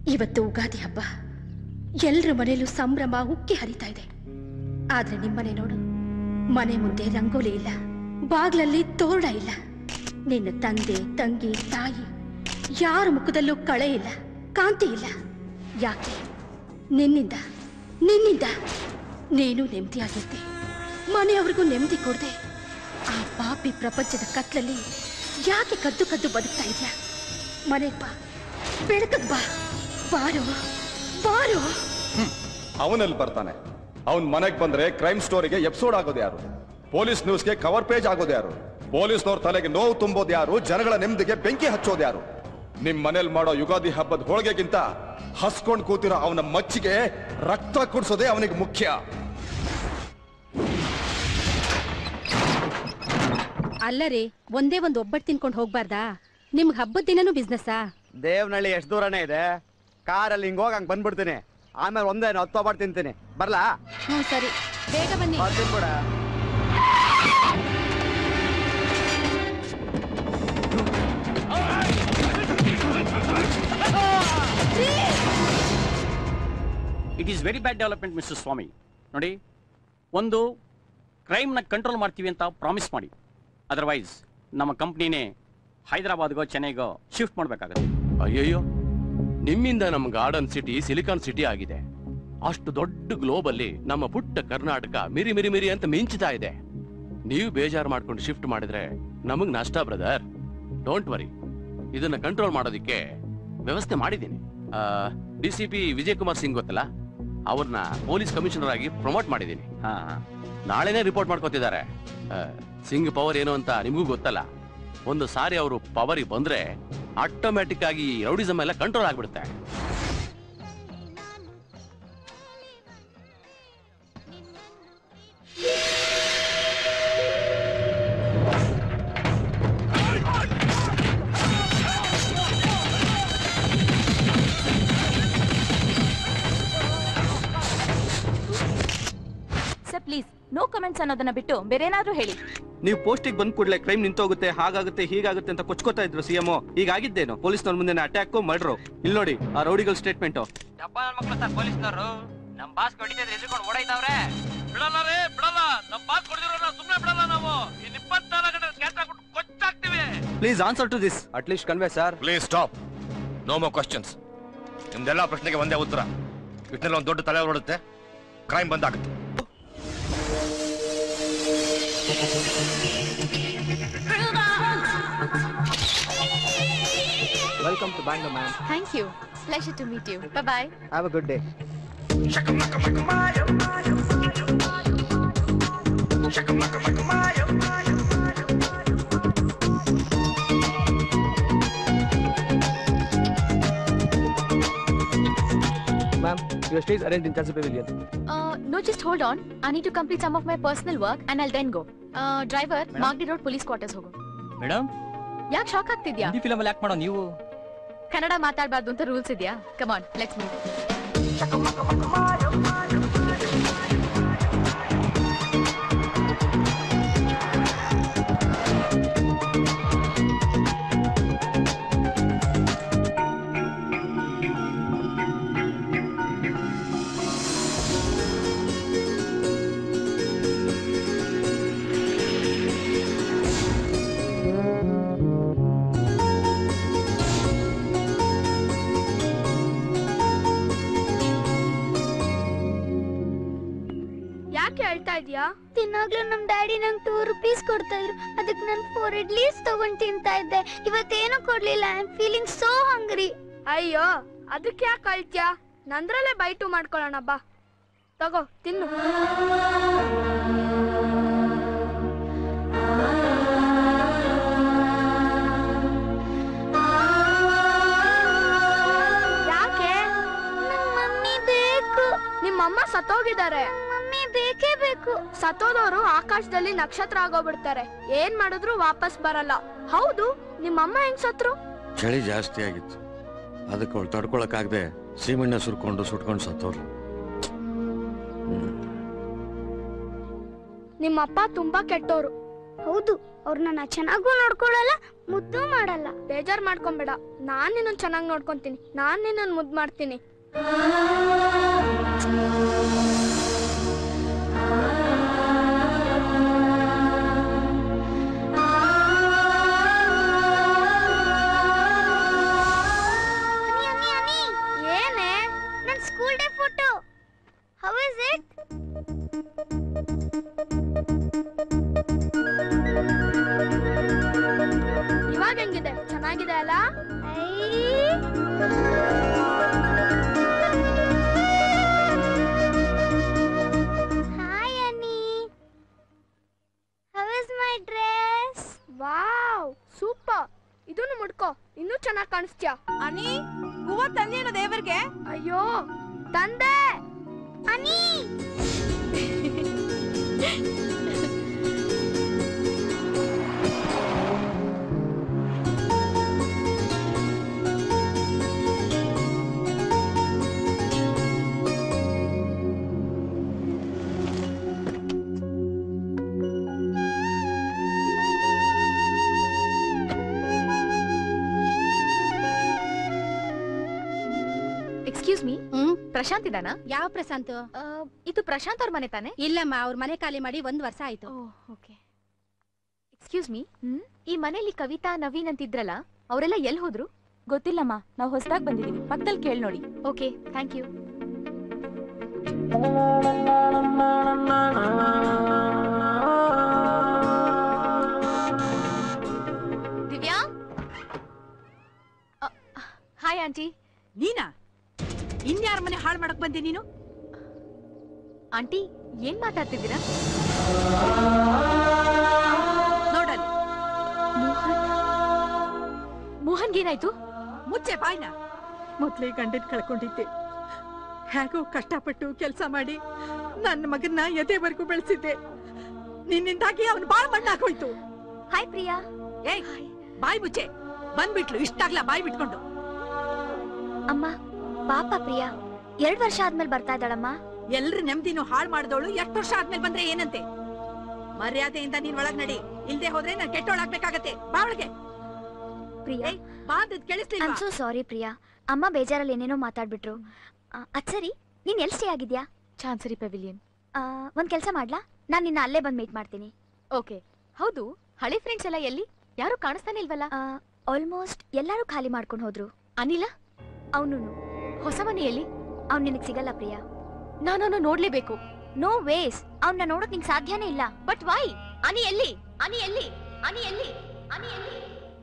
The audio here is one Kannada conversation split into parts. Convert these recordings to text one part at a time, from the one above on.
ಇವತ್ತು ಉಗಾದಿ ಹಬ್ಬ ಎಲ್ರ ಮನೆಯಲ್ಲೂ ಸಂಭ್ರಮ ಉಕ್ಕಿ ಹರಿತಾ ಇದೆ ಆದ್ರೆ ನಿಮ್ಮನೆ ನೋಡು ಮನೆ ಮುಂದೆ ರಂಗೋಲಿ ಇಲ್ಲ ಬಾಗ್ಲಲ್ಲಿ ತೋರಣ ಇಲ್ಲ ನಿನ್ನ ತಂದೆ ತಂಗಿ ತಾಯಿ ಯಾರ ಮುಖದಲ್ಲೂ ಕಳೆ ಇಲ್ಲ ಕಾಂತಿ ಇಲ್ಲ ಯಾಕೆ ನಿನ್ನಿಂದ ನಿನ್ನಿಂದ ನೀನು ನೆಮ್ಮದಿಯಾಗಿದ್ದೆ ಮನೆಯವ್ರಿಗೂ ನೆಮ್ಮದಿ ಕೊಡದೆ ಆ ಪಾಪಿ ಪ್ರಪಂಚದ ಕತ್ಲಲ್ಲಿ ಯಾಕೆ ಕದ್ದು ಕದ್ದು ಬದುಕ್ತಾ ಇದ್ಯಾ ಮನೆಗ್ ಬಾ ಬೆಳಕಕ್ ಬಾ ಬಾರೋ ಬಾರೋ ಅವನಲ್ಲಿ ಬರ್ತಾನೆ ಅವನ್ ಮನೆಗ್ ಬಂದ್ರೆ ಕ್ರೈಮ್ ಸ್ಟೋರಿಗೆ ಎಪಿಸೋಡ್ ಆಗೋದು ಯಾರು ಪೊಲೀಸ್ ನ್ಯೂಸ್ಗೆ ಕವರ್ ಪೇಜ್ ಆಗೋದು ಯಾರು ಪೊಲೀಸ್ನವ್ರ ತಲೆಗೆ ನೋವು ತುಂಬೋದು ಯಾರು ಜನಗಳ ನೆಮ್ಮದಿಗೆ ಬೆಂಕಿ ಹಚ್ಚೋದು ಯಾರು ನಿಮ್ ಮನೇಲಿ ಮಾಡೋ ಯುಗಾದಿ ಹಬ್ಬದ ಹೋಳಿಗೆಗಿಂತ ಹಸ್ಕೊಂಡ್ ಕೂತಿರೋ ಅವನ ಮಚ್ಚಿಗೆ ರಕ್ತ ಕುಡ್ಸೋದೇ ಅವನಿಗೆ ಮುಖ್ಯ ಅಲ್ಲರೇ ಒಂದೇ ಒಂದು ಒಬ್ಬಟ್ಟು ತಿನ್ಕೊಂಡು ಹೋಗ್ಬಾರ್ದಾ ನಿಮ್ಗೆ ಹಬ್ಬದ ದಿನನೂ ಬಿಸ್ನೆಸ್ಸಾ ದೇವನಹಳ್ಳಿ ಎಷ್ಟು ದೂರನೇ ಇದೆ ಕಾರಲ್ಲಿ ಹಿಂಗ್ ಹೋಗಿ ಹಂಗ್ ಬಂದ್ಬಿಡ್ತೀನಿ ಆಮೇಲೆ ಒಂದೇ ಹತ್ತು ಬಾಟ್ ತಿಂತೀನಿ ಬರ್ಲಾ ಹ್ಞೂ ಸರಿ ಬೇಗ ಬನ್ನಿ ಬರ್ತೀನಿ ಬಿಡ it is very bad development mister Swamy ನೋಡಿ ಒಂದು ಕ್ರೈಮ್ನ ಕಂಟ್ರೋಲ್ ಮಾಡ್ತೀವಿ ಅಂತ ಪ್ರಾಮಿಸ್ ಮಾಡಿ ಅದರ್ವೈಸ್ ನಮ್ಮ ಕಂಪ್ನಿನೇ ಹೈದರಾಬಾದ್ಗೋ ಚೆನ್ನೈಗೋ ಶಿಫ್ಟ್ ಮಾಡಬೇಕಾಗುತ್ತೆ ಅಯ್ಯಯ್ಯೋ ನಿಮ್ಮಿಂದ ನಮ್ಮ ಗಾರ್ಡನ್ ಸಿಟಿ ಸಿಲಿಕಾನ್ ಸಿಟಿ ಆಗಿದೆ ಅಷ್ಟು ದೊಡ್ಡ ಗ್ಲೋಬ್ ಅಲ್ಲಿ ನಮ್ಮ ಪುಟ್ಟ ಕರ್ನಾಟಕ ಮಿರಿ ಮಿರಿ ಮಿರಿ ಅಂತ ಮಿಂಚ್ತಾ ಇದೆ ನೀವು ಬೇಜಾರು ಮಾಡ್ಕೊಂಡು ಶಿಫ್ಟ್ ಮಾಡಿದ್ರೆ ನಮಗ್ ನಷ್ಟ ಬ್ರದರ್ ಡೋಂಟ್ ವರಿ ಇದನ್ನ ಕಂಟ್ರೋಲ್ ಮಾಡೋದಿಕ್ಕೆ ವ್ಯವಸ್ಥೆ ಮಾಡಿದ್ದೀನಿ D C P Vijay Kumar Singh ಗೊತ್ತಲ್ಲ ಅವ್ರನ್ನ ಪೊಲೀಸ್ ಕಮಿಷನರ್ ಆಗಿ ಪ್ರಮೋಟ್ ಮಾಡಿದ್ದೀನಿ ಹಾ ನಾಳೆನೇ ರಿಪೋರ್ಟ್ ಮಾಡ್ಕೋತಿದ್ದಾರೆ ಆ, ಸಿಂಗ್ ಪವರ್ ಏನು ಅಂತ ನಿಮಗೂ ಗೊತ್ತಲ್ಲ ಒಂದು ಸಾರಿ ಅವರು ಪವರಿಗೆ ಬಂದ್ರೆ ಆಟೋಮ್ಯಾಟಿಕ್ ಆಗಿ ರೌಡಿಸಮ್ ಎಲ್ಲ ಕಂಟ್ರೋಲ್ ಆಗ್ಬಿಡುತ್ತೆ ಸರ್ ಪ್ಲೀಸ್ ನೋ ಕಮೆಂಟ್ಸ್ ಅನ್ನೋದನ್ನ ಬಿಟ್ಟು ಬೇರೆ ಏನಾದ್ರೂ ಹೇಳಿ ನೀವು ಪೋಸ್ಟಿಗೆ ಬಂದ್ ಕೂಡಲೇ ಕ್ರೈಮ್ ನಿಂತೋಗುತ್ತೆ ಹಾಗಾಗುತ್ತೆ ಹೀಗಾಗುತ್ತೆ ಅಂತ ಕೊಚ್ಕೋತಾ ಇದ್ರು ಸಿಎಂ ಈಗ ಆಗಿದ್ದೇನು ಪೊಲೀಸ್ನವ್ರ ಮುಂದೆ ಅಟ್ಯಾಕ್ ಮರ್ಡ್ರು ಇಲ್ಲಿ ನೋಡಿ ಆ ರೌಡಿಗಳ ಸ್ಟೇಟ್ಮೆಂಟ್ ಡಬ್ಬ ನನ್ ಮಕ್ಳು ಸರ್ ಪೊಲೀಸ್ನವರು ನಮ್ ಬಾಸ್ ಹೊಡಿತಿದ್ರೆ ಎದ್ರುಕೊಂಡು ಓಡೈತಾವ್ರೆ ಬಿಡಲ್ಲ ರೇ ಬಿಡಲ್ಲ ನಮ್ ಬಾಸ್ ಹೊಡೆದಿರೋ ಸುಮ್ನೆ ಬಿಡಲ್ಲ ನಾವು ಇನ್ ಇಪ್ಪತ್ನಾಲ್ಕು ಗಂಟೆ ಕ್ಯಾಚ್ ಹಾಕ್ಬಿಟ್ಟು ಕೊಚ್ಚಾಕ್ತಿವಿ please answer to this at least convey sir please stop no more questions ನಿಮ್ದೆಲ್ಲ ಪ್ರಶ್ನೆಗೆ ಒಂದೇ ಉತ್ತರ ಇಟ್ನಲ್ಲಿ ಒಂದು ದೊಡ್ಡ ತಲೆ ಹೊರಡುತ್ತೆ ಕ್ರೈಮ್ ಬಂದಾಗುತ್ತೆ welcome to Bangalore ma'am thank you pleasure to meet you bye have a good day ma'am your stage arrange in Chancery Pavilion no just hold on I need to complete some of my personal work and I'll then go driver Magadi road police quarters ಹೋಗು ಮೇಡಮ್ ಯಾಕೆ ಶಾಕ್ ಆಗ್ತಿದ್ಯಾ ಹಿಂದಿ ಫಿಲಮ್ ಅಲ್ಲಿ ಯಾಕೆ ಮಾಡೋ ನೀವು ಕನ್ನಡ ಮಾತಾಡಬಾರ್ದು ಅಂತ ರೂಲ್ಸ್ ಇದೆಯಾ ಕಮಾನ್ ಲೆಟ್ಸ್ ಮೂವ್ ಯಾಕೆ ಹೇಳ್ತಾ ಇದೀಯಾ ತಿನ್ನಾಗ್ಲೂ ನಮ್ ಡ್ಯಾಡಿ ನಂಗೆ ಟೂ ರುಪೀಸ್ ಕೊಡ್ತಾ ಇದ್ರು ಅದಕ್ಕೆ ನಾನು ಫೋರ್ ಇಡ್ಲೀಸ್ ತಗೊಂಡ್ ತಿಂತಾ ಇದ್ದೆ ಇವತ್ತೇನು ಕೊಡ್ಲಿಲ್ಲ I am feeling so hungry ಅಯ್ಯೋ ಅದಕ್ಕೆ ಯಾಕೆ ಅಳ್ತ್ಯಾ ನಂದ್ರಲ್ಲೇ ಬೈಟು ಮಾಡ್ಕೊಳ್ಳೋಣ ಬಾ ತಗೋ ತಿನ್ನು ಯಾಕೆ ಮಮ್ಮಿ ಬೇಕು ನಿಮ್ಮಮ್ಮ ಸತ್ತೋಗಿದ್ದಾರೆ ಮಮ್ಮಿ ಬೇಕೇ ಬೇಕು ಸತ್ತೋದವರು ಆಕಾಶದಲ್ಲಿ ನಕ್ಷತ್ರ ಆಗೋಗ್ಬಿಡ್ತಾರೆ ಏನ್ ಮಾಡಿದ್ರು ವಾಪಸ್ ಬರಲ್ಲ ಹೌದು ನಿಮ್ಮಮ್ಮ ಹೆಂಗ್ ಸತ್ರು ಚಳಿ ಜಾಸ್ತಿ ಆಗಿತ್ತು ಅದಕ್ಕೆ ಅವಳು ತಡ್ಕೊಳಕ್ಕಾಗದೆ ಸೀಮೆಣ್ಣೆ ಸುರ್ಕೊಂಡು ಸುಟ್ಕೊಂಡು ಸತ್ತವ್ರು ನಿಮ್ಮಪ್ಪ ತುಂಬಾ ಕೆಟ್ಟೋರು ಹೌದು ಅವ್ರು ನನ್ನ ಚೆನ್ನಾಗೂ ನೋಡ್ಕೊಳಲ್ಲ ಮುದ್ದು ಮಾಡಲ್ಲ ಬೇಜಾರ್ ಮಾಡ್ಕೊಂಬೇಡ ನಾನ್ ನಿನ್ನ ಚೆನ್ನಾಗಿ ನೋಡ್ಕೊಂತೀನಿ ನಾನ್ ನಿನ್ನ ಮುದ್ದು ಮಾಡ್ತೀನಿ ಏನೇ ನನ್ school day photo how is it ಇವಾಗ ಹೆಂಗಿದೆ ಚೆನ್ನಾಗಿದೆ ಅಲ್ಲ hi Ani how is my dress wow super ಇದನ್ನು ಮುಡ್ಕೋ ಇನ್ನೂ ಚೆನ್ನಾಗಿ ಕಾಣಿಸ್ತ್ಯಾ ಅನಿ ಹೂವ ತಂದೇನು ದೇವರಿಗೆ ಅಯ್ಯೋ ತಂದೆ ಅನಿ ಎಕ್ಸ್ಕ್ಯೂಸ್ ಮೀ ಪ್ರಶಾಂತ್ ಇದಾನಾ ಯಾವ ಪ್ರಶಾಂತ್ ಆ, ಇದು ಪ್ರಶಾಂತ್ ಅವ್ರ ಮನೆ ತಾನೆ ಇಲ್ಲಮ್ಮ ಅವ್ರ ಮನೆ ಖಾಲಿ ಮಾಡಿ ಒಂದ್ ವರ್ಷ ಆಯ್ತು ಓಕೆ ಎಕ್ಸ್ಕ್ಯೂಸ್ ಮೀ ಈ ಮನೆಯಲ್ಲಿ ಕವಿತಾ ನವೀನ್ ಅಂತಿದ್ರಲ್ಲ ಅವರೆಲ್ಲ ಎಲ್ಲಿ ಹೋದ್ರು ಗೊತ್ತಿಲ್ಲಮ್ಮ ನಾವು ಹೊಸದಾಗಿ ಬಂದಿದೀವಿ ಪಕ್ಕದಲ್ಲಿ ಕೇಳಿ ನೋಡಿ okay thank you Divya hi aunty ನೀನಾ ಇನ್ಯಾರ ಮನೆ ಹಾಳು ಮಾಡಕ್ ಬಂದೆ ನೀನು ಆಂಟಿ ಏನ್ ಮಾತಾಡ್ತಿದ್ದೀರಾ ನೋಡಲ್ಲಿ ಮೋಹನ್ಗೇನಾಯ್ತು ಮುಚ್ಚೆ ಬಾಯ್ನ ಮೊದ್ಲೇ ಗಂಡನ್ ಕಳ್ಕೊಂಡಿದ್ದೆ ಹೇಗೋ ಕಷ್ಟಪಟ್ಟು ಕೆಲಸ ಮಾಡಿ ನನ್ನ ಮಗನ್ನ ಎದೆವರೆಗೂ ಬೆಳೆಸಿದ್ದೆ ನಿನ್ನಿಂದಾಗಿ ಅವನು ಬಾಳ ಮಣ್ಣಾಗೋಯ್ತು ಹಾಯ್ ಪ್ರಿಯಾ ಏಯ್ ಬಾಯ್ ಮುಚ್ಚೆ ಬಂದ್ಬಿಟ್ಲು ಇಷ್ಟಾಗ್ಲ ಬಾಯ್ ಬಿಟ್ಕೊಂಡು ಅಮ್ಮ ಪಾಪ ಪ್ರಿಯಾ ಎರಡ್ ವರ್ಷ ಆದ್ಮೇಲೆ ಬರ್ತಾ ಇದ್ದಾಳಮ್ಮ ಎಲ್ರ ನೆಮ್ಮದಿನೂ ಹಾಳು ಮಾಡಿದವಳು ಎಷ್ಟು ವರ್ಷ ಆದ್ಮೇಲೆ ಬಂದ್ರೆ ಏನಂತೆ ಮರ್ಯಾದೆಯಿಂದ ನೀನ್ ಒಳಗ್ ನಡಿ ಇಲ್ದೆ ಹೋದ್ರೆ ನಾನ್ ಕೆಟ್ಟೋಳಾಗ್ಬೇಕಾಗತ್ತೆ ಬಾ ಒಳಗೆ ಪ್ರಿಯಾ ಬಾದದ್ ಕೇಳಿಸ್ಲಿಲ್ವಾ ಐಮ್ ಸೋ ಸಾರಿ ಪ್ರಿಯಾ ಅಮ್ಮ ಬೇಜಾರಲ್ಲಿ ಏನೇನೋ ಮಾತಾಡ್ಬಿಟ್ರು ಆ, ಅದ್ ಸರಿ ನೀನ್ ಎಲ್ ಸ್ಟೇ ಆಗಿದ್ಯಾ ಚಾನ್ಸರಿ ಪೆವಿಲಿಯನ್ ಆ, ಒಂದ್ ಕೆಲ್ಸ ಮಾಡ್ಲಾ ನಾನ್ ನಿನ್ನ ಅಲ್ಲೇ ಬಂದ್ ಮೀಟ್ ಮಾಡ್ತೀನಿ ಓಕೆ ಹೌದು ಹಳೆ ಫ್ರೆಂಡ್ಸ್ ಎಲ್ಲ ಎಲ್ಲಿ ಯಾರು ಕಾಣಿಸ್ತಾನೆ ಇಲ್ವಲ್ಲ ಆಲ್ಮೋಸ್ಟ್ ಎಲ್ಲಾರು ಖಾಲಿ ಮಾಡ್ಕೊಂಡು ಹೋದ್ರು ಅನಿಲ ಅವನು ಹೊಸ ಮನೆಯಲ್ಲಿ ಅವ್ನ್ ನಿನಗ್ ಸಿಗಲ್ಲ ಪ್ರಿಯಾ ನಾನು ನೋಡ್ಲೇಬೇಕು ನೋ ವೇಸ್ ಅವ್ನ ನೋಡೋಕ್ ನಿಂಗ್ ಸಾಧ್ಯನೇ ಇಲ್ಲ ಬಟ್ ವೈ ಅನಿ ಎಲ್ಲಿ ಅನಿ ಎಲ್ಲಿ ಅನಿ ಎಲ್ಲಿ ಅನಿ ಎಲ್ಲಿ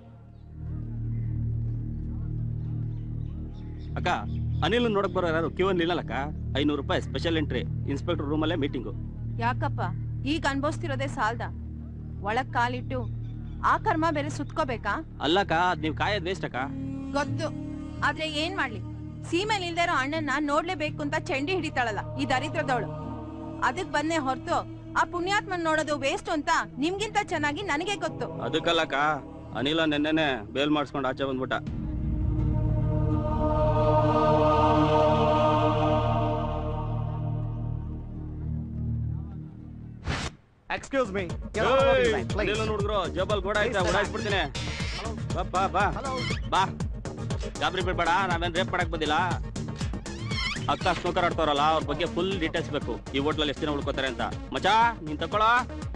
ಅಕ್ಕ ಅನಿಲ್ ನೋಡಕ್ ಬರೋ ಯಾರು ಕ್ಯೂ ನಿಲ್ಲಲ್ಲಕ್ಕ ಐನೂರು ರೂಪಾಯಿ ಸ್ಪೆಷಲ್ ಎಂಟ್ರಿ ಇನ್ಸ್ಪೆಕ್ಟರ್ ರೂಮಲ್ಲೇ ಮೀಟಿಂಗು ಯಾಕಪ್ಪ ಈಗ ಅನ್ಭವಿಸ್ತಿರೋದೇ ಸಾಲ್ದ ಒಳಗ್ ಕಾಲಿಟ್ಟು ಆ ಕರ್ಮ ಬೇರೆ ಸುತ್ಕೋಬೇಕಾ ಅಲ್ಲಕ್ಕ ಅದ್ ನೀವು ಕಾಯೋದ್ ವೇಸ್ಟ್ ಅಕ್ಕ ಗೊತ್ತು ಆದ್ರೆ ಏನ್ ಮಾಡ್ಲಿ ಸೀಮೆಲ್ ಇಲ್ದೇ ಇರೋ ಅಣ್ಣನ್ನ ನೋಡ್ಲೇಬೇಕು ಅಂತ ಚಂಡಿ ಹಿಡಿತಾಳಲ್ಲ ಈ ದರಿದ್ರದವಳು ಅದಕ್ ಬಂದೆ ಹೊರತು ಆ ಪುಣ್ಯಾತ್ಮನ್ ನೋಡೋದು ವೇಸ್ಟ್ ಅಂತ ನಿಮ್ಗಿಂತ ಚೆನ್ನಾಗಿ ನನಗೆ ಗೊತ್ತು ಅದಕ್ಕಲ್ಲಕ್ಕ ಅನಿಲ ನೆನ್ನೆನೆ ಬೇಲ್ ಮಾಡಿಸ್ಕೊಂಡು ಆಚೆ ಬಂದ್ಬಿಟ್ಟ ಎಕ್ಸ್ಕ್ಯೂಸ್ ಮೀ ನೋಡಿದ್ರು ಜೋಬಲ್ ಗೋಡ ಐತೆ ಓಡಾಡ್ಬಿಡ್ತೀನಿ ಬಾ ಬಾ ಬಾ ಬಾ ಗಾಬರಿ ಬಿಡ್ಬೇಡ ನಾವೇನ್ ರೇಪ್ ಮಾಡಕ್ ಬಂದಿಲ್ಲ ಅಕ್ಕ ಸ್ನೋಕರ್ ಆಡ್ತಾರಲ್ಲ ಅವ್ರ ಬಗ್ಗೆ ಫುಲ್ ಡೀಟೇಲ್ಸ್ ಬೇಕು ಈ ಹೋಟ್ಲಲ್ಲಿ ಎಷ್ಟು ದಿನ ಉಳ್ಕೋತಾರೆ ಅಂತ ಮಚಾ ನೀನ್ ತಕೊಳ್ಳೋ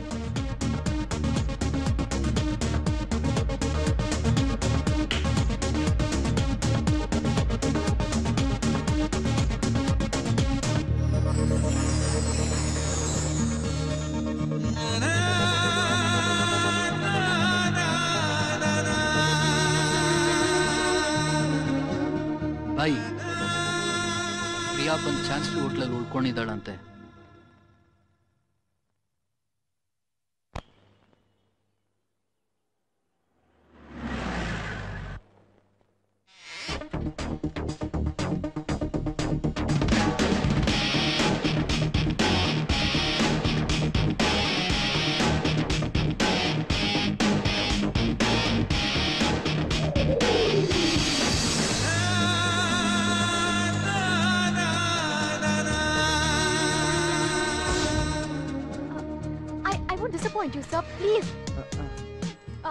ಬಾಯಿ ಪ್ರಿಯಾ ಬಂದ್ ಚಾನ್ಸ್ ಹೋಟ್ಲಲ್ಲಿ ಉಳ್ಕೊಂಡಿದ್ದಾಳಂತೆ I I want disappoint you sir please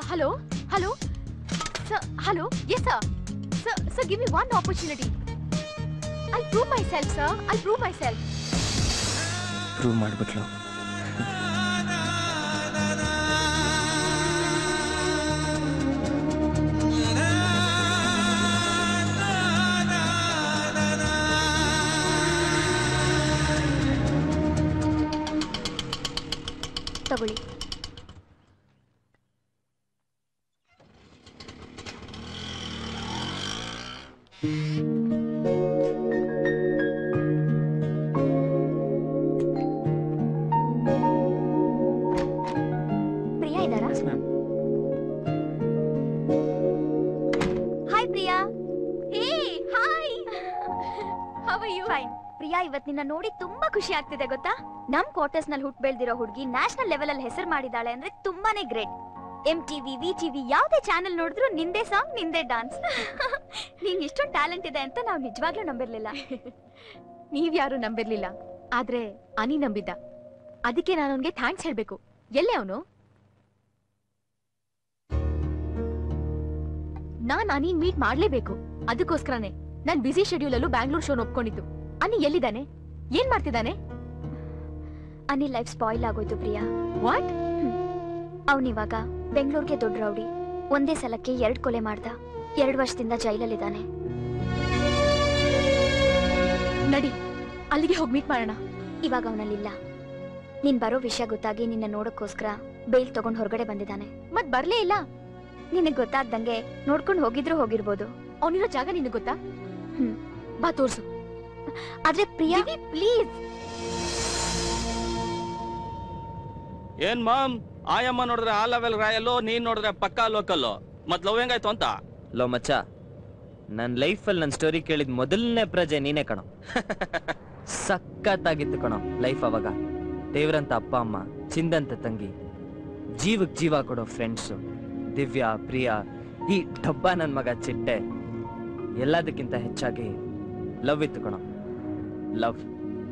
Hello? Hello? Sir, hello? Yes, sir. Sir, sir, give me one opportunity. I'll prove myself, sir. I'll prove myself. Prove ಮಾಡ್ಬಿಟ್ಲು ತಗೊಳ್ಳಿ ಪ್ರಿಯಾ ಇದ್ದಾರಾ hi Priya hey hi how are you fine Priya ಇವತ್ ನಿನ್ನ ನೋಡಿ ತುಂಬಾ ಖುಷಿ ಆಗ್ತಿದೆ ಗೊತ್ತಾ ನಮ್ ಕ್ವಾರ್ಟರ್ಸ್ ನಲ್ಲಿ ಹುಟ್ಟು ಬೆಳ್ದಿರೋ ಹುಡುಗಿ ನ್ಯಾಷನಲ್ ಲೆವೆಲ್ ಅಲ್ಲಿ ಹೆಸರು ಮಾಡಿದಾಳೆ ಅಂದ್ರೆ ತುಂಬಾನೇ great M TV V TV ಯಾವ್ದೇ ಚಾನೆಲ್ ನೋಡಿದ್ರು ನಿಂದೇ ಸಾಂಗ್ ನಿಂದೇ ಡಾನ್ಸ್ ನಿಂಗೆ ಇಷ್ಟೊಂದು ಟ್ಯಾಲೆಂಟ್ ಇದೆ ಅಂತ ನಾವು ನಿಜವಾಗ್ಲೂ ನಂಬಿರ್ಲಿಲ್ಲ ನೀವ್ಯಾರು ನಂಬಿರ್ಲಿಲ್ಲ ಆದ್ರೆ ಅನಿ ನಂಬಿದ್ದ ಅದಕ್ಕೆ ನಾನು ಅವನ್ಗೆ ಥ್ಯಾಂಕ್ಸ್ ಹೇಳ್ಬೇಕು ಎಲ್ಲೇ ಅವನು ನಾನ್ ಅನಿ ಮೀಟ್ ಮಾಡ್ಲೇಬೇಕು ಅದಕ್ಕೋಸ್ಕರನೇ ನಾನ್ ಬಿಸಿ ಶೆಡ್ಯೂಲ್ ಅಲ್ಲೂ ಬ್ಯಾಂಗ್ಳೂರ್ ಶೋನ್ ಒಪ್ಕೊಂಡಿದ್ದು ಅನಿ ಎಲ್ಲಿದ್ದಾನೆ ಏನ್ ಮಾಡ್ತಿದ್ದಾನೆ ಅನಿ ಲೈಫ್ ಸ್ಪಾಯ್ಲ್ ಆಗೋಯ್ತು ಪ್ರಿಯಾ ವಾಟ್ ಅವನಿವಾಗ ಬೆಂಗಳೂರಿಗೆ ದೊಡ್ಡ ರೌಡಿ ಒಂದೇ ಸಲಕ್ಕೆ ಎರಡ್ ಕೊಲೆ ಮಾಡ್ದ ಎರಡ್ ವರ್ಷದಿಂದ ಜೈಲಲ್ಲಿದ್ದಾನೆ ನಡಿ ಅಲ್ಲಿಗೆ ಹೋಗಿ ಮೀಟ್ ಮಾಡೋಣ ಇವಾಗ ಅವನಲ್ಲಿಲ್ಲ ನೀನ್ ಬರೋ ವಿಷಯ ಗೊತ್ತಾಗಿ ನಿನ್ನ ನೋಡಕ್ಕೋಸ್ಕರ ಬೇಲ್ ತಗೊಂಡ್ ಹೊರಗಡೆ ಬಂದಿದ್ದಾನೆ ಮತ್ ಬರ್ಲೇ ಇಲ್ಲ ನಿನಗ್ ಗೊತ್ತಾಗ್ದಂಗೆ ನೋಡ್ಕೊಂಡು ಹೋಗಿದ್ರು ಹೋಗಿರ್ಬೋದು ಅವನಿರೋ ಜಾಗ ನಿನಗೆ ಗೊತ್ತಾ ಹ್ಮ್ ಬಾ ತೋರ್ಸು ಆದ್ರೆ ಪ್ರಿಯಾ ಪ್ಲೀಸ್ ಏನ್ ಮಾಮ್ ಆಯಮ್ಮ ನೋಡಿದ್ರೆ ಆ ಲೆವೆಲ್ ರಾಯಲ್ಲು ನೀನ್ ನೋಡಿದ್ರೆ ಪಕ್ಕಾ ಲೋಕಲ್ಲು ಮತ್ ಲವ್ ಹೆಂಗಾಯ್ತು ಅಂತ ಲೋ ಮಚ್ಚ ನನ್ನ ಲೈಫಲ್ಲಿ ನನ್ನ ಸ್ಟೋರಿ ಕೇಳಿದ ಮೊದಲನೇ ಪ್ರಜೆ ನೀನೇ ಕಣೋ ಸಖತ್ತಾಗಿತ್ತು ಕಣೋ ಲೈಫ್ ಅವಾಗ ದೇವ್ರಂತ ಅಪ್ಪ ಅಮ್ಮ ಚಿಂದಂತ ತಂಗಿ ಜೀವಕ್ ಜೀವ ಕೊಡೋ ಫ್ರೆಂಡ್ಸು ದಿವ್ಯಾ ಪ್ರಿಯಾ ಈ ಡಬ್ಬ ನನ್ನ ಮಗ ಚಿಟ್ಟೆ ಎಲ್ಲದಕ್ಕಿಂತ ಹೆಚ್ಚಾಗಿ ಲವ್ ಇತ್ತು ಕಣೋ ಲವ್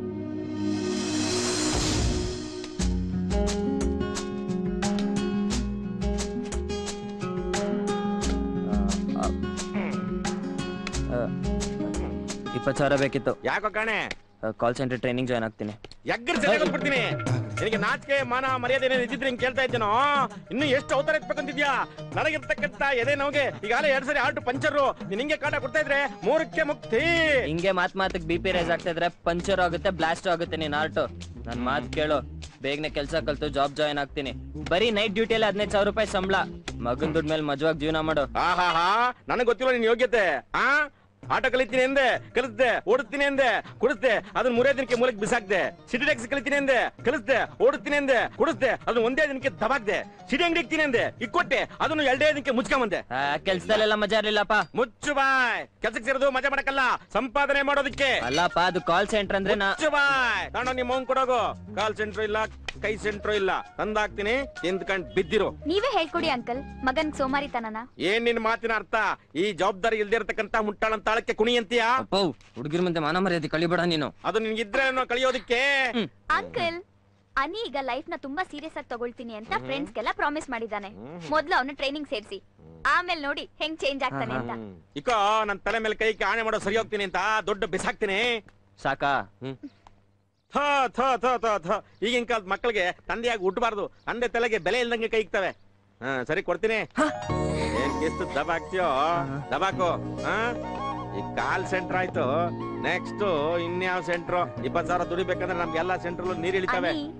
ಇಪ್ಪತ್ತು ಸಾವಿರ ಬೇಕಿತ್ತು ಯಾಕೋ ಕಾಣೆ ಕಾಲ್ ಸೆಂಟರ್ ಟ್ರೈನಿಂಗ್ ಜಾಯ್ನ್ ಆಗ್ತೀನಿ ಎಗ್ಗರ್ ಸರಿಯಾಗಿ ಬಿಡ್ತೀನಿ ನಿನಗೆ ನಾಚಿಕೆ ಮಾನ ಮರ್ಯಾದೆ ಏನೇನು ಇದ್ದಿದ್ರೆ ಹಿಂಗ್ ಕೇಳ್ತಾ ಇದ್ದೇನೋ ಇನ್ನು ಎಷ್ಟು ಅವತಾರ ಎತ್ಬೇಕಂತಿದ್ಯಾ ನನಗಿರ್ತಕ್ಕಂತ ಎದೆ ನೋಗೆ ಈಗಾಗಲೇ ಎರಡ್ ಸರಿ ಆಟು ಪಂಚರು ನೀನ್ ಹಿಂಗೆ ಕಾಟ ಕೊಡ್ತಾ ಇದ್ರೆ ಮೂರಕ್ಕೆ ಮುಕ್ತಿ ಹಿಂಗೆ ಮಾತ್ ಮಾತಿಗೆ ಬಿ ಪಿ ರೈಸ್ ಆಗ್ತಾ ಇದ್ರೆ ಪಂಚರ್ ಆಗುತ್ತೆ ಬ್ಲಾಸ್ಟ್ ಆಗುತ್ತೆ ನೀನ್ ಆರ್ಟು ನನ್ ಮಾತ್ ಕೇಳು ಬೇಗನೆ ಕೆಲ್ಸ ಕಲ್ತು ಜಾಬ್ ಜಾಯ್ನ್ ಆಗ್ತೀನಿ ಬರೀ ನೈಟ್ ಡ್ಯೂಟಿಯಲ್ಲಿ ಹದಿನೈದು ಸಾವಿರ ರೂಪಾಯಿ ಸಂಬಳ ಮಗನ್ ದುಡ್ಡು ಮೇಲೆ ಮಜವಾಗಿ ಜೀವನ ಮಾಡು ಆಹಾಹಾ ನನಗೆ ಗೊತ್ತಿಲ್ಲ ನಿನ್ ಯೋಗ್ಯತೆ ಆ ಆಟ ಕಲಿತೀನಿ ಎಂದೆ ಕಲಿಸ್ದೆ ಓಡಿಸ್ತೀನಿ ಎಂದೆ ಕುಡಿಸ್ದೆ ಅದನ್ನ ಮೂರೇ ದಿನಕ್ಕೆ ಮೂಲಕ್ಕೆ ಬಿಸಾಕ್ದೆ ಸಿಟಿ ಟ್ಯಾಕ್ಸಿ ಕಲಿತೀನಿ ಎಂದೆ ಕಲಿಸ್ದೆ ಓಡಿಸ್ತೀನಿ ಎಂದೆ ಕುಡಿಸ್ದೆ ಅದನ್ನ ಒಂದೇ ದಿನಕ್ಕೆ ದಬಾಕ್ದೆ ಸಿಟಿ ಅಂಗಡಿ ಇಕ್ತೀನಿ ಎಂದೆ ಇಕ್ಕೊಟ್ಟೆ ಅದನ್ನು ಎರಡೇ ದಿನಕ್ಕೆ ಮುಚ್ಕೊಂಬಂದೆ ಕೆಲ್ಸದಲ್ಲೆಲ್ಲ ಮಜಾ ಇರ್ಲಿಲ್ಲಪ್ಪ ಮುಚ್ಚು ಬಾಯ್ ಕೆಲ್ಸಕ್ಕೆ ಸೇರೋದು ಮಜಾ ಮಾಡಕ್ಕಲ್ಲ ಸಂಪಾದನೆ ಮಾಡೋದಕ್ಕೆ ಅಲ್ಲಪ್ಪ ಅದು ಕಾಲ್ ಸೆಂಟರ್ ಅಂದ್ರೆ ನಾ ಮುಚ್ಚು ಬಾಯ್ ತಾಂಡ ನಿಮ್ಮ ಮೌನ್ ಕೊಡೋಗು ಕಾಲ್ ಸೆಂಟ್ರು ಇಲ್ಲ ಕೈ ಸೆಂಟ್ರು ಇಲ್ಲ ತಂದಾಕ್ತೀನಿ ತಿಂದ್ಕೊಂಡ್ ಬಿದ್ದಿರು ನೀವೇ ಹೇಳ್ಕೊಡಿ ಅಂಕಲ್ ಮಗನ್ ಸೋಮಾರಿತನನ ಏನ್ ನಿನ್ ಮಾತಿನ ಅರ್ಥ ಈ ಜವಾಬ್ದಾರಿ ಇಲ್ದೇ ಇರತಕ್ಕಂತ ಮುಟ್ಟಾಳಂತ ತಾಳಕ್ಕೆ ಕುಣಿ ಅಂತೀಯಾ ಹುಡುಗಿರ ಮುಂದೆ ಮಾನ ಮರ್ಯಾದೆ ಕಳಿಬೇಡ ನೀನು ಅದು ನಿನ್ಗಿದ್ರೆ ಕಳಿಯೋದಕ್ಕೆ ಅಂಕಲ್ ಅನಿ ಈಗ ಲೈಫ್ ನ ತುಂಬಾ ಸೀರಿಯಸ್ ಆಗಿ ತಗೊಳ್ತೀನಿ ಅಂತ ಫ್ರೆಂಡ್ಸ್ ಗೆಲ್ಲ ಪ್ರಾಮಿಸ್ ಮಾಡಿದ್ದಾನೆ ಮೊದ್ಲು ಅವನ ಟ್ರೈನಿಂಗ್ ಸೇರಿಸಿ ಆಮೇಲೆ ನೋಡಿ ಹೆಂಗ್ ಚೇಂಜ್ ಆಗ್ತಾನೆ ಅಂತ ಇಕೋ ನನ್ ತಲೆ ಮೇಲೆ ಕೈ ಆಣೆ ಮಾಡೋ ಸರಿ ಹೋಗ್ತೀನಿ ಅಂತ ದೊಡ್ಡ ಬಿಸಾಕ್ತೀನಿ ಸಾಕಾ ಥೋ ಥೋ ಥೋ ಥೋ ಥೋ ಈಗಿನ ಕಾಲದ ಮಕ್ಕಳಿಗೆ ತಂದೆಯಾಗಿ ಹುಟ್ಟಬಾರ್ದು ತಂದೆ ತಲೆಗೆ ಬೆಲೆ ಇಲ್ದಂಗೆ ಕೈ ಇಕ್ತವೆ ಹಾ ಸರಿ ಕೊಡ್ತೀನಿ ಏನ್ ಕಿಸ್ತು ದಬಾಕ್ತಿಯೋ ದಬಾಕು ಹಾ ಈ ಕಾಲ್ ಸೆಂಟರ್ ಆಯ್ತು ನೆಕ್ಸ್ಟ್ ಇನ್ಯಾವ ಸೆಂಟ್ರು ಇಪ್ಪತ್ ಸಾವಿರ ದುಡಿಬೇಕಂದ್ರೆ ನಮ್ಗೆಲ್ಲಾ ಸೆಂಟ್ರಲ್ಲೂ ನೀರ್ ಇಳಿತಾವೆ ಅನಿ,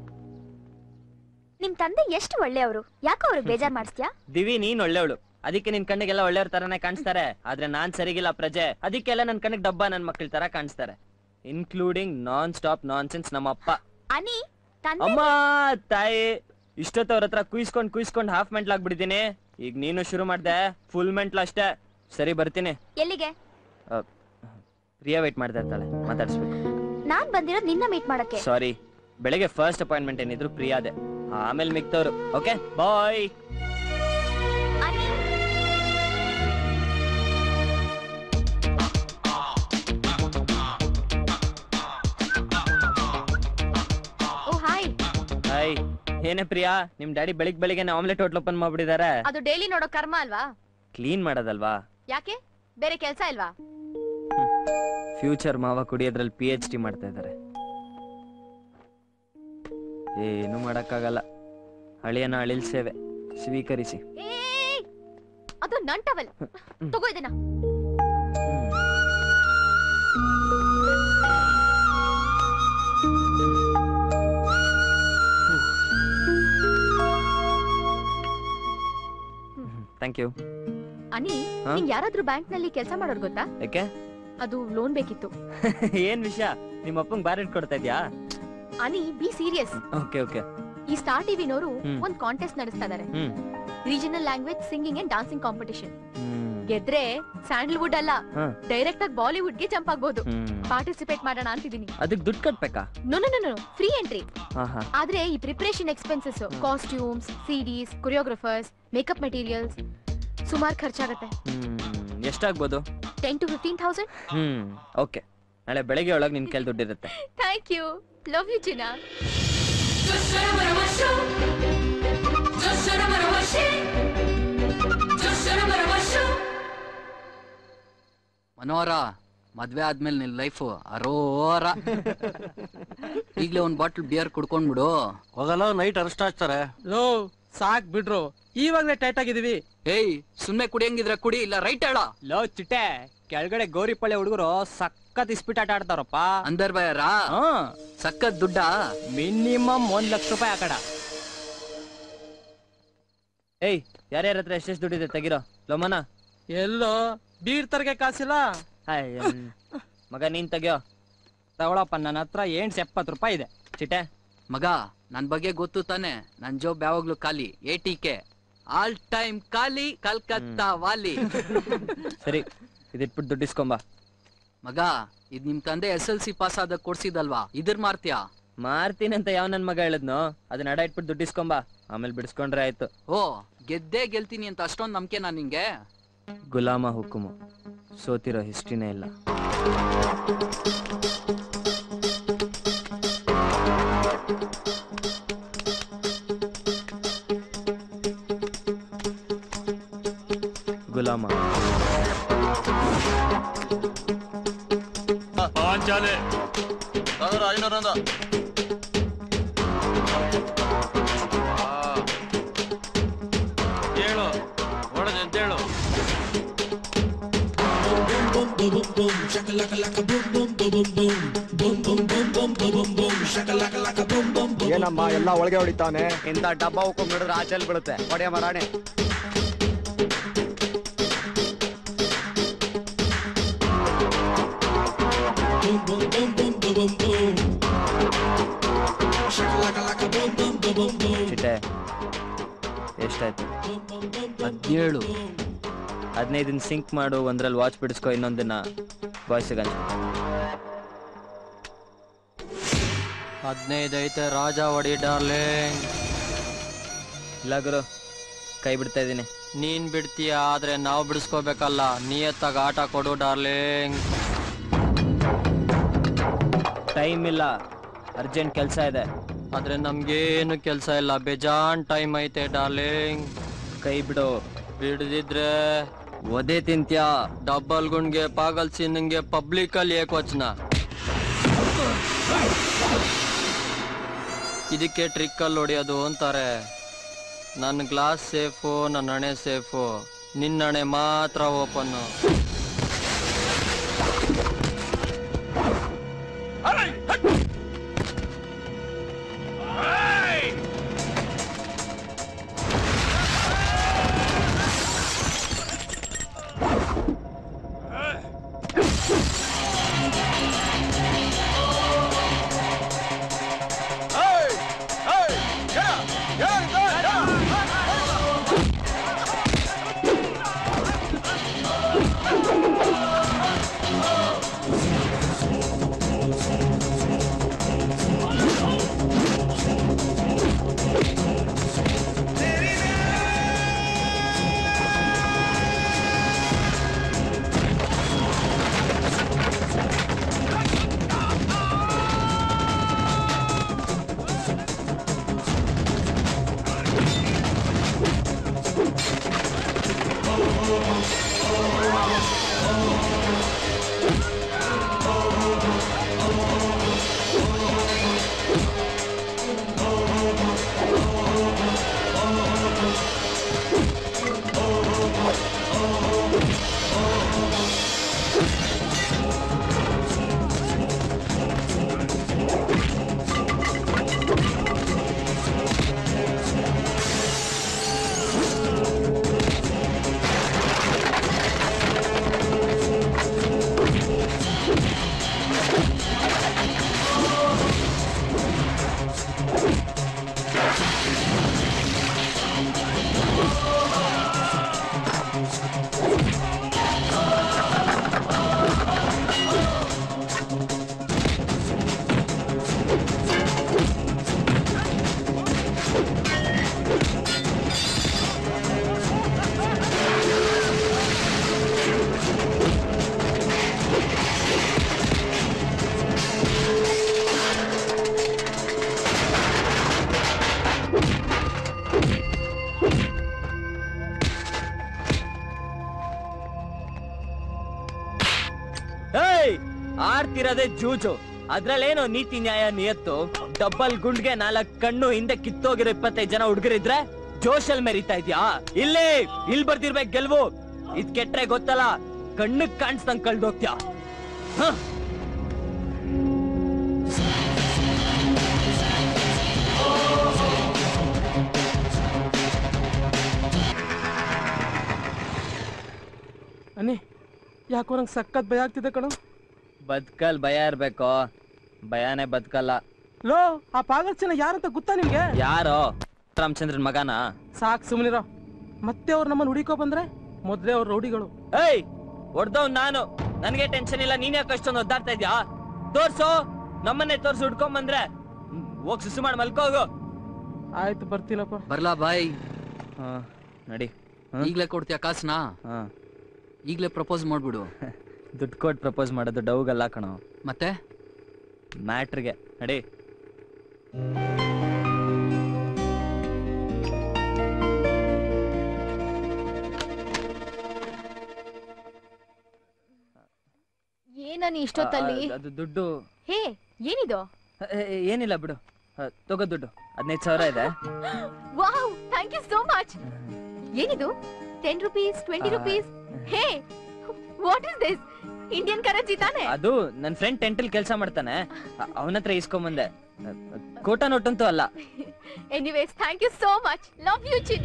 ನಿಮ್ ತಂದೆ ಎಷ್ಟು ಒಳ್ಳೆಯವರು ಯಾಕೋ ಅವ್ರಿಗೆ ಬೇಜಾರ್ ಮಾಡಿಸ್ತ್ಯಾ ದಿವಿ ನೀನ್ ಒಳ್ಳೆವಳು ಅದಕ್ಕೆ ನಿನ್ ಕಣ್ಣಿಗೆಲ್ಲ ಒಳ್ಳೆಯವ್ರ ತರನೇ ಕಾಣಿಸ್ತಾರೆ ಆದ್ರೆ ನಾನ್ ಸರಿಗಿಲ್ಲ ಪ್ರಜೆ ಅದಕ್ಕೆಲ್ಲ ನನ್ ಕಣ್ಣಿಗೆ ಡಬ್ಬ ನನ್ ಮಕ್ಳ ತರ ಕಾಣಿಸ್ತಾರೆ including nonstop nonsense ನಮ್ಮ ಅಪ್ಪ ಅನಿ ತಂದೆ ಅಮ್ಮ ತಾಯಿ ಇಷ್ಟೊತ್ತವ್ರ ಹತ್ರ ಕುಯ್ಸ್ಕೊಂಡ್ ಕುಯ್ಸ್ಕೊಂಡ್ ಹಾಫ್ ಮೆಂಟ್ಲ್ ಆಗ್ಬಿಟ್ಟಿದೀನಿ ಈಗ ನೀನು ಶುರು ಮಾಡ್ದೆ ಫುಲ್ ಮೆಂಟ್ಲ್ ಅಷ್ಟೇ ಸರಿ ಬರ್ತೀನಿ ಎಲ್ಲಿಗೆ ಅ, ಪ್ರಿಯಾ ವೇಟ್ ಮಾಡ್ತಾ ಇರ್ತಾಳೆ ಮಾತಾಡಿಸ್ಬೇಕು ನಾನ್ ಬಂದಿರೋದ್ ನಿನ್ನ ಮೀಟ್ ಮಾಡಕ್ಕೆ ಸಾರಿ ಬೆಳಗ್ಗೆ ಫಸ್ಟ್ ಅಪಾಯಿಂಟ್ಮೆಂಟ್ ಏನಿದ್ರು ಪ್ರಿಯಾದೆ ಆಮೇಲೆ ಮಿಗ್ತವ್ರು okay bye oh hi hi ಏನೇ ಪ್ರಿಯಾ ನಿಮ್ ಡ್ಯಾಡಿ ಬೆಳಿಗ್ ಬೆಳಿಗ್ಗೆ ಆಮ್ಲೆಟ್ ಹೋಟ್ಲ್ ಓಪನ್ ಮಾಡ್ಬಿಟ್ಟಿದ್ದಾರೆ ಅದು ಡೈಲಿ ನೋಡೋ ಕರ್ಮ ಅಲ್ವಾ ಕ್ಲೀನ್ ಮಾಡೋದಲ್ವಾ ಯಾಕೆ ಬೇರೆ ಕೆಲ್ಸ ಇಲ್ವಾ ಫ್ಯೂಚರ್ ಮಾವ ಕುಡಿಯೋದ್ರಲ್ಲಿ ಪಿ ಎಚ್ ಡಿ ಮಾಡ್ತಾ ಇದ್ದಾರೆ ಏನು ಮಾಡಕ್ಕಾಗಲ್ಲ ಹಳಿಯನ ಅಳಿಲ್ ಸೇವೆ ಸ್ವೀಕರಿಸಿ ಏಯ್! ಅದು ನನ್ ಟವಲ್ ತಗೋ ಇದನ್ನ ಥ್ಯಾಂಕ್ ಯು ಅನಿ ಹಾ? ನಿಂಗ್ ಯಾರಾದ್ರೂ ಬ್ಯಾಂಕ್ ನಲ್ಲಿ ಕೆಲಸ ಮಾಡೋರ್ ಗೊತ್ತಾ ಯಾಕೆ ಅದು ಲೋನ್ ಬೇಕಿತ್ತು ಏನ್ ವಿಷಯ ನಿಮ್ಮ ಅಪ್ಪಂಗ್ ಬಾರ್ ಕೊಡ್ತಾ ಇದ್ಯಾ Ani be serious okay okay ಈ ಸ್ಟಾರ್ ಟಿವಿನವರು ಹ್ಮ್. ಒಂದ್ ಕಾಂಟೆಸ್ಟ್ ನಡೆಸ್ತಾ ಇದಾರೆ hmm regional language singing and dancing competition hmm ಗೆದ್ರೆ ಸ್ಯಾಂಡಲ್ವುಡ್ ಅಲ್ಲ ಹಾ. ಡೈರೆಕ್ಟ್ ಆಗಿ ಬಾಲಿವುಡ್ ಗೆ ಜಂಪ್ ಆಗ್ಬೋದು ಹ್ಮ್. ಪಾರ್ಟಿಸಿಪೇಟ್ ಮಾಡೋಣ ಅಂತಿದೀನಿ ಅದಕ್ಕೆ ದುಡ್ಡು ಕಟ್ಬೇಕಾ no no no free entry ಹಾ ಹಾ ಆದ್ರೆ ಈ preparation expenses costumes CDs choreographers makeup materials ಸುಮಾರು ಖರ್ಚಾಗತ್ತೆ ಹ್ಮ್ ಎಷ್ಟಾಗ್ಬೋದು ten to fifteen thousand hmm okay ನಾಳೆ ಬೆಳಗ್ಗೆ ಒಳಗೆ ನಿನ್ ಕೈಲಿ ದುಡ್ಡಿರುತ್ತೆ ಥ್ಯಾಂಕ್ ಯು ಲವ್ ಯು ಜಿನಾ ಮನೋಹರ ಮದ್ವೆ ಆದ್ಮೇಲೆ ನಿನ್ ಲೈಫ್ ಅರೋರ ಈಗ್ಲೇ ಒಂದ್ ಬಾಟ್ಲ್ ಬಿಯರ್ ಕುಡ್ಕೊಂಡ್ಬಿಡು ಹೋಗಲ್ಲ ನೈಟ್ ಅರೆಸ್ಟ್ ಆಗ್ತಾರೆ ಲೋ ಸಾಕ್ ಬಿಡ್ರು ಇವಾಗ್ಲೇ ಟೈಟ್ ಆಗಿದೀವಿ ಏಯ್ ಸುಮ್ನೆ ಕುಡಿಯಂಗಿದ್ರೆ ಕುಡಿ ಇಲ್ಲ ರೈಟ್ ಹೇಳ ಲೋ ಚಿಟ್ಟೆ ಕೆಳಗಡೆ ಗೌರಿಪಳ್ಳಿ ಹುಡುಗರು ಸಖತ್ ಇಸ್ಪಿಟ್ ಆಟ ಆಡ್ತಾರಪ್ಪ ಅಂದರ್ ಬಯರ ಸಖತ್ ದುಡ್ಡ ಮಿನಿಮಮ್ ಒಂದ್ ಲಕ್ಷ ರೂಪಾಯಿ ಆ ಕಡ ಏಯ್ ಯಾರ್ಯಾರ ಹತ್ರ ಎಷ್ಟೆಷ್ಟು ದುಡ್ಡಿದೆ ತೆಗಿರೋ ಲೋಮನ ಎಲ್ಲೋ ಬೀರ್ ತರಗೆ ಕಾಸಿಲ್ಲ ಹಾಯ್ ಹ್ಮ್. ಮಗ ನೀನ್ ತೆಗಿಯೋ ತಗೊಳಪ್ಪ ನನ್ನ ಹತ್ರ ಏಣ್ಸ್ ಎಪ್ಪತ್ತು ರೂಪಾಯಿ ಇದೆ ಚಿಟ್ಟೆ ಮಗ ನನ್ ಬಗ್ಗೆ ಗೊತ್ತು ತಾನೆ ನನ್ ಜಾಬ್ ಯಾವಾಗ್ಲೂ ಖಾಲಿ A T K all time ಖಾಲಿ ಕಲ್ಕತ್ತಾ ವಾಲಿ ಸರಿ ಇದಿಟ್ಬಿಟ್ಟು ದುಡ್ಡು ಇಸ್ಕೊಂಬಾ ಮಗ ಇದ್ ನಿಮ್ ತಂದೆ ಎಸ್ ಎಲ್ ಸಿ ಪಾಸ್ ಆದಾಗ ಕೊಡ್ಸಿದಲ್ವಾ ಇದ್ರ ಮಾರ್ತ್ಯಾ ಮಾರ್ತೀನಿ ಅಂತ ಯಾವ ನನ್ ಮಗ ಹೇಳಿದ್ನೋ ಅದನ್ನ ಅಡ ಇಟ್ಬಿಟ್ಟು ದುಡ್ಡು ಇಸ್ಕೊಂಬಾ ಆಮೇಲೆ ಬಿಡಿಸ್ಕೊಂಡ್ರೆ ಆಯ್ತು ಓ ಗೆದ್ದೇ ಗೆಲ್ತೀನಿ ಅಂತ ಅಷ್ಟೊಂದ್ ನಂಬಿಕೆ ನಾ ನಿಂಗೆ ಗುಲಾಮ ಹುಕುಮು ಸೋತಿರೋ ಹಿಸ್ಟ್ರಿನೇ ಇಲ್ಲ ಗುಲಾಮ ಪಾಂಚಾಲೆ ಸಾವಿರ ಐನೂರೊಂದು ಹೇಳು ಹೊಡೆದೆ ಅಂತ ಹೇಳು ಏನಮ್ಮ ಎಲ್ಲ ಒಳಗೆ ಹೊಡಿತಾನೆ ಇಂಥ ಡಬ್ಬ ಹೋಗ್ಕೊಂಡ್ ಬಿಡಿದ್ರೆ ಆಚೆಲ್ ಬೀಳುತ್ತೆ ಹೊಡೆಯ ಮರಾಣೆ ಚಿಟ್ಟೆ ಎಷ್ಟಾಯ್ತು ಹದಿನೇಳು ಹದಿನೈದನ್ನ ಸಿಂಕ್ ಮಾಡು ಒಂದ್ರಲ್ಲಿ ವಾಚ್ ಬಿಡಿಸ್ಕೊ ಇನ್ನೊಂದನ್ನ ಬಾಯ್ಸಿಗೆ ಹದಿನೈದು ಐತೆ ರಾಜ ಹೊಡಿ ಡಾರ್ಲಿಂಗ್ ಇಲ್ಲ ಗುರು ಕೈ ಬಿಡ್ತಾ ಇದ್ದೀನಿ ನೀನ್ ಬಿಡ್ತೀಯ ಆದ್ರೆ ನಾವು ಬಿಡಿಸ್ಕೋಬೇಕಲ್ಲ ನಿಯತ್ತಾಗ ಆಟ ಕೊಡು ಡಾರ್ಲಿಂಗ್ ಟೈಮ್ ಇಲ್ಲ ಅರ್ಜೆಂಟ್ ಕೆಲಸ ಇದೆ ಆದ್ರೆ ನಮ್ಗೇನು ಕೆಲಸ ಇಲ್ಲ ಬೇಜಾನ್ ಟೈಮ್ ಐತೆ ಡಾರ್ಲಿಂಗ್ ಕೈ ಬಿಡು ಬಿಡದಿದ್ರೆ ಒದೆ ತಿಂತ್ಯಾ ಡಬಲ್ ಗುಂಡ್ಗೆ ಪಾಗಲ್ ಸಿನ್ನಿಂಗೆ ಪಬ್ಲಿಕ್ ಅಲ್ಲಿ ಏಕವಚನ ಇದಕ್ಕೆ ಟ್ರಿಕ್ ಅಲ್ಲಿ ಹೊಡಿಯೋದು ಅಂತಾರೆ ನನ್ನ ಗ್ಲಾಸ್ ಸೇಫು ನನ್ನ ಹಣೆ ಸೇಫು ನಿನ್ನ ಹಣೆ ಮಾತ್ರ ಓಪನ್ನು Hey! ಹೇಯ್ ಆಡ್ತಿರೋದೇ ಜೂಜು ಅದ್ರಲ್ಲೇನೋ ನೀತಿ ನ್ಯಾಯ ನಿಯತ್ತು ಡಬ್ಬಲ್ ಗುಂಡ್ಗೆ ನಾಲ್ಕ್ ಕಣ್ಣು ಹಿಂದೆ ಕಿತ್ತೋಗಿರೋ ಇಪ್ಪತ್ತೈದು ಜನ ಹುಡುಗರಿದ್ರೆ ಜೋಶಲ್ ಮೆರಿತಾ ಇದ್ಯಾ ಇಲ್ಲಿ ಇಲ್ಲಿ ಬರ್ದಿರ್ಬೇಕು ಗೆಲ್ವು ಇದ್ ಕೆಟ್ರೆ ಗೊತ್ತಲ್ಲ ಕಣ್ಣಕ್ ಕಾಣಿಸ್ದಂಗ್ ಕಳ್ದೋಗ್ತ್ಯಾ ಹ ಅನ್ನಿ ಯಾಕೋ ನಂಗೆ ಸಖತ್ ಭಯ ಆಗ್ತಿದೆ ಕಣೋ ಬದ್ಕಲ್ ಭಯ ಇರ್ಬೇಕು ಭಯನೇ ಬದ್ಕಲ್ಲ ಲೋ ಆ ಪಾಗರ್ಚನ ಯಾರಂತ ಗೊತ್ತಾ ನಿಮ್ಗೆ ಯಾರೋ ರಾಮಚಂದ್ರನ್ ಮಗನ ಸಾಕ್ ಸುಮ್ನಿರೋ ಮತ್ತೆ ಅವ್ರು ನಮ್ಮನ್ನ ಹುಡಿಕೋ ಬಂದ್ರೆ ಮೊದ್ಲೇ ಅವ್ರ ರೌಡಿಗಳು ಏಯ್ ಹೊಡ್ದವ್ ನಾನು ನನ್ಗೆ ಟೆನ್ಷನ್ ಇಲ್ಲ ನೀನ್ ಯಾಕೆ ಅಷ್ಟೊಂದು ಒದ್ದಾಡ್ತಾ ಇದ್ಯಾ ತೋರ್ಸು ನಮ್ಮನ್ನೇ ತೋರ್ಸು ಹುಡ್ಕೊಂಡ್ ಬಂದ್ರೆ ಹ್ಮ್, ಹೋಗ್ ಸುಸು ಮಾಡಿ ಮಲ್ಕೋಗು ಆಯ್ತು ಬರ್ತೀನಪ್ಪ ಬರ್ಲಾ ಬಾಯ್ ನಡಿ ಈಗ್ಲೇ ಕೊಡ್ತೀಯ ಕಾಸ್ನ ಈಗ್ಲೇ ಪ್ರಪೋಸ್ ಮಾಡ್ಬಿಡು ದುಡ್ಡು ಕೊಟ್ಟು ಪ್ರಪೋಸ್ ಮಾಡೋದು ಡೌಗಲ್ಲ ಕಣೋ ಮತ್ತೆ ಮ್ಯಾಟ್ರಿಗೆ ನಡಿ ಏನನಿ ಇಷ್ಟೊತ್ತಲ್ಲಿ ಆ, ಅದು ದುಡ್ಡು ಹೇ ಏನಿದು ಏ, ಏ, ಏನಿಲ್ಲ ಬಿಡು ಆ, ತಗೋ ದುಡ್ಡು ಹದಿನೈದು ಸಾವಿರ ಇದೆ wow thank you so much ಏನಿದು ಟೆನ್ ರುಪೀಸ್ ಟ್ವೆಂಟಿ ಆ, rupees hey what is this Indian currency ತಾನೆ ಅದು ನನ್ನ ಫ್ರೆಂಡ್ ಟೆಂಟಲ್ ಕೆಲಸ ಮಾಡ್ತಾನೆ ಅವನ ಹತ್ರ ಇಸ್ಕೊಂಬಂದೆ ಕೋಟ ನೋಟಂತೂ ಅಲ್ಲ anyways thank you so much love you ಚಿನ್ನ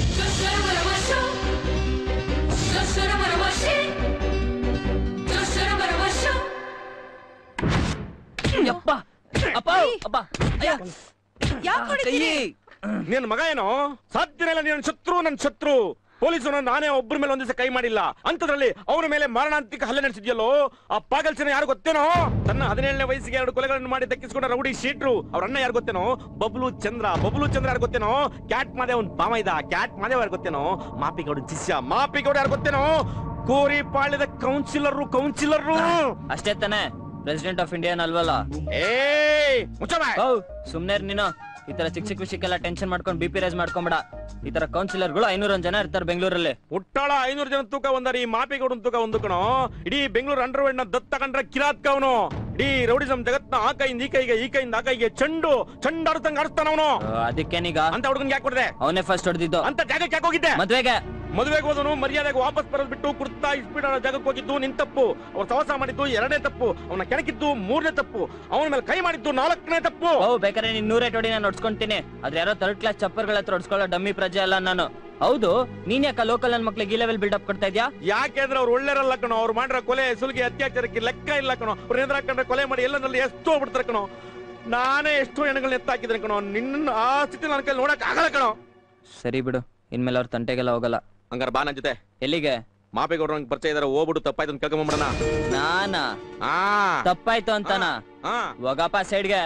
ಯಪ್ಪ ಅಪ್ಪ ಅಪ್ಪ ಅಯ್ಯ. ಕೈ. ನಿನ್ ಮಗ ಏನೋ ಸಾಧ್ಯನೇ ಇಲ್ಲ ನಿನ್ನ ಶತ್ರು ನನ್ನ ಶತ್ರು ಪೊಲೀಸರು ನಾನೇ ಒಬ್ಬರ ಮೇಲೆ ಒಂದಿವಸ ಕೈ ಮಾಡಿಲ್ಲ ಅಂತದ್ರಲ್ಲಿ ಅವನ ಮೇಲೆ ಮಾರಣಾಂತಿಕ ಹಲ್ಲೆ ನಡೆಸಿದ್ಯಲ್ಲೋ ಆ ಪಾಗಲ್ಸನ ಯಾರು ಗೊತ್ತೇನೋ ತನ್ನ ಹದಿನೇಳನೇ ವಯಸ್ಸಿಗೆ ಎರಡು ಕೊಲೆಗಳನ್ನು ಮಾಡಿ ದಕ್ಕಿಸಿಕೊಂಡ ರೌಡಿ ಶೀಟ್ರು ಅವ್ರ ಅಣ್ಣ ಯಾರು ಗೊತ್ತೇನೋ ಬಬ್ಲು ಚಂದ್ರ ಬಬ್ಲು ಚಂದ್ರ ಯಾರು ಗೊತ್ತೇನೋ ಕ್ಯಾಟ್ ಮಾದೇವ್ ಬಾಮ ಇದ ಕ್ಯಾಟ್ ಮಾದೇವ್ ಯಾರು ಗೊತ್ತೇನೋ ಮಾಪಿಗೌಡ ಶಿಷ್ಯ ಮಾಪಿಗೌಡ ಯಾರು ಗೊತ್ತೇನೋ ಕೋರಿ ಪಾಳ್ಯದ ಕೌನ್ಸಿಲರ್ ಕೌನ್ಸಿಲರ್ ಅಷ್ಟೇ ತಾನೆ ಪ್ರೆಸಿಡೆಂಟ್ ಆಫ್ ಇಂಡಿಯನ್ ಅಲ್ವಲ್ಲ ಏಯ್ ಹೌ ಸುಮ್ನೆ ಇರು ನೀನು ಈ ತರ ಚಿಕ್ಕ ಚಿಕ್ಕ ವಿಷಯಕ್ಕೆಲ್ಲ ಟೆನ್ಷನ್ ಮಾಡ್ಕೊಂಡು ಬಿ ಪಿ ರೈಸ್ ಮಾಡ್ಕೊಂಬೇಡ ಈ ತರ ಕೌನ್ಸಿಲರ್ಗಳು ಐನೂರೊಂದ್ ಜನ ಇರ್ತಾರೆ ಬೆಂಗಳೂರಲ್ಲಿ ಹುಟ್ಟಾಳ ಐನೂರು ಜನ ತೂಕ ಒಂದರಿ ಈ ಮಾಪಿಗೌಡನ್ ತೂಕ ಒಂದು ಕಣೋ ಇಡೀ ಬೆಂಗಳೂರು ಅಂಡರ್ ನ ದತ್ತ ಕಂಡ್ರೆ ಕಿರಾತ್ಕ ಅವನು ಇಡೀ ರೌಡಿಸಂ ಜಗತ್ನ ಆ ಕೈಯಿಂದ ಈ ಕೈಗೆ ಈ ಕೈಯಿಂದ ಆ ಕೈಗೆ ಚೆಂಡು ಚೆಂಡು ಆಡ್ತಂಗ್ ಆಡಿಸ್ತಾನ ಅವನು ಅದಕ್ಕೇನೀಗ ಅಂತ ಹುಡುಗನ್ಗೆ ಯಾಕೆ ಕೊಡ್ದೆ ಅವನೇ ಫಸ್ಟ್ ಹೊಡೆದಿದ್ದು ಅಂತ ಜಾಗಕ್ಕೆ ಯಾಕೆ ಹೋಗಿದ್ದೆ ಮದ್ವೆಗೆ ಮದುವೆಗೆ ಹೋದನು ಮರ್ಯಾದೆಗೆ ವಾಪಸ್ ಬರೋದ್ ಬಿಟ್ಟು ಕುರ್ತಾ ಇಸ್ಪೀಡ್ ಅನ್ನೋ ಜಾಗಕ್ಕೆ ಹೋಗಿದ್ದು ನಿನ್ ತಪ್ಪು ಅವ್ರು ಸವಾಸ ಮಾಡಿದ್ದು ಎರಡನೇ ತಪ್ಪು ಅವನ ಕೆಣಕಿದ್ದು ಮೂರನೇ ತಪ್ಪು ಅವನ ಮೇಲೆ ಕೈ ಮಾಡಿದ್ದು ನಾಲ್ಕನೇ ತಪ್ಪು ಓ ಬೇಕಾದ್ರೆ ನೀನ್ ನೂರೇ ಟೋಡಿ ನಾನು ಹೊಡ್ಸ್ಕೊಂತೀನಿ ಆದ್ರೆ ಯಾರೋ ಥರ್ಡ್ ಕ್ಲಾಸ್ ಚಪ್ಪರ್ಗಳ ಹತ್ರ ಹೊಡ್ಸ್ಕೊಳ್ಳೋ ಡಮ್ಮಿ ಪ್ರಜೆ ಅಲ್ಲ ನಾನು ಹೌದು ನೀನ್ ಯಾಕ ಲೋಕಲ್ ನನ್ ಮಕ್ಳಿಗೆ ಈ ಲೆವೆಲ್ ಬಿಲ್ಡಪ್ ಕೊಡ್ತಾ ಇದ್ಯಾ ಯಾಕೆಂದ್ರೆ ಅವ್ರು ಒಳ್ಳೆರಲ್ಲ ಕಣೋ ಅವ್ರು ಮಾಡಿರೋ ಕೊಲೆ ಸುಲಿಗೆ ಅತ್ಯಾಚಾರಕ್ಕೆ ಲೆಕ್ಕ ಇಲ್ಲ ಕಣೋ ಅವ್ರು ಎದುರಾಕೊಂಡ್ರೆ ಕೊಲೆ ಮಾಡಿ ಎಲ್ಲನಲ್ಲಿ ಎಷ್ಟು ಹೋಗ್ಬಿಡ್ತಾರೆ ಕಣೋ ನಾನೇ ಎಷ್ಟೋ ಹೆಣ್ಣುಗಳನ್ನ ಎತ್ತಾಕಿದ್ರೆ ಕಣೋ ನಿನ್ನ ಆ ಸ್ಥಿತಿ ನನ್ನ ಕೈಲಿ ನೋಡಕ್ ಆಗಲ್ಲ ಕಣೋ ಸರಿ ಬಿಡು ಇನ್ಮೇಲೆ ಅವ್ರ ತಂಟೆಗೆಲ್ಲ ಹೋಗಲ್ಲ ಹಂಗಾರ ಬಾ ನನ್ ಜೊತೆ ಎಲ್ಲಿಗೆ ಮಾಪೇಗೌಡ್ರ ನಂಗೆ ಪರಿಚಯ ಇದಾರೆ ಹೋಗ್ಬಿಟ್ಟು ತಪ್ಪಾಯ್ತು ಅಂತ ಕೇಳ್ಕೊಂಬಂದ್ಬಿಡಣ ನಾನಾ ಆ ತಪ್ಪಾಯ್ತು ಅಂತಾನ ಆ ಹೋಗಪ್ಪ ಸೈಡ್ಗೆ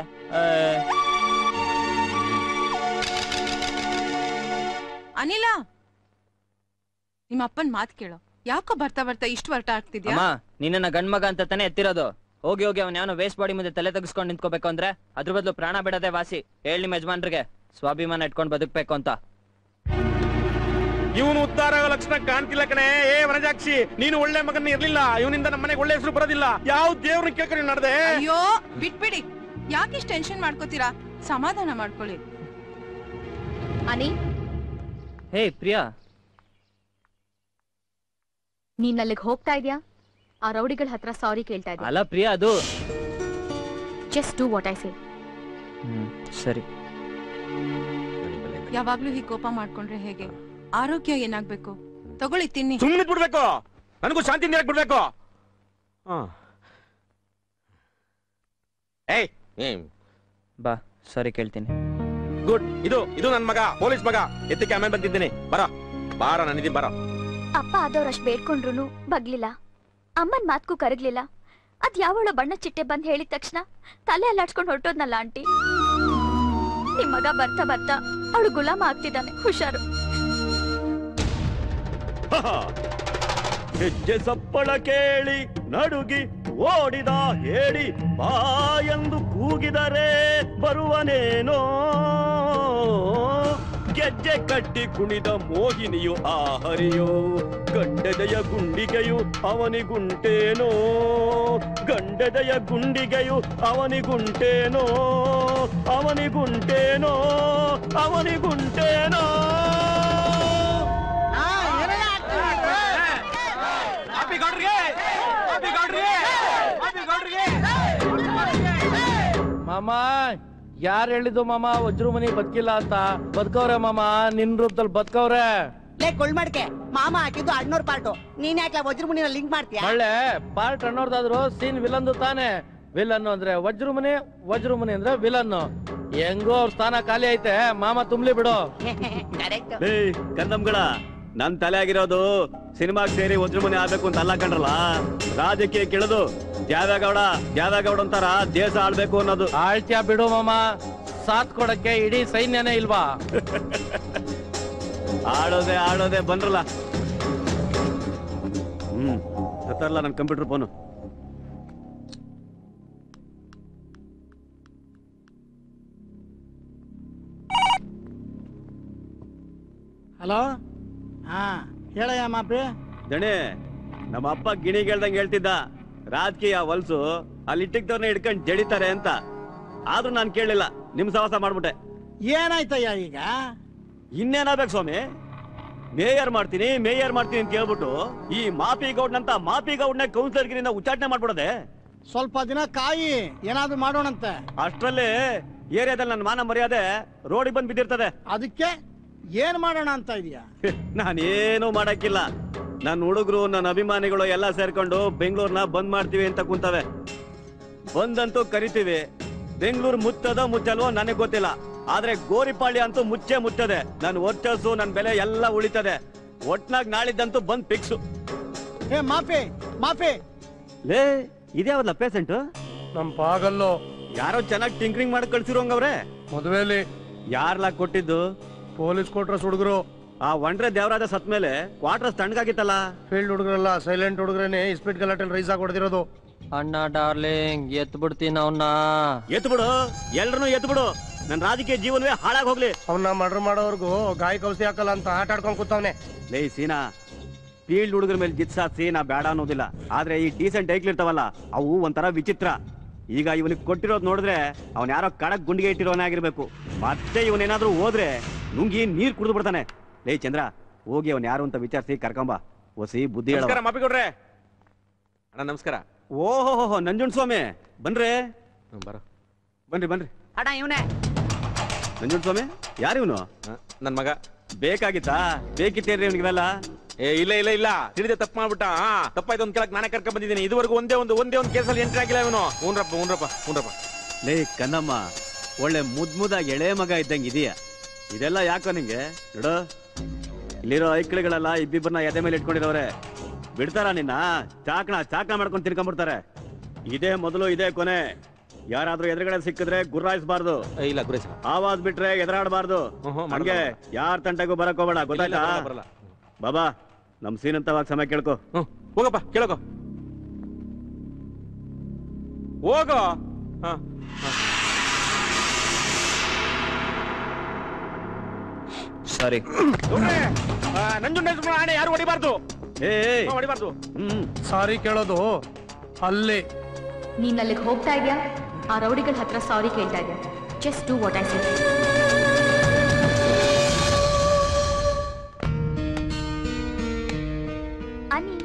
ಅನಿಲ ನಿಮ್ಮ ಅಪ್ಪನ್ ಮಾತ್ ಕೇಳು ಯಾಕೋ ಬರ್ತಾ ಬರ್ತಾ ಇಷ್ಟು ವರ್ಟ ಆಗ್ತಿದ್ಯಾ ಅಮ್ಮ ನಿನ್ನ ಗಂಡ್ ಮಗ ಅಂತ ತಾನೇ ಎತ್ತಿರೋದು ಹೋಗಿ ಹೋಗಿ ಅವ್ನ ಯಾವನೋ ವೇಸ್ಟ್ ಬಾಡಿ ಮುಂದೆ ತಲೆ ತೆಗಿಸ್ಕೊಂಡು ನಿಂತ್ಕೋಬೇಕು ಅಂದ್ರೆ ಅದ್ರ ಬದಲು ಪ್ರಾಣ ಬಿಡದೆ ವಾಸಿ ಹೇಳಿ ನಿಮ್ಮ ಯಜಮಾನ್ರಿಗೆ ಸ್ವಾಭಿಮಾನ ಇಟ್ಕೊಂಡು ಬದುಕ್ಬೇಕು ಅಂತ ಇವನು ಉದ್ಧಾರ ಆಗೋ ಲಕ್ಷಣ ಕಾಣ್ತಿಲ್ಲ ಕಣೆ ಏ ವನಜಾಕ್ಷಿ ನೀನು ಒಳ್ಳೆ ಮಗನ ಇರ್ಲಿಲ್ಲ ಇವನಿಂದ ನಮ್ಮ ಮನೆಗೆ ಒಳ್ಳೆ ಹೆಸರು ಬರೋದಿಲ್ಲ ಯಾವ ದೇವ್ರನ್ನ ಕೇಳ್ಕೊಂಡು ನಡೆದೆ ಅಯ್ಯೋ ಬಿಟ್ಬಿಡಿ ಯಾಕಿಷ್ಟು ಟೆನ್ಷನ್ ಮಾಡ್ಕೋತೀರಾ ಸಮಾಧಾನ ಮಾಡ್ಕೊಳ್ಳಿ ಅನಿ ಹೇ ಪ್ರಿಯಾ ನೀನ್ ಅಲ್ಲಿಗೆ ಹೋಗ್ತಾ ಇದ್ಯಾ ಆ ರೌಡಿಗಳ ಹತ್ರ ಸಾರಿ ಕೇಳ್ತಾ ಇದ್ಯಾ ಅಲ್ಲ ಪ್ರಿಯಾ ಅದು just do what I say hmm ಸರಿ ಯಾವಾಗ್ಲೂ ಹೀಗೆ ಕೋಪ ಮಾಡ್ಕೊಂಡ್ರೆ ಹೇಗೆ ಆರೋಗ್ಯ ಏನಾಗ್ಬೇಕು ತಗೊಳ್ಳಿ ತಿನ್ನಿ ಸುಮ್ಮನೆ ಬಿಡ್ಬೇಕು ನನಗೂ ಶಾಂತಿ ನೀರಕ್ ಬಿಡ್ಬೇಕು ಏಯ್ ಬಾ ಸಾರಿ ಕೇಳ್ತೀನಿ ಗುಡ್ ಇದು ಇದು ನನ್ ಮಗ ಪೊಲೀಸ್ ಮಗ ಎತ್ತಕ್ಕೆ ಆಮೇಲೆ ಬಂದಿದ್ದೀನಿ ಬರ ಬಾರ ನಾನಿದ್ದೀನಿ ಬರ ಅಪ್ಪ ಆದವ್ರಷ್ಟ್ ಬೇಡ್ಕೊಂಡ್ರು ಬಗ್ಲಿಲ್ಲ ಅಮ್ಮನ್ ಮಾತ್ಗೂ ಕರಗ್ಲಿಲ್ಲ ಅದ್ ಯಾವಳ ಬಣ್ಣ ಚಿಟ್ಟೆ ಬಂದ್ ಹೇಳಿದ ತಕ್ಷಣ ತಲೆ ಅಲ್ಲಾಡ್ಸ್ಕೊಂಡ್ ಹೊರಟೋದ್ನಲ್ಲ ಆಂಟಿ ನಿಮ್ ಮಗ ಬರ್ತಾ ಬರ್ತಾ ಅವಳು ಗುಲಾಮ ಆಗ್ತಿದ್ದಾನೆ ಹುಷಾರು ಹೆಜ್ಜೆ ಸಪ್ಪಳ ಕೇಳಿ ನಡುಗಿ ಓಡಿದ ಹೇಳಿ ಬಾಯೆಂದು ಕೂಗಿದರೆ ಬರುವನೇನೋ ಗೆಜ್ಜೆ ಕಟ್ಟಿ ಕುಣಿದ ಮೋಹಿನಿಯು ಆ ಹರಿಯೋ ಗಂಡದೆಯ ಗುಂಡಿಗೆಯು ಅವನಿಗುಂಟೇನೋ ಗಂಡದೆಯ ಗುಂಡಿಗೆಯು ಅವನಿಗುಂಟೇನೋ ಅವನಿಗುಂಟೇನೋ ಅವನಿಗುಂಟೇನೋ ಮಾಮ ಯಾರು ಹೇಳಿದ್ದು ಮಾಮ ವಜ್ರು ಮನಿ ಬದುಕಿಲ್ಲ ಅಂತ ಬದುಕವ್ರೆ ಮಾಮ ನಿನ್ ರೂಪದಲ್ಲಿ ಬದುಕವ್ರೆ ಲೇ ಕೊಳ್ಮಡ್ಕೆ ಮಾಮ ಹಾಕಿದ್ದು ಅಣ್ಣೋರ್ ಪಾರ್ಟು ನೀನ್ ಯಾಕೆ ವಜ್ರಮುನಿನ ಲಿಂಕ್ ಮಾಡ್ತೀಯಾ ಒಳ್ಳೆ ಪಾರ್ಟ್ ಅನ್ನೋರ್ದಾದ್ರು ಸೀನ್ ವಿಲನ್ದು ತಾನೆ ವಿಲನ್ ಅಂದ್ರೆ ವಜ್ರು ಮನಿ ವಜ್ರು ಮನಿ ಅಂದ್ರೆ ವಿಲನ್ ಹೆಂಗೋ ಅವ್ರ ಸ್ಥಾನ ಖಾಲಿ ಐತೆ ಮಾಮ ತುಂಬ್ಲಿ ಬಿಡು ಏಯ್ ಕಂದಮ್ಗಳ ನನ್ ತಲೆ ಆಗಿರೋದು ಸಿನಿಮಾಗ್ ಸೇರಿ ಒದ್ರ ಮನೆ ಆಗ್ಬೇಕು ಅಂತ ಅಲ್ಲ ಕಂಡ್ರಲ್ಲ ರಾಜಕೀಯ ಕೇಳೋದು ದ್ಯಾವೇಗೌಡ ದ್ಯಾವೇಗೌಡ ಅಂತಾರ ದೇಶ ಆಳ್ಬೇಕು ಅನ್ನೋದು ಆಳ್ತ್ಯಾ ಬಿಡು ಮಾಮ ಸಾಥ್ ಕೊಡಕ್ಕೆ ಇಡೀ ಸೈನ್ಯನೇ ಇಲ್ವಾ ಆಡೋದೆ ಆಡೋದೆ ಬಂದ್ರಲ್ಲ ಹ್ಮ್ ಹತ್ತಾರಲ್ಲ ನನ್ ಕಂಪ್ಯೂಟರ್ ಫೋನು ಹಲೋ ಹಾ ಹೇಳಯ್ಯ ಮಾಪಿ ದಣೆ ನಮ್ಮ ಅಪ್ಪ ಗಿಣಿಗೆ ಹೇಳ್ದಂಗೆ ಹೇಳ್ತಿದ್ದ ರಾಜಕೀಯ ಹೊಲ್ಸು ಅಲ್ಲಿ ಇಟ್ಟಿದ್ದವ್ರನ್ನ ಹಿಡ್ಕೊಂಡು ಜಡಿತಾರೆ ಅಂತ ಆದ್ರೂ ನಾನು ಕೇಳಲಿಲ್ಲ ನಿಮ್ ಸಹವಾಸ ಮಾಡ್ಬಿಟ್ಟೆ ಏನಾಯ್ತಯ್ಯ ಈಗ ಇನ್ನೇನಾಗ್ಬೇಕು ಸ್ವಾಮಿ ಮೇಯರ್ ಮಾಡ್ತೀನಿ ಮೇಯರ್ ಮಾಡ್ತೀನಿ ಅಂತ ಹೇಳ್ಬಿಟ್ಟು ಈ ಮಾಪಿ ಗೌಡ್ನಂತ ಮಾಪಿ ಗೌಡ್ನ ಕೌನ್ಸಿಲರ್ಗಿರಿಂದ ಉಚ್ಚಾಟನೆ ಮಾಡ್ಬಿಡೋದೆ ಸ್ವಲ್ಪ ದಿನ ಕಾಯಿ ಏನಾದ್ರೂ ಮಾಡೋಣಂತೆ ಅಷ್ಟ್ರಲ್ಲಿ ಏರಿಯಾದಲ್ಲಿ ನನ್ನ ಮಾನ ಮರ್ಯಾದೆ ರೋಡಿಗೆ ಬಂದ್ ಬಿದ್ದಿರ್ತದೆ ಅದಕ್ಕೆ ಏನ್ ಮಾಡೋಣ ಅಂತ ಇದೀಯಾ ನಾನೇನು ಮಾಡಕ್ಕಿಲ್ಲ ನನ್ನ ಹುಡುಗರು ನನ್ನ ಅಭಿಮಾನಿಗಳು ಎಲ್ಲ ಸೇರ್ಕೊಂಡು ಬೆಂಗಳೂರ್ನ ಬಂದ್ ಮಾಡ್ತೀವಿ ಅಂತ ಕುಂತವೆ ಬಂದಂತೂ ಕರಿತೀವಿ ಬೆಂಗಳೂರು ಮುತ್ತದ ಮುಚ್ಚಲ್ವೋ ನನಗೆ ಗೊತ್ತಿಲ್ಲ ಆದ್ರೆ ಗೋರಿಪಾಳ್ಯ ಅಂತೂ ಮುಚ್ಚೆ ಮುಚ್ಚದೆ ನನ್ನ ವರ್ಚಸ್ಸು ನನ್ನ ಬೆಲೆ ಎಲ್ಲ ಉಳಿತದೆ ಒಟ್ನಾಗ್ ನಾಳಿದ್ದಂತೂ ಬಂದ್ ಫಿಕ್ಸು ಏ ಮಾಫಿ ಮಾಫಿ ಲೇ ಇದ್ಯಾವಲ್ಲ ಪೇಸೆಂಟ್ ನಮ್ ಪಾಗಲ್ಲು ಯಾರೋ ಚೆನ್ನಾಗಿ ಟಿಂಕ್ರಿಂಗ್ ಮಾಡಿ ಕಳ್ಸಿರೋಂಗವ್ರೆ ಮದುವೆಲಿ ಯಾರ್ಲಾ ಕೊಟ್ಟಿದ್ದು ಪೊಲೀಸ್ ಕೊಟ್ರಸ್ ಹುಡುಗರು ಆ ಒಂಡ್ರೆ ದೇವರಾಜ ಸತ್ ಮೇಲೆ ಕ್ವಾರ್ಟರ್ಸ್ ತಣ್ಣಗಾಗಿತ್ತಲ್ಲ ಫೀಲ್ಡ್ ಹುಡುಗರಲ್ಲ ಸೈಲೆಂಟ್ ಹುಡುಗರೇನೆ ಇಸ್ಪೀಟ್ ಗಲಾಟೆಲ್ ರೈಸ್ ಆಗಿ ಹೊಡೆದಿರೋದು ಅಣ್ಣ ಡಾರ್ಲಿಂಗ್ ಎತ್ ಬಿಡ್ತೀನಿ ಅವನ್ನ ಎತ್ ಬಿಡು ಎಲ್ರನ್ನೂ ಎತ್ ಬಿಡು ನನ್ನ ರಾಜಕೀಯ ಜೀವನವೇ ಹಾಳಾಗ್ ಹೋಗ್ಲಿ ಅವನ್ನ ಮರ್ಡರ್ ಮಾಡೋರ್ಗು ಗಾಯ ಕೌಸಿ ಹಾಕಲ್ಲ ಅಂತ ಆಟ ಆಡ್ಕೊಂಡ್ ಕೂತವ್ನೆ ಲೇ ಸೀನಾ ಫೀಲ್ಡ್ ಹುಡುಗರ ಮೇಲೆ ಜಿತ್ ಸಾಧಿಸಿ ನಾ ಬೇಡ ಅನ್ನೋದಿಲ್ಲ ಆದ್ರೆ ಈ ಡೀಸೆಂಟ್ ಇರ್ತಾವಲ್ಲ ಅವು ಒಂಥರ ವಿಚಿತ್ರ ಈಗ ಇವನಿಗೆ ಕೊಟ್ಟಿರೋದು ನೋಡಿದ್ರೆ ಅವ್ನ್ ಯಾರೋ ಕಡಕ್ ಗುಂಡಿಗೆ ಇಟ್ಟಿರೋನೇ ಆಗಿರ್ಬೇಕು ಮತ್ತೆ ಇವನೇನಾದ್ರೂ ಹೋದ್ರೆ ನುಂಗಿ ನೀರ್ ಕುಡಿದು ಬಿಡ್ತಾನೆ ಲೇ ಚಂದ್ರ ಹೋಗಿ ಅವ್ನ್ ಯಾರು ಅಂತ ವಿಚಾರಿಸಿ ಕರ್ಕೊಂಬ ಒಸಿ ಬುದ್ಧಿ ಹೇಳವ. ನಮಸ್ಕಾರ ಮಾಪಿಗೌಡ್ರೆ ಅಣ್ಣ ನಮಸ್ಕಾರ ಓಹೋ ನಂಜುಂಡ್ ಸ್ವಾಮಿ ಬನ್ರಿ ಬರ ಬನ್ರಿ ಬನ್ರಿ ಅಣ್ಣ ಇವನೇ ನಂಜುಂಡ್ ಸ್ವಾಮಿ ಯಾರು ಇವನು ನನ್ ಮಗ ಬೇಕಾಗಿತ್ತಾ ಬೇಕಿತ್ತೇನ್ರಿ ಇವನಿಗೆಲ್ಲ ಏ ಇಲ್ಲ ಇಲ್ಲ ಇಲ್ಲ ತಿಳಿದೆ ತಪ್ಪು ಮಾಡ್ಬಿಟ್ಟ ಹಾ ತಪ್ಪಾಯ್ತು ಒಂದ್ ಕೆಳಕ್ ನಾನೇ ಕರ್ಕೊಂಡ್ ಬಂದಿದ್ದೀನಿ ಇದುವರೆಗೂ ಒಂದೇ ಒಂದು ಒಂದೇ ಒಂದು ಕೇಸಲ್ಲಿ ಎಂಟ್ರಿ ಆಗಿಲ್ಲ ಇವನು ಹ್ಞೂನ್ರಪ್ಪ ಹ್ಞೂನ್ರಪ್ಪ ಹ್ಞೂನ್ರಪ್ಪ ಲೇ ಕನ್ನಮ್ಮ ಒಳ್ಳೆ ಮುದ್ ಮುದ ಎಳೆ ಮಗ ಇದ್ದಂಗೆ ಇದೆಯಾ ಇದೆಲ್ಲ ಯಾಕೋ ನಿಂಗೆ ನೋಡು ಇಲ್ಲಿರೋ ಐಕ್ಳಿಗಳೆಲ್ಲ ಇಬ್ಬಿಬ್ಬರನ್ನ ಎದೆ ಮೇಲೆ ಇಟ್ಕೊಂಡಿರೋರೆ ಬಿಡ್ತಾರ ನಿನ್ನ ಚಾಕಣ ಚಾಕಣ ಮಾಡ್ಕೊಂಡು ತಿನ್ಕೊಂಡ್ಬಿಡ್ತಾರೆ ಇದೇ ಮೊದಲು ಇದೇ ಕೊನೆ ಯಾರಾದ್ರೂ ಎದುರುಗಡೆ ಸಿಕ್ಕಿದ್ರೆ ಗುರ್ರಾಯಿಸಬಾರ್ದು ಇಲ್ಲ ಗುರೇಶ ಆವಾಜ್ ಬಿಟ್ರೆ ಎದುರಾಡಬಾರ್ದು ಹಂಗೆ ಯಾರ ತಂಟೆಗೂ ಬರಕ್ ಹೋಗ್ಬೇಡ ಗೊತ್ತಾಯ್ತಾ ಬರಲ್ಲ, ಬರಲ್ಲ. ಬಾಬಾ ನಮ್ ಸೀನಂತವಾಗ ಸಮಯ ಕೇಳ್ಕೊ ಹೋಗಪ್ಪ ಕೇಳಕೋ ಹೋಗೋ ಹಾ ಸಾರಿ ನಂಜುಂಡೇಶ್ವರ ಆಣೆ ಯಾರು ಹೊಡಿಬಾರ್ದು ಏ ಹಾ, ಹೊಡಿಬಾರ್ದು ಸಾರಿ ಕೇಳೋದು ಅಲ್ಲಿ ನೀನ್ ಅಲ್ಲಿಗೆ ಹೋಗ್ತಾ ಇದ್ಯಾ ಆ ರೌಡಿಗಳ ಹತ್ರ ಸಾರಿ ಕೇಳ್ತಾ ಇದ್ಯಾ just do what I say Ani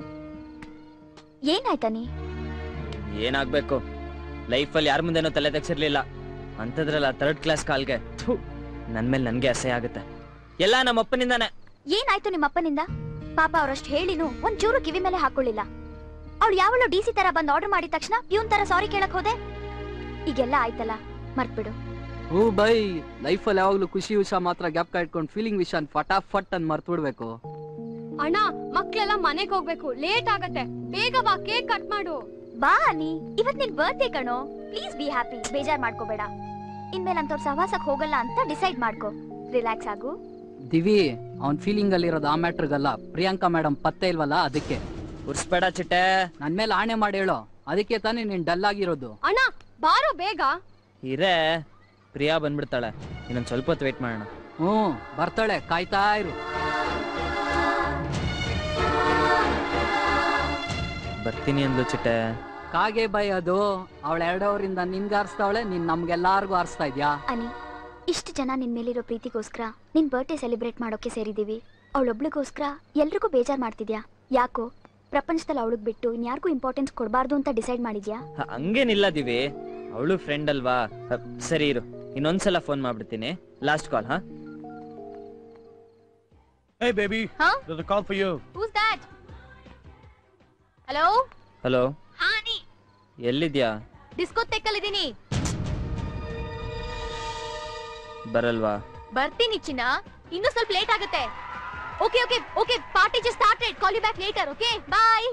ಏನಾಯ್ತನಿ ಏನಾಗ್ಬೇಕು ಲೈಫಲ್ಲಿ ಯಾರ ಮುಂದೆನೂ ತಲೆ ತೆಗ್ಸಿರ್ಲಿಲ್ಲ ಅಂಥದ್ರಲ್ಲ ಥರ್ಡ್ ಕ್ಲಾಸ್ ಕಾಲ್ಗೆ ಥು, ನನ್ ಮೇಲೆ ನನ್ಗೆ ಅಸಹ್ಯ ಆಗುತ್ತೆ ಎಲ್ಲ ನಮ್ಮ ಅಪ್ಪನಿಂದಾನೆ ಏನಾಯ್ತು ನಿಮ್ಮ ಅಪ್ಪನಿಂದ ಪಾಪ ಅವ್ರಷ್ಟು ಹೇಳಿನು ಒಂದ್ ಚೂರು ಕಿವಿ ಮೇಲೆ ಹಾಕೊಳ್ಳಿಲ್ಲ ಅವಳು ಯಾವಳು ಡಿ ಸಿ ತರ ಬಂದ್ ಆರ್ಡರ್ ಮಾಡಿದ ತಕ್ಷಣ ಪ್ಯೂನ್ ತರ ಸಾರಿ ಕೇಳಕ್ ಹೋದೆ ಈಗೆಲ್ಲ ಆಯ್ತಲ್ಲ ಮರ್ತ್ಬಿಡು ಹೂ ಬೈ ಲೈಫಲ್ಲಿ ಯಾವಾಗ್ಲೂ ಖುಷಿ ವಿಷಯ ಮಾತ್ರ ಗ್ಯಾಪ್ ಇಟ್ಕೊಂಡು ಫೀಲಿಂಗ್ ವಿಷಯ ಫಟಾಫಟ್ ಅನ್ ಮರ್ತು ಬಿಡ್ಬೇಕು ಅಣ್ಣ ಮಕ್ಳೆಲ್ಲ ಮನೆಗ್ ಹೋಗ್ಬೇಕು ಲೇಟ್ ಆಗತ್ತೆ ಬೇಗ ಬಾ ಕೇಕ್ ಕಟ್ ಮಾಡು ಬಾ ಅನಿ ಇವತ್ ನಿನ್ ಬರ್ತ್ಡೇ ಕಣೋ ಪ್ಲೀಸ್ ಬಿ ಹ್ಯಾಪಿ ಬೇಜಾರ್ ಮಾಡ್ಕೋಬೇಡ ಇನ್ಮೇಲೆ ಅಂತವ್ರ ಸಹವಾಸಕ್ ಹೋಗಲ್ಲ ಅಂತ ಡಿಸೈಡ್ ಮಾಡ್ಕೋ ರಿಲ್ಯಾಕ್ಸ್ ಆಗು ದಿವಿ ಅವ್ನ್ ಫೀಲಿಂಗ್ ಅಲ್ಲಿ ಇರೋದು ಆ ಮ್ಯಾಟ್ರಿಗಲ್ಲ ಪ್ರಿಯಾಂಕಾ ಮೇಡಮ್ ಪತ್ತೆ ಇಲ್ವಲ್ಲ ಅದಕ್ಕೆ ಉರ್ಸ್ಬೇಡ ಚಿಟ್ಟೆ ನನ್ ಮೇಲೆ ಆಣೆ ಮಾಡಿ ಹೇಳೋ ಅದಕ್ಕೆ ತಾನೇ ನೀನ್ ಡಲ್ ಆಗಿರೋದು ಅಣ್ಣ ಬಾರೋ ಬೇಗ ಇರೇ ಪ್ರಿಯಾ ಬಂದ್ಬಿಡ್ತಾಳೆ ಇನ್ನೊಂದ್ ಸ್ವಲ್ಪ ಹೊತ್ತು ವೇಟ್ ಮಾಡೋಣ ಹ್ಞೂ ಬರ್ತಾಳೆ ಕಾಯ್ತಾ ಇರು ಬರ್ತೀನಿ ಅಂದ್ಲು ಚಿಟ್ಟೆ ಕಾಗೆ ಬೈ ಅದು ಅವಳ ಎರಡವರಿಂದ ನಿನ್ಗೆ ಆರಿಸ್ತಾವಳೆ ನೀನ್ ನಮ್ಗೆಲ್ಲಾರ್ಗು ಆರಿಸ್ತಾ ಇದ್ಯಾ ಅನಿ ಇಷ್ಟು ಜನ ನಿನ್ ಮೇಲಿರೋ ಪ್ರೀತಿಗೋಸ್ಕರ ನಿನ್ ಬರ್ತ್ಡೇ ಸೆಲೆಬ್ರೇಟ್ ಮಾಡೋಕೆ ಸೇರಿದೀವಿ ಅವಳೊಬ್ಳಿಗೋಸ್ಕರ ಎಲ್ರಿಗೂ ಬೇಜಾರ್ ಮಾಡ್ತಿದ್ಯಾ ಯಾಕೋ ಪ್ರಪಂಚದಲ್ಲಿ ಅವಳಿಗೆ ಬಿಟ್ಟು ಇನ್ಯಾರಿಗೂ ಇಂಪಾರ್ಟೆನ್ಸ್ ಕೊಡಬಾರ್ದು ಅಂತ ಡಿಸೈಡ್ ಮಾಡಿದ್ಯಾ ಹ, ಹಂಗೇನಿಲ್ಲ ದಿವಿ ಅವಳು ಫ್ರೆಂಡ್ ಅಲ್ವಾ ಹ, ಸರಿ ಇರು ಇನ್ನೊಂದ್ಸಲ ಫೋನ್ ಮಾಡ್ಬಿಡ್ತೀನಿ ಲಾಸ್ಟ್ ಕಾಲ್ ಹಾ Hey baby, Huh? there's a call for you. Who's that hello hello ಹಾ ನೀ ಎಲ್ಲಿದ್ಯಾ ಡಿಸ್ಕೋತೆಕ್ಕಲ್ಲಿದ್ದೀನಿ ಬರಲ್ವಾ ಬರ್ತೀನಿ ಚಿನ್ನ ಇನ್ನು ಸ್ವಲ್ಪ ಲೇಟ್ ಆಗುತ್ತೆ okay okay okay party just started call you back later okay bye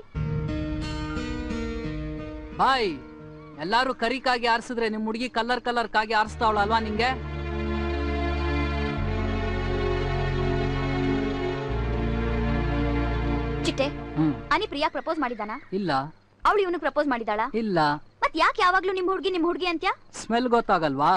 bye ಎಲ್ಲಾರು ಕರಿಕಾಗಿ ಆರಿಸಿದ್ರೆ ನಿಮ್ ಹುಡುಗಿ ಕಲರ್ ಕಲರ್ ಕಾಗಿ ಆರಿಸ್ತಾವಳಲ್ವಾ ನಿಂಗೆ ಚಿಟ್ಟೆ ಹ್ಮ್ ಅನಿ ಪ್ರಿಯಾ ಪ್ರಪೋಸ್ ಮಾಡಿದಾನ ಇಲ್ಲ ಅವಳು ಇವನು ಪ್ರಪೋಸ್ ಮಾಡಿದಾಳ ಇಲ್ಲ ಮತ್ ಯಾಕೆ ಯಾವಾಗ್ಲೂ ನಿಮ್ ಹುಡ್ಗಿ ನಿಮ್ ಹುಡ್ಗಿ ಅಂತ್ಯ ಸ್ಮೆಲ್ ಗೊತ್ತಾಗಲ್ವಾ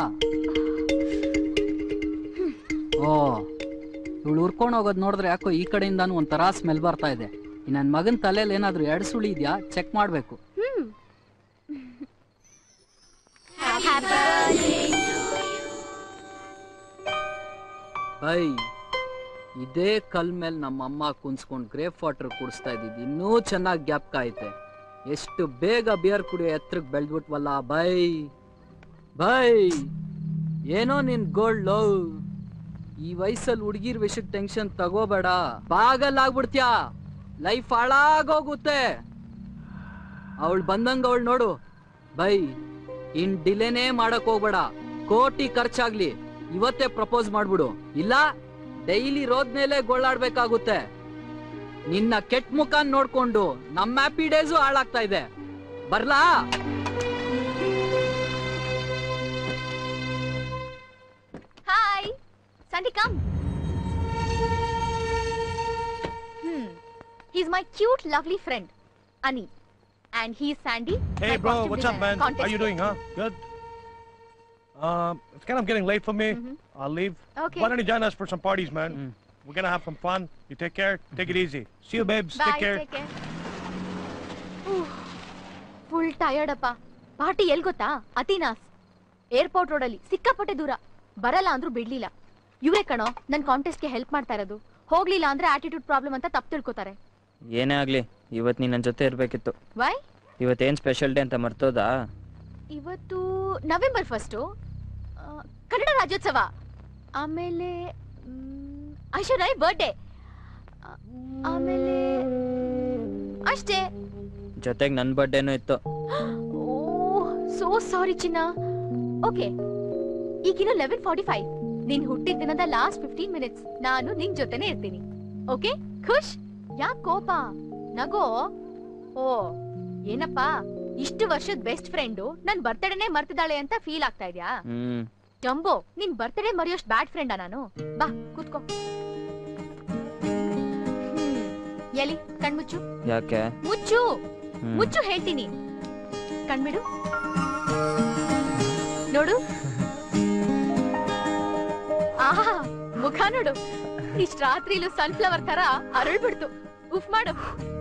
ಓ ಇವಳು ಉರ್ಕೊಂಡು ಹೋಗೋದ್ ನೋಡಿದ್ರೆ ಯಾಕೋ ಈ ಕಡೆಯಿಂದಾನು ಒಂಥರ ಸ್ಮೆಲ್ ಬರ್ತಾ ಇದೆ ಈ ನನ್ ಮಗನ್ ತಲೆಯಲ್ಲಿ ಏನಾದ್ರೂ ಎರಡು ಸುಳಿ ಇದೆಯಾ ಚೆಕ್ ಮಾಡ್ಬೇಕು ಹ್ಮ್ ಬೈ ಇದೇ ಕಲ್ ಮೇಲೆ ನಮ್ಮ ಅಮ್ಮ ಕುನ್ಸ್ಕೊಂಡ್ ಗ್ರೇಪ್ ವಾಟರ್ ಕುಡಿಸ್ತಾ ಇದ್ದಿದ್ದು ಇನ್ನೂ ಚೆನ್ನಾಗಿ ಗ್ಯಾಪ್ಕ ಐತೆ ಎಷ್ಟು ಬೇಗ ಬಿಯರ್ ಕುಡಿಯೋ ಎತ್ತರಕ್ಕೆ ಬೆಳೆದ್ಬಿಟ್ವಲ್ಲ ಬೈ ಬೈ ಏನೋ ನಿನ್ ಗೋಲ್ಡ್ ಲವ್ ಈ ವಯಸ್ಸಲ್ಲಿ ಹುಡುಗಿರ್ ವಿಷಯಕ್ಕೆ ಟೆನ್ಷನ್ ತಗೋಬೇಡ ಬಾಗಲ್ ಆಗ್ಬಿಡ್ತ್ಯಾ ಲೈಫ್ ಹಾಳಾಗೋಗುತ್ತೆ ಅವಳು ಬಂದಂಗ ಅವಳು ನೋಡು ಬೈ ಇನ್ ಡಿಲೇನೇ ಮಾಡಕ್ ಹೋಗ್ಬೇಡ ಕೋಟಿ ಖರ್ಚಾಗ್ಲಿ ಇವತ್ತೇ ಪ್ರಪೋಸ್ ಮಾಡ್ಬಿಡು ಇಲ್ಲ ಡೈಲಿ ರೋದ್ಮೇಲೆ ಗೋಳಾಡ್ಬೇಕಾಗುತ್ತೆ ನಿನ್ನ ಕೆಟ್ಟ ಮುಖ ನೋಡ್ಕೊಂಡು ನಮ್ಮ ಹ್ಯಾಪಿ ಡೇಸು ಹಾಳಾಗ್ತಾ ಇದೆ ಬರ್ಲಾ hi Sandy come Hmm. He's my cute, lovely friend, Ani. And he's Sandy. Hey my bro, costume what's up, designer, man? contest How you doing, huh? Good. Um, it's kind of getting late for me. I'll leave. Okay. Why don't you join us for some parties, man? We're gonna have some fun. You take care. Take it easy. See you, babes. Bye, take care. take care. Full tired ಅಪ್ಪ ಪಾರ್ಟಿ ಎಲ್ ಗೊತ್ತಾ ಅತಿನಾಸ್ ಏರ್ಪೋರ್ಟ್ ರೋಡಲ್ಲಿ ಸಿಕ್ಕಾಪಟ್ಟೆ ದೂರ ಬರಲ್ಲ ಅಂದ್ರೂ ಬಿಡ್ಲಿಲ್ಲ ಇವರೇ ಕಣೋ ನನ್ ಕಾಂಟೆಸ್ಟ್ಗೆ ಹೆಲ್ಪ್ ಮಾಡ್ತಾ ಇರೋದು ಹೋಗ್ಲಿಲ್ಲ ಅಂದ್ರೆ ಆಟಿಟ್ಯೂಡ್ ಪ್ರಾಬ್ಲಮ್ ಅಂತ ತಪ್ಪು ತಿಳ್ಕೊತಾರೆ ಏನೇ ಆಗ್ಲಿ ಇವತ್ ನೀನ್ ನನ್ ಜೊತೆ ಇರ್ಬೇಕಿತ್ತು ವೈ ಇವತ್ತೇನ್ ಸ್ಪೆಷಲ್ ಡೇ ಅಂತ ಮರ್ತೋದಾ ಇವತ್ತು ನವೆಂಬರ್ ಫಸ್ಟು ಕನ್ನಡ ರಾಜ್ಯೋತ್ಸವ ಆಮೇಲೆ ಮ್, ಐಶ್ವರ್ಯ ಬರ್ಡೇ ಆಮೇಲೆ ಅಷ್ಟೇ ಜೊತೆಗ್ ನನ್ ಬರ್ಡೇನೂ ಇತ್ತು ಓ ಸೋ ಸಾರಿ ಚಿನ್ನ ಓಕೆ ಈಗಿನ ಲೆವೆನ್ ಫಾರ್ಟಿ ಫೈವ್ ನೀನ್ ಹುಟ್ಟಿದ ದಿನದ ಲಾಸ್ಟ್ ಫಿಫ್ಟೀನ್ ಮಿನಿಟ್ಸ್ ನಾನು ನಿನ್ ಜೊತೆನೆ ಇರ್ತೀನಿ ಓಕೆ ಖುಷ್ ಯಾಕ್ ಕೋಪ ನಗೋ ಓ ಏನಪ್ಪಾ ಇಷ್ಟು ವರ್ಷದ ಬೆಸ್ಟ್ ಫ್ರೆಂಡು ನನ್ ಬರ್ತಡೇನೆ ಮರ್ತಿದ್ದಾಳೆ ಅಂತ ಫೀಲ್ ಆಗ್ತಾ ಇದ್ಯಾ ಹ್ಮ್ ಜಂಬೋ ನಿನ್ ಬರ್ತಡೇ ಮರೆಯೋಷ್ಟು ಬ್ಯಾಡ್ ಫ್ರೆಂಡಾ ನಾನು ಬಾ ಕೂತ್ಕೋ ಹ್ಮ್. ಎಲ್ಲಿ ಕಣ್ಮುಚ್ಚು ಯಾಕೆ ಮುಚ್ಚು ಹ್ಮ್. ಮುಚ್ಚು ಹೇಳ್ತೀನಿ ಕಣ್ಬಿಡು ನೋಡು ಆಹಾ ಮುಖ ನೋಡು ಇಷ್ಟ ರಾತ್ರಿಲು ಸನ್ಫ್ಲವರ್ ತರ ಅರಳ್ಬಿಡ್ತು ಉಫ್ ಮಾಡು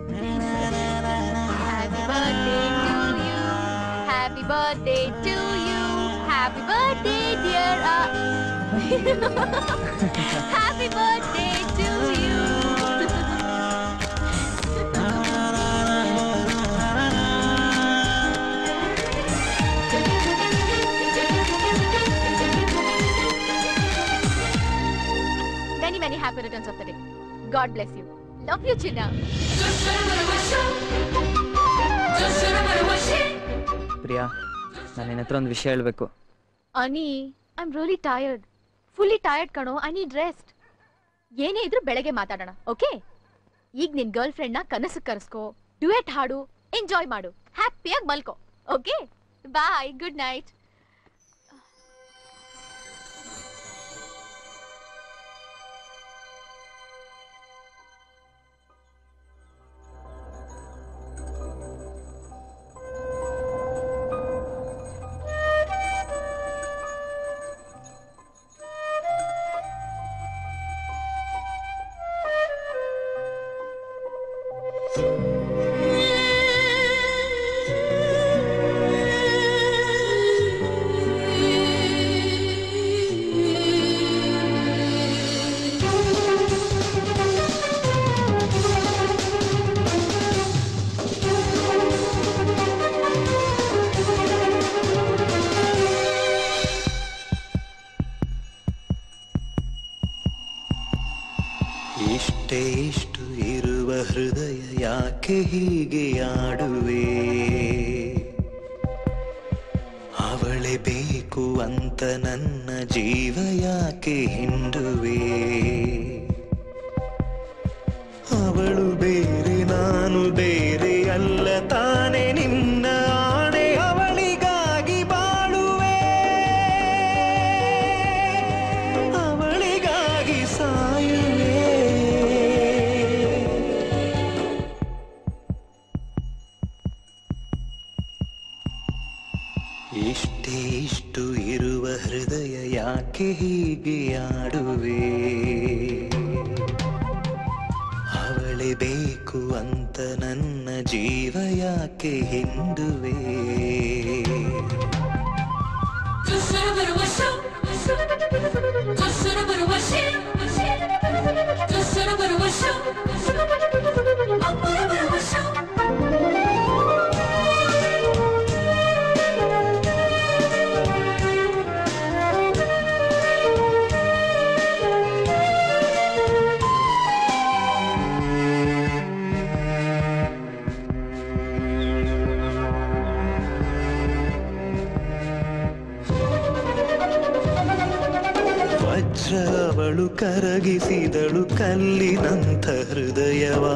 happy birthday to you happy birthday to you happy birthday dear happy birthday to you Many, many happy returns of the day. God bless you. Love you, Chinna. Priya ನಾನು ನಿನ್ನ ಹತ್ರ ಒಂದು ವಿಷಯ ಹೇಳಬೇಕು Ani I am really tired fully tired ಕಣೋ ಐ ನೀಡ್ ರೆಸ್ಟ್ ಏನೇ ಇದ್ರೂ ಬೆಳಗ್ಗೆ ಮಾತಾಡೋಣ ಓಕೆ ಈಗ ನಿನ್ ಗರ್ಲ್ ಫ್ರೆಂಡ್ ನ ಕನಸು ಕರೆಸ್ಕೋ ಡುಯೆಟ್ ಹಾಡು ಎಂಜಾಯ್ ಮಾಡು ಹ್ಯಾಪಿಯಾಗಿ ಮಲ್ಕೋ ಓಕೆ ಬಾಯ್ ಗುಡ್ ನೈಟ್ ಇಷ್ಟೇ ಇಷ್ಟು ಇರುವ ಹೃದಯ ಯಾಕೆ ಹೀಗೆ ಆಡುವೆ ಅವಳೆ ಬೇಕು ಅಂತ ನನ್ನ ಜೀವ ಯಾಕೆ ಹಿಂಡುವೆ ಅವಳು ಬೇರೆ ನಾನು ಬೇರೆ ಅಲ್ಲ ತಾನೆ ನಿನ್ನ ಆಣೆ ಅವಳಿಗಾಗಿ ಬಾಳುವೆ ಅವಳಿಗಾಗಿ ಸಾಯುವೆ ಇಷ್ಟೇ ಇಷ್ಟು ಇರುವ ಹೃದಯ ಯಾಕೆ ಹೀಗೆ ಆಡುವೆ ಅವಳೆ ಬೇಕು ಅಂತ ನನ್ನ ಜೀವ ಯಾಕೆ ಹಿಂಡುವೆ ವಜ್ರ ಅವಳು ಕರಗಿಸಿದಳು ಕಲ್ಲಿನಂಥ ಹೃದಯವಾ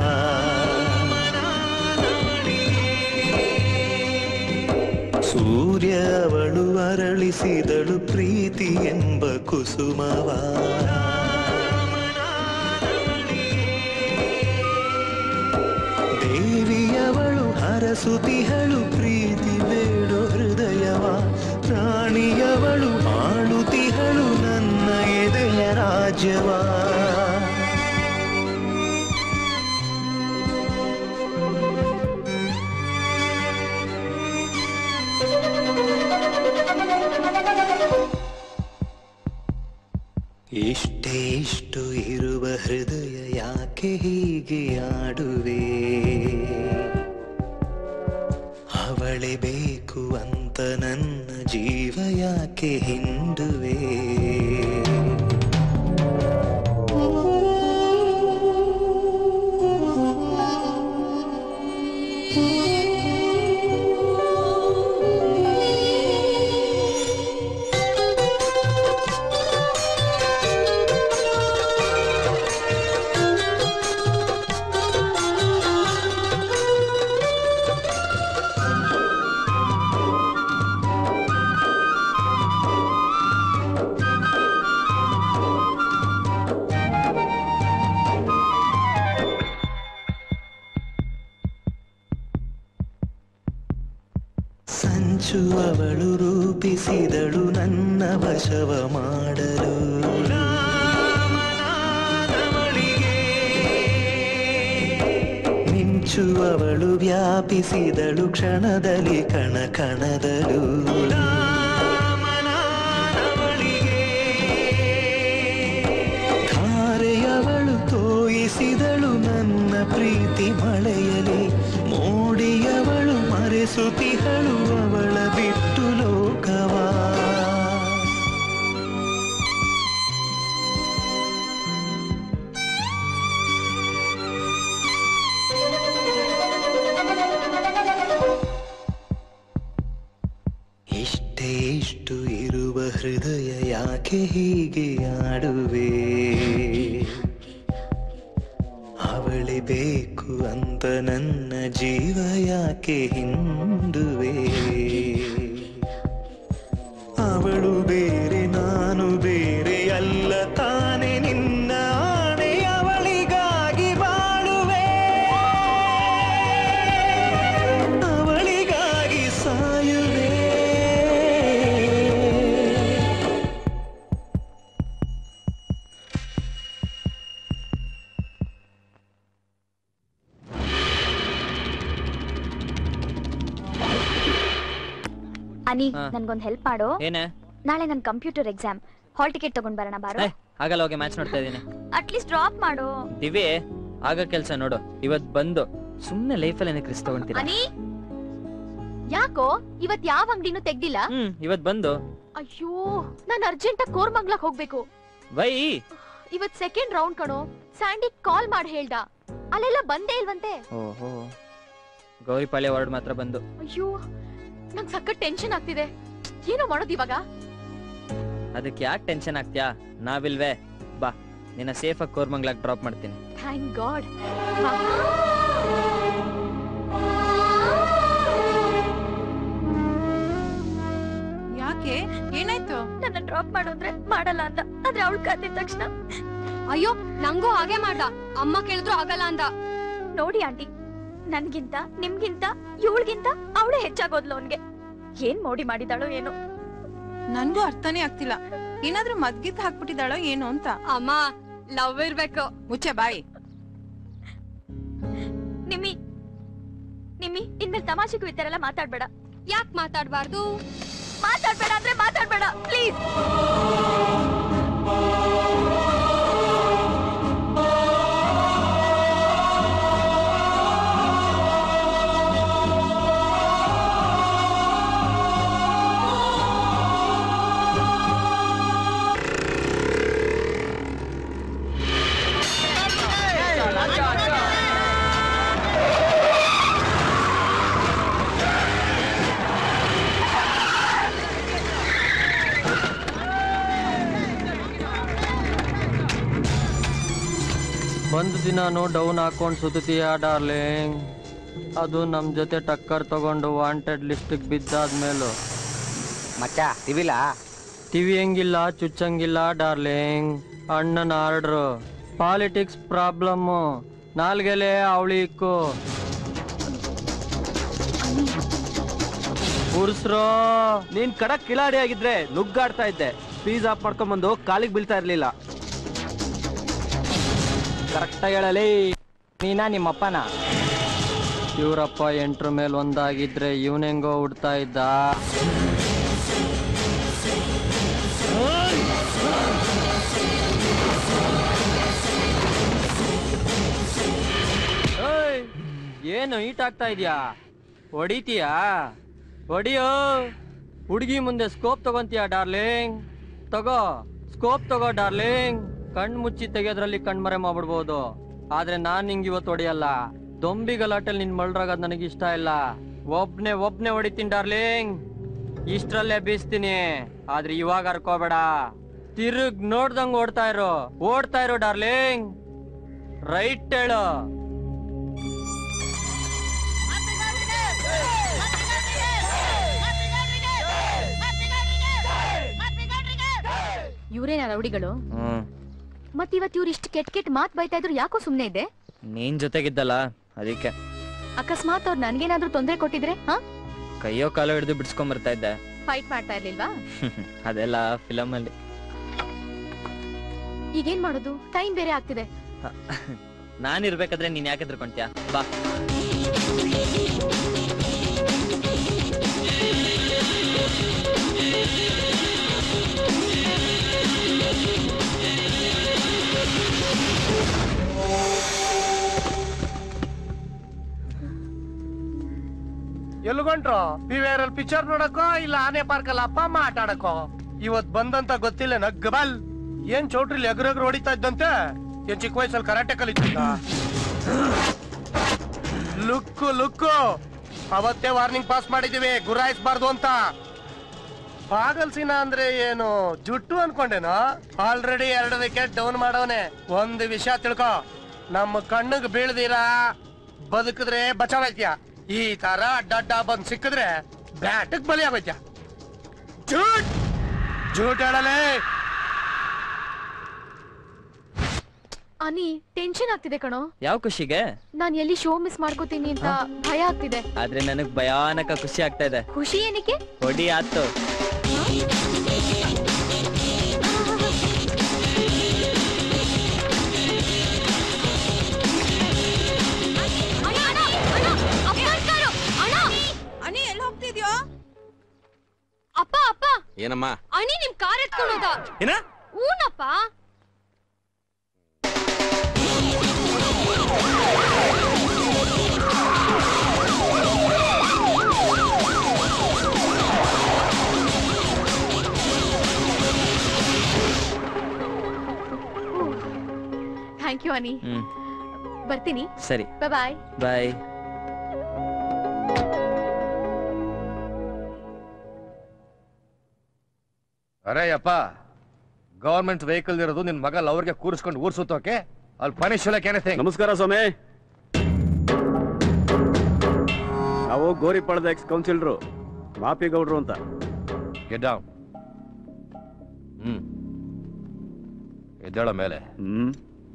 ಸೂರ್ಯ ಅವಳು ಅರಳಿಸಿದಳು ಪ್ರೀತಿ ಎಂಬ ಕುಸುಮವಾ ದೇವಿಯವಳು ಹರಸುತಿಹಳು ಪ್ರೀತಿ ಬೇಡೋ ಹೃದಯವ ರಾಣಿಯವಳು ಆಳುತಿಹಳು ನನ್ನ ಎದೆಯ ರಾಜ್ಯವಾ ಇಷ್ಟೇ ಇಷ್ಟು ಇರುವ ಹೃದಯ ಯಾಕೆ ಹೀಗೆ ಆಡುವೆ ಅವಳೆ ಬೇಕು ಅಂತ ನನ್ನ ಜೀವ ಯಾಕೆ ಹಿಂಡುವೆ ಸಂಚು ಅವಳು ರೂಪಿಸಿದಳು ನನ್ನ ವಶವ ಮಾಡಲು ಹೆಚ್ಚು ಅವಳು ವ್ಯಾಪಿಸಿದಳು ಕ್ಷಣದಲ್ಲಿ ಕಣ ಕಣದಳು ಧಾರೆಯವಳು ತೋಯಿಸಿದಳು ನನ್ನ ಪ್ರೀತಿ ಮಳೆಯಲಿ ಮೋಡಿಯವಳು ಮರೆಸುತ್ತಿಹಳು ಅವಳ ಬಿಟ್ಟು ಲೋಕವಾ ಇಷ್ಟೇ ಇಷ್ಟು ಇರುವ ಹೃದಯ ಯಾಕೆ ಹೀಗೆ ಆಡುವೆ ಅವಳೆ ಬೇಕು ಅಂತ ನನ್ನ ಜೀವ ಯಾಕೆ ಹಿಂಡುವೆ ಅವಳು ಬೇರೆ ನಾನು ಬೇರೆ ಅಲ್ಲ ತಾನೆ ನಿನ್ನ ಆಣೆ ಅವಳಿಗಾಗಿ ಬಾಳುವೆ ಅವಳಿಗಾಗಿ ಸಾಯುವೆ ಅನಿ ಹಾ. ನನ್ಗೊಂದ್ ಹೆಲ್ಪ್ ಮಾಡು ಏನೇ ನಾಳೆ ನನ್ ಕಂಪ್ಯೂಟರ್ ಎಕ್ಸಾಮ್ ಹಾಲ್ ಟಿಕೆಟ್ ತಗೊಂಡ್ ಬರೋಣ ಬಾರೋ ಏ, ಆಗಲ್ಲ ಹೋಗಿ ಮ್ಯಾಚ್ ನೋಡ್ತಾ ಇದೀನಿ ಅಟ್ಲೀಸ್ಟ್ ಡ್ರಾಪ್ ಮಾಡು ದಿವಿ ಆಗ ಕೆಲ್ಸ ನೋಡು ಇವತ್ ಬಂದು ಸುಮ್ನೆ ಲೈಫಲ್ಲಿ ಏನಕ್ಕೆ ರಿಸ್ಕ್ ತಗೊಂತೀರಾ ಅನಿ ಯಾಕೋ ಇವತ್ ಯಾವ ಅಂಗಡಿನೂ ತೆಗ್ದಿಲ್ಲ ಹ್ಮ್ ಇವತ್ ಬಂದು ಅಯ್ಯೋ ನಾನ್ ಅರ್ಜೆಂಟ್ ಆಗಿ ಕೋರ್ಮಂಗ್ಲಕ್ ಹೋಗ್ಬೇಕು ಬೈ ಇವತ್ ಸೆಕೆಂಡ್ ರೌಂಡ್ ಕಣೋ ಸ್ಯಾಂಡಿ ಕಾಲ್ ಮಾಡಿ ಹೇಳ್ದ ಅಲ್ಲೆಲ್ಲ ಬಂದೇ ಇಲ್ವಂತೆ ಓಹೋ ಗೌರಿಪಾಳ್ಯ ವಾರ್ಡ್ ಮಾತ್ರ ಬಂದು ಅಯ್ಯೋ ನಂಗ್ ಸಖತ್ ಟೆನ್ಷನ್ ಆಗ್ತಿದೆ ಏನೋ ಮಾಡೋದು ಇವಾಗ ಅದಕ್ಕೆ ಯಾಕೆ ಟೆನ್ಷನ್ ಆಗ್ತ್ಯಾ ನಾವಿಲ್ವೇ ಬಾ ನಿನ್ನ ಸೇಫ್ ಆಗಿ ಕೋರ್ಮಂಗ್ಲಾಗ್ ಡ್ರಾಪ್ ಮಾಡ್ತೀನಿ ಥ್ಯಾಂಕ್ ಗಾಡ್ ಯಾಕೆ ಏನಾಯ್ತು ನನ್ನ ಡ್ರಾಪ್ ಮಾಡು ಅಂದ್ರೆ ಮಾಡಲ್ಲ ಅಂತ ಆದ್ರೆ ಅವಳು ಕದ್ದಿದ ತಕ್ಷಣ ಅಯ್ಯೋ ನಂಗೂ ಹಾಗೆ ಮಾಡ್ದ ಅಮ್ಮ ಕೇಳಿದ್ರು ಆಗಲ್ಲ ಅಂದ ನೋಡಿ ಆಂಟಿ ನನ್ಗಿಂತ ನಿಮ್ಗಿಂತ ಇವಳಿಗಿಂತ ಅವಳೇ ಹೆಚ್ಚಾಗೋದ್ಲು ಅವನ್ಗೆ ಏನ್ ಮೋಡಿ ಮಾಡಿದಾಳೋ ಏನೋ ನನ್ಗೂ ಅರ್ಥನೇ ಆಗ್ತಿಲ್ಲ ಏನಾದ್ರೂ ಮದ್ಗಿತ್ ಹಾಕ್ಬಿಟ್ಟಿದಾಳೋ ಏನು ಅಂತ ಅಮ್ಮ ಲವ್ ಇರ್ಬೇಕು ಮುಚ್ಚೆ ಬಾಯಿ ನಿಮ್ಮಿ ನಿಮ್ಮಿ ಇನ್ಮೇಲೆ ತಮಾಷೆಗೂ ಈ ತರ ಎಲ್ಲ ಮಾತಾಡ್ಬೇಡ ಯಾಕೆ ಮಾತಾಡ್ಬಾರ್ದು ಮಾತಾಡ್ಬೇಡ ಅಂದ್ರೆ ಮಾತಾಡ್ಬೇಡ ಪ್ಲೀಸ್ ಒಂದು ದಿನಾನು ಡೌನ್ ಹಾಕೊಂಡು ಸುತ್ತೀಯ ಡಾರ್ಲಿಂಗ್ ಅದು ನಮ್ ಜೊತೆ ಟಕ್ಕರ್ ತಗೊಂಡು ವಾಂಟೆಡ್ ಲಿಸ್ಟಿಗೆ ಬಿದ್ದಾದ್ಮೇಲೂ ಮಚ್ಚ ತಿವಿಲ ಟಿವಿ ಹೆಂಗಿಲ್ಲ ಚುಚ್ಚಂಗಿಲ್ಲ ಡಾರ್ಲಿಂಗ್ ಅಣ್ಣನ ಆರ್ಡ್ರು ಪಾಲಿಟಿಕ್ಸ್ ಪ್ರಾಬ್ಲಮ್ಮು ನಾಲ್ಗೆಲೆ ಅವಳಿ ಇಕ್ಕು ಉರ್ಸ್ರೋ ನೀನ್ ಕಡಕ್ ಕಿಲಾಡಿ ಆಗಿದ್ರೆ ನುಗ್ಗಾಡ್ತಾ ಇದ್ದೆ ಫೀಸ್ ಆಫ್ ಮಾಡ್ಕೊಂಬಂದು ಕಾಲಿಗೆ ಬೀಳ್ತಾ ಇರ್ಲಿಲ್ಲ ಕರೆಕ್ಟಾಗಿ ಹೇಳಲಿ ನೀನಾ ನಿಮ್ಮಪ್ಪನ ಇವರಪ್ಪ ಎಂಟ್ರ ಮೇಲೆ ಒಂದಾಗಿದ್ರೆ ಇವನೆಂಗೋ ಹುಡ್ತಾ ಇದ್ದ ಏಯ್, ಏನು ಈಟ್ ಆಗ್ತಾ ಇದ್ಯಾ ಹೊಡಿತೀಯಾ ಹೊಡಿಯೋ ಹುಡುಗಿ ಮುಂದೆ ಸ್ಕೋಪ್ ತಗೊಂತೀಯಾ ಡಾರ್ಲಿಂಗ್ ತಗೋ ಸ್ಕೋಪ್ ತಗೋ ಡಾರ್ಲಿಂಗ್ ಕಣ್ ಮುಚ್ಚಿ ತೆಗೆಯೋದ್ರಲ್ಲಿ ಕಣ್ಮರೆ ಮಾಡ್ಬಿಡ್ಬೋದು ಆದ್ರೆ ನಾನ್ ನಿಂಗೆ ಇವತ್ತು ಹೊಡಿಯಲ್ಲ ದೊಂಬಿ ಗಲಾಟೆಲ್ ನಿನ್ ಮಳ್ರಾಗದ್ ನನಗೆ ಇಷ್ಟ ಇಲ್ಲ ಒಬ್ನೇ ಒಬ್ನೇ ಹೊಡಿತೀನಿ ಡಾರ್ಲಿಂಗ್ ಇಷ್ಟ್ರಲ್ಲೇ ಬೀಸ್ತೀನಿ ಆದ್ರೆ ಇವಾಗ ಹರ್ಕೋಬೇಡ ತಿರುಗ್ ನೋಡ್ದಂಗ್ ಓಡ್ತಾ ಇರೋ ಓಡ್ತಾ ಇರೋ ಡಾರ್ಲಿಂಗ್ ರೈಟ್ ಹೇಳು ಇವ್ರೇನ ರೌಡಿಗಳು ಹ್ಮ್ ಮತ್ ಇವತ್ ಇವ್ರು ಇಷ್ಟು ಕೆಟ್ ಕೆಟ್ ಮಾತ್ ಬೈತಾ ಇದ್ರು ಯಾಕೋ ಸುಮ್ನೆ ಇದೆ ನೀನ್ ಜೊತೆಗಿದ್ದಲ್ಲ ಅದಕ್ಕೆ ಅಕಸ್ಮಾತ್ ಅವ್ರು ನನ್ಗೇನಾದ್ರೂ ತೊಂದ್ರೆ ಕೊಟ್ಟಿದ್ರೆ ಹಾ ಕೈಯೋ ಕಾಲೋ ಹಿಡಿದು ಬಿಡ್ಸ್ಕೊಂಡ್ ಬರ್ತಾ ಇದ್ದೆ ಫೈಟ್ ಮಾಡ್ತಾ ಇರ್ಲಿಲ್ವಾ ಅದೆಲ್ಲ ಫಿಲಮ್ ಅಲ್ಲಿ ಈಗೇನ್ ಮಾಡೋದು ಟೈಮ್ ಬೇರೆ ಆಗ್ತಿದೆ ನಾನ್ ಇರ್ಬೇಕಾದ್ರೆ ನೀನ್ ಯಾಕೆ ಹೆದರ್ಕೊಂತ್ಯಾ ಬಾ ಎಲ್ಗೊಂಡ್ರು ಪಿ ವಿ ಆರ್ ಪಿಕ್ಚರ್ ನೋಡಕೋ ಇಲ್ಲ ಆನೆ ಪಾರ್ಕ್ ಅಲ್ಲಿ ಅಪ್ಪ ಅಮ್ಮ ಆಟ ಆಡಕೋ ಇವತ್ ಬಂದಂತ ಗೊತ್ತಿಲ್ಲ ನಗ್ಗಬಲ್ ಏನ್ ಚೌಟ್ರಿಲಿ ಎಗ್ರಗ್ರ ಹೊಡಿತಾ ಇದ್ದಂತೆ ಏನ್ ಚಿಕ್ಕ ವಯಸ್ಸಲ್ಲಿ ಕರಾಟೆ ಕಲಿತಿದ್ದ ಲುಕ್ಕು ಲುಕ್ಕು ಅವತ್ತೇ ವಾರ್ನಿಂಗ್ ಪಾಸ್ ಮಾಡಿದೀವಿ ಗುರಾಯಿಸ್ಬಾರ್ದು ಅಂತ ಪಾಗಲ್ಸಿನ ಅಂದ್ರೆ ಏನು ಜುಟ್ಟು ಅನ್ಕೊಂಡೇನೋ ಆಲ್ರೆಡಿ ಎರಡು ವಿಕೆಟ್ ಡೌನ್ ಮಾಡವನೆ ಒಂದು ವಿಷಯ ತಿಳ್ಕೊ ನಮ್ಮ ಕಣ್ಣಿಗೆ ಬೀಳ್ದಿರಾ ಬದುಕಿದ್ರೆ ಬಚಾವೈತ್ಯ ಈ ತರ ಅಡ್ಡಡ್ಡ ಬಂದ್ ಸಿಕ್ಕಿದ್ರೆ ಬ್ಯಾಟಕ್ ಬಲಿ ಆಗೋಯ್ತ್ಯ ಜೂಟ್ ಜೂಟ್ ಹೇಳಲೇ ಅನಿ ಟೆನ್ಷನ್ ಆಗ್ತಿದೆ ಕಣೋ ಯಾವ ಖುಷಿಗೆ ನಾನ್ ಎಲ್ಲಿ ಶೋ ಮಿಸ್ ಮಾಡ್ಕೋತೀನಿ ಅಂತ ಭಯ ಆಗ್ತಿದೆ ಆದ್ರೆ ನನಗ್ ಭಯಾನಕ ಖುಷಿ ಆಗ್ತಾ ಇದೆ ಖುಷಿ ಏನಕ್ಕೆ ಹೊಡಿ ಆತು ಅನಿ ಎಲ್ಲಿ ಹೋಗ್ತಿದ್ಯೋ ಅಪ್ಪ ಅಪ್ಪ ಏನಮ್ಮ ಅಣಿ ನಿಮ್ ಕಾರ್ ಎತ್ಕೊಂಡೋದ ಏನ ಊನಪ್ಪ ಥ್ಯಾಂಕ್ ಯು ಅನಿ ಹ್ಮ್ ಬರ್ತೀನಿ ಸರಿ ಬಾಯ್ ಬಾಯ್ ಅರೆ ಅಪ್ಪ ಗವರ್ಮೆಂಟ್ ವೆಹಿಕಲ್ ಇರೋದು ನಿನ್ ಮಗ ಅವ್ರಿಗೆ ಕೂರಿಸ್ಕೊಂಡು ಊರ್ ಸುತ್ತೋಕೆ ಅಲ್ಲಿ ಪನಿಷ್ ಎನಿಥಿಂಗ್ ನಮಸ್ಕಾರ ಸ್ವಾಮಿ ನಾವು ಗೋರಿಪಾಳದ ಎಕ್ಸ್ ಕೌನ್ಸಿಲರು ಮಾಪಿಗೌಡ್ರು ಅಂತ ಗೆಟ್ ಡೌನ್ ಹ್ಮ್ ಎದ್ದೇಳ ಮೇಲೆ ಹ್ಮ್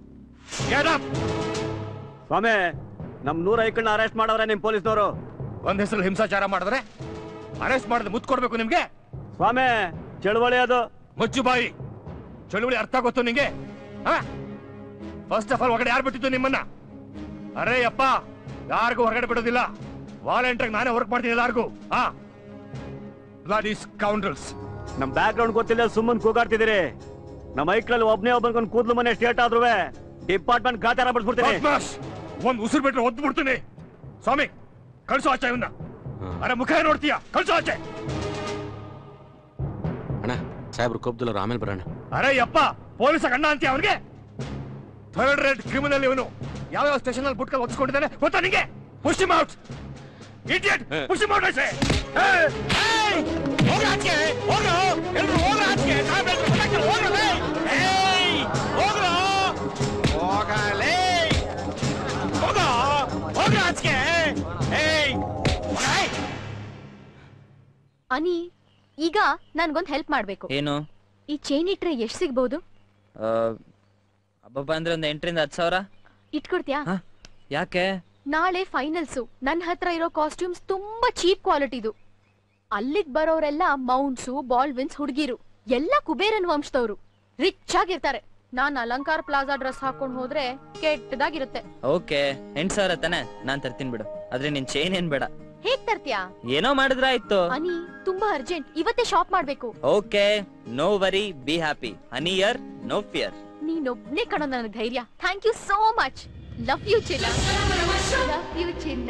ಸ್ವಾಮಿ ನಮ್ ನೂರ ಐಕಣ್ಣ ಅರೆಸ್ಟ್ ಮಾಡವ್ರೆ ನಿಮ್ ಪೊಲೀಸ್ನವರು ಒಂದ್ ಹೆಸರು ಹಿಂಸಾಚಾರ ಮಾಡಿದ್ರೆ ಅರೆಸ್ಟ್ ಮಾಡಿದ್ರೆ ಮುತ್ ಕೊಡ್ಬೇಕು ನಿಮ್ಗೆ ಸ್ವಾಮಿ ಚಳವಳಿ ಅದು ಮುಚ್ಚು ಬಾಯಿ ಚಳುವಳಿ ಅರ್ಥ ಗೊತ್ತು ನಿಂಗೆ ಫಸ್ಟ್ ಆಫ್ ಆಲ್ ಹೊರಗಡೆ ಯಾರು ಬಿಟ್ಟಿದ್ದು ನಿಮ್ಮನ್ನ ಅರೆ ಅಪ್ಪ ಯಾರಿಗೂ ಹೊರಗಡೆ ಬಿಡೋದಿಲ್ಲ ವಾಲಂಟಿಯರ್ ನಾನೇ ವರ್ಕ್ ಮಾಡ್ತೀನಿ ಎಲ್ಲಾರ್ಗೂ ಹಾ ಬ್ಲಡಿ ಸ್ಕೌಂಡ್ರಲ್ಸ್ ನಮ್ ಬ್ಯಾಕ್ ಗ್ರೌಂಡ್ ಗೊತ್ತಿಲ್ಲ ಸುಮ್ಮನ್ ಕೂಗಾಡ್ತಿದ್ದೀರಿ ನಮ್ಮ ಐಕ್ಳಲ್ಲಿ ಒಬ್ನೇ ಒಬ್ಬನ್ಕೊಂಡ್ ಕೂದ್ಲು ಮನೆ ಸ್ಟೇಟ್ ಆದ್ರೂ ಡಿಪಾರ್ಟ್ಮೆಂಟ್ ಗಾಚಾರ ಬಿಡ್ಸ್ಬಿಡ್ತೀನಿ ಬದ್ಮಾಶ್! ಒಂದ್ ಉಸಿರು ಬಿಟ್ರೆ ಒದ್ದು ಬಿಡ್ತೀನಿ ಸ್ವಾಮಿ ಕಳ್ಸು ಆಚೆ ಇವನ್ನ ಅರೆ ಮುಖ ಏನ್ ನೋಡ್ತೀಯ ಕಳ್ಸು ಆಚೆ ಅಣ್ಣ ಸಾಹೇಬ್ರು ಕೋಪದಲ್ಲರು ಆಮೇಲೆ ಬರೋಣ ಅರೆ ಯಪ್ಪ ಪೊಲೀಸ ಗಂಡ ಅಂತೀಯ ಅವನಿಗೆ ಥರ್ಡ್ ರೇಟ್ ಕ್ರಿಮಿನಲ್ ಇವನು ಯಾವ ಯಾವ ಸ್ಟೇಷನ್ ಅಲ್ಲಿ ಬುಟ್ಕಲ್ ಒತ್ಸ್ಕೊಂಡಿದ್ದಾನೆ ಗೊತ್ತಾ ನಿಂಗೆ push out idiot push out ಐಸೆ ಹೋಗ ಆಚೆ ಹೋಗ ಎಲ್ರು ಹೋಗ ಆಚೆ ಸಾಹೇಬ್ರ ಹತ್ರ ಹೊರಗೆ ಹೋಗಲೇ ಏಯ್ ಹೋಗ್ರ ಹೋಗಲೇ ಹೋಗ ಹೋಗ ಆಚೆ ಏಯ್ ಏಯ್ ಅನಿ ಈಗ ನನ್ಗೊಂದ್ ಹೆಲ್ಪ್ ಮಾಡ್ಬೇಕು ಏನು ಈ ಚೈನ್ ಇಟ್ರೆ ಎಷ್ಟ್ ಸಿಗ್ಬೋದು ಆ, ಅಬ್ಬಬ್ಬ ಅಂದ್ರೆ ಒಂದ್ ಎಂಟರಿಂದ ಹತ್ತು ಸಾವಿರ ಇಟ್ಕೊಡ್ತೀಯಾ ಯಾಕೆ ನಾಳೆ ಫೈನಲ್ಸು ನನ್ ಹತ್ರ ಇರೋ ಕಾಸ್ಟ್ಯೂಮ್ಸ್ ತುಂಬಾ ಚೀಪ್ ಕ್ವಾಲಿಟಿದು ಅಲ್ಲಿಗ್ ಬರೋರೆಲ್ಲ ಮೌಂಟ್ಸು ಬಾಲ್ವಿನ್ಸ್ ಹುಡುಗಿರು ಎಲ್ಲ ಕುಬೇರನ್ ವಂಶದವ್ರು ರಿಚ್ ಆಗಿರ್ತಾರೆ ನಾನ್ ಅಲಂಕಾರ ಪ್ಲಾಜಾ ಡ್ರೆಸ್ ಹಾಕೊಂಡ್ ಹೋದ್ರೆ ಕೆಟ್ಟದಾಗಿರುತ್ತೆ ಓಕೆ ಎಂಟ್ ಸಾವಿರ ತಾನೆ ನಾನ್ ತರ್ತೀನಿ ಬಿಡು ಆದ್ರೆ ನಿನ್ ಚೈನ್ ಏನ್ ಬೇಡ ಹೇಗ್ ತರ್ತೀಯಾ ಏನೋ ಮಾಡಿದ್ರ ಆಯ್ತು ಅನಿ ತುಂಬಾ ಅರ್ಜೆಂಟ್ ಇವತ್ತೇ ಶಾಪ್ ಮಾಡ್ಬೇಕು okay no worry be happy honey year no fear ನೀನೊಬ್ನೇ ಕಣೋ ನನಗ್ ಧೈರ್ಯ thank you so much love you ಚಿನ್ನ ಲವ್ ಯು ಚಿನ್ನ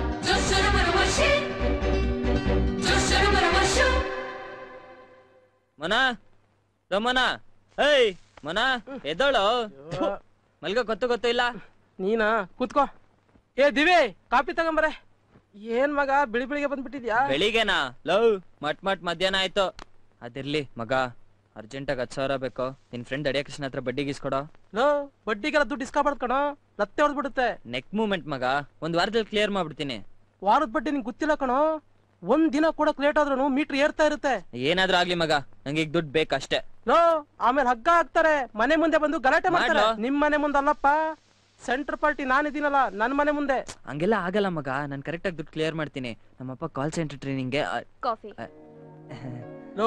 ಮನ ರಮನ ಏಯ್ ಮನ ಎದ್ದೋಳು ಮಲ್ಗ ಗೊತ್ತು ಗೊತ್ತು ಇಲ್ಲ ನೀನಾ ಕೂತ್ಕೋ ಏ ದಿವಿ ಕಾಪಿ ತಗೊಂಬರೆ ಏನ್ ಮಗ ಬಿಳಿ ಬಿಳಿಗೆ ಬಂದ್ಬಿಟ್ಟಿದ್ಯಾ ಬೆಳಿಗ್ಗೆನಾ ಲವ್ ಮಟ್ ಮಟ್ ಮಧ್ಯಾಹ್ನ ಆಯ್ತು ಅದಿರ್ಲಿ ಮಗ ಅರ್ಜೆಂಟಾಗಿ ಹತ್ತು ಸಾವಿರ ಬೇಕು ನಿನ್ ಫ್ರೆಂಡ್ ಅಡಿಯ ಕೃಷ್ಣ ಹತ್ರ ಬಡ್ಡಿ ಗೀಸ್ಕೊಡೋ ಲೋ ಬಡ್ಡಿಗೆಲ್ಲ ದುಡ್ಡು ಇಸ್ಕೊಬಾರ್ದು ಕಣೋ ಲತ್ತೆ ಹೊಡೆದ್ಬಿಡುತ್ತೆ ನೆಕ್ ಮೂಮೆಂಟ್ ಮಗ ಒಂದ್ ವಾರದಲ್ಲಿ ಕ್ಲಿಯರ್ ಮಾಡ್ಬಿಡ್ತೀನಿ ವಾರದ ಬಡ್ಡಿ ನಿಂಗೆ ಗೊತ್ತಿಲ್ಲ ಕಣೋ ಒಂದ್ ದಿನ ಕೊಡಕ್ ಲೇಟ್ ಆದ್ರೂ ಮೀಟರ್ ಏರ್ತಾ ಇರುತ್ತೆ ಏನಾದ್ರೂ ಆಗ್ಲಿ ಮಗ ನಂಗೆ ಈಗ ದುಡ್ಡು ಬೇಕಷ್ಟೇ ಲೋ ಆಮೇಲೆ ಹಗ್ಗ ಹಾಕ್ತಾರೆ ಮನೆ ಮುಂದೆ ಬಂದು ಗಲಾಟೆ ಮಾಡ್ತಾರೆ ಮಾಡ್ಲೋ? ನಿಮ್ ಮನೆ ಮುಂದೆ ಅಲ್ಲಪ್ಪ ಸೆಂಟ್ರ್ ಪಾರ್ಟಿ ನಾನಿದ್ದೀನಲ್ಲ ನನ್ ಮನೆ ಮುಂದೆ ಹಂಗೆಲ್ಲ ಆಗಲ್ಲ ಮಗ ನಾನು ಕರೆಕ್ಟಾಗಿ ದುಡ್ಡು ಕ್ಲಿಯರ್ ಮಾಡ್ತೀನಿ ನಮ್ಮಪ್ಪ ಕಾಲ್ ಸೆಂಟರ್ ಟ್ರೈನಿಂಗ್ಗೆ ಕಾಫಿ ಲೋ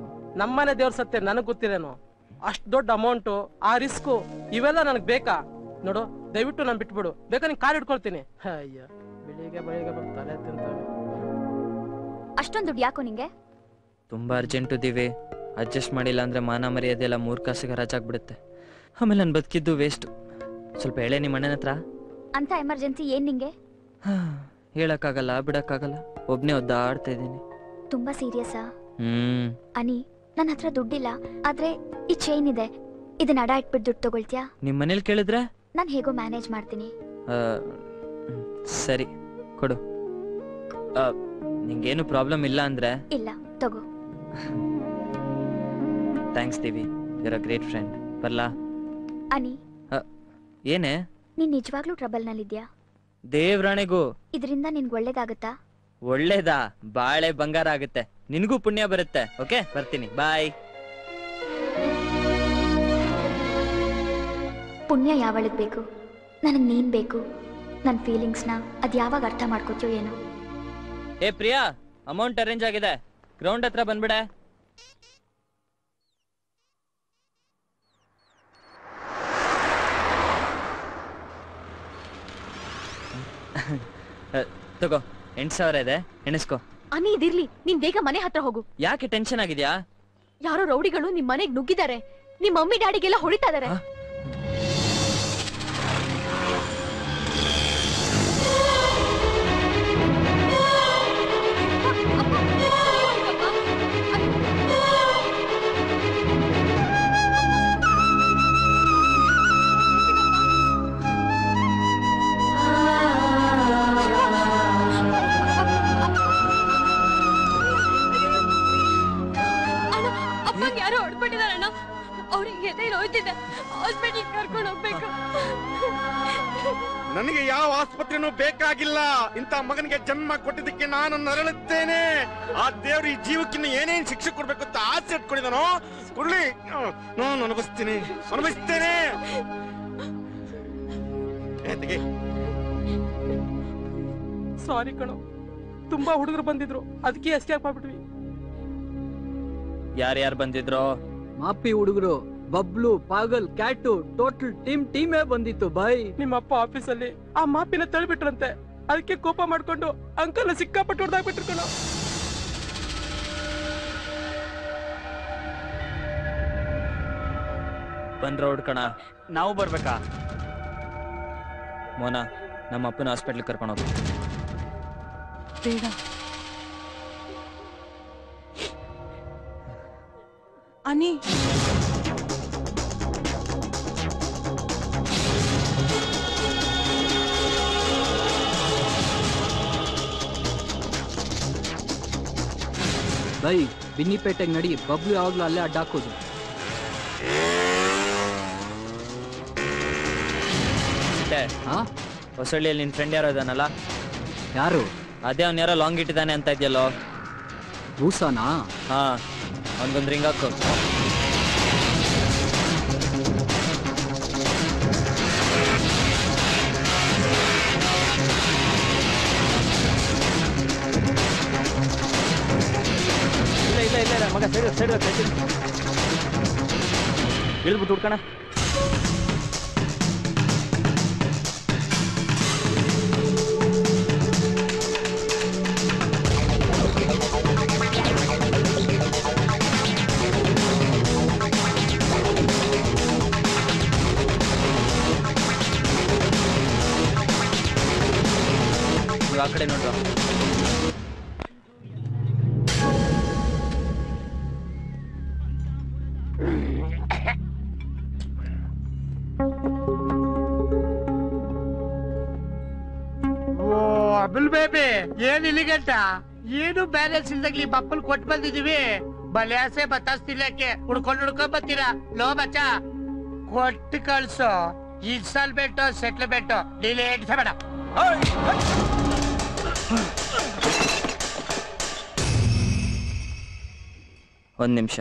ನಮ್ಮನೆ ದೇವ್ರ ಸತ್ಯ ನನಗ್ ಗೊತ್ತಿರೇನು ಅಷ್ಟ್ ದೊಡ್ಡ ಅಮೌಂಟು ಆ ರಿಸ್ಕು ಇವೆಲ್ಲ ನನಗ್ ಬೇಕಾ ನೋಡು ದಯವಿಟ್ಟು ನಾನು ಬಿಟ್ಬಿಡು ಬೇಕಾದ್ರೆ ನೀನ್ ಕಾರ್ ಹಿಡ್ಕೊಳ್ತೀನಿ ಅಯ್ಯ ಬೆಳಿಗ್ಗೆ ಬೆಳಿಗ್ಗೆ ಬಂದು ತಲೆ ತಿಂತಾವೆ ಅಷ್ಟೊಂದು ದುಡ್ಡು ಯಾಕೋ ನಿಂಗೆ ತುಂಬಾ ಅರ್ಜೆಂಟು ದಿವಿ ಅಡ್ಜಸ್ಟ್ ಮಾಡಿಲ್ಲ ಅಂದ್ರೆ ಮಾನ ಮರ್ಯಾದೆ ಎಲ್ಲ ಮೂರ್ ಕಾಸಿಗೆ ಹರಾಜಾಗ್ಬಿಡುತ್ತೆ ಆಮೇಲೆ ನಾನು ಬದುಕಿದ್ದು ವೇಸ್ಟು ಸ್ವಲ್ಪ ಹೇಳೇ ನಿಮ್ಮ ಅಣ್ಣನ ಹತ್ರ ಅಂತ ಎಮರ್ಜೆನ್ಸಿ ಏನ್ ನಿಂಗೆ ಹೇಳಕ್ಕಾಗಲ್ಲ ಬಿಡಕ್ಕಾಗಲ್ಲ ಒಬ್ನೇ ಒದ್ದಾಡ್ತಾ ಇದ್ದೀನಿ ತುಂಬಾ ಸೀರಿಯಸ್ಸಾ ಹ್ಮ್ ಅನಿ ನನ್ನ ಹತ್ರ ದುಡ್ಡಿಲ್ಲ ಆದ್ರೆ ಈ ಚೈನ್ ಇದೆ ಇದನ್ನ ಅಡ ಇಟ್ಬಿಟ್ಟು ದುಡ್ಡು ತಗೊಳ್ತ್ಯಾ ನಿಮ್ ಮನೇಲಿ ಕೇಳಿದ್ರೆ ನಾನು ಹೇಗೋ ಮ್ಯಾನೇಜ್ ಮಾಡ್ತೀನಿ ಆ, ಹ್ಮ್, ಸರಿ ಕೊಡು ಆ, ನಿಂಗೇನು ಪ್ರಾಬ್ಲಮ್ ಇಲ್ಲ ಅಂದ್ರೆ ಇಲ್ಲ ತಗೋ thanks Devi you're a great friend ಬರ್ಲಾ ಅನಿ ಆ, ಏನೇ ನೀನ್ ನಿಜವಾಗ್ಲೂ ಟ್ರಬಲ್ ನಲ್ಲಿದ್ಯಾ ದೇವ್ರಾಣೆಗೂ ಇದರಿಂದ ನಿನ್ಗೆ ಒಳ್ಳೇದಾಗತ್ತಾ ಒಳ್ಳೇದಾ ಬಾಳೆ ಬಂಗಾರ ಆಗುತ್ತೆ ನಿನಗೂ ಪುಣ್ಯ ಬರುತ್ತೆ ಓಕೆ ಬರ್ತೀನಿ ಬಾಯ್ ಪುಣ್ಯ ಯಾವಳಿಗ್ ಬೇಕು ನನಗೆ ನೀನ್ ಬೇಕು ನನ್ನ ಫೀಲಿಂಗ್ಸ್ನ ಅದು ಯಾವಾಗ ಅರ್ಥ ಮಾಡ್ಕೋತೀಯೋ ಏನೋ ಏ ಪ್ರಿಯಾ ಅಮೌಂಟ್ ಅರೇಂಜ್ ಆಗಿದೆ ಗ್ರೌಂಡ್ ಹತ್ರ ಬಂದ್ಬಿಡೆ ಅ, ತಗೋ ಎಂಟು ಸಾವಿರ ಇದೆ ಎಣಿಸ್ಕೋ ಅನಿ ಇದಿರ್ಲಿ ನೀನ್ ಬೇಗ ಮನೆ ಹತ್ರ ಹೋಗು ಯಾಕೆ ಟೆನ್ಷನ್ ಆಗಿದ್ಯಾ ಯಾರೋ ರೌಡಿಗಳು ನಿಮ್ ಮನೆಗ್ ನುಗ್ಗಿದ್ದಾರೆ ನಿಮ್ ಮಮ್ಮಿ ಡ್ಯಾಡಿಗೆಲ್ಲ ಹೊಡಿತಾ ಇದಾರೆ ಅಣ್ಣ ಅಪ್ಪಂಗೆ ಯಾರೋ ಹೊಡ್ಬಿಟ್ಟಿದ್ದಾರೆ ಅಣ್ಣ ಅವ್ರಿಗೆ ಎದೆ ಹೋಯ್ತಿದೆ ಹಾಸ್ಪಿಟಲ್ ಕರ್ಕೊಂಡು ಹೋಗ್ಬೇಕು ನನಗೆ ಯಾವ ಆಸ್ಪತ್ರೆನೂ ಬೇಕಾಗಿಲ್ಲ ಇಂಥ ಮಗನಿಗೆ ಜನ್ಮ ಕೊಟ್ಟಿದ್ದಕ್ಕೆ ನಾನು ನರಳುತ್ತೇನೆ ಆ ದೇವ್ರು ಈ ಜೀವಕ್ಕಿನ್ನ ಏನೇನ್ ಶಿಕ್ಷೆ ಕೊಡ್ಬೇಕು ಅಂತ ಆಸೆ ಇಟ್ಕೊಂಡಿದ್ದಾನೋ ಕೊಡ್ಲಿ ನಾನು ಅನುಭವಿಸ್ತೀನಿ ಅನುಭವಿಸ್ತೇನೆ ಏ, ತೆಗಿ. ಸಾರಿ ಕಣೋ ತುಂಬಾ ಹುಡುಗರು ಬಂದಿದ್ರು ಅದಕ್ಕೆ ಎಸ್ಕೇಪ್ ಆಗ್ಬಿಟ್ವಿ ಯಾರ್ಯಾರು ಬಂದಿದ್ರು ಮಾಪಿ ಹುಡುಗರು ಬಬ್ಲು ಪಾಗಲ್ ಕ್ಯಾಟು ಟೋಟಲ್ ಟೀಮ್ ಟೀಮೇ ಬಂದಿತ್ತು ಬಾಯ್ ನಿಮ್ಮ ಅಪ್ಪ ಆಫೀಸಲ್ಲಿ ಆ ಮಾಪಿನ ತಳ್ಬಿಟ್ರಂತೆ ಅದಕ್ಕೆ ಕೋಪ ಮಾಡ್ಕೊಂಡು ಅಂಕಲ್ ಸಿಕ್ಕಾಪಟ್ಟು ಹೊಡೆದಾಗ್ಬಿಟ್ರು ಕಣೋ ಬಂದ್ರ ಹುಡ್ಕಣ ನಾವು ಬರ್ಬೇಕಾ ಮೋನ ನಮ್ಮ ಅಪ್ಪನ ಹಾಸ್ಪಿಟ್ಲ್ ಕರ್ಕೊಂಡು ಹೋಗಿ ಬೇಡ ಅನಿ ಬೈ ಬಿನ್ನಿಪೇಟೆಗೆ ನಡಿ ಬಬ್ಲು ಯಾವಾಗ್ಲೂ ಅಲ್ಲೇ ಅಡ್ಡಾಕೋದು ಹೊಸಳ್ಳಿಯಲ್ಲಿ ನಿನ್ ಫ್ರೆಂಡ್ ಯಾರೋ ಇದಾನಲ್ಲ ಯಾರು ಅದೇ ಅವ್ನ ಯಾರೋ ಲಾಂಗ್ ಇಟ್ಟಿದ್ದಾನೆ ಅಂತ ಇದೆಯಲ್ಲೋ ಭೂಸಾನಾ ಹಾ ಅವನ್ಗೊಂದು ರಿಂಗ್ ಹಾಕು ಇಲ್ಲ ಇಲ್ಲ ಇಲ್ಲ ಇಲ್ಲ, ಮಗ ಸೈಡ್ ಸೈಡ್ ಇಳಿದ್ಬಿಟ್ಟು ಹುಡ್ಕಣ ನೀವು ಆ ಕಡೆ ನೋಡ್ರು ಓ ಅಬುಲ್ ಬೇಬಿ ಏನ್ ಇಲ್ಲಿಗಂಟ ಏನು ಬ್ಯಾಲೆನ್ಸ್ ಇಲ್ದಾಗ್ಲಿ ಬಪ್ಪಲ್ ಕೊಟ್ಟು ಬಂದಿದೀವಿ ಬಲ್ಯಾಸೆ ಬತ್ತಾಸ್ತಿಲ್ಲಕ್ಕೆ ಹುಡ್ಕೊಂಡ್ ಹುಡ್ಕೊಂಡ್ ಬರ್ತೀರಾ ಲೋ ಬಚ್ಚ ಕೊಟ್ಟು ಕಳ್ಸು ಇನ್ಸ್ಟಾಲ್ಮೆಂಟ್ ಸೆಟ್ಲ್ಮೆಂಟ್ ಡಿಲೇಟ್ ಬೇಡ ಒಂದು ನಿಮಿಷ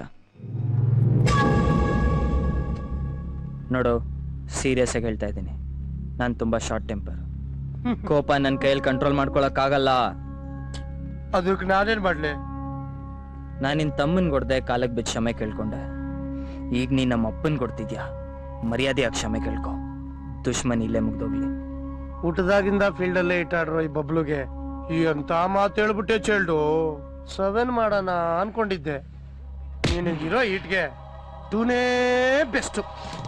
ನೋಡು ಸೀರಿಯಸ್ ಆಗಿ ಹೇಳ್ತಾ ಇದ್ದೀನಿ ನಾನು ತುಂಬಾ ಶಾರ್ಟ್ ಟೆಂಪರ್ ಕೋಪ ನನ್ನ ಕೈಯಲ್ಲಿ ಕಂಟ್ರೋಲ್ ಮಾಡ್ಕೊಳಕ್ಕಾಗಲ್ಲ ಅದಕ್ಕೆ ನಾನೇನ್ ಮಾಡ್ಲಿ ನಾನು ನಿನ್ನ ತಮ್ಮನ್ ಕೊಡ್ದೆ ಕಾಲಕ್ಕೆ ಬಿದ್ದು ಕ್ಷಮೆ ಕೇಳ್ಕೊಂಡೆ ಈಗ ನೀನ್ ನಮ್ಮ ಅಪ್ಪನ್ ಕೊಡ್ತಿದ್ಯಾ ಮರ್ಯಾದೆಯಾಗಿ ಕ್ಷಮೆ ಕೇಳ್ಕೊ ದುಶ್ಮನ್ ಇಲ್ಲೇ ಮುಗ್ದೋಗ್ಲಿ ಊಟದಾಗಿಂದ ಫೀಲ್ಡ್ ಅಲ್ಲೇ ಇಟ್ಟಾಡ್ರೋ ಈ ಬಬ್ಲುಗೆ ಈ ಅಂತ ಮಾತು ಹೇಳ್ಬಿಟ್ಟೆ ಚೇಲ್ಡು ಸೆವೆನ್ ಮಾಡೋಣ ಅನ್ಕೊಂಡಿದ್ದೆ ನಿನಗಿರೋ ಈಟ್ಗೆ ಟೂನೇ ಬೆಸ್ಟ್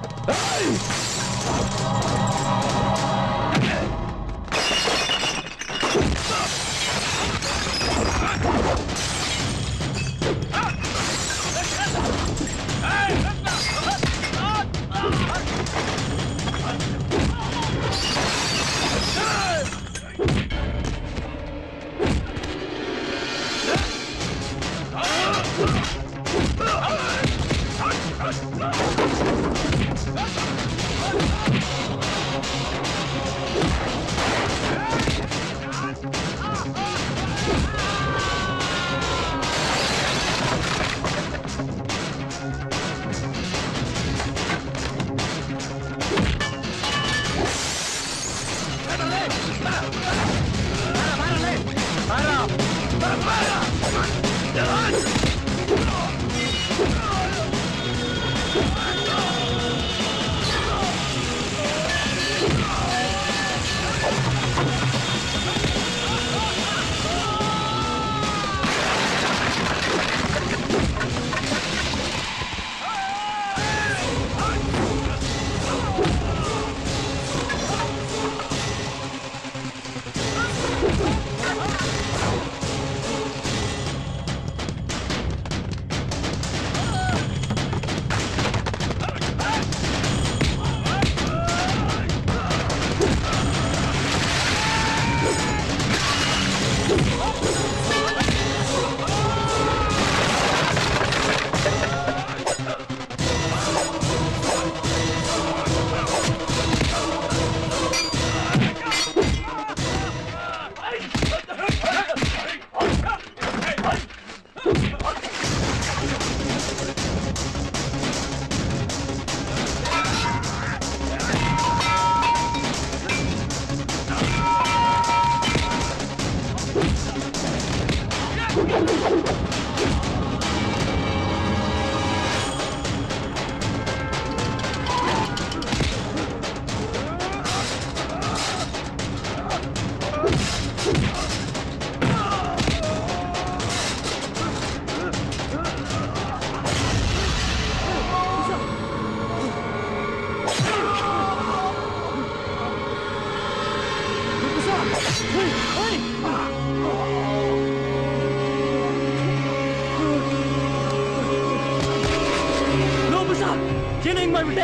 ಏನು ಹಿಂಗ್ ಮಾಡ್ಬಿಟ್ಟೆ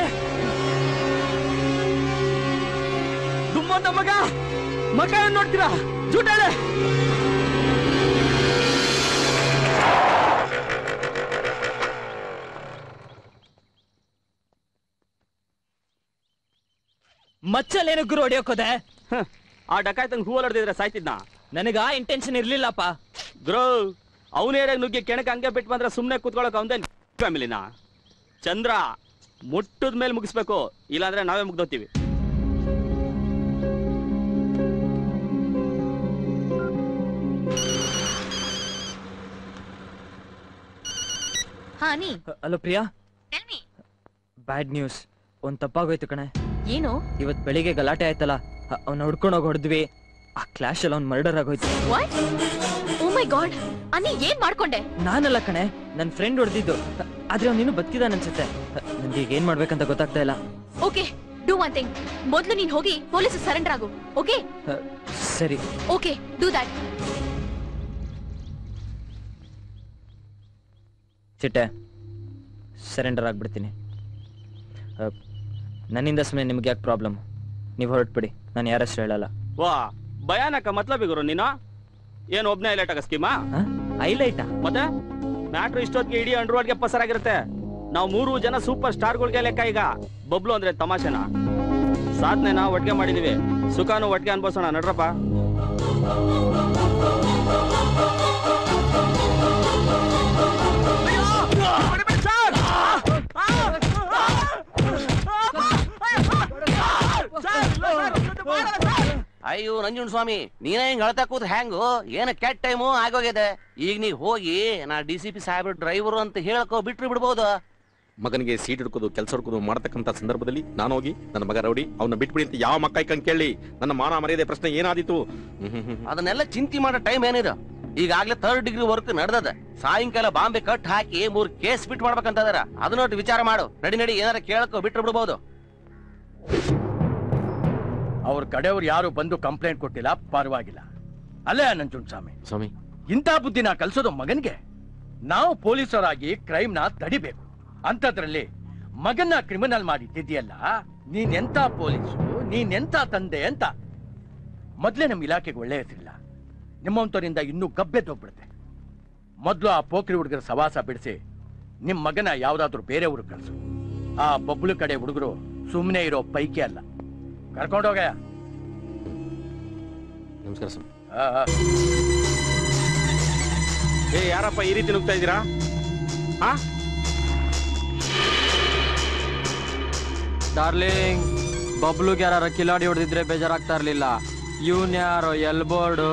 ದುಮ್ಮಂತ ಮಗ ಮಗ ಏನ್ ನೋಡ್ತೀರಾ ಜೂಟಾಳೆ ಮಚ್ಚಲ್ಲೇನು ಗುರು ಹೊಡಿಯೋಕೋದೆ ಆ ಡಕಾಯ್ತಂಗ್ ಹೂವಲ್ ಹೊಡೆದಿದ್ರೆ ಸಾಯ್ತಿದ್ನ ನನಗ ಆ ಇಂಟೆನ್ಷನ್ ಇರ್ಲಿಲ್ಲಪ್ಪ ಗ್ರೋ ಅವನ ಏರಿಯಾಗ ನುಗ್ಗಿ ಕೆಣಕ ಹಂಗೆ ಬಿಟ್ಟು ಬಂದ್ರೆ ಸುಮ್ಮನೆ ಕೂತ್ಕೊಳಕ್ ಅವನ್ದೇ ಫ್ಯಾಮಿಲಿನ ಚಂದ್ರ ಮುಟ್ಟದ ಮೇಲೆ ಮುಗಿಸ್ಬೇಕು ಇಲ್ಲಾಂದ್ರೆ ನಾವೇ ಮುಗ್ದೋತೀವಿ ಹಾ ನೀ ಹಲೋ ಪ್ರಿಯಾ ಬ್ಯಾಡ್ ನ್ಯೂಸ್ ಒಂದ್ ತಪ್ಪಾಗೋಯ್ತು ಕಣೆ ಏನು ಇವತ್ ಬೆಳಿಗ್ಗೆ ಗಲಾಟೆ ಆಯ್ತಲ್ಲ ಅವ್ನ ಹುಡ್ಕೊಂಡು ಹೋಗಿ ಹೊಡೆದ್ವಿ ಆ ಕ್ಲಾಶ್ ಅಲ್ಲಿ ಅವ್ನ್ ಮರ್ಡರ್ ಆಗೋಯ್ತು ವಾಟ್ ಓ ಮೈ ಗಾಡ್ ಅನ್ನಿ ಏನ್ ಮಾಡ್ಕೊಂಡೆ ನಾನಲ್ಲ ಕಣೆ ನನ್ ಫ್ರೆಂಡ್ ಹೊಡೆದಿದ್ದು ಆದ್ರೆ ಅವ್ನಿನ್ನು ಬದುಕಿದಾನ ಅನ್ಸುತ್ತೆ ನನ್ಗೆ ಈಗ ಏನ್ ಮಾಡ್ಬೇಕಂತ ಗೊತ್ತಾಗ್ತಾ ಇಲ್ಲ ಓಕೆ ಡೂ ಒನ್ ಥಿಂಗ್ ಮೊದ್ಲು ನೀನ್ ಹೋಗಿ ಪೊಲೀಸ್ ಸರೆಂಡರ್ ಆಗು ಓಕೆ ಅ, ಸರಿ okay do that Chitte surrender ಆಗ್ಬಿಡ್ತೀನಿ ಅ, ನನ್ನಿಂದ ಸುಮ್ಮನೆ ನಿಮ್ಗೆ ಯಾಕೆ ಪ್ರಾಬ್ಲಮ್ ನೀವು ಹೊರಟ್ಬಿಡಿ ನಾನು ಯಾರಷ್ಟು ಹೇಳಲ್ಲ ವಾ ಭಯಾನಕ ಮತ್ಲಬಿ ಗುರು ನೀನು ಏನ್ ಒಬ್ನೇ ಹೈಲೈಟ್ ಆಗ ಸ್ಕೀಮಾ ಹೈಲೈಟಾ ಮತ್ತೆ ಮ್ಯಾಟ್ರು ಇಷ್ಟೊತ್ತಿಗೆ ಇಡೀ ಅಂಡರ್ವರ್ಡ್ಗೆ ಪಸರಾಗಿರುತ್ತೆ ನಾವು ಮೂರು ಜನ ಸೂಪರ್ ಸ್ಟಾರ್ಗಳಿಗೆ ಲೆಕ್ಕ ಈಗ ಬಬ್ಲು ಅಂದ್ರೆ ತಮಾಷೆನ ಸಾಧನೆನ ಒಟ್ಟಿಗೆ ಮಾಡಿದೀವಿ ಸುಖಾನು ಒಟ್ಟಿಗೆ ಅನ್ಭವಿಸೋಣ ನಡ್ರಪ್ಪ ಅಯ್ಯೋ ನಂಜುಂಡ ಸ್ವಾಮಿ ನೀನೇ ಹಿಂಗ್ ಅಳ್ತಾ ಕೂತ್ ಹ್ಯಾಂಗು ಏನ ಕೆಟ್ಟ ಟೈಮು ಆಗೋಗಿದೆ ಈಗ ನೀ ಹೋಗಿ ನಾ ಡಿ ಸಿ ಪಿ ಸಾಹೇಬ್ರ ಡ್ರೈವರು ಅಂತ ಹೇಳಕೋ ಬಿಟ್ರು ಬಿಡ್ಬೋದು ಮಗನಿಗೆ ಸೀಟ್ ಹಿಡ್ಕೋದು ಕೆಲಸ ಹಿಡ್ಕೋದು ಮಾಡತಕ್ಕಂತ ಸಂದರ್ಭದಲ್ಲಿ ನಾನು ಹೋಗಿ ನನ್ನ ಮಗ ರೌಡಿ ಅವನ್ನ ಬಿಟ್ಬಿಡಿ ಅಂತ ಯಾವ ಮಕ್ಕ ಕಣ್ ಕೇಳಿ ನನ್ನ ಮಾನ ಮರ್ಯಾದೆ ಪ್ರಶ್ನೆ ಏನಾದಿತ್ತು ಅದನ್ನೆಲ್ಲ ಚಿಂತೆ ಮಾಡೋ ಟೈಮ್ ಏನಿದೆ ಈಗಾಗ್ಲೇ ಥರ್ಡ್ ಡಿಗ್ರಿ ವರ್ಕ್ ನಡೆದದ ಸಾಯಂಕಾಲ ಬಾಂಬೆ ಕಟ್ ಹಾಕಿ ಮೂರ್ ಕೇಸ್ ಬಿಟ್ ಮಾಡ್ಬೇಕಂತದಾರ ಅದನ್ನೊಟ್ಟು ವಿಚಾರ ಮಾಡು ನಡಿ ನಡಿ ಏನಾರ ಕೇಳಕ್ಕೋ ಬಿಟ್ರು ಬಿಡ್ಬೋದು ಅವ್ರ ಕಡೆಯವ್ರು ಯಾರು ಬಂದು ಕಂಪ್ಲೇಂಟ್ ಕೊಟ್ಟಿಲ್ಲ ಪರವಾಗಿಲ್ಲ ಅಲ್ಲೇ ನಂಜುಂಡ್ ಸ್ವಾಮಿ ಸ್ವಾಮಿ ಇಂಥ ಬುದ್ಧಿನ ಕಲ್ಸೋದು ಮಗನ್ಗೆ ನಾವು ಪೊಲೀಸರಾಗಿ ಕ್ರೈಮ್ ನ ತಡಿಬೇಕು ಅಂತದ್ರಲ್ಲಿ ಮಗನ್ನ ಕ್ರಿಮಿನಲ್ ಮಾಡಿದ್ದಿದೆಯಲ್ಲ ನೀನ್ ಎಂತ ಪೊಲೀಸು ನೀನ್ ಎಂತ ತಂದೆ ಅಂತ ಮೊದ್ಲೇ ನಮ್ ಇಲಾಖೆಗೆ ಒಳ್ಳೆ ಹೆಸರಿಲ್ಲ ನಿಮ್ಮಂತವರಿಂದ ಇನ್ನೂ ಗಬ್ಬೆದ್ದೋಗ್ಬಿಡುತ್ತೆ ಮೊದ್ಲು ಆ ಪೋಖ್ರಿ ಹುಡುಗರ ಸವಾಸ ಬಿಡಿಸಿ ನಿಮ್ ಮಗನ ಯಾವ್ದಾದ್ರು ಬೇರೆ ಊರಿಗೆ ಕಳ್ಸು ಆ ಬಬ್ಳು ಕಡೆ ಹುಡುಗರು ಸುಮ್ಮನೆ ಇರೋ ಪೈಕಿ ಅಲ್ಲ ಕರ್ಕೊಂಡೋಗಯ್ಯ ನಮಸ್ಕಾರ ಸ್ವಾಮಿ ಆ, ಆ. ಏ ಯಾರಪ್ಪ ಈ ರೀತಿ ನುಗ್ತಾ ಇದ್ದೀರಾ ಆ ಡಾರ್ಲಿಂಗ್ ಬಬ್ಲುಗೆ ಯಾರ ಕಿಲಾಡಿ ಹೊಡೆದಿದ್ರೆ ಬೇಜಾರಾಗ್ತಾ ಇರ್ಲಿಲ್ಲ ಇವನ್ ಯಾರೋ ಎಲ್ಬೋರ್ಡು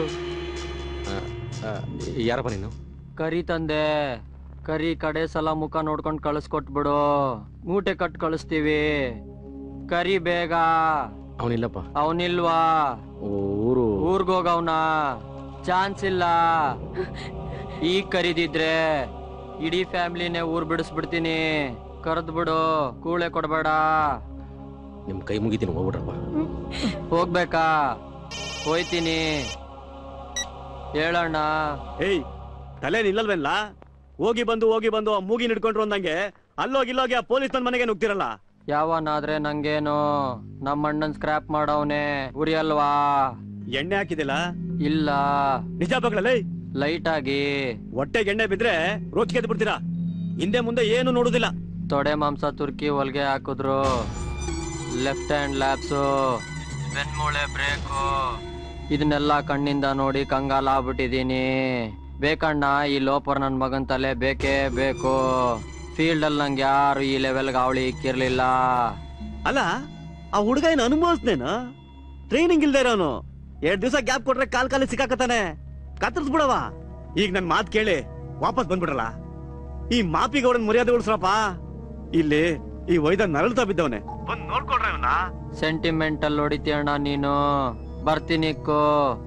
ಯಾರಪ್ಪ ನೀನು ಕರಿ ತಂದೆ ಕರಿ ಕಡೆ ಸಲ ಮುಖ ನೋಡ್ಕೊಂಡು ಕಳಿಸ್ಕೊಟ್ಬಿಡು ಮೂಟೆ ಕಟ್ ಕಳಿಸ್ತೀವಿ ಕರಿ ಬೇಗ ಅವನಿಲ್ಲಪ್ಪ ಅವನಿಲ್ವಾ ಊರು ಊರ್ಗೋಗವ್ನ ಚಾನ್ಸ್ ಇಲ್ಲ ಈಗ ಕರೀದಿದ್ರೆ ಇಡೀ ಫ್ಯಾಮಿಲಿನೇ ಊರ್ ಬಿಡಿಸ್ಬಿಡ್ತೀನಿ ಕರೆದ್ ಬಿಡು ಕೂಳೆ ಕೊಡ್ಬೇಡ ನಿಮ್ ಕೈ ಮುಗಿತೀನಿ ಹೋಗ್ಬಿಡ್ರಪ್ಪ ಹೋಗ್ಬೇಕಾ ಹೋಯ್ತೀನಿ ಹೇಳಣ್ಣ ಏಯ್ ತಲೆ ನಿಲ್ಲಲ್ವೇನ್ಲ ಹೋಗಿ ಬಂದು ಹೋಗಿ ಬಂದು ಆ ಮೂಗಿ ಹಿಡ್ಕೊಂಡ್ರು ಅಂದಂಗೆ ಅಲ್ಲೋಗಿ ಇಲ್ಲೋಗಿ ಆ ಪೊಲೀಸ್ ನನ್ನ ಮನೆಗೆ ನುಗ್ತಿರಲ್ಲ ಯಾವನಾದ್ರೆ ನಂಗೇನು ನಮ್ಮ ಅಣ್ಣನ್ ಸ್ಕ್ರಾಪ್ ಮಾಡವ್ನೆ ಉರಿಯಲ್ವಾ ಎಣ್ಣೆ ಹಾಕಿದಿಲ್ಲ ಇಲ್ಲ ನಿಜ ಬಗ್ಲೇ ಲೈಟ್ ಆಗಿ ಹೊಟ್ಟೆಗೆ ಎಣ್ಣೆ ಬಿದ್ರೆ ರೋಚಿಗೆ ಬಿಡ್ತೀರಾ ಹಿಂದೆ ಮುಂದೆ ಏನು ನೋಡುದಿಲ್ಲ ತೊಡೆ ಮಾಂಸ ತುರ್ಕಿ ಹೊಲ್ಗೆ ಹಾಕಿದ್ರು ಲೆಫ್ಟ್ ಹ್ಯಾಂಡ್ ಲ್ಯಾಬ್ಸು ಬೆನ್ಮೂಳೆ ಬ್ರೇಕು ಇದನ್ನೆಲ್ಲ ಕಣ್ಣಿಂದ ನೋಡಿ ಕಂಗಾಲ ಆಗ್ಬಿಟ್ಟಿದೀನಿ ಬೇಕಣ್ಣ ಈ ಲೋಪರ್ ನನ್ ಮಗನ್ ತಲೆ ಬೇಕೇ ಬೇಕು ಫೀಲ್ಡ್ ಅಲ್ಲಿ ನಂಗೆ ಯಾರು ಈ ಲೆವೆಲ್ಗೆ ಅವಳಿ ಇಕ್ಕಿರ್ಲಿಲ್ಲ ಅಲ್ಲ ಆ ಹುಡುಗ ಏನು ಅನುಭವಿಸ್ನೇನ ಟ್ರೈನಿಂಗ್ ಇಲ್ದೇ ಇರೋನು ಎರಡ್ ದಿವಸ ಗ್ಯಾಪ್ ಕೊಟ್ರೆ ಕಾಲ್ ಕಾಲಿ ಸಿಕ್ಕಾಕತಾನೆ ಕತ್ತರಿಸ್ಬಿಡವ ಈಗ ನನ್ ಮಾತ್ ಕೇಳಿ ವಾಪಸ್ ಬಂದ್ಬಿಡ್ರಲ್ಲ ಈ ಮಾಪಿಗೌಡನ್ ಮರ್ಯಾದೆ ಉಳಿಸ್ರಪ್ಪ ಇಲ್ಲಿ ಈ ವೈದ ನರಳ್ತಾ ಬಿದ್ದವನೆ ಬಂದ್ ನೋಡ್ಕೊಡ್ರೆ ಅವನ್ನ ಸೆಂಟಿಮೆಂಟಲ್ ಹೊಡಿತೀಯಣ್ಣ ನೀನು ಬರ್ತೀನಿ ಕೋ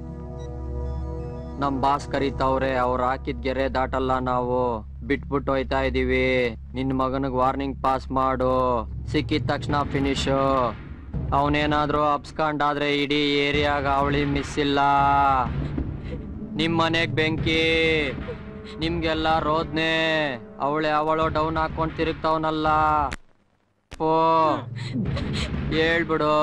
ನಮ್ ಬಾಸ್ ಕರೀತಾವ್ರೆ ಅವ್ರು ಹಾಕಿದ್ ಗೆರೆ ದಾಟಲ್ಲ ನಾವು ಬಿಟ್ಬಿಟ್ಟು ಹೋಯ್ತಾ ಇದೀವಿ ನಿನ್ ಮಗನಿಗೆ ವಾರ್ನಿಂಗ್ ಪಾಸ್ ಮಾಡು ಸಿಕ್ಕಿದ ತಕ್ಷಣ ಫಿನಿಶು ಅವನೇನಾದ್ರೂ ಅಪ್ಸ್ಕಂಡ್ ಆದ್ರೆ ಇಡೀ ಏರಿಯಾಗ ಅವಳಿ ಮಿಸ್ ಇಲ್ಲ ನಿಮ್ ಮನೆಗ್ ಬೆಂಕಿ ನಿಮ್ಗೆಲ್ಲ ರೋದ್ನೆ ಅವಳೆ ಅವಳು ಡೌನ್ ಹಾಕೊಂಡ್ ತಿರುಗ್ತಾವನಲ್ಲ ಓ ಹೇಳ್ಬಿಡು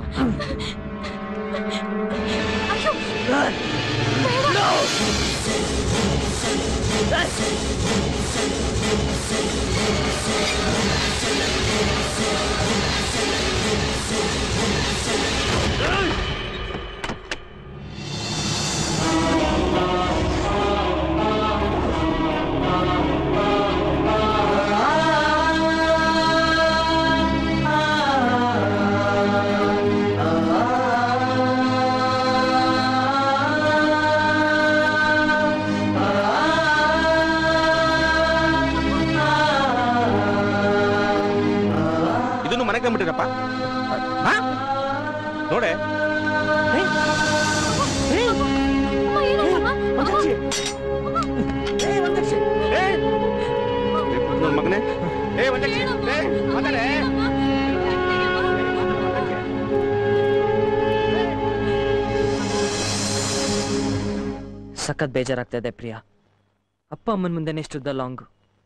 ಇದನ್ನು ಮನೆಗೆ ತಂದ್ಬಿಟ್ಟಿರಪ್ಪ ನೋಡೆ ನನ್ ಮಗನೇ ಏ ಒಂದಕ್ಷಿ ಏ ಮಾತಾಡೆ ಸಖತ್ ಬೇಜಾರಾಗ್ತಾ ಇದೆ ಪ್ರಿಯಾ ಅಪ್ಪ ಅಮ್ಮನ ಮುಂದೆನೇ ಇಷ್ಟುದ್ದ ಲಾಂಗು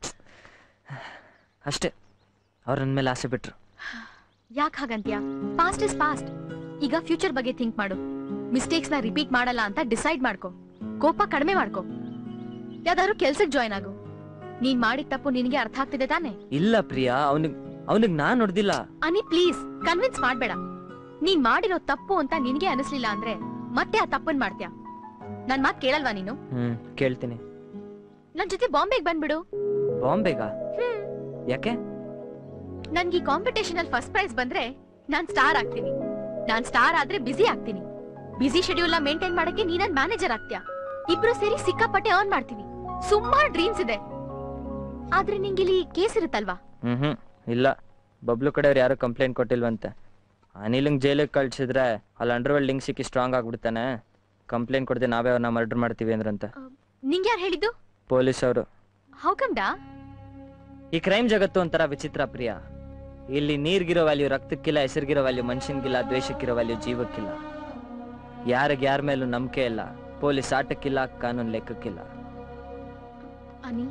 ಅಷ್ಟೇ ಅವ್ರ ನನ್ನ ಮೇಲೆ ಆಸೆ ಬಿಟ್ರು ಯಾಕೆ ಹಾಗಂತ್ಯಾ ಪಾಸ್ಟ್ ಇಸ್ ಪಾಸ್ಟ್ ಈಗ ಫ್ಯೂಚರ್ ಬಗ್ಗೆ ಥಿಂಕ್ ಮಾಡು ಮಿಸ್ಟೇಕ್ಸ್ ನ ರಿಪೀಟ್ ಮಾಡಲ್ಲ ಅಂತ ಡಿಸೈಡ್ ಮಾಡ್ಕೊ ಕೋಪ ಕಡಿಮೆ ಮಾಡ್ಕೊ ಯಾವ್ದಾದ್ರು ಕೆಲ್ಸಕ್ಕೆ ಜಾಯ್ನ್ ಆಗು ನೀನ್ ಮಾಡಿದ ತಪ್ಪು ನಿನಗೆ ಅರ್ಥ ಆಗ್ತಿದೆ ತಾನೆ ಇಲ್ಲ ಪ್ರಿಯಾ ಅವನಿಗೆ ಅವನಿಗೆ ನಾನ್ ನೋಡ್ದಿಲ್ಲ ಅನಿ ಪ್ಲೀಸ್ ಕನ್ವಿನ್ಸ್ ಮಾಡ್ಬೇಡ ನೀನ್ ಮಾಡಿರೋ ತಪ್ಪು ಅಂತ ನಿನ್ಗೆ ಅನಿಸ್ಲಿಲ್ಲ ಅಂದ್ರೆ ಮತ್ತೆ ಆ ತಪ್ಪನ್ ಮಾಡ್ತ್ಯಾ ನನ್ ಮಾತ್ ಕೇಳಲ್ವಾ ನೀನು ಹ್ಮ್ ಕೇಳ್ತೀನಿ ನನ್ ಜೊತೆ ಬಾಂಬೆಗ್ ಬಂದ್ಬಿಡು ಬಾಂಬೆಗ ಯಾಕೆ ನನ್ಗೆ ಈ ಕಾಂಪಿಟೇಷನ್ ಅಲ್ಲಿ ಫಸ್ಟ್ ಪ್ರೈಸ್ ಬಂದ್ರೆ ನಾನ್ ಸ್ಟಾರ್ ಆಗ್ತೀನಿ ನಾನ್ ಸ್ಟಾರ್ ಆದ್ರೆ ಬಿಸಿ ಆಗ್ತೀನಿ ಬಿಸಿ ಶೆಡ್ಯೂಲ್ ನ ಮೇಂಟೈನ್ ಮಾಡಕ್ಕೆ ನೀ ನನ್ ಮ್ಯಾನೇಜರ್ ಆಗ್ತ್ಯಾ ಇಬ್ರು ಸೇರಿ ಸಿಕ್ಕಾಪಟ್ಟೆ ಅರ್ನ್ ಮಾಡ್ತೀವಿ ಸುಮಾರು ಡ್ರೀಮ್ಸ್ ಇದೆ ಆದ್ರೆ ನಿಂಗೆ ಇಲ್ಲಿ ಕೇಸ್ ಇರುತ್ತಲ್ವಾ ಹ್ಮ್ ಹ್ಮ್ ಇಲ್ಲ ಬಬ್ಲು ಕಡೆಯವ್ರು ಯಾರು ಕಂಪ್ಲೇಂಟ್ ಕೊಟ್ಟಿಲ್ವಂತೆ ಅನಿಲಂಗ್ ಜೈಲಿಗೆ ಕಳ್ಸಿದ್ರೆ ಅಲ್ಲಿ ಅಂಡರ್ವರ್ಲ್ಡ್ ಲಿಂಕ್ ಸಿಕ್ಕಿ ಸ್ಟ್ರಾಂಗ್ ಆಗ್ಬಿಡ್ತಾನೆ ಕಂಪ್ಲೇಂಟ್ ಕೊಡದೆ ನಾವೇ ಅವ್ರನ್ನ ಮರ್ಡರ್ ಮಾಡ್ತೀವಿ ಅಂದ್ರಂತೆ ನಿಂಗೆ ಯಾರು ಹೇಳಿದ್ದು ಪೊಲೀಸ್ ಅವರು ಹೌ ಕಮ್ ಡಾ ಈ ಕ್ರೈಮ್ ಜಗತ್ತು ಒಂಥರ ವಿಚಿತ್ರ ಪ್ರಿಯ ಇಲ್ಲಿ ನೀರ್ಗಿರೋ ವ್ಯಾಲ್ಯೂ ರಕ್ತಕ್ಕಿಲ್ಲ ಹೆಸರಿಗಿರೋ ವ್ಯಾಲ್ಯೂ ಮನುಷ್ಯನ್ಗಿಲ್ಲ ದ್ವೇಷಕ್ಕಿರೋ ವ್ಯಾಲ್ಯೂ ಜೀವಕ್ಕಿಲ್ಲ ಯಾರಿಗೆ ಯಾರ ಮೇಲೂ ನಂಬಿಕೆ ಇಲ್ಲ ಪೊಲೀಸ್ ಆಟಕ್ಕಿಲ್ಲ ಕಾನೂನು ಲೆಕ್ಕಕ್ಕಿಲ್ಲ ಅನಿ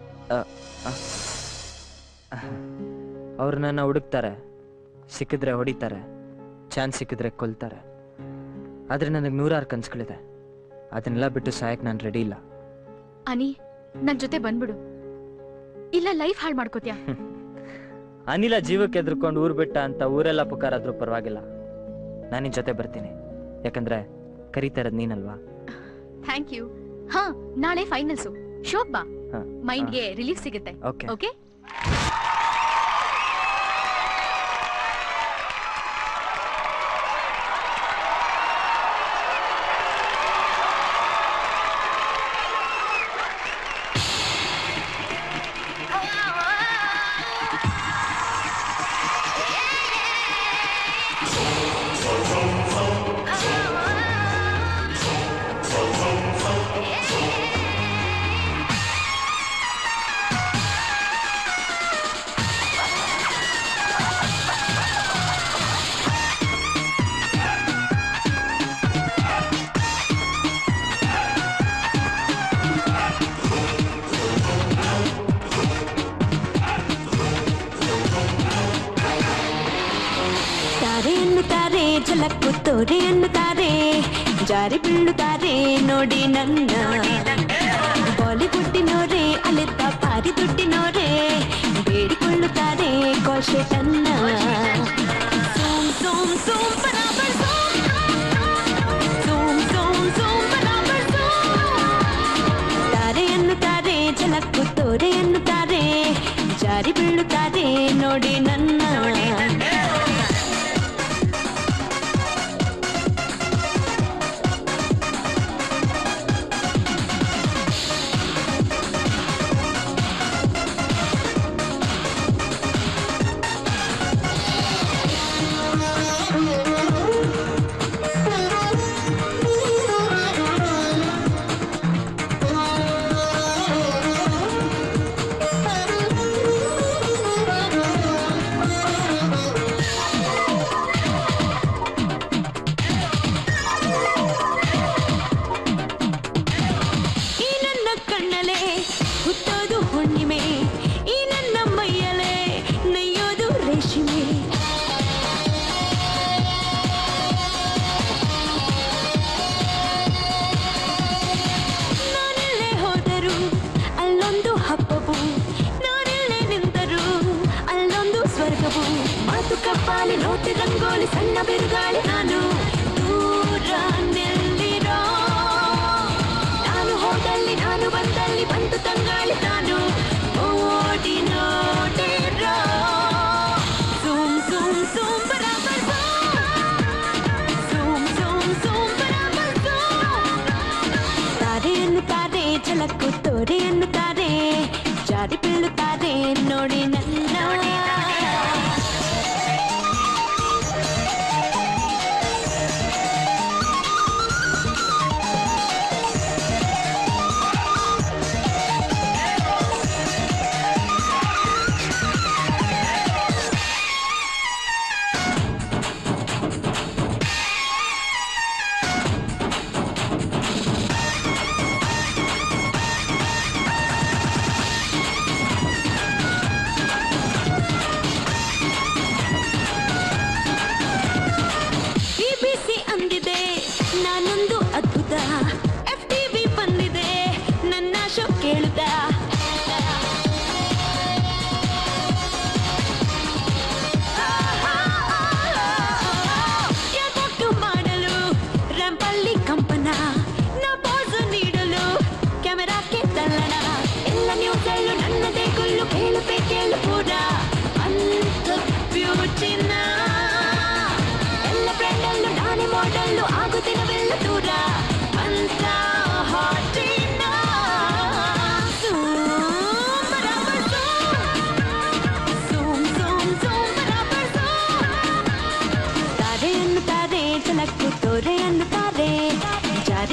ಅವ್ರು ನನ್ನ ಹುಡುಕ್ತಾರೆ ಸಿಕ್ಕಿದ್ರೆ ಹೊಡಿತಾರೆ ಚಾನ್ಸ್ ಸಿಕ್ಕಿದ್ರೆ ಕೊಲ್ತಾರೆ ಆದ್ರೆ ನನಗೆ ನೂರಾರು ಕನ್ಸುಗಳಿದೆ ಅದನ್ನೆಲ್ಲ ಬಿಟ್ಟು ಸಾಯಕ್ ನಾನು ರೆಡಿ ಇಲ್ಲ ಅನಿ ನನ್ ಜೊತೆ ಬಂದ್ಬಿಡು ಇಲ್ಲ ಲೈಫ್ ಹಾಳು ಮಾಡ್ಕೋತ್ಯಾ ಅನಿಲ ಜೀವಕ್ಕೆ ಎದ್ರುಕೊಂಡು ಊರ್ ಬಿಟ್ಟ ಅಂತ ಊರೆಲ್ಲ ಪುಕಾರಾದ್ರೂ ಪರವಾಗಿಲ್ಲ ನಾನು ನಿನ್ ಜೊತೆ ಬರ್ತೀನಿ ಯಾಕಂದ್ರೆ ಕರೀತಾ ಇರೋದ್ ನೀನಲ್ವಾ ಥ್ಯಾಂಕ್ ಯು ಹಾ ನಾಳೆ ಫೈನಲ್ಸು ಶೋಕ್ ಬಾ ಹಾ. ಮೈಂಡ್ಗೆ ರಿಲೀಫ್ ಸಿಗುತ್ತೆ Okay. ಓಕೆ ತಾರೆ ಎನ್ನುತ್ತಾರೆ ಝಲಕ್ಕು ತೋರೆ ಎನ್ನುತ್ತಾರೆ ಜಾರಿ ಬೀಳುತ್ತಾರೆ ನೋಡಿ ನನ್ನ ಬಾಲಿವುಡ್ಡಿನೋರೆ ಅಲೆತ್ತ ಪಾರಿ ದುಡ್ಡಿನೋರೆ ಬೇಡಿಕೊಳ್ಳುತ್ತಾರೆ ಕೋಶೆಟನ್ನ ಸೋಮ್ ಸೋಮ್ ಸೋಮ್ ಬರಾಬರ್ ಸೋಮ್ ಸೋಮ್ ಸೋಮ್ ಬರಾಬರ್ ತಾರೆ ಎನ್ನುತ್ತಾರೆ ಝಲಕ್ಕು ತೋರೆ ಎನ್ನುತ್ತಾರೆ ಜಾರಿ ಬೀಳುತ್ತಾರೆ ನೋಡಿ ನನ್ನ ಈ ನನ್ನ ಕಣ್ಣಲೆ ಹುಟ್ಟೋದು ಹುಣ್ಣಿಮೆ ಈ ನನ್ನ ಮೈಯಲೆ ನೈಯೋದು ರೇಷ್ಮೆ ನಾನೆಲ್ಲೇ ಹೋದರೂ ಅಲ್ಲೊಂದು ಹಬ್ಬವು ನಾನೆಲ್ಲೇ ನಿಂತರೂ ಅಲ್ಲೊಂದು ಸ್ವರ್ಗವು ಮಾತು ಕಪ್ಪಾಲಿ ನೋಟಿ ರಂಗೋಲಿ ಸಣ್ಣ ಬಿರುಗಾಳಿ ನಾನು ದೂರ ನಿಲ್ಲಿರೋ ನಾನು ಹೋದಲ್ಲಿ ನಾನು ಬಂದಲ್ಲಿ ಬಂದು ತಂಗಾಳಿ ನಾನು ಓಡಿ ನೋಡಿರೋ zoom zoom zoom ಬರಾಬರ್ zoom zoom zoom ಬರಾಬರ್ ತಾರೆ ಎನ್ನುತ್ತಾರೆ ಝಲಕ್ಕು ತೋರೆ ಎನ್ನುತ್ತಾರೆ ಜಾರಿ ಬೀಳುತ್ತಾರೆ ನೋಡಿ ನನ್ನ ಬಿಬಿಸಿ ಅಂದಿದೆ ನಾನೊಂದು ಅದ್ಭುತ ಎಫ್ ಟಿವಿ ಬಂದಿದೆ ನನ್ನ ಶೋ ಕೇಳುತ್ತ ಯಾವತ್ತು ಮಾಡಲು ರಂಪಲ್ಲಿ ಕಂಪನ ನಾ ಪೋಸ್ ನೀಡಲು ಕ್ಯಾಮೆರಾಕ್ಕೆ ತಲ್ಲಣ ಎಲ್ಲ ನ್ಯೂಸಲ್ಲೂ ನನ್ನದೇ ಗುಲ್ಲು ಕೇಳುತ್ತೆ ಕೇಳು ಪೂರ ಅಂತ ಬ್ಯೂಟಿನ ಎಲ್ಲ ಫ್ರೆಂಡಲ್ಲೂ ನಾನೇ ಮಾಡಲ್ಲು ಆಗುತ್ತಿನವೆಲ್ಲ ದೂರ ಅಂತ ಹಾಟಿನ Zoom, ಬರಾಬರ್ zoom. Zoom,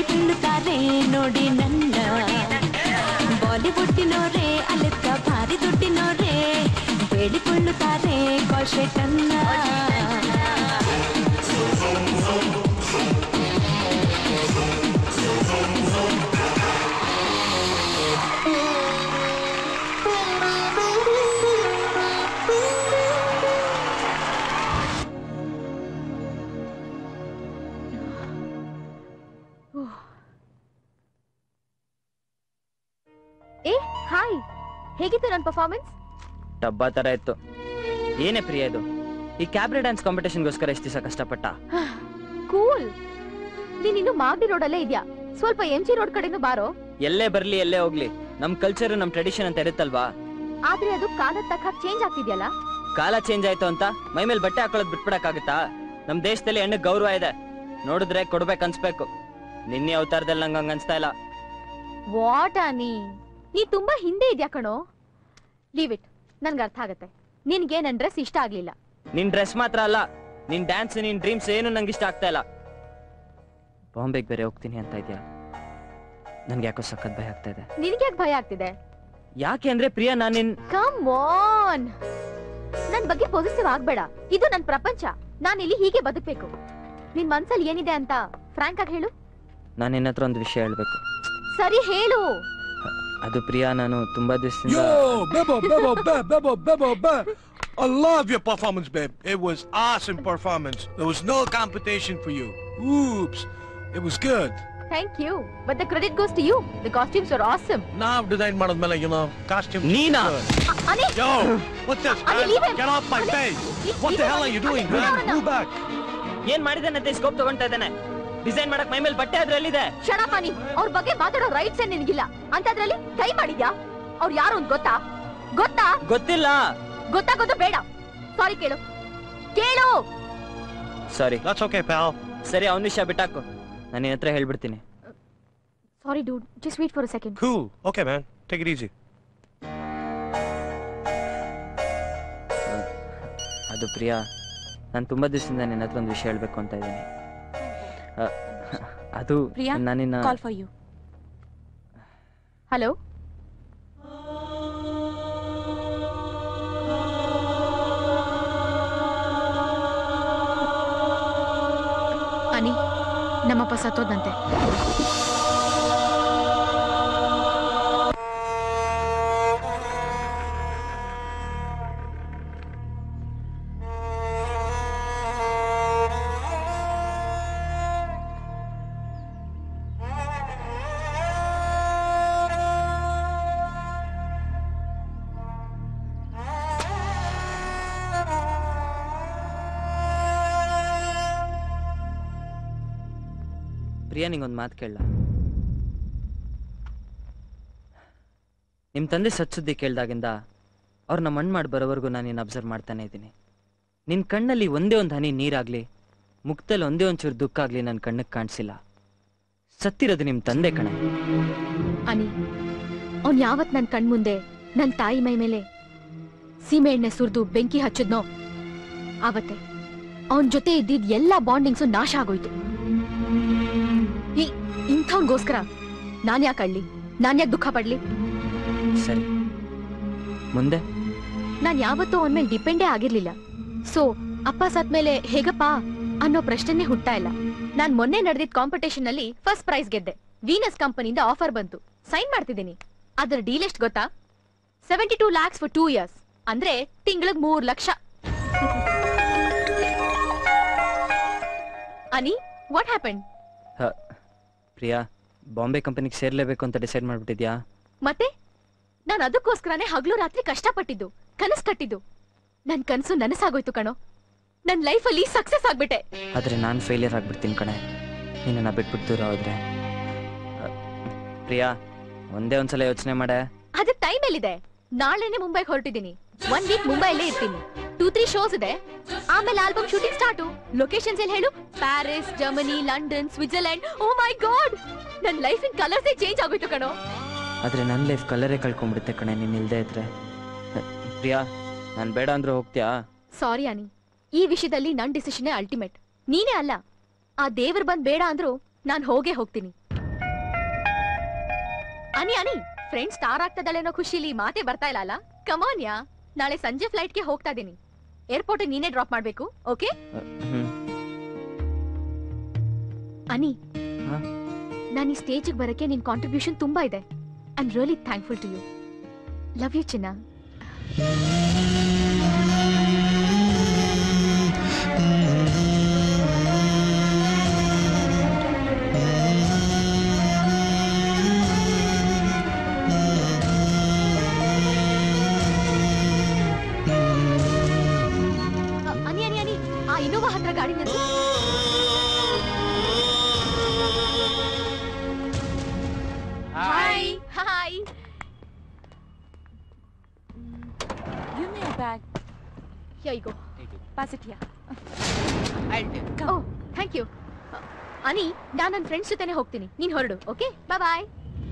ಜಾರಿ ಬೀಳುತ್ತಾರೆ ನೋಡಿ ನನ್ನ ಬಾಲಿವುಡ್ಡಿನೋರೇ ಅಲ್ಲಿದ್ದ ಭಾರಿ ದುಡ್ಡಿನೋರೇ ಬೇಡಿಕೊಳ್ಳುತ್ತಾರೆ ಕಾಲ್ಶೆಟನ್ನ ಏ ಹಾಯ್ ಹೇಗಿತ್ತು ನನ್ನ ಪರ್ಫಾರ್ಮೆನ್ಸ್ ಡಬ್ಬಾ ತರ ಇತ್ತು ಏನೇ ಪ್ರಿಯ ಇದು ಈ ಕ್ಯಾಬ್ರೆ ಡ್ಯಾನ್ಸ್ ಕಾಂಪಿಟೇಷನ್ಗೋಸ್ಕರ ಎಷ್ಟು ದಿವಸ ಕಷ್ಟಪಟ್ಟ ಕೂಲ್ ನೀನ್ ಇನ್ನು ಮಾಗಡಿ ರೋಡಲ್ಲೇ ಇದ್ಯಾ ಸ್ವಲ್ಪ ಎಂ ಜಿ ರೋಡ್ ಕಡೆನೂ ಬಾರೋ ಎಲ್ಲೇ ಬರ್ಲಿ ಎಲ್ಲೇ ಹೋಗ್ಲಿ ನಮ್ ಕಲ್ಚರ್ ನಮ್ ಟ್ರೆಡಿಷನ್ ಅಂತ ಇರುತ್ತಲ್ವಾ ಆದ್ರೆ ಅದು ಕಾಲದ ತಕ್ಕ ಚೇಂಜ್ ಆಗ್ತಿದ್ಯಲ್ಲ ಕಾಲ ಚೇಂಜ್ ಆಯ್ತು ಅಂತ ಮೈ ಮೇಲೆ ಬಟ್ಟೆ ಹಾಕೊಳ್ಳೋದ್ ಬಿಟ್ಬಿಡಕ್ಕಾಗುತ್ತಾ ನಮ್ ದೇಶದಲ್ಲಿ ಹೆಣ್ಣು ಗೌರವ ಇದೆ ನೋಡಿದ್ರೆ ಕೊಡ್ಬೇಕು ಅನ್ಸ್ಬೇಕು ನಿನ್ನೆ ಅವತಾರದಲ್ಲಿ ನಂಗೆ ಹಂಗ ಅನ್ಸ್ತಾ ಇಲ್ಲ ವಾಟ್ ಆನಿ ನೀ ತುಂಬಾ ಹಿಂದೆ ಇದ್ಯಾ ಕಣೋ ಲೀವ್ ಇಟ್ ನನ್ಗೆ ಅರ್ಥ ಆಗತ್ತೆ ನಿನ್ಗೆ ನನ್ ಡ್ರೆಸ್ ಇಷ್ಟ ಆಗ್ಲಿಲ್ಲ ನಿನ್ ಡ್ರೆಸ್ ಮಾತ್ರ ಅಲ್ಲ ನಿನ್ ಡ್ಯಾನ್ಸ್ ನಿನ್ ಡ್ರೀಮ್ಸ್ ಏನು ನಂಗೆ ಇಷ್ಟ ಆಗ್ತಾ ಇಲ್ಲ ಬಾಂಬೆಗೆ ಬೇರೆ ಹೋಗ್ತೀನಿ ಅಂತ ಇದ್ಯಾ ನನ್ಗೆ ಯಾಕೋ ಸಖತ್ ಭಯ ಆಗ್ತಾ ಇದೆ ನಿನ್ಗೆ ಯಾಕೆ ಭಯ ಆಗ್ತಿದೆ ಯಾಕೆ ಅಂದ್ರೆ ಪ್ರಿಯಾ ನಾನು ನಿನ್ ಕಮ್ ಆನ್ ನನ್ ಬಗ್ಗೆ ಪಾಸಿಟಿವ್ ಆಗ್ಬೇಡ ಇದು ನನ್ ಪ್ರಪಂಚ ನಾನ್ ಇಲ್ಲಿ ಹೀಗೆ ಬದುಕ್ಬೇಕು ನಿನ್ ಮನ್ಸಲ್ಲಿ ಏನಿದೆ ಅಂತ ಫ್ರಾಂಕ್ ಆಗಿ ಹೇಳು ನಾನು ನಿನ್ನ ಹತ್ರ ಒಂದು ವಿಷಯ ಹೇಳ್ಬೇಕು ಸರಿ ಹೇಳು ಅದು ಪ್ರಿಯಾ ನಾನು ತುಂಬಾ ದಿವಸದಿಂದ Yo, Bebo, Bebo, Be, Bebo, Bebo, Be. I love your performance, babe. It was awesome performance. There was no competition for you. Oops. It was good. Thank you but the credit goes to you the costumes are awesome Now design ಮಾಡಿದ್ಮೇಲೆ you know costume. Nina! Ani Yo, what's this? Ani, man? leave him. Get off my Ani, face! leave- What the leave hell him, are you Ani. doing, Ani, man? leave him. Move back. ಏನ್ ಮಾಡಿದಾನಂತೆ ಸ್ಕೋಪ್ ತಗೊಂತಾ ಇದ್ದಾನೆ ಡಿಸೈನ್ ಮಾಡಕ್ ಮೈ ಮೇಲೆ ಬಟ್ಟೆ ಆದ್ರೂ ಎಲ್ಲಿದೆ ಶಡಪ್ ಅನಿ ಅವ್ರ ಬಗ್ಗೆ ಮಾತಾಡೋ ರೈಟ್ಸ್ ಏನ್ ನಿನಗಿಲ್ಲ ಅಂತದ್ರಲ್ಲಿ ಕೈ ಮಾಡಿದ್ಯಾ ಅವ್ರು ಯಾರು ಅಂತ ಗೊತ್ತಾ ಗೊತ್ತಾ ಗೊತ್ತಿಲ್ಲ ಗೊತ್ತಾ ಗೊತ್ತಾ ಬೇಡ ಸಾರಿ ಕೇಳು ಕೇಳು ಸಾರಿ That's okay, pal. ಸರಿ ಅವನ ವಿಷಯ ಬಿಟ್ಟಾಕು ನಾನು ನಿನ್ನ ಹತ್ರ ಹೇಳ್ಬಿಡ್ತೀನಿ sorry dude just wait for a second Cool. Okay, man. Take it easy. ಅದು ಪ್ರಿಯಾ ನಾನು ತುಂಬಾ ದಿವಸದಿಂದ ನಿನ್ನ ಹತ್ರ ಒಂದು ವಿಷಯ ಹೇಳ್ಬೇಕು ಅಂತ ಇದ್ದೀನಿ ಅ, ಅದು ಪ್ರಿಯಾ ನಾನಿನ್ನ call for you hello Ani ನಮ್ಮಪ್ಪ ಸತ್ತೋದಂತೆ ಪ್ರಿಯಾ ನಿಂಗೊಂದು ಮಾತು ಕೇಳಲ್ಲ ನಿಮ್ಮ ತಂದೆ ಸತ್ ಸುದ್ದಿ ಕೇಳ್ದಾಗಿಂದ ಅವ್ರು ನಮ್ಮ ಮಣ್ಣು ಮಾಡಿ ಬರೋವರೆಗೂ ನಾನು ನಿನ್ನ ಅಬ್ಸರ್ವ್ ಮಾಡ್ತಾನೆ ಇದ್ದೀನಿ ನಿನ್ನ ಕಣ್ಣಲ್ಲಿ ಒಂದೇ ಒಂದು ಹನಿ ನೀರಾಗ್ಲಿ ಮುಖದಲ್ಲಿ ಒಂದೇ ಒಂಚೂರು ದುಃಖ ಆಗ್ಲಿ ನನ್ನ ಕಣ್ಣಿಗೆ ಕಾಣಿಸಿಲ್ಲ ಸತ್ತಿರೋದು ನಿಮ್ಮ ತಂದೆ ಕಣೆ ಅನಿ ಅವ್ನ್ ಯಾವತ್ ನನ್ ಕಣ್ಮುಂದೆ ನನ್ ತಾಯಿ ಮೈ ಮೇಲೆ ಸೀಮೆ ಎಣ್ಣೆ ಸುರಿದು ಬೆಂಕಿ ಹಚ್ಚಿದ್ನೋ ಆವತ್ತೆ ಅವನ್ ಜೊತೆ ಇದ್ದಿದ್ ಎಲ್ಲಾ ಬಾಂಡಿಂಗ್ಸು ನಾಶ ಆಗೋಯ್ತು ಈ ಇಂಥವ್ನ್ಗೋಸ್ಕರ ನಾನ್ ಯಾಕೆ ಅಳ್ಳಿ ನಾನ್ ಯಾಕೆ ದುಃಖ ಪಡ್ಲಿ ಸರಿ ಮುಂದೆ ನಾನ್ ಯಾವತ್ತೂ ಅವನ್ ಮೇಲೆ ಡಿಪೆಂಡೇ ಆಗಿರ್ಲಿಲ್ಲ ಸೊ ಅಪ್ಪ ಸತ್ಮೇಲೆ ಹೇಗಪ್ಪ ಅನ್ನೋ ಪ್ರಶ್ನೆನೇ ಹುಟ್ತಾ ಇಲ್ಲ ನಾನ್ ಮೊನ್ನೆ ನಡೆದಿದ್ ಕಾಂಪಿಟೇಷನ್ ಅಲ್ಲಿ ಫಸ್ಟ್ ಪ್ರೈಸ್ ಗೆದ್ದೆ ವೀನಸ್ ಕಂಪನಿಯಿಂದ ಆಫರ್ ಬಂತು ಸೈನ್ ಮಾಡ್ತಿದ್ದೀನಿ ಅದರ ಡೀಲ್ ಎಷ್ಟ್ ಗೊತ್ತಾ seventy two lakhs for two years ಅಂದ್ರೆ ತಿಂಗಳಿಗೆ ಮೂರ್ ಲಕ್ಷ ಅನಿ ವಾಟ್ ಹ್ಯಾಪನ್ ಹ, ಪ್ರಿಯಾ ಬಾಂಬೆ ಕಂಪನಿಗೆ ಸೇರ್ಲೇಬೇಕು ಅಂತ ಡಿಸೈಡ್ ಮಾಡ್ಬಿಟ್ಟಿದ್ಯಾ ಮತ್ತೆ ನಾನ್ ಅದಕ್ಕೋಸ್ಕರನೇ ಹಗ್ಲು ರಾತ್ರಿ ಕಷ್ಟಪಟ್ಟಿದ್ದು ಕನಸ್ ಕಟ್ಟಿದ್ದು ನನ್ ಕನಸು ನನಸಾಗೋಯ್ತು ಕಣೋ ನನ್ ಲೈಫಲ್ಲಿ ಸಕ್ಸಸ್ ಆಗ್ಬಿಟ್ಟೆ ಆದ್ರೆ ನಾನು ಫೇಲಿಯರ್ ಆಗ್ಬಿಡ್ತೀನಿ ಕಣೆ ನಿನ್ನ ಬಿಟ್ಬಿಟ್ಟು ದೂರ ಹೋದ್ರೆ ಅ, ಪ್ರಿಯಾ ಒಂದೇ ಒಂದ್ಸಲ ಯೋಚನೆ ಮಾಡೆ ಅದಕ್ಕೆ ಟೈಮ್ ಎಲ್ಲಿದೆ ನಾಳೆನೆ ಮುಂಬೈಗೆ ಹೊರಟಿದ್ದೀನಿ ಒನ್ ವೀಕ್ ಮುಂಬೈಲೇ ಇರ್ತೀನಿ ಟೂ ತ್ರೀ ಶೋಸ್ ಇದೆ ಆಮೇಲೆ ಆಲ್ಬಮ್ ಶೂಟಿಂಗ್ ಸ್ಟಾರ್ಟು ಲೊಕೇಶನ್ಸ್ ಎಲ್ಲಿ ಹೇಳು Paris Germany London Switzerland oh my God ನನ್ ಲೈಫ್ ಇನ್ ಕಲರ್ಸ್ ಚೇಂಜ್ ಆಗೋಯ್ತು ಕಣೋ ಆದ್ರೆ ನನ್ನ ಲೈಫ್ ಕಲರೇ ಕಳ್ಕೊಂಡ್ಬಿಡುತ್ತೆ ಕಣೆ ನೀನ್ ಇಲ್ದೇ ಇದ್ರೆ ಅ, ಪ್ರಿಯಾ ನಾನು ಬೇಡ ಅಂದ್ರೆ ಹೋಗ್ತೀಯಾ ಸಾರಿ ಅನಿ ಈ ವಿಷಯದಲ್ಲಿ ನನ್ ಡಿಸಿಷನ್ ಅಲ್ಟಿಮೇಟ್ ನೀನೇ ಅಲ್ಲ ಆ ದೇವ್ರ ಬಂದ್ ಬೇಡ ಅಂದ್ರು ನಾನ್ ಹೋಗೇ ಹೋಗ್ತೀನಿ ಅನಿ ಅನಿ ಫ್ರೆಂಡ್ ಸ್ಟಾರ್ ಆಗ್ತದಳೇನೋ ಖುಷಿಲಿ ಮಾತೇ ಬರ್ತಾ ಇಲ್ಲ ಅಲ್ಲ ಕಮಾನ್ಯಾ ನಾಳೆ ಸಂಜೆ ಫ್ಲೈಟ್ಗೆ ಹೋಗ್ತಾ ಇದೀನಿ ಏರ್ಪೋರ್ಟ್ ನೀನೇ ಡ್ರಾಪ್ ಮಾಡ್ಬೇಕು ಓಕೆ ಹ್ಮ್ ಅನಿ ಹಾ? ನಾನು ಈ ಸ್ಟೇಜಿಗೆ ಬರಕ್ಕೆ ನಿನ್ ಕಾಂಟ್ರಿಬ್ಯೂಷನ್ ತುಂಬಾ ಇದೆ I am really thankful to you love you ಚಿನ್ನ ಅ- ಅನಿ ಅನಿ ಅನಿ ಆ ಇನೋವಾ ಹತ್ರ ಗಾಡಿ ನಿಲ್ಸು hi hi Give me a bag. Here you go. Pass it here. Oh thank you Ani ನಾನು ನನ್ನ ಫ್ರೆಂಡ್ಸ್ ಜೊತೆನೆ ಹೋಗ್ತೀನಿ ನೀನ್ ಹೊರಡು ಓಕೆ ಬಾಯ್ ಬಾಯ್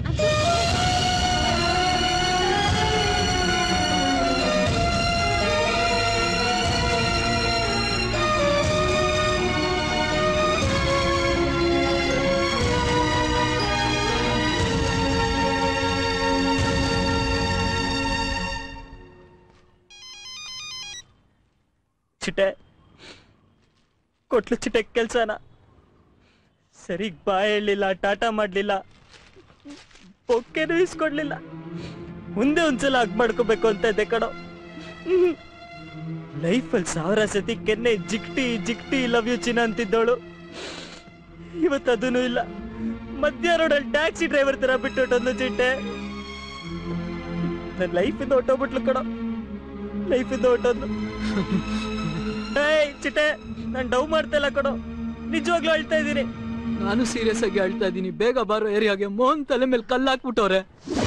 ಚಿಟೆ ಕೊಟ್ಲು ಚಿಟೆ ಕೆಲ್ಸನ ಸರಿಗ್ ಬಾಯ್ ಹೇಳಲಿಲ್ಲ ಟಾಟಾ ಮಾಡ್ಲಿಲ್ಲ ಬೊಕ್ಕೆನೂ ಇಸ್ಕೊಡ್ಲಿಲ್ಲ ಮುಂದೆ ಒಂದ್ಸಲ ಹಗ್ ಮಾಡ್ಕೋಬೇಕು ಅಂತ ಇದ್ದೆ ಕಣೋ ಲೈಫಲ್ಲಿ ಸಾವಿರ ಸತಿ ಕೆನ್ನೆ ಜಿಕ್ಟಿ ಜಿಕ್ಟಿ ಲವ್ ಯು ಚಿನ್ನ ಅಂತಿದ್ದವಳು ಇವತ್ತು ಅದೂ ಇಲ್ಲ ಮಧ್ಯ ರೋಡಲ್ಲಿ ಟ್ಯಾಕ್ಸಿ ಡ್ರೈವರ್ ತರ ಬಿಟ್ಟು ಚಿಟ್ಟೆ ನನ್ನ ಲೈಫಿಂದ ಹೊಟ್ಟೋಗ್ಬಿಟ್ಲು ಕಣೋ ಲೈಫಿಂದ ಹೊಟ್ಟೋದ್ಲು ಏಯ್ ಚಿಟ್ಟೆ ನಾನ್ ಡವ್ ಮಾಡ್ತಾ ಇಲ್ಲ ಕಣೋ ನಿಜವಾಗ್ಲೂ ಅಳ್ತಾ ಇದ್ದೀನಿ ನಾನು ಸೀರಿಯಸ್ ಆಗಿ ಹೇಳ್ತಾ ಇದ್ದೀನಿ ಬೇಗ ಬಾರೋ ಏರಿಯಾಗೆ ಮೋಹನ್ ತಲೆ ಮೇಲೆ ಕಲ್ಲು ಹಾಕ್ಬಿಟ್ಟವ್ರೆ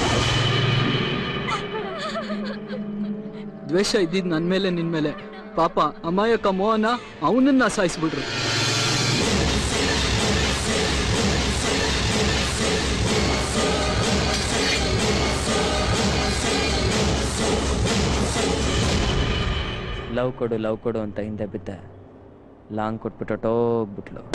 ದ್ವೇಷ ಇದ್ದಿದ್ ನನ್ ಮೇಲೆ ನಿನ್ ಮೇಲೆ ಪಾಪ ಅಮಾಯಕ ಮೋಹನ ಅವನನ್ನ ಸಾಯಿಸ್ಬಿಟ್ರು ಲವ್ ಕೊಡು ಲವ್ ಕೊಡು ಅಂತ ಹಿಂದೆ ಬಿದ್ದೆ ಲಾಂಗ್ ಕೊಟ್ಬಿಟ್ಟು ಹೊಟ್ಟೋಗ್ಬಿಟ್ಲು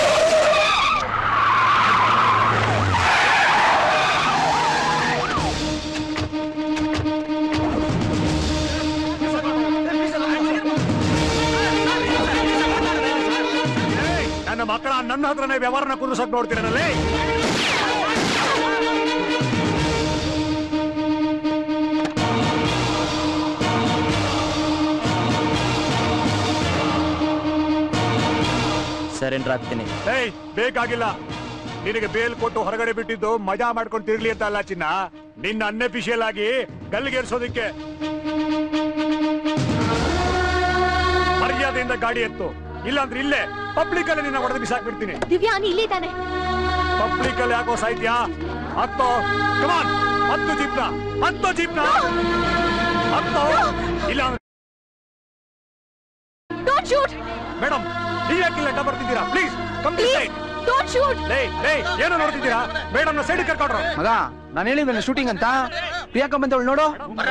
ನನ್ನ ಮಕ್ಕಳ ನನ್ನ ಹತ್ರನೇ ವ್ಯವಹಾರನ ಕುದಿಸಕ್ ನೋಡ್ತೀರನಲ್ಲಿ ಸರೆಂಡರ್ ಆಗ್ತೀನಿ ಏಯ್ ಬೇಕಾಗಿಲ್ಲ ನಿನಗೆ ಬೇಲ್ ಕೊಟ್ಟು ಹೊರಗಡೆ ಬಿಟ್ಟಿದ್ದು ಮಜಾ ಮಾಡ್ಕೊಂಡು ತಿರ್ಲಿ ಅಂತ ಅಲ್ಲ ಚಿನ್ನ ನಿನ್ನ ಅನ್ಎಫಿಷಿಯಲ್ ಆಗಿ ಗಲ್ಲಿಗೇರ್ಸೋದಿಕ್ಕೆ ಮರ್ಯಾದೆಯಿಂದ ಗಾಡಿ ಎತ್ತು ಇಲ್ಲಾಂದ್ರೆ ಇಲ್ಲೇ ಪಬ್ಲಿಕ್ ಅಲ್ಲಿ ನಿನ್ನ ಹೊಡೆದು ಬಿಸಾಕ್ಬಿಡ್ತೀನಿ ದಿವ್ಯಾ ಅನಿ ಇಲ್ಲೇ ಇದ್ದಾನೆ ಪಬ್ಲಿಕ್ ಅಲ್ಲಿ ಯಾಕೋ ಸಾಯ್ತ್ಯಾ ಹತ್ತೋ ಕಮಾನ್ ಹತ್ತು ಜೀಪ್ನ ಹತ್ತು ಜೀಪ್ನ ಹತ್ತೋ ಇಲ್ಲ ಡೋಂಟ್ ಶೂಟ್ ಮೇಡಮ್ ನೀವ್ ಯಾಕಿಲ್ಲ ಅಡ್ಡ ಬರ್ತಿದ್ದೀರಾ please come to side don't shoot ಲೇ ಲೇ ಏನು ನೋಡ್ತಿದ್ದೀರಾ ಮೇಡಮ್ ನ ಸೈಡ್ ಕರ್ಕೊಂಡ್ರು ಮಗ ನಾನು ಹೇಳಿದ್ನಲ್ಲ ಶೂಟಿಂಗ್ ಅಂತ ಪ್ರಿಯಾಂಕ ಬಂದವಳು ನೋಡು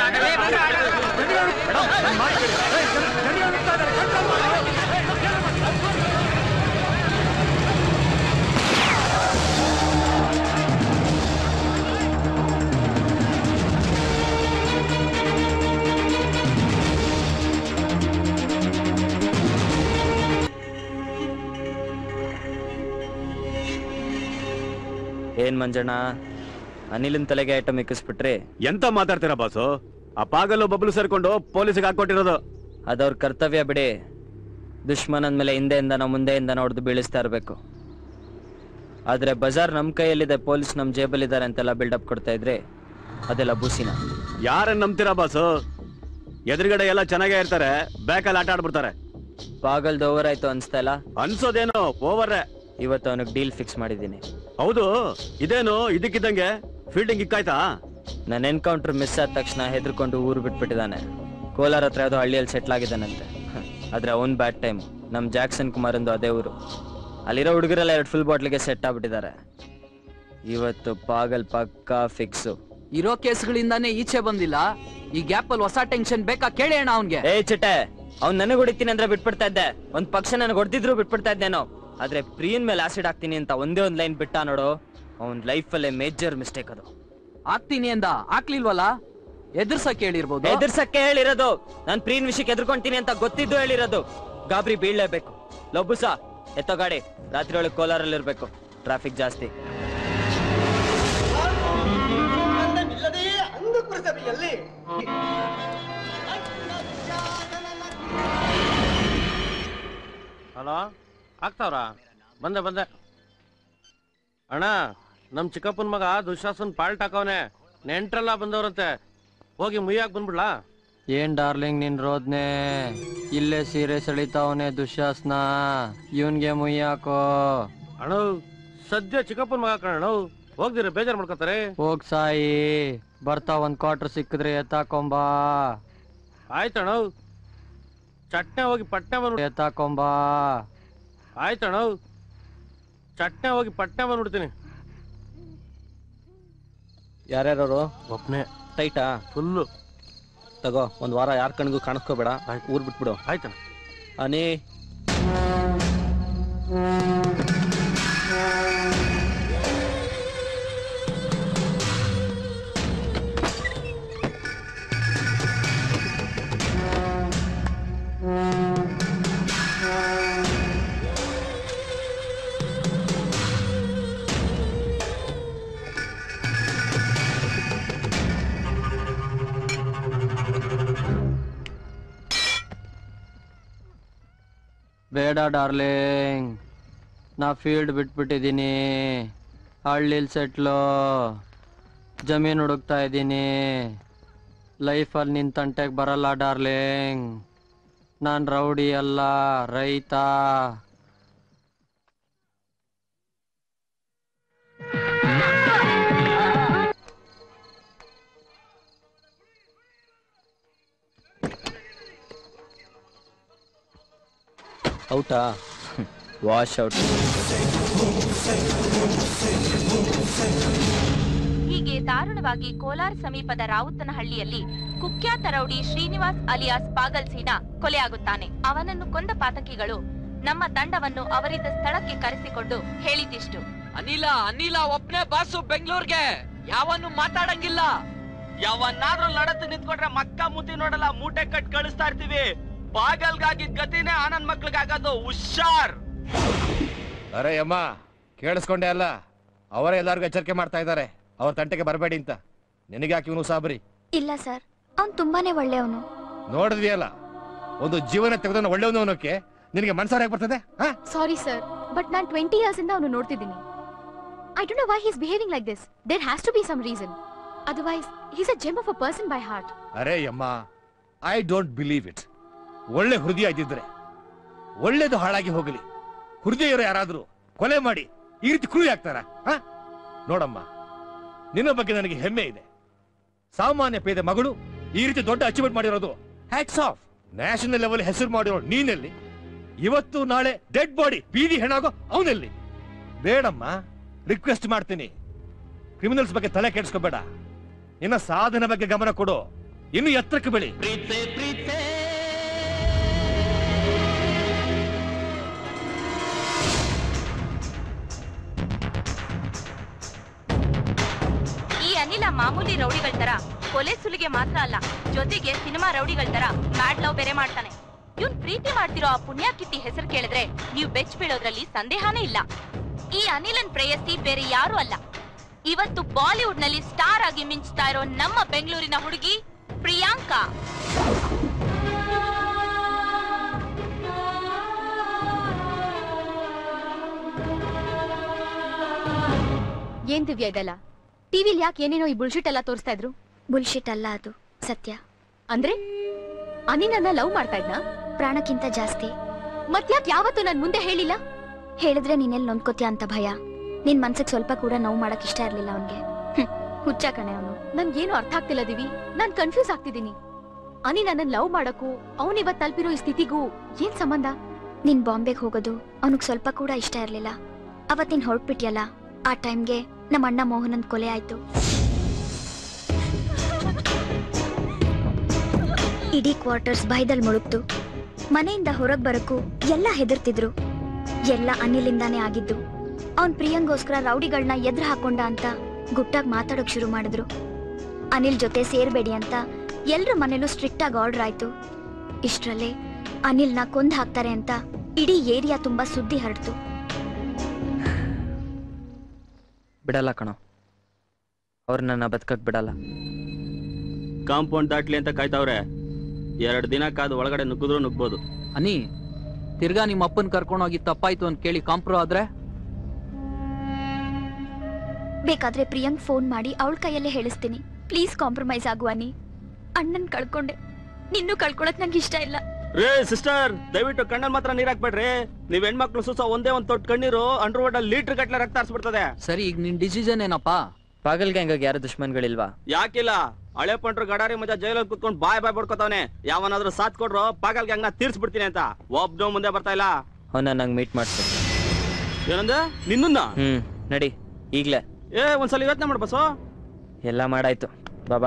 ಏನ್ ಮಂಜಣ್ಣ ಅನಿಲಿನ್ ತಲೆಗೆ ಐಟಮ್ ಇಕ್ಕಿಸ್ಬಿಟ್ರಿ ಎಂತ ಮಾತಾಡ್ತೀರಾ ಬಾಸು ಆ ಪಾಗಲು ಬಬ್ಲು ಸೇರ್ಕೊಂಡು ಪೊಲೀಸಿಗೆ ಹಾಕೊಟ್ಟಿರೋದು ಅದವ್ರ ಕರ್ತವ್ಯ ಬಿಡಿ ದುಶ್ಮನ್ ಅಂದ್ಮೇಲೆ ಹಿಂದೆಯಿಂದನೋ ಮುಂದೆಯಿಂದನೋ ಹೊಡೆದು ಬೀಳಿಸ್ತಾ ಇರಬೇಕು ಆದ್ರೆ ಬಜಾರ್ ನಮ್ ಕೈಯಲ್ಲಿದೆ ಪೊಲೀಸ್ ನಮ್ ಜೇಬಲ್ಲಿದ್ದಾರೆ ಅಂತೆಲ್ಲ ಬಿಲ್ಡಪ್ ಕೊಡ್ತಾ ಇದ್ರೆ ಅದೆಲ್ಲ ಬೂಸಿನ ಯಾರನ್ನ ನಂಬ್ತೀರಾ ಬಾಸು ಎದುರುಗಡೆ ಎಲ್ಲ ಚೆನ್ನಾಗೇ ಇರ್ತಾರೆ ಬ್ಯಾಕಲ್ಲಿ ಆಟ ಆಡ್ಬಿಡ್ತಾರೆ ಪಾಗಲ್ದು ಓವರ್ ಆಯ್ತು ಅನ್ಸ್ತಾ ಇಲ್ಲ ಅನ್ಸೋದೇನು ಓವರ್ ಇವತ್ತು ಅವನಿಗೆ ಡೀಲ್ ಫಿಕ್ಸ್ ಮಾಡಿದ್ದೀನಿ ಹೌದು ಇದೇನು ಇದಕ್ಕಿದ್ದಂಗೆ ಫೀಲ್ಡಿಂಗ್ ಇಕ್ಕಾಯ್ತಾ ನನ್ನ ಎನ್ಕೌಂಟರ್ ಮಿಸ್ ಆದ ತಕ್ಷಣ ಹೆದರ್ಕೊಂಡು ಊರು ಬಿಟ್ಬಿಟ್ಟಿದ್ದಾನೆ ಕೋಲಾರ ಹತ್ರ ಯಾವುದೋ ಹಳ್ಳಿಯಲ್ಲಿ ಸೆಟ್ಲ್ ಆಗಿದ್ದಾನಂತೆ ಹ, ಆದ್ರೆ ಅವನ್ ಬ್ಯಾಡ್ ಟೈಮ್ ನಮ್ ಜಾಕ್ಸನ್ ಕುಮಾರಂದು ಅದೇ ಊರು ಅಲ್ಲಿರೋ ಹುಡುಗರೆಲ್ಲ ಎರಡು ಫುಲ್ ಬಾಟ್ಲಿಗೆ ಸೆಟ್ ಆಗ್ಬಿಟ್ಟಿದ್ದಾರೆ ಇವತ್ತು ಪಾಗಲ್ ಪಕ್ಕಾ ಫಿಕ್ಸು ಇರೋ ಕೇಸ್ಗಳಿಂದಾನೇ ಈಚೆ ಬಂದಿಲ್ಲ ಈ ಗ್ಯಾಪ್ ಅಲ್ಲಿ ಹೊಸ ಟೆನ್ಷನ್ ಬೇಕಾ ಕೇಳಿ ಅಣ್ಣ ಅವನ್ಗೆ ಏ ಚಿಟ್ಟೆ ಅವ್ನ್ ನನಗ್ ಹೊಡಿತೀನಿ ಅಂದ್ರೆ ಬಿಟ್ಬಿಡ್ತಾ ಇದ್ದೆ ಒಂದ್ ಪಕ್ಷ ನನಗೆ ಹೊಡೆದಿದ್ರು ಬಿಟ್ಬಿಡ್ತಾ ಇದ್ದೇನೋ ಆದ್ರೆ ಪ್ರಿಯನ್ ಮೇಲೆ ಆಸಿಡ್ ಹಾಕ್ತೀನಿ ಅಂತ ಒಂದೇ ಒಂದ್ ಲೈನ್ ಬಿಟ್ಟ ನೋಡು ಅವ್ನ್ ಲೈಫಲ್ಲೇ ಮೇಜರ್ ಮಿಸ್ಟೇಕ್ ಅದು ಆಗ್ತೀನಿ ಅಂದ ಹಾಕ್ಲಿಲ್ವಲ್ಲ ಎದುರ್ಸಕ್ ಹೇಳಿರ್ಬೋದು ಎದುರ್ಸಕ್ಕೆ ಹೇಳಿರೋದು ನಾನ್ ಪ್ರೀನ್ ವಿಷಯಕ್ಕೆ ಎದುರ್ಕೊಂತೀನಿ ಅಂತ ಗೊತ್ತಿದ್ದು ಹೇಳಿರೋದು ಗಾಬರಿ ಬೀಳ್ಲೇಬೇಕು ಲಬ್ಬುಸ ಎತ್ತೋ ಗಾಡಿ ರಾತ್ರಿ ಒಳಗೆ ಕೋಲಾರಲ್ಲಿ ಇರ್ಬೇಕು ಟ್ರಾಫಿಕ್ ಜಾಸ್ತಿ ಹಲೋ ಆಗ್ತಾವ್ರ ಬಂದೆ ಬಂದೆ ಅಣ್ಣ ನಮ್ ಚಿಕ್ಕಪ್ಪನ ಮಗ ದುಶಾಸನ್ ಪಾಲ್ಟ್ ಹಾಕವನೆ ನೆಂಟ್ರೆಲ್ಲ ಬಂದವ್ರಂತೆ ಹೋಗಿ ಮುಯ್ಯಾಕ್ ಬಂದ್ಬಿಡ್ಲಾ ಏನ್ ಡಾರ್ಲಿಂಗ್ ನಿನ್ ರೋದ್ನೆ ಇಲ್ಲೇ ಸೀರೆ ಸೆಳಿತಾವನೆ ದುಶ್ಯಾಸ್ನ ಇವನ್ಗೆ ಮುಯ್ಯಾಕೋ ಅಣ್ಣ ಸದ್ಯ ಚಿಕ್ಕಪ್ಪನ ಮಗ ಕಣ ಹೋಗ್ದಿರ ಬೇಜಾರ್ ಮಾಡ್ಕೊತಾರೆ ಹೋಗ್ ಸಾಯಿ ಬರ್ತಾ ಒಂದ್ ಕ್ವಾರ್ಟರ್ ಸಿಕ್ಕಿದ್ರೆ ಎತ್ತಾಕೊಂಬಾ ಆಯ್ತಣ್ಣ ಚಟ್ನೆ ಹೋಗಿ ಪಟ್ನೆ ಬಂದ್ಬಿಡ್ ಎತ್ತಾಕೊಂಬಾ ಆಯ್ತಣ್ಣ ಚಟ್ನೆ ಹೋಗಿ ಪಟ್ನೆ ಬಂದ್ಬಿಡ್ತೀನಿ ಯಾರ್ಯಾರು ಒಬ್ನೇ ಟೈಟಾ ಫುಲ್ಲು ತಗೋ ಒಂದ್ ವಾರ ಯಾರ ಕಣ್ಗೂ ಕಾಣಿಸ್ಕೋಬೇಡ ಊರ್ ಬಿಟ್ಬಿಡು ಆಯ್ತಣ್ಣ ಅನಿ ಬೇಡ ಡಾರ್ಲಿಂಗ್ ನಾ ಫೀಲ್ಡ್ ಬಿಟ್ಬಿಟ್ಟಿದ್ದೀನಿ ಹಳ್ಳಿಲ್ ಸೆಟ್ಲು ಜಮೀನು ಹುಡುಕ್ತಾ ಇದ್ದೀನಿ ಲೈಫಲ್ಲಿ ನಿನ್ ತಂಟೆಗೆ ಬರಲ್ಲ ಡಾರ್ಲಿಂಗ್ ನಾನು ರೌಡಿ ಅಲ್ಲ ರೈತ ಔಟಾ ವಾಶ್ ಔಟ್ ಹೀಗೆ ದಾರುಣವಾಗಿ ಕೋಲಾರ ಸಮೀಪದ ರಾವುತನಹಳ್ಳಿಯಲ್ಲಿ ಕುಖ್ಯಾತ ರೌಡಿ ಶ್ರೀನಿವಾಸ್ ಅಲಿಯಾಸ್ ಪಾಗಲ್ ಸೀನಾ ಕೊಲೆಯಾಗುತ್ತಾನೆ ಅವನನ್ನು ಕೊಂದ ಪಾತಕಿಗಳು ನಮ್ಮ ತಂಡವನ್ನು ಅವರಿದ್ದ ಸ್ಥಳಕ್ಕೆ ಕರೆಸಿಕೊಂಡು ಹೇಳಿದಿಷ್ಟು ಅನಿಲ ಅನಿಲ ಒಬ್ನೇ ಬಾಸು ಬೆಂಗಳೂರ್ಗೆ ಯಾವನ್ನು ಮಾತಾಡಂಗಿಲ್ಲ ಯಾವನ್ನಾದ್ರೂ ಲಡತ್ ನಿಂತ್ಕೊಂಡ್ರೆ ಮಕ್ಕ ಮುದ್ದಿ ನೋಡಲ್ಲ ಮೂಟೆ ಕಟ್ ಕಳಿಸ್ತಾ ಇರ್ತೀವಿ ಬಾಗಲ್ಗಾಗಿದ್ ಗತಿನೇ ಆನಂದ್ ಮಕ್ಳಿಗಾಗೋದು ಹುಷಾರ್ ಅರೆ ಅಮ್ಮ ಕೇಳಿಸ್ಕೊಂಡೆ ಅಲ್ಲ ಅವರೇ ಎಲ್ಲಾರ್ಗು ಎಚ್ಚರಿಕೆ ಮಾಡ್ತಾ ಇದ್ದಾರೆ ಅವ್ರ ತಂಟೆಗೆ ಬರಬೇಡಿ ಅಂತ ನಿನಗ್ಯಾಕೆ ಇವನು ಸಾಬರಿ ಇಲ್ಲ ಸರ್ ಅವ್ನು ತುಂಬಾನೇ ಒಳ್ಳೆಯವನು ನೋಡಿದ್ವಿಯಲ್ಲ ಒಂದು ಜೀವನ ತೆಗೆದವನ ಒಳ್ಳೆಯವನು ಅನ್ನೋಕೆ ನಿನಗೆ ಮನ್ಸಾರ ಹೇಗೆ ಬರ್ತದೆ ಹಾ ಸಾರಿ ಸರ್ ಬಟ್ ನಾನು ಟ್ವೆಂಟಿ ಇಯರ್ಸ್ ಇಂದ ಅವನು ನೋಡ್ತಿದ್ದೀನಿ I don't know why he's behaving like this there has to be some reason otherwise he's a gem of a person by heart ಅರೆ ಅಮ್ಮ ಐ ಡೋಂಟ್ ಬಿಲೀವ್ ಇಟ್ ಒಳ್ಳೆ ಹೃದಯ ಇದ್ದಿದ್ರೆ ಒಳ್ಳೇದು ಹಾಳಾಗಿ ಹೋಗಲಿ ಹೃದಯ ಇರೋ ಯಾರಾದ್ರೂ ಕೊಲೆ ಮಾಡಿ ಈ ರೀತಿ ಕ್ರೂರಿ ಆಗ್ತಾರ ನೋಡಮ್ಮ ನಿನ್ನ ಬಗ್ಗೆ ನನಗೆ ಹೆಮ್ಮೆ ಇದೆ ಸಾಮಾನ್ಯ ಪೇದೆ ಮಗಳು ಈ ರೀತಿ ದೊಡ್ಡ ಅಚೀವ್ಮೆಂಟ್ ಮಾಡಿರೋದು ಹ್ಯಾಟ್ಸ್ ಆಫ್ ನ್ಯಾಷನಲ್ ಲೆವೆಲ್ ಹೆಸರು ಮಾಡಿರೋ ನೀನೆಲ್ಲಿ ಇವತ್ತು ನಾಳೆ ಡೆಡ್ ಬಾಡಿ ಬೀದಿ ಹೆಣಾಗೋ ಅವನೆಲ್ಲಿ ಬೇಡಮ್ಮ ರಿಕ್ವೆಸ್ಟ್ ಮಾಡ್ತೀನಿ ಕ್ರಿಮಿನಲ್ಸ್ ಬಗ್ಗೆ ತಲೆ ಕೆಡಿಸ್ಕೋಬೇಡ ಇನ್ನ ಸಾಧನೆ ಬಗ್ಗೆ ಗಮನ ಕೊಡು ಇನ್ನು ಎತ್ತರಕ್ಕೆ ಬೆಳಿ ಈ ಅನಿಲ ಮಾಮೂಲಿ ರೌಡಿಗಳ ತರ ಕೊಲೆ ಸುಲಿಗೆ ಮಾತ್ರ ಅಲ್ಲ ಜೊತೆಗೆ ಸಿನಿಮಾ ರೌಡಿಗಳ ತರ ಮ್ಯಾಡ್ ಲವ್ ಬೇರೆ ಮಾಡ್ತಾನೆ ಇವ್ನ್ ಪ್ರೀತಿ ಮಾಡ್ತಿರೋ ಆ ಪುಣ್ಯಾಕಿತ್ತಿ ಹೆಸರು ಕೇಳಿದ್ರೆ ನೀವು ಬೆಚ್ಚ ಬೀಳೋದ್ರಲ್ಲಿ ಸಂದೇಹನೇ ಇಲ್ಲ ಈ ಅನಿಲನ್ ಪ್ರೇಯಸಿ ಬೇರೆ ಯಾರು ಅಲ್ಲ ಇವತ್ತು ಬಾಲಿವುಡ್ ನಲ್ಲಿ ಸ್ಟಾರ್ ಆಗಿ ಮಿಂಚ್ತಾ ಇರೋ ನಮ್ಮ ಬೆಂಗಳೂರಿನ ಹುಡುಗಿ ಪ್ರಿಯಾಂಕಾ ಏನ್ ದಿವ್ಯ ಇದೆಲ್ಲ ಟಿವಿಲಿ ಯಾಕೆ ಏನೇನೋ ಈ ಬುಲ್ಶಿಟ್ ಎಲ್ಲ ತೋರಿಸ್ತಾ ಇದ್ರು ಬುಲ್ಶಿಟ್ ಅಲ್ಲ ಅದು ಸತ್ಯ ಅಂದ್ರೆ ಅನಿ ನನ್ನ ಲವ್ ಮಾಡ್ತಾ ಇದ್ನಾ ಪ್ರಾಣಕ್ಕಿಂತ ಜಾಸ್ತಿ ಮತ್ಯಾಕ್ ಯಾವತ್ತೂ ನನ್ ಮುಂದೆ ಹೇಳಿಲ್ಲ ಹೇಳಿದ್ರೆ ನೀನೆಲ್ಲಿ ನೊಂದ್ಕೋತೀಯ ಅಂತ ಭಯ ನಿನ್ ಮನ್ಸಿಗೆ ಸ್ವಲ್ಪ ಕೂಡ ನೋವು ಮಾಡಕ್ ಇಷ್ಟ ಇರ್ಲಿಲ್ಲ ಅವನ್ಗೆ ಹುಚ್ಚ ಕಣೆ ಅವನು ನನ್ಗೇನು ಅರ್ಥ ಆಗ್ತಿಲ್ಲ ದಿವಿ ನಾನ್ ಕನ್ಫ್ಯೂಸ್ ಆಗ್ತಿದ್ದೀನಿ ಅನಿ ನನ್ನ ಲವ್ ಮಾಡಕ್ಕೂ ಅವನ್ ಇವತ್ ತಲುಪಿರೋ ಈ ಸ್ಥಿತಿಗೂ ಏನ್ ಸಂಬಂಧ ನೀನ್ ಬಾಂಬೆಗೆ ಹೋಗೋದು ಅವನಿಗೆ ಸ್ವಲ್ಪ ಕೂಡ ಇಷ್ಟ ಇರ್ಲಿಲ್ಲ ಅವತ್ತಿನ ಹೊರಟ್ಬಿಟ್ಯಲ್ಲ ಆ ಟೈಮ್ಗೆ ನಮ್ಮ ಅಣ್ಣ ಮೋಹನನ್ ಕೊಲೆ ಆಯ್ತು ಇಡೀ ಕ್ವಾರ್ಟರ್ಸ್ ಭಯದಲ್ಲಿ ಮುಳುಗ್ತು ಮನೆಯಿಂದ ಹೊರಗ್ ಬರಕ್ಕೂ ಎಲ್ಲ ಹೆದರ್ತಿದ್ರು ಎಲ್ಲ ಅನಿಲಿಂದಾನೇ ಆಗಿದ್ದು ಅವನ್ ಪ್ರಿಯಂಗೋಸ್ಕರ ರೌಡಿಗಳನ್ನ ಎದುರು ಹಾಕೊಂಡ ಅಂತ ಗುಟ್ಟಾಗಿ ಮಾತಾಡೋಕ್ ಶುರು ಮಾಡಿದ್ರು ಅನಿಲ್ ಜೊತೆ ಸೇರ್ಬೇಡಿ ಅಂತ ಎಲ್ರ ಮನೇಲೂ ಸ್ಟ್ರಿಕ್ಟ್ ಆಗಿ ಆರ್ಡರ್ ಆಯ್ತು ಇಷ್ಟ್ರಲ್ಲೇ ಅನಿಲ್ನ ಕೊಂದ್ ಹಾಕ್ತಾರೆ ಅಂತ ಇಡೀ ಏರಿಯಾ ತುಂಬಾ ಸುದ್ದಿ ಹರಡ್ತು ಬಿಡಲ್ಲ ಕಣೋ ಅವ್ರು ನನ್ನ ಬದುಕಕ್ ಬಿಡಲ್ಲ ಕಾಂಪೌಂಡ್ ದಾಟ್ಲಿ ಅಂತ ಕಾಯ್ತಾವ್ರೆ ಎರಡು ದಿನ ಕಾದು ಒಳಗಡೆ ನುಗ್ಗಿದ್ರು ನುಗ್ಬೋದು ಅನಿ ತಿರ್ಗಾ ನಿಮ್ಮ ಅಪ್ಪನ್ ಕರ್ಕೊಂಡೋಗಿ ತಪ್ಪಾಯ್ತು ಅಂತ ಕೇಳಿ ಕಾಂಪ್ರೋ ಆದ್ರೆ ಬೇಕಾದ್ರೆ ಪ್ರಿಯಾಂಕ್ ಫೋನ್ ಮಾಡಿ ಅವಳ ಕೈಯಲ್ಲೇ ಹೇಳಿಸ್ತೀನಿ ಪ್ಲೀಸ್ ಕಾಂಪ್ರಮೈಸ್ ಆಗು ಅನಿ ಅಣ್ಣನ್ ಕಳ್ಕೊಂಡೆ ನಿನ್ನೂ ಕಳ್ಕೊಳಕ್ ನಂಗೆ ಇಷ್ಟ ಇಲ್ಲ ರೇ ಸಿಸ್ಟರ್ ದಯವಿಟ್ಟು ಕಣ್ಣಲ್ಲಿ ಮಾತ್ರ ನೀರ್ ಹಾಕ್ಬೇಡ್ರಿ ನೀವ್ ಹೆಣ್ಮಕ್ಳು ಸುಸ ಒಂದೇ ಒಂದ್ ತೊಟ್ಟು ಕಣ್ಣೀರು ಅಂಡರ್ ವರ್ಡ್ ಲೀಟರ್ ಗಟ್ಲೆ ರಕ್ತ ಹರಿಸ್ಬಿಡ್ತದೆ ಸರಿ ಈಗ ನಿನ್ ಡಿಸಿಷನ್ ಏನಪ್ಪಾ ಪಾಗಲ್ ಗ್ಯಾಂಗ್ ಯಾರು ದುಶ್ಮನ್ಗಳಿಲ್ವಾ ಯಾಕಿಲ್ಲ ಹಳೆ ಪಂಟ್ರು ಗಡಾರಿ ಮಜಾ ಜೈಲಲ್ಲಿ ಕುತ್ಕೊಂಡು ಬಾಯ್ ಬಾಯ್ ಬಡ್ಕೋತಾವನೆ ಯಾವನಾದ್ರೂ ಸಾಥ್ ಕೊಡ್ರು ಪಾಗಲ್ ಗ್ಯಾಂಗ್ ನ ತೀರ್ಸ್ಬಿಡ್ತೀನಿ ಅಂತ ಒಬ್ನು ಮುಂದೆ ಬರ್ತಾ ಇಲ್ಲ ಅವನ್ನ ನಂಗೆ ಮೀಟ್ ಮಾಡ್ಸು ಏನಂದ ನಿನ್ನ ಹ್ಮ್ ನಡಿ ಈಗ್ಲೇ ಏ ಒಂದ್ಸಲ ಯೋಚನೆ ಮಾಡು ಬಸ್ಸು ಎಲ್ಲ ಮಾಡಾಯ್ತು ಬಾಬಾ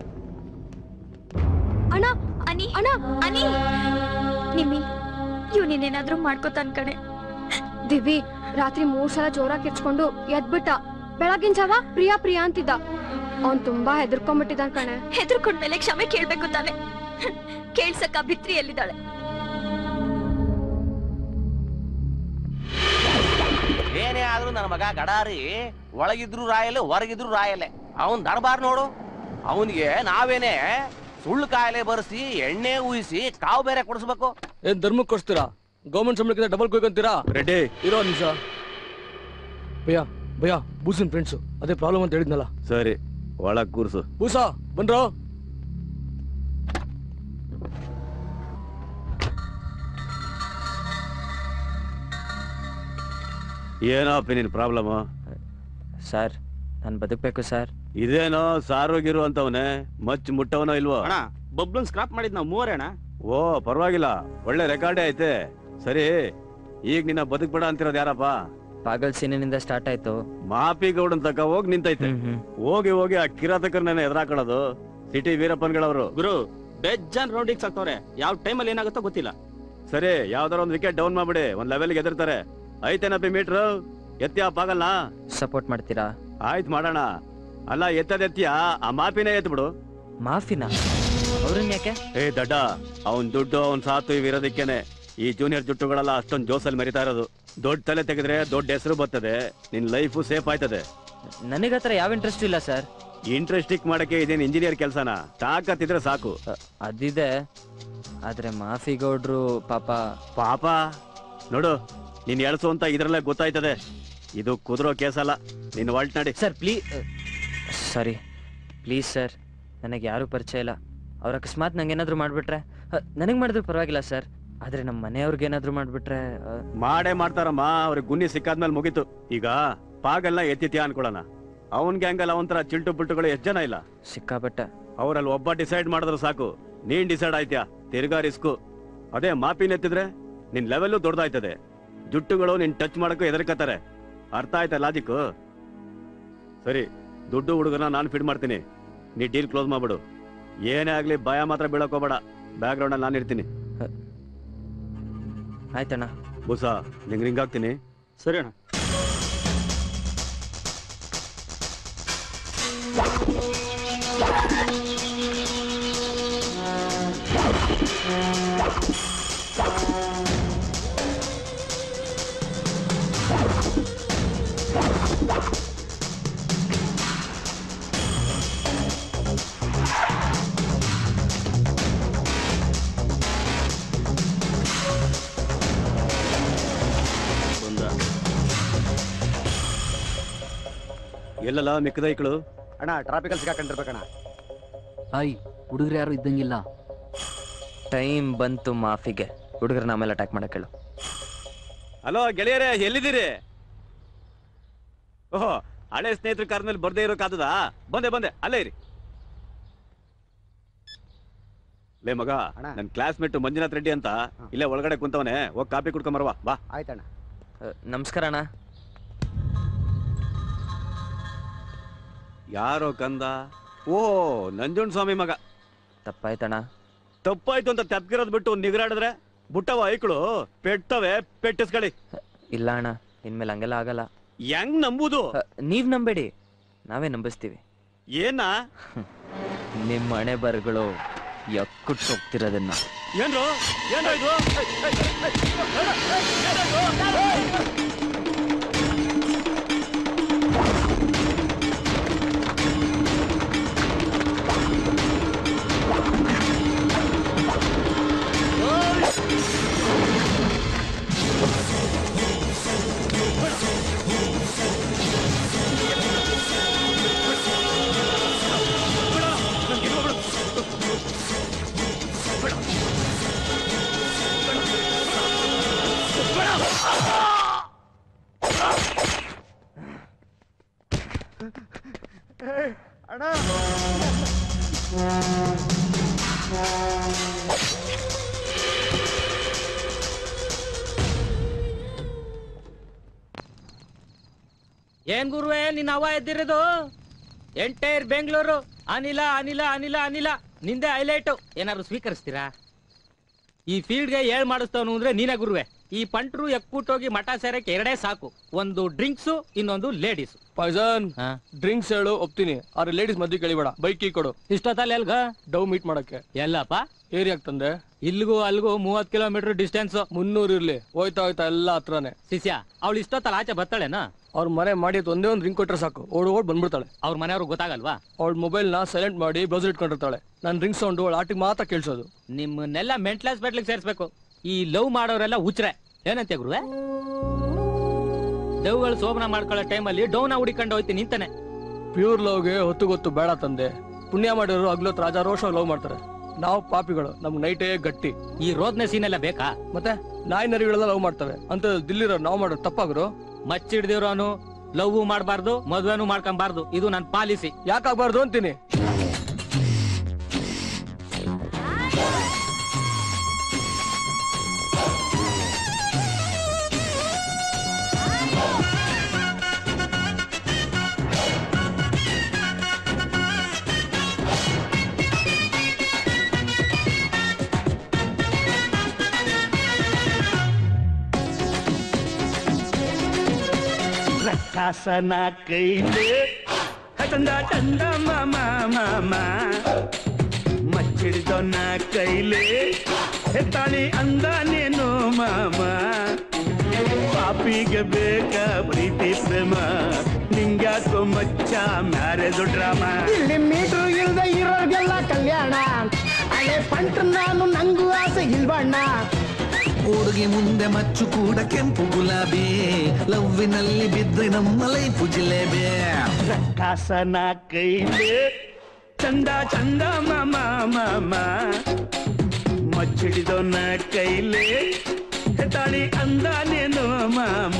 ಅಣ್ಣ ಅನಿ ಅಣ್ಣ ಅನಿ ನಿಮ್ಮಿ ಇವ್ ನೀನೇನಾದ್ರೂ ಮಾಡ್ಕೋತಾನ್ ಕಣೆ ದಿವ್ಯ ರಾತ್ರಿ ಮೂರ್ ಸಲ ಜೋರಾಗಿ ಕಿರ್ಚ್ಕೊಂಡು ಎದ್ಬಿಟ್ಟ ಬೆಳಗಿನ ಜಾವ ಪ್ರಿಯಾ ಪ್ರಿಯಾ ಅಂತಿದ್ದ ಅವ್ನ್ ತುಂಬಾ ಹೆದರ್ಕೊಂಡ್ಬಿಟ್ಟಿದ್ದಾನ್ ಕಣೆ ಹೆದರ್ಕೊಂಡ್ಮೇಲೆ ಕ್ಷಮೆ ಕೇಳ್ಬೇಕು ತಾನೆ ಕೇಳ್ಸಕ್ಕ ಭಿತ್ರಿ ಎಲ್ಲಿದ್ದಾಳೆ ಏನೇ ಆದ್ರೂ ನನ್ನ ಮಗ ಗಡಾರಿ ಒಳಗಿದ್ರು ರಾಯಲೆ ಹೊರಗಿದ್ರು ರಾಯಲೆ ಅವನ್ ದರ್ಬಾರ್ ನೋಡು ಅವನಿಗೆ ನಾವೇನೆ ಸುಳ್ಳು ಕಾಯಿಲೆ ಬರೆಸಿ ಎಣ್ಣೆ ಊಹಿಸಿ ಕಾವು ಬೇರೆ ಕೊಡಿಸ್ಬೇಕು ಏನ್ ಧರ್ಮಕ್ಕೆ ಕೊಡ್ಸ್ತೀರಾ ಗೌರ್ಮೆಂಟ್ ಸಂಬಳಕ್ಕಿಂತ ಡಬಲ್ ಕೊಯ್ಕೊಂತೀರಾ ರೆಡ್ಡಿ ಇರೋ ಒಂದ್ ನಿಮಿಷ ಭಯ್ಯ ಭಯ್ಯ ಬೂಸಿನ ಫ್ರೆಂಡ್ಸು ಅದೇ ಪ್ರಾಬ್ಲಮ್ ಅಂತ ಹೇಳಿದ್ನಲ್ಲ ಸರಿ ಒಳಗ್ ಕೂರ್ಸು ಬೂಸಾ ಬಂದ್ರೋ ಏನಪ್ಪ ನಿನ್ ಪ್ರಾಬ್ಲಮ್ ಸರ್ ನಾನು ಬದುಕಬೇಕು ಸರ್ ಇದೇನೋ ಸಾರೋಗಿರು ಅಂತವನೇ ಮಚ್ ಮುಟ್ಟವನೋ ಇಲ್ವೋ ಅಣ್ಣ ಬಬ್ಲನ್ ಸ್ಕ್ರಾಪ್ ಮಾಡಿದ್ ನಾವು ಮೂವರೇ ಅಣ್ಣ ಓ ಪರವಾಗಿಲ್ಲ ಒಳ್ಳೆ ರೆಕಾರ್ಡೇ ಐತೆ ಸರಿ ಈಗ ನಿನ್ನ ಬದುಕ್ಬೇಡ ಅಂತಿರೋದು ಯಾರಪ್ಪ ಪಾಗಲ್ ಸೀನಿನಿಂದ ಸ್ಟಾರ್ಟ್ ಆಯ್ತು ಮಾಪಿ ಗೌಡನ್ ತಕ ಹೋಗಿ ನಿಂತೈತೆ ಹೋಗಿ ಹೋಗಿ ಆ ಕಿರಾತಕರನ್ನ ಎದುರಾಕೊಳ್ಳೋದು ಸಿಟಿ ವೀರಪ್ಪನ್ಗಳವರು ಗುರು ಬೆಜ್ಜನ್ ರೌಂಡಿಗೆ ಸಾಕ್ತವ್ರೆ ಯಾವ ಟೈಮಲ್ಲಿ ಏನಾಗುತ್ತೋ ಗೊತ್ತಿಲ್ಲ ಸರಿ ಯಾವ್ದಾರ ಒಂದ್ ವಿಕೆಟ್ ಡೌನ್ ಮಾಡ್ಬಿಡಿ ಒಂದ್ ಲೆವೆಲ್ಗೆ ಎದುರ್ತಾರೆ ಐತೇನಪ್ಪಿ ಮೀಟ್ರು ಎತ್ತಿ ಪಾಗಲ್ನ ಸಪೋರ್ಟ್ ಮಾಡ್ತೀರಾ ಆಯ್ತು ಮಾಡೋಣ ಅಲ್ಲ ಎತ್ತದ ಎತ್ತಿಯ ಆ ಮಾಪಿನೇ ಎತ್ಬಿಡು ಮಾಫಿನ ಅವ್ರನ್ನ ಯಾಕೆ ಏ ದಡ್ಡ ಅವನ್ ದುಡ್ಡು ಅವನ್ ಸಾತು ಇವಿರೋದಕ್ಕೇನೆ ಈ ಜೂನಿಯರ್ ಜುಟ್ಟುಗಳೆಲ್ಲ ಅಷ್ಟೊಂದ್ ಜೋಸಲ್ಲಿ ಮರಿತಾ ಇರೋದು ದೊಡ್ಡ ತಲೆ ತೆಗೆದ್ರೆ ದೊಡ್ಡ ಹೆಸರು ಬರ್ತದೆ ನಿನ್ ಲೈಫು ಸೇಫ್ ಆಯ್ತದೆ ನನಗತ್ರ ಯಾವ ಇಂಟ್ರೆಸ್ಟ್ ಇಲ್ಲ ಸರ್ ಇಂಟ್ರೆಸ್ಟಿಕ್ ಮಾಡಕ್ಕೆ ಇದೇನು ಇಂಜಿನಿಯರ್ ಕೆಲಸನ ತಾಕತ್ತಿದ್ರೆ ಸಾಕು ಅದಿದೆ ಆದ್ರೆ ಮಾಫಿ ಗೌಡ್ರು ಪಾಪ ಪಾಪ ನೋಡು ನೀನ್ ಎಳ್ಸು ಅಂತ ಇದ್ರಲ್ಲೇ ಗೊತ್ತಾಯ್ತದೆ ಇದು ಕುದುರೋ ಕೇಸಲ್ಲ ನಿನ್ ವಾಲ್ಟ್ ನಡಿ sir please sorry please sir ನನಗೆ ಯಾರು ಪರಿಚಯ ಇಲ್ಲ ಅವ್ರ ಅಕಸ್ಮಾತ್ ನಂಗೆ ಏನಾದ್ರು ಮಾಡ್ಬಿಟ್ರೆ ನನಗೆ ಮಾಡಿದ್ರು ಪರವಾಗಿಲ್ಲ ಸರ್ ಆದ್ರೆ ನಮ್ಮ ಮನೆಯವ್ರಿಗೆ ಏನಾದ್ರು ಮಾಡ್ಬಿಟ್ರೆ ಅ, ಮಾಡೇ ಮಾಡ್ತಾರಮ್ಮ ಅವ್ರಿಗೆ ಗುನ್ನಿ ಸಿಕ್ಕಾದ್ಮೇಲೆ ಮುಗೀತು ಈಗ ಪಾಗೆಲ್ಲ ಎತ್ತಿತ್ಯಾ ಅನ್ಕೊಳ್ಳೋಣ ಅವನ್ ಗ್ಯಾಂಗಲ್ಲ ಒಂಥರ ಚಿಲ್ಟು ಪುಲ್ಟುಗಳು ಎಷ್ಟ್ ಜನ ಇಲ್ಲ ಸಿಕ್ಕಾಪಟ್ಟೆ ಅವರಲ್ಲಿ ಒಬ್ಬ ಡಿಸೈಡ್ ಮಾಡಿದ್ರೆ ಸಾಕು ನೀನ್ ಡಿಸೈಡ್ ಆಯ್ತ್ಯಾ ತಿರ್ಗಾ ರಿಸ್ಕು ಅದೇ ಮಾಪಿನ ಎತ್ತಿದ್ರೆ ನಿನ್ ಲೆವೆಲ್ಲು ದೊಡ್ಡದಾಯ್ತದೆ ಜುಟ್ಟುಗಳು ನಿನ್ ಟಚ್ ಮಾಡಕ್ಕೂ ಹೆದರ್ಕತ್ತಾರೆ ಅರ್ಥ ಆಯ್ತಾ ಲಾಜಿಕ್ ಸರಿ ದುಡ್ಡು ಹುಡುಗನ ನಾನು ಫಿಡ್ ಮಾಡ್ತೀನಿ ನೀ ಡೀಲ್ ಕ್ಲೋಸ್ ಮಾಡ್ಬಿಡು ಏನೇ ಆಗ್ಲಿ ಭಯ ಮಾತ್ರ ಬೀಳಕ್ ಹೋಗ್ಬೇಡ ಬ್ಯಾಕ್ ಗ್ರೌಂಡ್ ಅಲ್ಲಿ ನಾನು ಇರ್ತೀನಿ ಆಯ್ತಣ್ಣ ಬುಸ ನಿಂಗ್ ರಿಂಗ್ ಹಾಕ್ತೀನಿ ಸರಿ ಅಣ್ಣ ಬಂದ ಎಲ್ಲಲ್ಲ ಮಿಕ್ಕದ ಐಕ್ಳು ಅಣ್ಣ ಟ್ರಾಫಿಕಲ್ ಸಿಕ್ಕಾಕೊಂಡಿರ್ಬೇಕಣ್ಣ ಹಾಯ್ ಹುಡುಗರು ಯಾರು ಇದ್ದಂಗಿಲ್ಲ ಟೈಮ್ ಬಂತು ಮಾಫಿಗೆ ಹುಡುಗರನ್ನ ಆಮೇಲೆ ಅಟ್ಯಾಕ್ ಮಾಡಕ್ ಹೇಳು ಹಲೋ ಗೆಳೆಯರೇ ಎಲ್ಲಿದ್ದೀರಿ ಓಹೋ ಹಳೆ ಸ್ನೇಹಿತರ ಕಾರ್ನಲ್ಲಿ ಬರ್ದೇ ಇರೋಕ್ಕಾದದ ಬಂದೆ ಬಂದೆ ಅಲ್ಲೇ ಇರಿ ಲೇ ಮಗ ನನ್ ಕ್ಲಾಸ್ಮೇಟ್ ಮಂಜುನಾಥ್ ರೆಡ್ಡಿ ಅಂತ ಇಲ್ಲೇ ಒಳಗಡೆ ಕುಂತವನೆ ಹೋಗ್ ಕಾಪಿ ಕುಡ್ಕೊಂಬರ್ವ ಬಾ ಆಯ್ತಣ್ಣ ನಮಸ್ಕಾರ ಅಣ್ಣ ಯಾರೋ ಕಂದ ಓ ನಂಜುಂಡ್ ಸ್ವಾಮಿ ಮಗ ತಪ್ಪಾಯ್ತಣ್ಣ ತಪ್ಪಾಯ್ತು ಅಂತ ತೆಪ್ಗಿರೋದ್ ಬಿಟ್ಟು ನಿಗರಾಡಿದ್ರೆ ಬುಟ್ಟವ ಐಕ್ಳು ಪೆಟ್ಟವೆ ಪೆಟ್ಟಿಸ್ಕಳಿ ಇಲ್ಲ ಅಣ್ಣ ಇನ್ಮೇಲೆ ಹಂಗೆಲ್ಲ ಆಗಲ್ಲ ಹೆಂಗ್ ನಂಬುದು ನೀವ್ ನಂಬೇಡಿ ನಾವೇ ನಂಬಿಸ್ತೀವಿ ಏನ ನಿಮ್ಮ ಹಣೆ ಬರಗಳು ಯಕ್ಕುಟ್ಟು ಹೋಗ್ತಿರೋದನ್ನ ಏನ್ರು ಏನೋ ಇದು ಏನ್ ಗುರುವೆ ನಿನ್ನ ಅವ ಎದ್ದಿರೋದು ಎಂಟೈರ್ ಬೆಂಗಳೂರು ಅನಿಲ ಅನಿಲ ಅನಿಲ ಅನಿಲ ನಿಂದೆ ಹೈಲೈಟು ಏನಾದ್ರು ಸ್ವೀಕರಿಸ್ತೀರಾ ಈ ಫೀಲ್ಡ್ಗೆ ಏಳ್ ಮಾಡಿಸ್ತವನು ಅಂದ್ರೆ ನೀನೇ ಗುರುವೆ ಈ ಪಂಟ್ರು ಎಕ್ಕುಟ್ಟೋಗಿ ಮಠ ಸೇರಕ್ಕೆ ಎರಡೇ ಸಾಕು ಒಂದು ಡ್ರಿಂಕ್ಸು ಇನ್ನೊಂದು ಲೇಡೀಸ್ ಪಾಯ್ಸನ್ ಡ್ರಿಂಕ್ಸ್ ಹೇಳು ಒಪ್ತೀನಿ ಆದ್ರೆ ಲೇಡೀಸ್ ಮದ್ವೆ ಕೇಳಿಬೇಡ ಬೈಕ್ ಕೀ ಕೊಡು ಇಷ್ಟೊತ್ತಲ್ಲಿ ಎಲ್ಗ ಡವ್ ಮೀಟ್ ಮಾಡಕ್ಕೆ ಎಲ್ಲಪ್ಪ ಏರಿಯಾಕ್ ತಂದೆ ಇಲ್ಗೂ ಅಲ್ಗೂ ಮೂವತ್ ಕಿಲೋಮೀಟರ್ ಡಿಸ್ಟೆನ್ಸ್ ಮುನ್ನೂರು ಇರ್ಲಿ ಹೋಯ್ತಾ ಹೋಯ್ತಾ ಎಲ್ಲ ಹತ್ರನೇ ಶಿಷ್ಯ ಅವಳು ಇಷ್ಟೊತ್ತಲ್ಲ ಆಚೆ ಬರ್ತಾಳೆನಾ ಅವ್ರ ಮನೆ ಮಾಡಿ ಅದ್ ಒಂದೇ ಒಂದು ರಿಂಗ್ ಕೊಟ್ರೆ ಸಾಕು ಓಡ್ ಓಡ್ ಬಂದ್ಬಿಡ್ತಾಳೆ ಅವ್ರ ಮನೆಯವ್ರಿಗೆ ಗೊತ್ತಾಗಲ್ವಾ ಅವಳ ಮೊಬೈಲ್ ನ ಸೈಲೆಂಟ್ ಮಾಡಿ ಬ್ರೌಸರ್ ಇಟ್ಕೊಂಡಿರ್ತಾಳೆ ನನ್ ರಿಂಗ್ ಸೌಂಡ್ ಅವಳ ಆಟಿಗೆ ಮಾತ್ರ ಕೇಳಿಸೋದು ನಿಮ್ಮನ್ನೆಲ್ಲ ಮೆಂಟಲ್ ಹಾಸ್ಪಿಟ್ಲಿಗೆ ಸೇರಿಸ್ಬೇಕು ಈ ಲವ್ ಮಾಡೋರೆಲ್ಲ ಹುಚ್ರೆ ಏನಂತೆ ಗುರುವೆ ಡವ್ಗಳು ಶೋಭನ ಮಾಡ್ಕೊಳ್ಳೋ ಟೈಮಲ್ಲಿ ಡೌನ ಹುಡಿಕೊಂಡು ಹೋಯ್ತೀನಿ ನಿಂತಾನೆ ಪ್ಯೂರ್ ಲವ್ಗೆ ಹೊತ್ತು ಗೊತ್ತು ಬೇಡ ತಂದೆ ಪುಣ್ಯ ಮಾಡಿರೋರು ಹಗ್ಲೊತ್ ರಾಜ ರೋಷ ಲವ್ ಮಾಡ್ತಾರೆ ನಾವು ಪಾಪಿಗಳು ನಮ್ಗೆ ನೈಟೇ ಗಟ್ಟಿ ಈ ರೋದ್ನೆ ಸೀನ್ ಎಲ್ಲ ಬೇಕಾ ಮತ್ತೆ ನಾಯಿ ನರಿಗಳೆಲ್ಲ ಲವ್ ಮಾಡ್ತವೆ ಅಂತ ದಿಲ್ಲಿರೋ ನಾವು ಮಾಡೋದು ತಪ್ಪಾಗ್ರು ಮಚ್ಚಿಡ್ದಿರೋನು ಲವ್ ಮಾಡಬಾರ್ದು ಮದ್ವೆನೂ ಮಾಡ್ಕೊಂಬಾರ್ದು ಇದು ನನ್ನ ಪಾಲಿಸಿ ಯಾಕಾಗ್ಬಾರ್ದು ಅಂತೀನಿ ರಕ್ಕಾಸನ ಕೈಲಿ ಚಂದ ಚಂದ ಮಾಮ ಮಾಮ ಮಚ್ಚಿಡಿದೊನ್ನ ಕೈಲಿ ಹೆತ್ತಾಳಿ ಅಂದ ನೀನು ಮಾಮ ಪಾಪಿಗೆ ಬೇಕ ಪ್ರೀತಿ ಪ್ರೇಮ ನಿಂಗ್ಯಾಕೋ ಮಚ್ಚ ಮ್ಯಾರೇಜ್ ಡ್ರಾಮಾ ಇಲ್ಲಿ ಮೀಟ್ರು ಇಲ್ದ ಇರೋರ್ಗೆಲ್ಲ ಕಲ್ಯಾಣ ಹಳೆ ಪಂಟ್ ನಾನು ನಂಗೂ ಆಸೆ ಇಲ್ವಣ್ಣ ಹುಡುಗಿ ಮುಂದೆ ಮಚ್ಚು ಕೂಡ ಕೆಂಪು ಗುಲಾಬಿ ಲವ್ವಿನಲ್ಲಿ ಬಿದ್ರೆ ನಮ್ಮ ಲೈಫು ಜಿಲೇಬಿ ರಕ್ಕಾಸನ ಕೈಲಿ ಚಂದ ಚಂದ ಮಾಮ ಮಾಮ ಮಚ್ಚಿಡಿದೊನ್ನ ಕೈಲಿ ಹೆತ್ತಾಳಿ ಅಂದ ನೀನು ಮಾಮ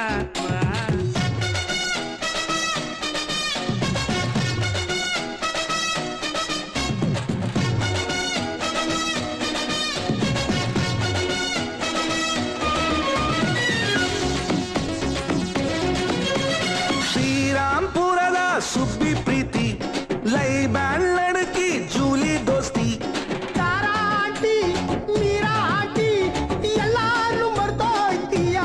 ಶ್ರೀರಾಮ್ಪುರದ ಸುಬ್ಬಿ ಪ್ರೀತಿ ಲೈ ಬ್ಯಾಂಡ್ ಲಡಕಿ ಜೂಲಿ ದೋಸ್ತಿ ತಾರಾ ಆಂಟಿ ಮೀರಾ ಆಂಟಿ ಎಲ್ಲಾರು ಮರ್ತೋಯ್ತೀಯ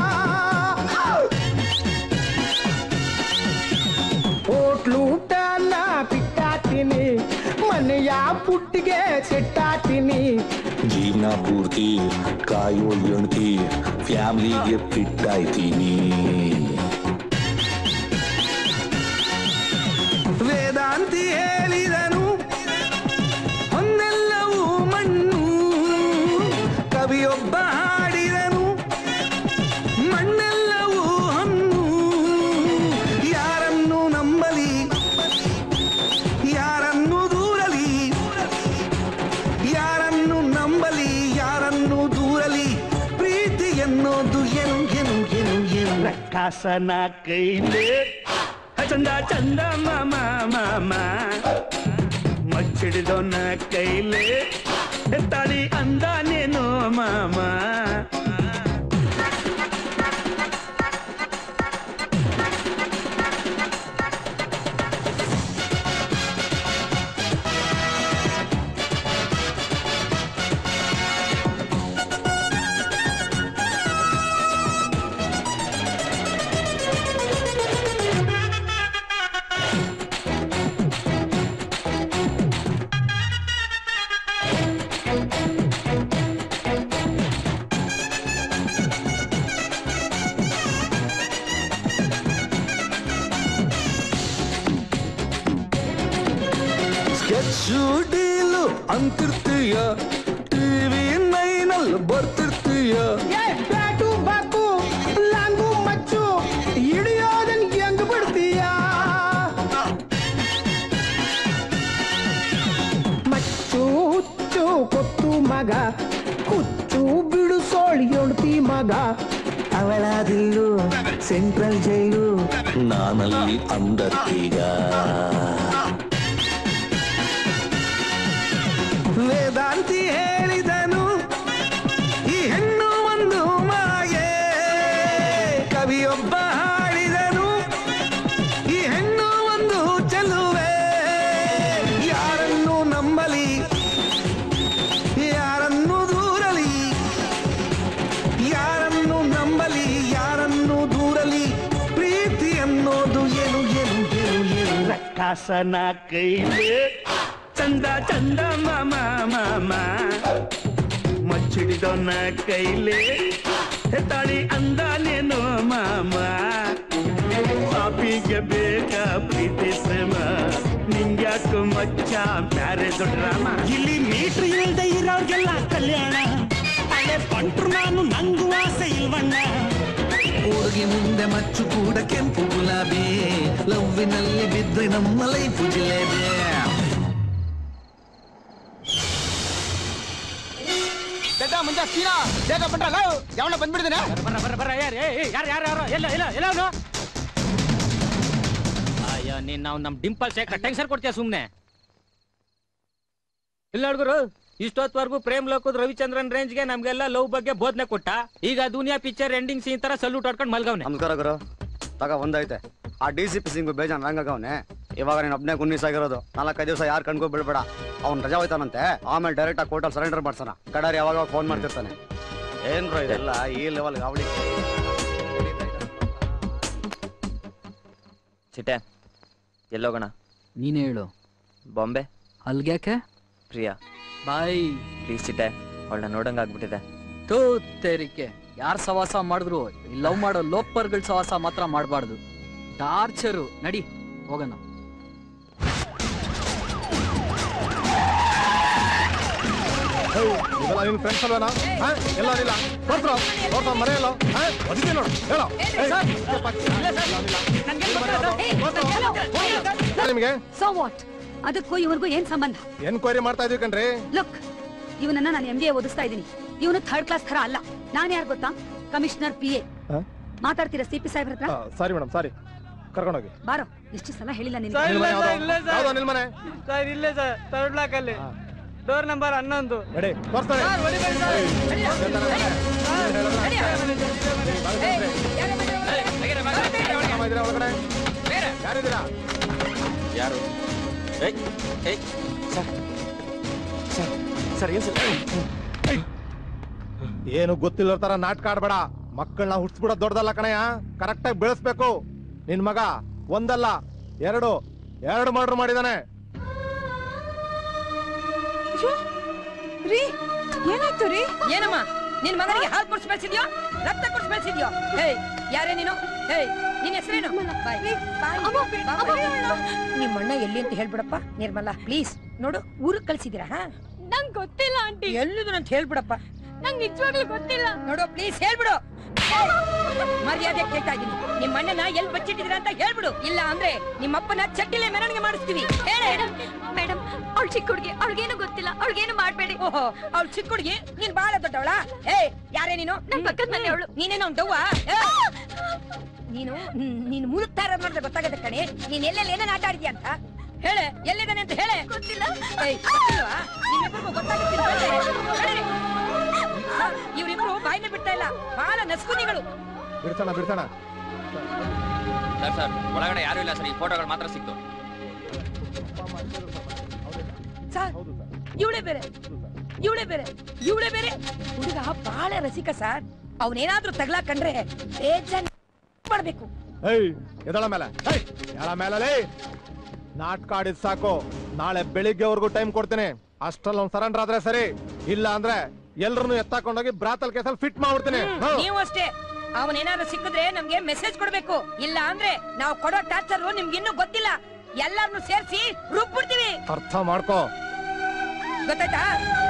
ಹೋಟ್ಲೂಟನ ಬಿಟ್ಟಾತೀನಿ ಮನೆಯ ಪುಟ್ಟಿಗೆ ಸೆಟ್ಟಾತೀನಿ ಜೀವನ ಪೂರ್ತಿ ಕಾಯೋ ಹೆಣ್ತಿ ಫ್ಯಾಮಿಲಿಗೆ ಫಿಟ್ ಆಯ್ತೀನಿ ವೇದಾಂತಿ ಹೇಳಿದನು ಒಂದೆಲ್ಲವೂ ಮಣ್ಣು ಕವಿಯೊಬ್ಬ ಹಾಡಿದನು ಮಣ್ಣೆಲ್ಲವೂ ಹಣ್ಣು ಯಾರನ್ನು ನಂಬಲಿ ಯಾರನ್ನು ದೂರಲಿ ಯಾರನ್ನು ನಂಬಲಿ ಯಾರನ್ನು ದೂರಲಿ ಪ್ರೀತಿ ಎನ್ನೋದು ಏನು ಏನು ಏನು ಏನು ರಕ್ಕಾಸನ ಕೈಲಿ ಚಂದ ಚಂದ ಮಾಮ ಮಾಮ ಮಚ್ಚಿಡಿದೊನ್ನ ಕೈಲಿ ಹೆತ್ತಾಳಿ ಅಂದ ನೀನು ಮಾಮ ಹೆಚ್ಚು ಡೀಲು ಅಂತಿರ್ತೀಯ ಟಿವಿ ನೈನಲ್ಲಿ ಬರ್ತಿರ್ತೀಯ ಬ್ಯಾಟು ಬಾಕು ಲಾಂಗು ಮಚ್ಚು ಹಿಡಿಯೋದನ್ ಹೆಂಗ್ ಬಿಡ್ತೀಯ ಮಚ್ಚು ಹುಚ್ಚು ಕೊತ್ತು ಮಗ ಹುಚ್ಚು ಬಿಡಿಸೋಳ್ ಎಳ್ತಿ ಮಗ ಅವಳಾದಿಲ್ಲು ಸೆಂಟ್ರಲ್ ಜೈಲು ನಾನಲ್ಲಿ ಅಂದತ್ತೀಗ ವೇದಾಂತಿ ಹೇಳಿದನು ಈ ಹೆಣ್ಣು ಒಂದು ಮಾಯೆ ಕವಿಯೊಬ್ಬ ಹಾಡಿದನು ಈ ಹೆಣ್ಣು ಒಂದು ಚೆಲುವೆ ಯಾರನ್ನು ನಂಬಲಿ ಯಾರನ್ನು ದೂರಲಿ ಯಾರನ್ನು ನಂಬಲಿ ಯಾರನ್ನು ದೂರಲಿ ಪ್ರೀತಿ ಅನ್ನೋದು ಏನು ಏನು ಏನು ಏನು ರಕ್ಕಾಸನ ಕೈಲಿ ಚಂದ ಚಂದ ಮಾಮ ಮಾಮ ಮಚ್ಚಿಡಿದವನ ಕೈಲಿ ಹೆದ್ದಾಳಿ ಅಂದಾನೇನು ಮಾಮ ಪಾಪಿಗೆ ಬೇಕ ಪ್ರೀತಿ ಪ್ರೇಮ ನಿಂಗ್ಯಾಕ ಮಚ್ಚ ಬ್ಯಾರೆ ದೊಡ್ಡರಾಮ ಇಲ್ಲಿ ಮೀಟ್ರ್ ಇಲ್ದೆ ಇರೋರ್ಗೆಲ್ಲ ಕಲ್ಯಾಣ ಹಳೆ ಪಂಟ್ರು ನಾನು ನಂಗೂ ಆಸೆ ಇಲ್ವಣ್ಣ ಹುಡುಗಿ ಮುಂದೆ ಮಚ್ಚು ಕೂಡ ಕೆಂಪು ಗುಲಾಬಿ ಲವ್ವಿನಲ್ಲಿ ಬಿದ್ದರೆ ನಮ್ಮ ಲೈಫು ಜಿಲೇಬಿ ದಡ್ಡ ಮುಂಜ ಸೀನಾ ಬೇಗ ಬಂದ್ರಲ್ಲ ಯಾವನ ಬಂದ್ಬಿಡಿದಿನ ಬರ್ರ ಬರ್ರ ಬರ್ರ ಯಾರು ಯಾರು ಯಾರು ಯಾರು ಎಲ್ಲ ಇಲ್ಲ ಎಲ್ಲ ಅವನು ಅಯ್ಯೋ ನೀನ್ ನಾವು ನಮ್ ಡಿಂಪಲ್ ಶೇಖರ್ ಟೆನ್ಷನ್ ಕೊಡ್ತೀಯ ಸುಮ್ನೆ ಇಲ್ಲ ಹುಡುಗರು ಇಷ್ಟೊತ್ವರೆಗೂ ಪ್ರೇಮ್ ಲೋಕದ ರವಿಚಂದ್ರನ್ ರೇಂಜ್ಗೆ ನಮ್ಗೆಲ್ಲ ಲವ್ ಬಗ್ಗೆ ಬೋಧನೆ ಕೊಟ್ಟ ಈಗ ದುನಿಯಾ ಪಿಕ್ಚರ್ ಎಂಡಿಂಗ್ ಸೀನ್ ತರ ಸಲ್ಯೂಟ್ ಹೊಡ್ಕೊಂಡು ಮಲ್ಗವ್ನೆ ನಮಸ್ಕಾರ ಗುರು ತಗ ಒಂದೈತೆ ಆ ಡಿ ಸಿ ಪಿ ಸಿಂಗು ಬೇಜಾನ್ ರಂಗವನೆ ಇವಾಗ ನೀನು ಒಬ್ನೇ ಗುನ್ನೀಸ್ ಆಗಿರೋದು ನಾಲ್ಕೈದು ದಿವಸ ಯಾರು ಕಣ್ಕೊ ಬಿಡ್ಬೇಡ ಅವ್ನ್ ರಜಾ ಹೋಯ್ತಾನಂತೆ ಆಮೇಲೆ ಡೈರೆಕ್ಟ್ ಆಗಿ ಕೋರ್ಟಲ್ಲಿ ಸರೆಂಡರ್ ಮಾಡ್ಸೋಣ ಕಡಾರಿ ಯಾವಾಗ ಫೋನ್ ಮಾಡ್ತಿರ್ತಾನೆ ಏನ್ ಬ್ರೋ ಇದೆಲ್ಲ ಈ ಲೆವೆಲ್ ಗಾವಳಿ ಚಿಟ್ಟೆ ಎಲ್ಲೋಗೋಣ ನೀನೇ ಹೇಳು ಬಾಂಬೆ ಅಲ್ಗ್ಯಾಕೆ ಪ್ರಿಯಾ ಬಾಯ್ ಪ್ಲೀಸ್ ಚಿಟ್ಟೆ ಅವಳನ್ನ ನೋಡಂಗಾಗ್ಬಿಟ್ಟಿದೆ ತೂ ತೇರಿಕೆ ಯಾರ್ ಸವಾಸ ಮಾಡಿದ್ರು ಲವ್ ಮಾಡೋ ಲೋಪರ್ಗಳ ಸವಾಸ ಮಾತ್ರ ಮಾಡಬಾರ್ದು ಟಾರ್ಚರು ನಡಿ ಹೋಗೋಣ ಇವೆಲ್ಲ ನಿನ್ ಫ್ರೆಂಡ್ಸ್ ಅಲ್ವೇನಾ ಎಲ್ಲ ಇಲ್ಲ ತೋರ್ಸ್ರು ತೋರ್ಸ ಮನೆ ಎಲ್ಲ ಅದಕ್ಕೆ ನೋಡು ಹೇಳೋ ನಿಮಗೆ ಸೊ ವಾಟ್ ಅದಕ್ಕೂ ಇವನಿಗೂ ಏನ್ ಸಂಬಂಧ ಎನ್ಕ್ವೈರಿ ಮಾಡ್ತಾ ಇದೀವಿ ಕಣ್ರಿ ಲುಕ್ ಇವನನ್ನ ನಾನು ಎಂ ಬಿ ಎ ಓದಿಸ್ತಾ ಇದ್ದೀನಿ ಇವನು ಥರ್ಡ್ ಕ್ಲಾಸ್ ತರ ಅಲ್ಲ ನಾನು ಯಾರು ಗೊತ್ತಾ ಕಮಿಷನರ್ ಪಿ ಎ ಮಾತಾಡ್ತೀರಾ ಸಿ ಪಿ ಸಾಹೇಬ್ರ ಹತ್ರ ಸಾರಿ ಮೇಡಮ್ ಸಾರಿ ಕರ್ಕೊಂಡೋಗಿ ಬಾರೋ ಎಷ್ಟು ಸಲ ಹೇಳಿಲ್ಲ ನಿನ್ಗೆ ನಿಲ್ಮನೆ ಯಾವ್ದು? ಯಾವ್ದು ನಿಲ್ಮನೆ ಸರ್ ಇಲ್ಲೇ ಸರ್ ಥರ್ಡ್ ಬ್ಲಾಕ್ ಅಲ್ಲಿ ಡೋರ್ ನಂಬರ್ ಹನ್ನೊಂದು ನಡಿ ತೋರ್ಸ್ತಾರೆ ಒಳಗಡೆ ಯಾರಿದ್ದೀರಾ ಯಾರು ಏಯ್ ಏಯ್ ಸರ್ ಸರ್ ಸರ್ ಏನ್ ಸರ್ ಏನು ಗೊತ್ತಿಲ್ಲ ತರ ನಾಟಕ ಆಡ್ಬೇಡ ಮಕ್ಕಳನ್ನ ಹುಟ್ಸ್ಬಿಡೋದ್ ದೊಡ್ಡದಲ್ಲ ಕಣಯ್ಯ ಕರೆಕ್ಟ್ ಆಗಿ ಬೆಳೆಸ್ಬೇಕು ನಿನ್ ಮಗ ಒಂದಲ್ಲ ಎರಡು ಎರಡು ಮರ್ಡರ್ ಮಾಡಿದಾನೆ ರೀ ಏನಾಯ್ತು ರೀ ಏನಮ್ಮ ನಿನ್ ಮಗನಿಗೆ ಹಾಲು ಕುಡ್ಸ್ ಬೆಳ್ಸಿದ್ಯೋ ರಕ್ತ ಕುಡ್ಸ್ ಬೆಳ್ಸಿದ್ಯೋ ಹೇಯ್ ಯಾರೇ ನೀನು ಹೇಯ್ ನಿನ್ ಹೆಸರೇನು ನಿಮ್ಮ ಅಣ್ಣ ಎಲ್ಲಿ ಅಂತ ಹೇಳ್ಬಿಡಪ್ಪ ನಿರ್ಮಲಾ ಪ್ಲೀಸ್ ನೋಡು ಊರಿಗೆ ಕಳ್ಸಿದಿರಾ ಹಾ ನಂಗ್ ಗೊತ್ತಿಲ್ಲ ಆಂಟಿ ಎಲ್ಲಿದು ಅಂತ ಹೇಳ್ಬಿಡಪ್ಪ ನಂಗ್ ನಿಜವಾಗ್ಲೂ ಗೊತ್ತಿಲ್ಲ ನೋಡು ಪ್ಲೀಸ್ ಹೇಳ್ಬಿಡು ಮರ್ಯಾದೆ ಕೇಳ್ತಾ ಇದೀನಿ ನಿಮ್ಮ ಅಣ್ಣನ ಎಲ್ಲಿ ಬಚ್ಚಿಟ್ಟಿದ್ದೀರಾ ಅಂತ ಹೇಳ್ಬಿಡು ಇಲ್ಲ ಅಂದ್ರೆ ನಿಮ್ಮಪ್ಪನ ಚಟ್ಟಿಲೆ ಮೆರವಣಿಗೆ ಮಾಡಿಸ್ತೀವಿ ಹೇಳೇ ಮೇಡಮ್ ಅವಳು ಚಿಕ್ಕ ಹುಡುಗಿ ಅವಳಿಗೇನು ಗೊತ್ತಿಲ್ಲ ಅವಳಿಗೇನು ಮಾಡ್ಬೇಡಿ ಓಹೋ ಅವಳು ಚಿಕ್ಕ ಹುಡುಗಿ ನೀನ್ ಬಾಳ ದೊಡ್ಡವಳ ಏ ಯಾರೇ ನೀನು ನನ್ ಪಕ್ಕದ ಮನೆಯವಳು. ನೀನೇನೋ ಅವ್ನ್ ದವ್ವ ಏ, ನೀನು ಹ್ಮ್, ನೀನು ಮುಳುಗ್ತಾ ಇರೋದ್ ನೋಡಿದ್ರೆ ಗೊತ್ತಾಗತ್ತೆ ಕಣೆ ನೀನ್ ಎಲ್ಲೆಲ್ಲಿ ಏನೇನ್ ಆಟ ಆಡಿದ್ಯಾ ಅಂತ ಹೇಳೆ ಎಲ್ಲಿದ್ದಾನೆ ಅಂತ ಹೇಳೆ ಗೊತ್ತಿಲ್ಲ ಗೊತ್ತಿಲ್ವಾ ನಿಮ್ಮಿಬ್ರಿಗೂ ಗೊತ್ತಾಗುತ್ತೆ ಇವ್ರಿಬ್ರು ಬಾಯಿನ ಬಿಡ್ತಾ ಇಲ್ಲ ಬಹಳ ನಸ್ಕುನಿಗಳು ಬಿಡ್ಸೋಣ ಬಿಡ್ಸೋಣ ಸರ್ ಸರ್ ಒಳಗಡೆ ಯಾರು ಇಲ್ಲ ಸರ್ ಈ ಫೋಟೋಗಳು ಮಾತ್ರ ಸಿಕ್ತು ಸರ್ ಇವಳೇ ಬೇರೆ ಇವಳೇ ಬೇರೆ ಇವಳೇ ಬೇರೆ ಹುಡುಗ ಬಹಳ ರಸಿಕ ಸರ್ ಅವನೇನಾದ್ರೂ ತಗ್ಲಾಕಂಡ್ರೆ ಬೇಜಾನ್ ಮಾಡ್ಬೇಕು ಏಯ್ ಎದಳ ಮೇಲೆ ಏಯ್, ಎಳ ಮೇಲೆ ನಾಟಕ ಆಡಿದ್ ಸಾಕು ನಾಳೆ ಬೆಳಿಗ್ಗೆವರೆಗೂ ಟೈಮ್ ಕೊಡ್ತೀನಿ ಅಷ್ಟ್ರಲ್ಲಿ ಒಂದ್ ಸರೆಂಡರ್ ಆದ್ರೆ ಸರಿ ಇಲ್ಲ ಅಂದ್ರೆ ಎಲ್ರನ್ನು ಎತ್ತಾಕೊಂಡೋಗಿ ಬ್ರಾತಲ್ ಕೇಸಲ್ಲಿ ಫಿಟ್ ಮಾಡ್ಬಿಡ್ತೀನಿ ಹ್ಮ್. ನೀವು ಅಷ್ಟೇ ಅವನೇನಾದ್ರೂ ಸಿಕ್ಕಿದ್ರೆ ನಮ್ಗೆ ಮೆಸೇಜ್ ಕೊಡ್ಬೇಕು ಇಲ್ಲ ಅಂದ್ರೆ ನಾವು ಕೊಡೋ ಟಾರ್ಚರ್ ನಿಮ್ಗೆ ಇನ್ನೂ ಗೊತ್ತಿಲ್ಲ ಎಲ್ಲಾರನ್ನು ಸೇರಿಸಿ ರುಬ್ಬಿಡ್ತೀವಿ ಅರ್ಥ ಮಾಡ್ಕೋ ಗೊತ್ತಾಯ್ತಾ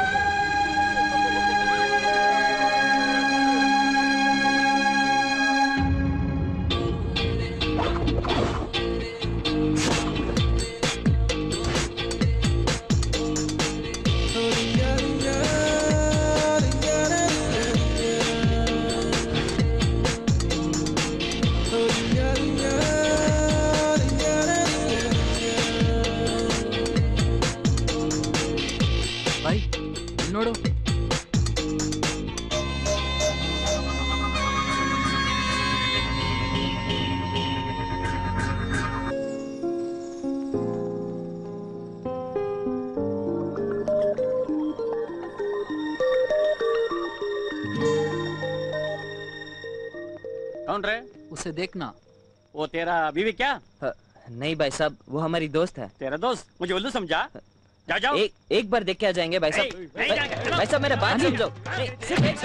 ಬಾಯ್ ಇಲ್ಲಿ ನೋಡು कौन रे उसे देखना वो तेरा बीवी क्या नहीं भाई साहब वो हमारी दोस्त है तेरा दोस्त मुझे उल्लू समझा जा जाओ एक एक बार देख के आ जाएंगे भाई साहब नहीं, नहीं भाई- जाएंगे, चलो। भाई साहब मेरा बात अनिल। समझो नहीं, सिर्फ एक-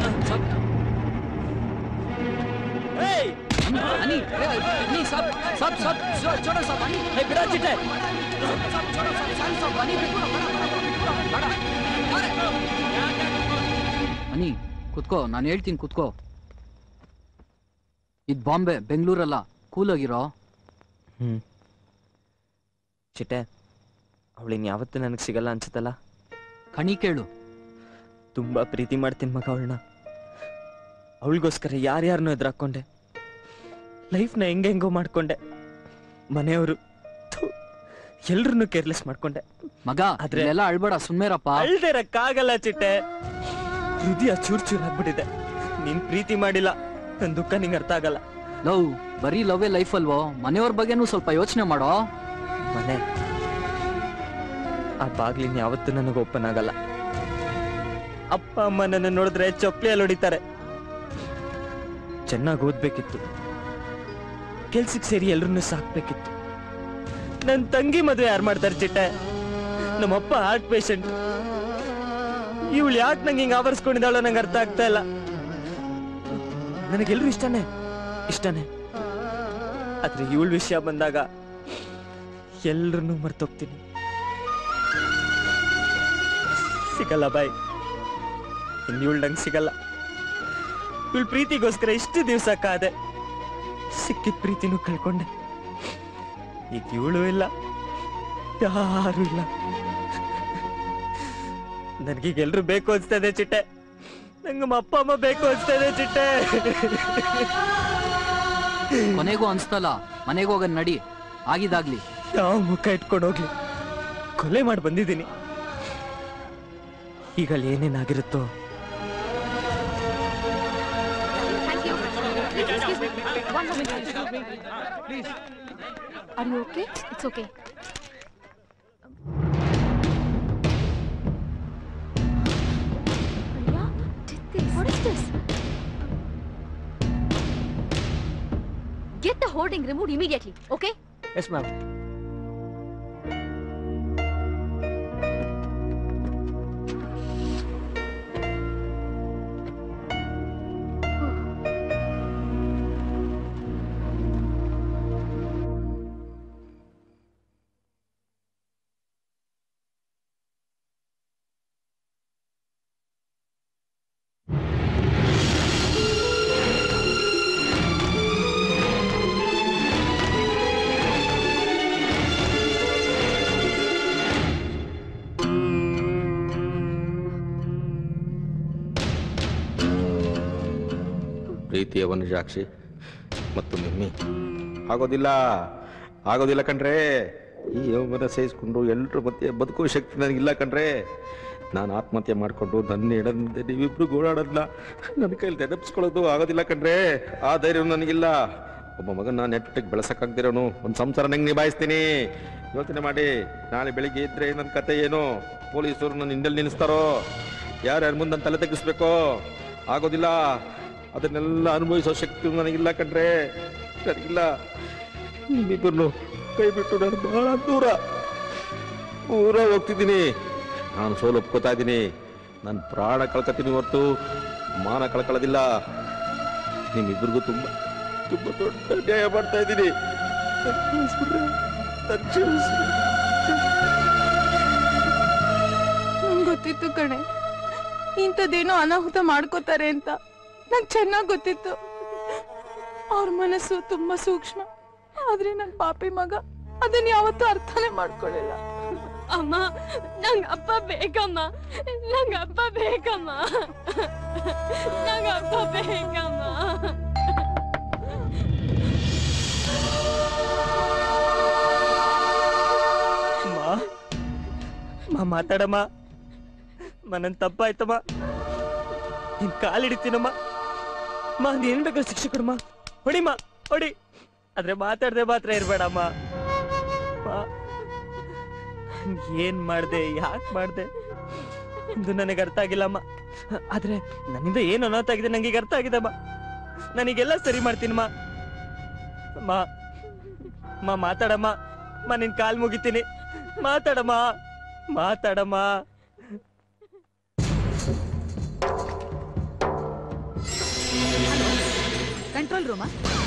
अनी नहीं सब सब सब सब छोड़ो सब अनी हे बिड़ा चिट्टे सब सब छोड़ो सब सब सब अनी बिल्कुल बड़ा बड़ा बड़ा ಅನಿ ಕುತ್ಕೋ ನಾನು ಹೇಳ್ತೀನಿ ಕುತ್ಕೋ ಇದು ಬಾಂಬೆ ಬೆಂಗಳೂರಲ್ಲ ಕೂಲಾಗಿರೋ ಹ್ಮ್ ಚಿಟ್ಟೆ ಅವಳಿನ್ ಯಾವತ್ತೂ ನನಗೆ ಸಿಗಲ್ಲ ಅನ್ಸುತ್ತಲ್ಲ ಕಣಿ ಕೇಳು ತುಂಬಾ ಪ್ರೀತಿ ಮಾಡ್ತೀನಿ ಮಗ ಅವಳನ್ನ ಅವಳಿಗೋಸ್ಕರ ಯಾರ್ಯಾರನ್ನೂ ಎದುರಾಕೊಂಡೆ ಲೈಫ್ನ ಹೆಂಗೆ ಹೆಂಗೋ ಮಾಡ್ಕೊಂಡೆ ಮನೆಯವರು ಎಲ್ರನ್ನೂ ಕೇರ್ಲೆಸ್ ಮಾಡ್ಕೊಂಡೆ ಮಗ ಅದೆಲ್ಲ ಅಳ್ಬೇಡ ಸುಮ್ಮೇರಪ್ಪ ಅಳ್ದಿರಕ್ಕಾಗಲ್ಲ ಚಿಟ್ಟೆ ಹೃದಯ ಚೂರ್ ಚೂರ್ ಆಗ್ಬಿಟ್ಟಿದೆ ನೀನ್ ಪ್ರೀತಿ ಮಾಡಿಲ್ಲ ನನ್ ದುಃಖ ನಿಂಗೆ ಅರ್ಥ ಆಗಲ್ಲ ಲವ್ ಬರೀ ಲವ್ವೇ ಲೈಫ್ ಅಲ್ವೋ ಮನೆಯವ್ರ ಬಗ್ಗೆನೂ ಸ್ವಲ್ಪ ಯೋಚನೆ ಮಾಡೋ ಮನೆ ಆ ಬಾಗ್ಲಿನ ಯಾವತ್ತೂ ನನಗೆ ಓಪನ್ ಆಗಲ್ಲ ಅಪ್ಪ ಅಮ್ಮ ನನ್ನ ನೋಡಿದ್ರೆ ಚಪ್ಪಲಿಯಲ್ಲಿ ಹೊಡಿತಾರೆ ಚೆನ್ನಾಗಿ ಓದ್ಬೇಕಿತ್ತು ಕೆಲ್ಸಕ್ಕೆ ಸೇರಿ ಎಲ್ರನ್ನೂ ಸಾಕ್ಬೇಕಿತ್ತು ನನ್ ತಂಗಿ ಮದುವೆ ಯಾರು ಮಾಡ್ತಾರೆ ಚಿಟ್ಟೆ ನಮ್ಮಪ್ಪ ಹಾರ್ಟ್ ಪೇಷಂಟ್ ಇವಳು ಯಾಕೆ ನಂಗೆ ಹಿಂಗೆ ಆವರಿಸ್ಕೊಂಡಿದ್ದಾಳೋ ನಂಗೆ ಅರ್ಥ ಆಗ್ತಾ ಇಲ್ಲ ನನಗೆಲ್ರು ಇಷ್ಟನೇ ಇಷ್ಟನೇ ಆದ್ರೆ ಇವಳ ವಿಷಯ ಬಂದಾಗ ಎಲ್ರನ್ನೂ ಮರ್ತೋಗ್ತೀನಿ ಸಿಗಲ್ಲ ಬಾಯ್ ಇನ್ನು ಇವಳು ನಂಗೆ ಸಿಗಲ್ಲ ಇವಳು ಪ್ರೀತಿಗೋಸ್ಕರ ಇಷ್ಟು ದಿವಸ ಕಾದೆ ಸಿಕ್ಕಿದ ಪ್ರೀತಿನೂ ಕಳ್ಕೊಂಡೆ ಈಗ ಇವಳು ಇಲ್ಲ ಯಾರು ಇಲ್ಲ ನನಗೀಗ ಎಲ್ರು ಬೇಕು ಅನ್ಸ್ತಾ ಇದೆ ಚಿಟ್ಟೆ ನಂಗೆ ನಮ್ಮ ಅಪ್ಪ ಅಮ್ಮ ಬೇಕು ಅನ್ಸ್ತಾ ಇದೆ ಚಿಟ್ಟೆ ಕೊನೆಗೂ ಅನ್ಸ್ತಲ್ಲ ಮನೆಗೆ ಹೋಗೋದ್ ನಡಿ ಆಗಿದಾಗ್ಲಿ ಯಾವ ಮುಖ ಇಟ್ಕೊಂಡು ಹೋಗ್ಲಿ ಕೊಲೆ ಮಾಡಿ ಬಂದಿದ್ದೀನಿ ಈಗ ಅಲ್ಲಿ ಏನೇನಾಗಿರುತ್ತೋ One moment, please. Are you okay? It's okay. Priya, did this. What is this? Get the hoarding removed immediately, okay? Yes ma'am ಪ್ರೀತಿಯ ವನಜಾಕ್ಷಿ ಮತ್ತು ನಿಮ್ಮಿ ಆಗೋದಿಲ್ಲ ಆಗೋದಿಲ್ಲ ಕಣ್ರೆ ಈ ಯೌವನ ಸೇರಿಸ್ಕೊಂಡು ಎಲ್ಲರ ಮಧ್ಯೆ ಬದುಕೋ ಶಕ್ತಿ ನನಗಿಲ್ಲ ಕಣ್ರೆ ನಾನು ಆತ್ಮಹತ್ಯೆ ಮಾಡಿಕೊಂಡು ನನ್ನ ಎಡದಂತೆ ನೀವಿಬ್ರು ಗೋಳಾಡೋದನ್ನ ನನ್ನ ಕೈಲಿ ನೆನಪಿಸ್ಕೊಳ್ಳೋದು ಆಗೋದಿಲ್ಲ ಕಣ್ರೆ ಆ ಧೈರ್ಯ ನನಗಿಲ್ಲ ಒಬ್ಬ ಮಗನ ನೆಟ್ಟಿಗೆ ಬೆಳೆಸಕ್ಕಾಗ್ದಿರೋನು ಒಂದು ಸಂಸಾರ ನಂಗೆ ನಿಭಾಯಿಸ್ತೀನಿ ಯೋಚನೆ ಮಾಡಿ ನಾಳೆ ಬೆಳಿಗ್ಗೆ ಇದ್ರೆ ನನ್ನ ಕತೆ ಏನು ಪೊಲೀಸರು ನನ್ನ ಹಿಂದಲ್ಲಿ ನಿಲ್ಲಿಸ್ತಾರೋ ಯಾರ್ಯಾರ ಮುಂದೆ ನನ್ನ ತಲೆ ತೆಗಿಸ್ಬೇಕೋ ಆಗೋದಿಲ್ಲ ಅದನ್ನೆಲ್ಲ ಅನುಭವಿಸೋ ಶಕ್ತಿ ನನಗಿಲ್ಲ ಕಣ್ರೆ ನನಗಿಲ್ಲ ನಿಮ್ಮಿಬ್ಬರನ್ನು ಕೈ ಬಿಟ್ಟು ನಾನು ಬಹಳ ದೂರ ದೂರ ಹೋಗ್ತಿದ್ದೀನಿ ನಾನು ಸೋಲು ಒಪ್ಕೋತಾ ಇದ್ದೀನಿ ನನ್ನ ಪ್ರಾಣ ಕಳ್ಕೊತೀನಿ ಹೊರತು ಮಾನ ಕಳ್ಕೊಳ್ಳೋದಿಲ್ಲ ನಿಮ್ಮಿಬ್ಬರಿಗೂ ತುಂಬ ತುಂಬ ದೊಡ್ಡ ನ್ಯಾಯ ಮಾಡ್ತಾ ಇದ್ದೀನಿ ನನ್ ಕ್ಷಮಿಸ್ಬಿಡ್ರಿ. ನನ್ ಕ್ಷಮಿಸಿ ಕಣೆ ಇಂಥದ್ದೇನೋ ಅನಾಹುತ ಮಾಡ್ಕೋತಾರೆ ಅಂತ ನಂಗೆ ಚೆನ್ನಾಗ್ ಗೊತ್ತಿತ್ತು ಅವ್ರ ಮನಸ್ಸು ತುಂಬಾ ಸೂಕ್ಷ್ಮ ಆದ್ರೆ ನನ್ ಪಾಪಿ ಮಗ ಅದನ್ನ ಯಾವತ್ತೂ ಅರ್ಥನೇ ಮಾಡ್ಕೊಳ್ಳಿಲ್ಲ ಅಮ್ಮ ನಂಗ್ ಅಪ್ಪ ಬೇಕಮ್ಮ ನಂಗ್ ಅಪ್ಪ ಬೇಕಮ್ಮ ನಂಗ್ ಅಪ್ಪ ಬೇಕಮ್ಮ ಮಾ ಮಾ ಮಾತಾಡಮ್ಮ ಮಾ ನನ್ ತಪ್ಪಾಯ್ತಮ್ಮ ನಿನ್ ಕಾಲಿಡಿತೀನಮ್ಮ ಮಾ ನೀನ್ ಬೇಕಾದ್ರೆ ಶಿಕ್ಷೆ ಕೊಡಮ್ಮ ಹೊಡಿಮ್ಮ ಹೊಡಿ ಆದ್ರೆ ಮಾತಾಡ್ದೆ ಮಾತ್ರ ಇರ್ಬೇಡಮ್ಮ ಮಾ ಏನ್ ಮಾಡ್ದೆ ಯಾಕೆ ಮಾಡ್ದೆ ಇದು ನನಗೆ ಅರ್ಥ ಆಗಿಲ್ಲಮ್ಮ ಆದ್ರೆ ನನ್ನಿಂದ ಏನು ಅನಾಹುತ ಆಗಿದೆ ನಂಗೆ ಈಗ ಅರ್ಥ ಆಗಿದಮ್ಮ ನನಗೆಲ್ಲ ಸರಿ ಮಾಡ್ತೀನಮ್ಮ ಮಾ ಮಾ ಮಾತಾಡಮ್ಮ ಮಾ ನಿನ್ ಕಾಲ್ ಮುಗಿತೀನಿ ಮಾತಾಡಮ್ಮ ಮಾತಾಡಮ್ಮ ಕಂಟ್ರೋಲ್ ರೂಮಾ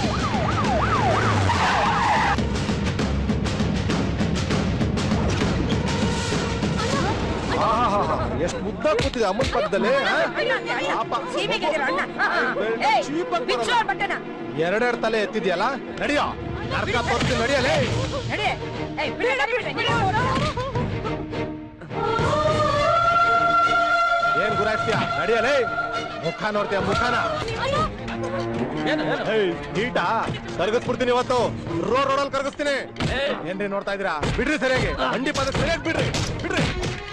ಎಷ್ಟು ಮುದ್ದ ಕೂತಿದೆ ಅಮ್ಮನ ಪಕ್ಕದಲ್ಲಿ ಆ? ಎರಡೆರಡು ತಲೆ ಎತ್ತಿದ್ಯಲ್ಲ ನಡಿಯೋ ನರ್ಕ ತೋರಿಸಿ ನಡಿಯಲೇ ಏನ್ ಗುರಾಯಿಸ್ತೀಯ ನಡಿಯಲೇ ಮುಖ ನೋಡ್ತೀಯ ಮುಖನ ನೀಟಾ ಕರ್ಗಿಸ್ಬಿಡ್ತೀನಿ ಇವತ್ತು ರೋಡ್ ರೋಡಲ್ಲಿ ಕರ್ಗಿಸ್ತೀನಿ ಏನ್ರಿ ನೋಡ್ತಾ ಇದೀರಾ ಬಿಡ್ರಿ ಸರಿಯಾಗಿ ಅಂಡಿ ಪದ ಸರಿಯಾಗಿ ಬಿಡ್ರಿ ಬಿಡ್ರಿ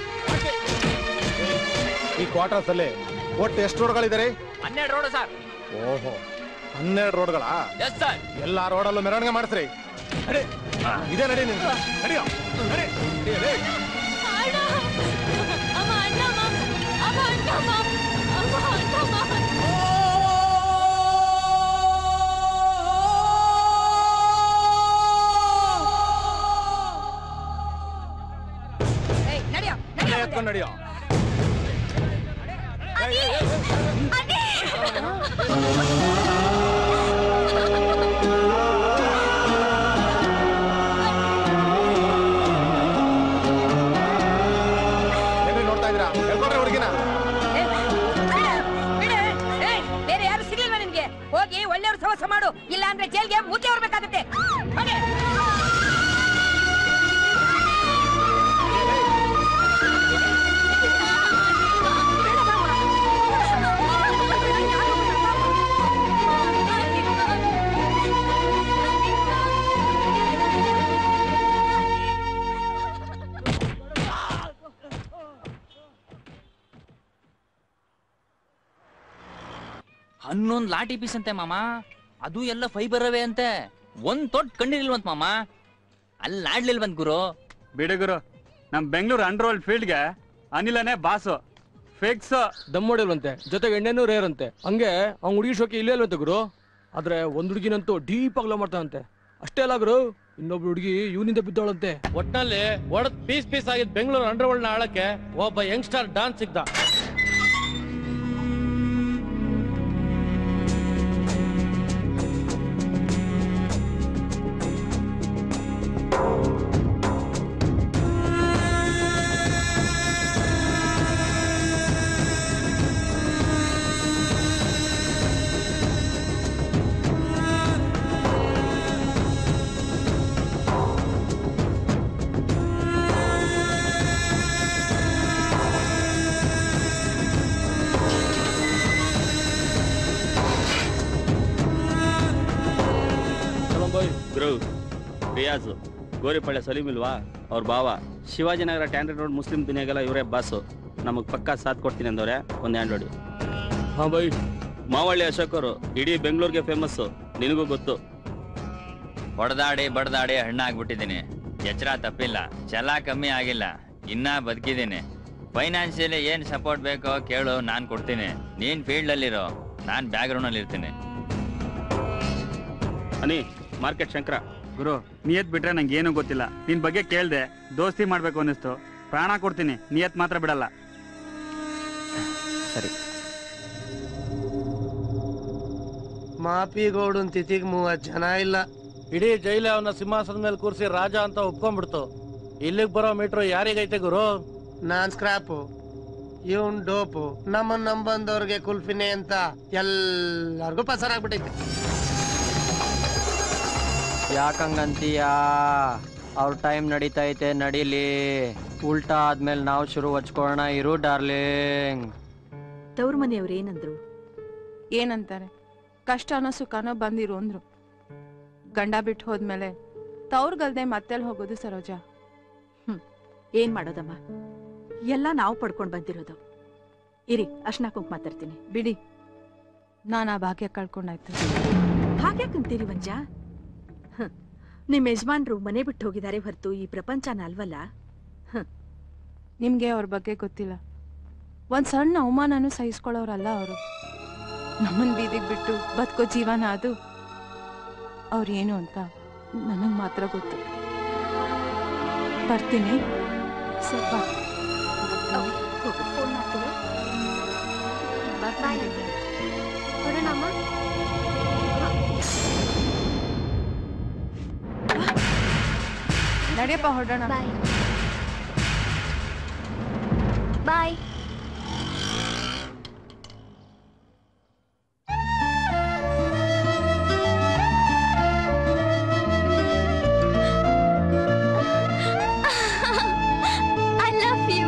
ಈ ಕ್ವಾರ್ಟರ್ಸ್ ಅಲ್ಲಿ ಒಟ್ಟು ಎಷ್ಟು ರೋಡ್ಗಳಿದ್ದಾರೆ ಹನ್ನೆರಡು ರೋಡ್ ಸರ್ ಓಹೋ ಹನ್ನೆರಡು ರೋಡ್ಗಳಾ ಎಸ್ ಸರ್ ಎಲ್ಲಾ ರೋಡಲ್ಲೂ ಮೆರವಣಿಗೆ ಮಾಡಿಸ್ರಿ ನಡಿ ಇದೇ ನಡಿ ನೀನು ನಡಿಯೋ ನಡಿ ನಡಿಯಲೇ. ಅಮ್ಮ ಅಣ್ಣಮ್ಮ ಅಮ್ಮ ಅಣ್ಣಮ್ಮ ಅಮ್ಮ ಅಣ್ಣಮ್ಮ ನಡಿಯೋ ತಲೆ ಎತ್ಕೊಂಡು ನಡಿಯೋ ಏನ್ರಿ ನೋಡ್ತಾ ಇದೀರಾ ಹೇಳ್ಕೊಡ್ರಿ ಹುಡುಗಿನ ಬೇರೆ ಯಾರು ಸಿಗ್ಲಿಲ್ವಾ ನಿನ್ಗೆ ಹೋಗಿ ಒಳ್ಳೆಯವ್ರ ಸವಸ ಮಾಡು ಇಲ್ಲ ಅಂದ್ರೆ ಜೈಲ್ಗೆ ಮೂತಿ ಹೊರಬೇಕಾಗತ್ತೆ ಹನ್ನೊಂದ್ ಲಾಟಿ ಪೀಸ್ ಅಂತೆ ಮಾಮ ಅದು ಎಲ್ಲ ಫೈಬರ್ ಅವೇ ಅಂತೆ ಒಂದ್ ತೊಟ್ ಕಂಡಿರ್ಲಿಲ್ವಂತ ಮಾಮ ಅಲ್ಲಿ ಆಡ್ಲಿಲ್ವಂತ ಗುರು ಬಿಡು ಗುರು ನಮ್ ಬೆಂಗಳೂರು ಅಂಡರ್ ಫೀಲ್ಡ್ಗೆ ಅನಿಲನೇ ಬಾಸು ಫಿಕ್ಸ್ ದಮ್ ಹೊಡಿಲ್ವಂತೆ ಜೊತೆಗೆ ಎಣ್ಣೆನೂ ರೇರ್ ಅಂತೆ ಹಂಗೆ ಅವ್ನ್ ಹುಡುಗಿ ಶೋಕಿ ಇಲ್ಲೇ ಇಲ್ವಂತೆ ಗುರು ಆದ್ರೆ ಒಂದ್ ಹುಡುಗಿನಂತೂ ಡೀಪ್ ಆಗಿ ಲವ್ ಮಾಡ್ತಾನಂತೆ ಅಷ್ಟೇ ಅಲ್ಲ ಗುರು ಇನ್ನೊಬ್ಳು ಹುಡುಗಿ ಇವನಿಂದ ಬಿದ್ದವಳಂತೆ ಒಟ್ನಲ್ಲಿ ಒಡದ್ ಪೀಸ್ ಪೀಸ್ ಆಗಿದ್ ಬೆಂಗಳೂರು ಅಂಡರ್ ವರ್ಲ್ಡ್ ನ ಆಳಕ್ಕೆ ಒಬ್ಬ ಯಂಗ್ಸ್ಟರ್ ಡಾನ್ಸ್ ಸಿಗ್ದ ಗುರು ರಿಯಾಜ್ ಗೋರಿಪಳ್ಳಿ ಸಲೀಮ್ ಇಲ್ವಾ ಅವ್ರ ಭಾವ ಶಿವಾಜಿನಗರ ಟ್ಯಾಂಡ್ರೆಡ್ ರೋಡ್ ಮುಸ್ಲಿಂ ದುನಿಯಾಗೆಲ್ಲ ಇವರೇ ಬಾಸು ನಮಗ್ ಪಕ್ಕಾ ಸಾಥ್ ಕೊಡ್ತೀನಿ ಅಂದವ್ರೆ ಒಂದ್ ಹ್ಯಾಂಡ್ ಹೊಡಿ ಹಾ ಬೈ ಮಾವಳ್ಳಿ ಅಶೋಕ್ ಅವರು ಇಡೀ ಬೆಂಗಳೂರಿಗೆ ಫೇಮಸ್ ನಿನಗೂ ಗೊತ್ತು ಹೊಡೆದಾಡಿ ಬಡ್ದಾಡಿ ಹಣ್ಣಾಗ್ಬಿಟ್ಟಿದ್ದೀನಿ ಎಚ್ಚರ ತಪ್ಪಿಲ್ಲ ಛಲ ಕಮ್ಮಿ ಆಗಿಲ್ಲ ಇನ್ನ ಬದುಕಿದ್ದೀನಿ ಫೈನಾನ್ಷಿಯಲಿ ಏನ್ ಸಪೋರ್ಟ್ ಬೇಕೋ ಕೇಳು ನಾನ್ ಕೊಡ್ತೀನಿ ನೀನ್ ಫೀಲ್ಡ್ ಅಲ್ಲಿರೋ ನಾನ್ ಬ್ಯಾಕ್ ಗ್ರೌಂಡ್ ಅಲ್ಲಿ ಇರ್ತೀನಿ ಅನಿ ಮಾರ್ಕೆಟ್ ಶಂಕರ ಗುರು ನಿಯತ್ ಬಿಟ್ರೆ ನಂಗೆ ಏನೂ ಗೊತ್ತಿಲ್ಲ ನಿನ್ ಬಗ್ಗೆ ಕೇಳ್ದೆ ದೋಸ್ತಿ ಮಾಡ್ಬೇಕು ಅನ್ನಿಸ್ತು ಪ್ರಾಣ ಕೊಡ್ತೀನಿ ನಿಯತ್ ಮಾತ್ರ ಬಿಡಲ್ಲ ಸರಿ ಮಾಪಿಗೌಡನ್ ತಿಥಿಗ್ ಮೂವತ್ ಜನ ಇಲ್ಲ ಇಡೀ ಜೈಲ ಅವನ ಸಿಂಹಾಸನದ ಮೇಲೆ ಕೂರಿಸಿ ರಾಜ ಅಂತ ಒಪ್ಕೊಂಡ್ಬಿಡ್ತು ಇಲ್ಲಿಗ್ ಬರೋ ಮೀಟ್ರು ಯಾರಿಗೈತೆ ಗುರು ನಾನ್ ಸ್ಕ್ರಾಪು ಇವನ್ ಡೋಪು ನಮ್ಮನ್ ನಂಬಂದವ್ರಿಗೆ ಕುಲ್ಫಿನೇ ಅಂತ ಎಲ್ಲಾರ್ಗೂ ಪಸರಾಗ್ಬಿಟ್ಟೈತೆ ಯಾಕಂಗಂತೀಯ ಅವ್ರ ಟೈಮ್ ನಡೀತೈತೆ ನಡೀಲಿ ಉಲ್ಟಾ ಆದ್ಮೇಲೆ ನಾವು ಶುರು ಹಚ್ಕೊಳ್ಳೋಣ ಇರು ಡಾರ್ಲಿಂಗ್ ತವ್ರ ಮನೆಯವ್ರು ಏನಂದ್ರು ಏನಂತಾರೆ ಕಷ್ಟನೋ ಸುಖನೋ ಬಂದಿರು ಅಂದ್ರು ಗಂಡ ಬಿಟ್ಟು ಹೋದ್ಮೇಲೆ ತವ್ರಿಗಲ್ದೆ ಮತ್ತೆಲ್ ಹೋಗೋದು ಸರೋಜಾ ಏನ್ ಮಾಡೋದಮ್ಮ ಎಲ್ಲ ನಾವು ಪಡ್ಕೊಂಡ್ ಬಂದಿರೋದು ಇರಿ ಅರ್ಶನ ಕುಂಕುಮ ತರ್ತೀನಿ ಬಿಡಿ ನಾನು ಆ ಭಾಗ್ಯ ಕಳ್ಕೊಂಡಾಯ್ತು ಹಾಗ್ಯಾಕಂತೀರಿ ವಂಜ ಹ್ಮ್. ನಿಮ್ ಯಜಮಾನ್ರು ಮನೆ ಬಿಟ್ಟು ಹೋಗಿದ್ದಾರೆ ಹೊರತು ಈ ಪ್ರಪಂಚನ ಅಲ್ವಲ್ಲ ನಿಮ್ಗೆ ಅವ್ರ ಬಗ್ಗೆ ಗೊತ್ತಿಲ್ಲ ಒಂದ್ ಸಣ್ಣ ಅವಮಾನನೂ ಸಹಿಸ್ಕೊಳ್ಳೋರಲ್ಲ ಅವರು ನಮ್ಮನ್ ಬೀದಿಗೆ ಬಿಟ್ಟು ಬದುಕೋ ಜೀವನ ಅದು ಅವ್ರೇನು ಅಂತ ನನಗ್ ಮಾತ್ರ ಗೊತ್ತು ಬರ್ತೀನಿ ಸ್ವಲ್ಪ ಫೋನ್ ಮಾಡ್ತೀವಿ ಬಾಯ್ ಹೊರಡಮ್ಮ ನಡೆಯಪ್ಪ ಹೊರಡೋಣ bye bye I love you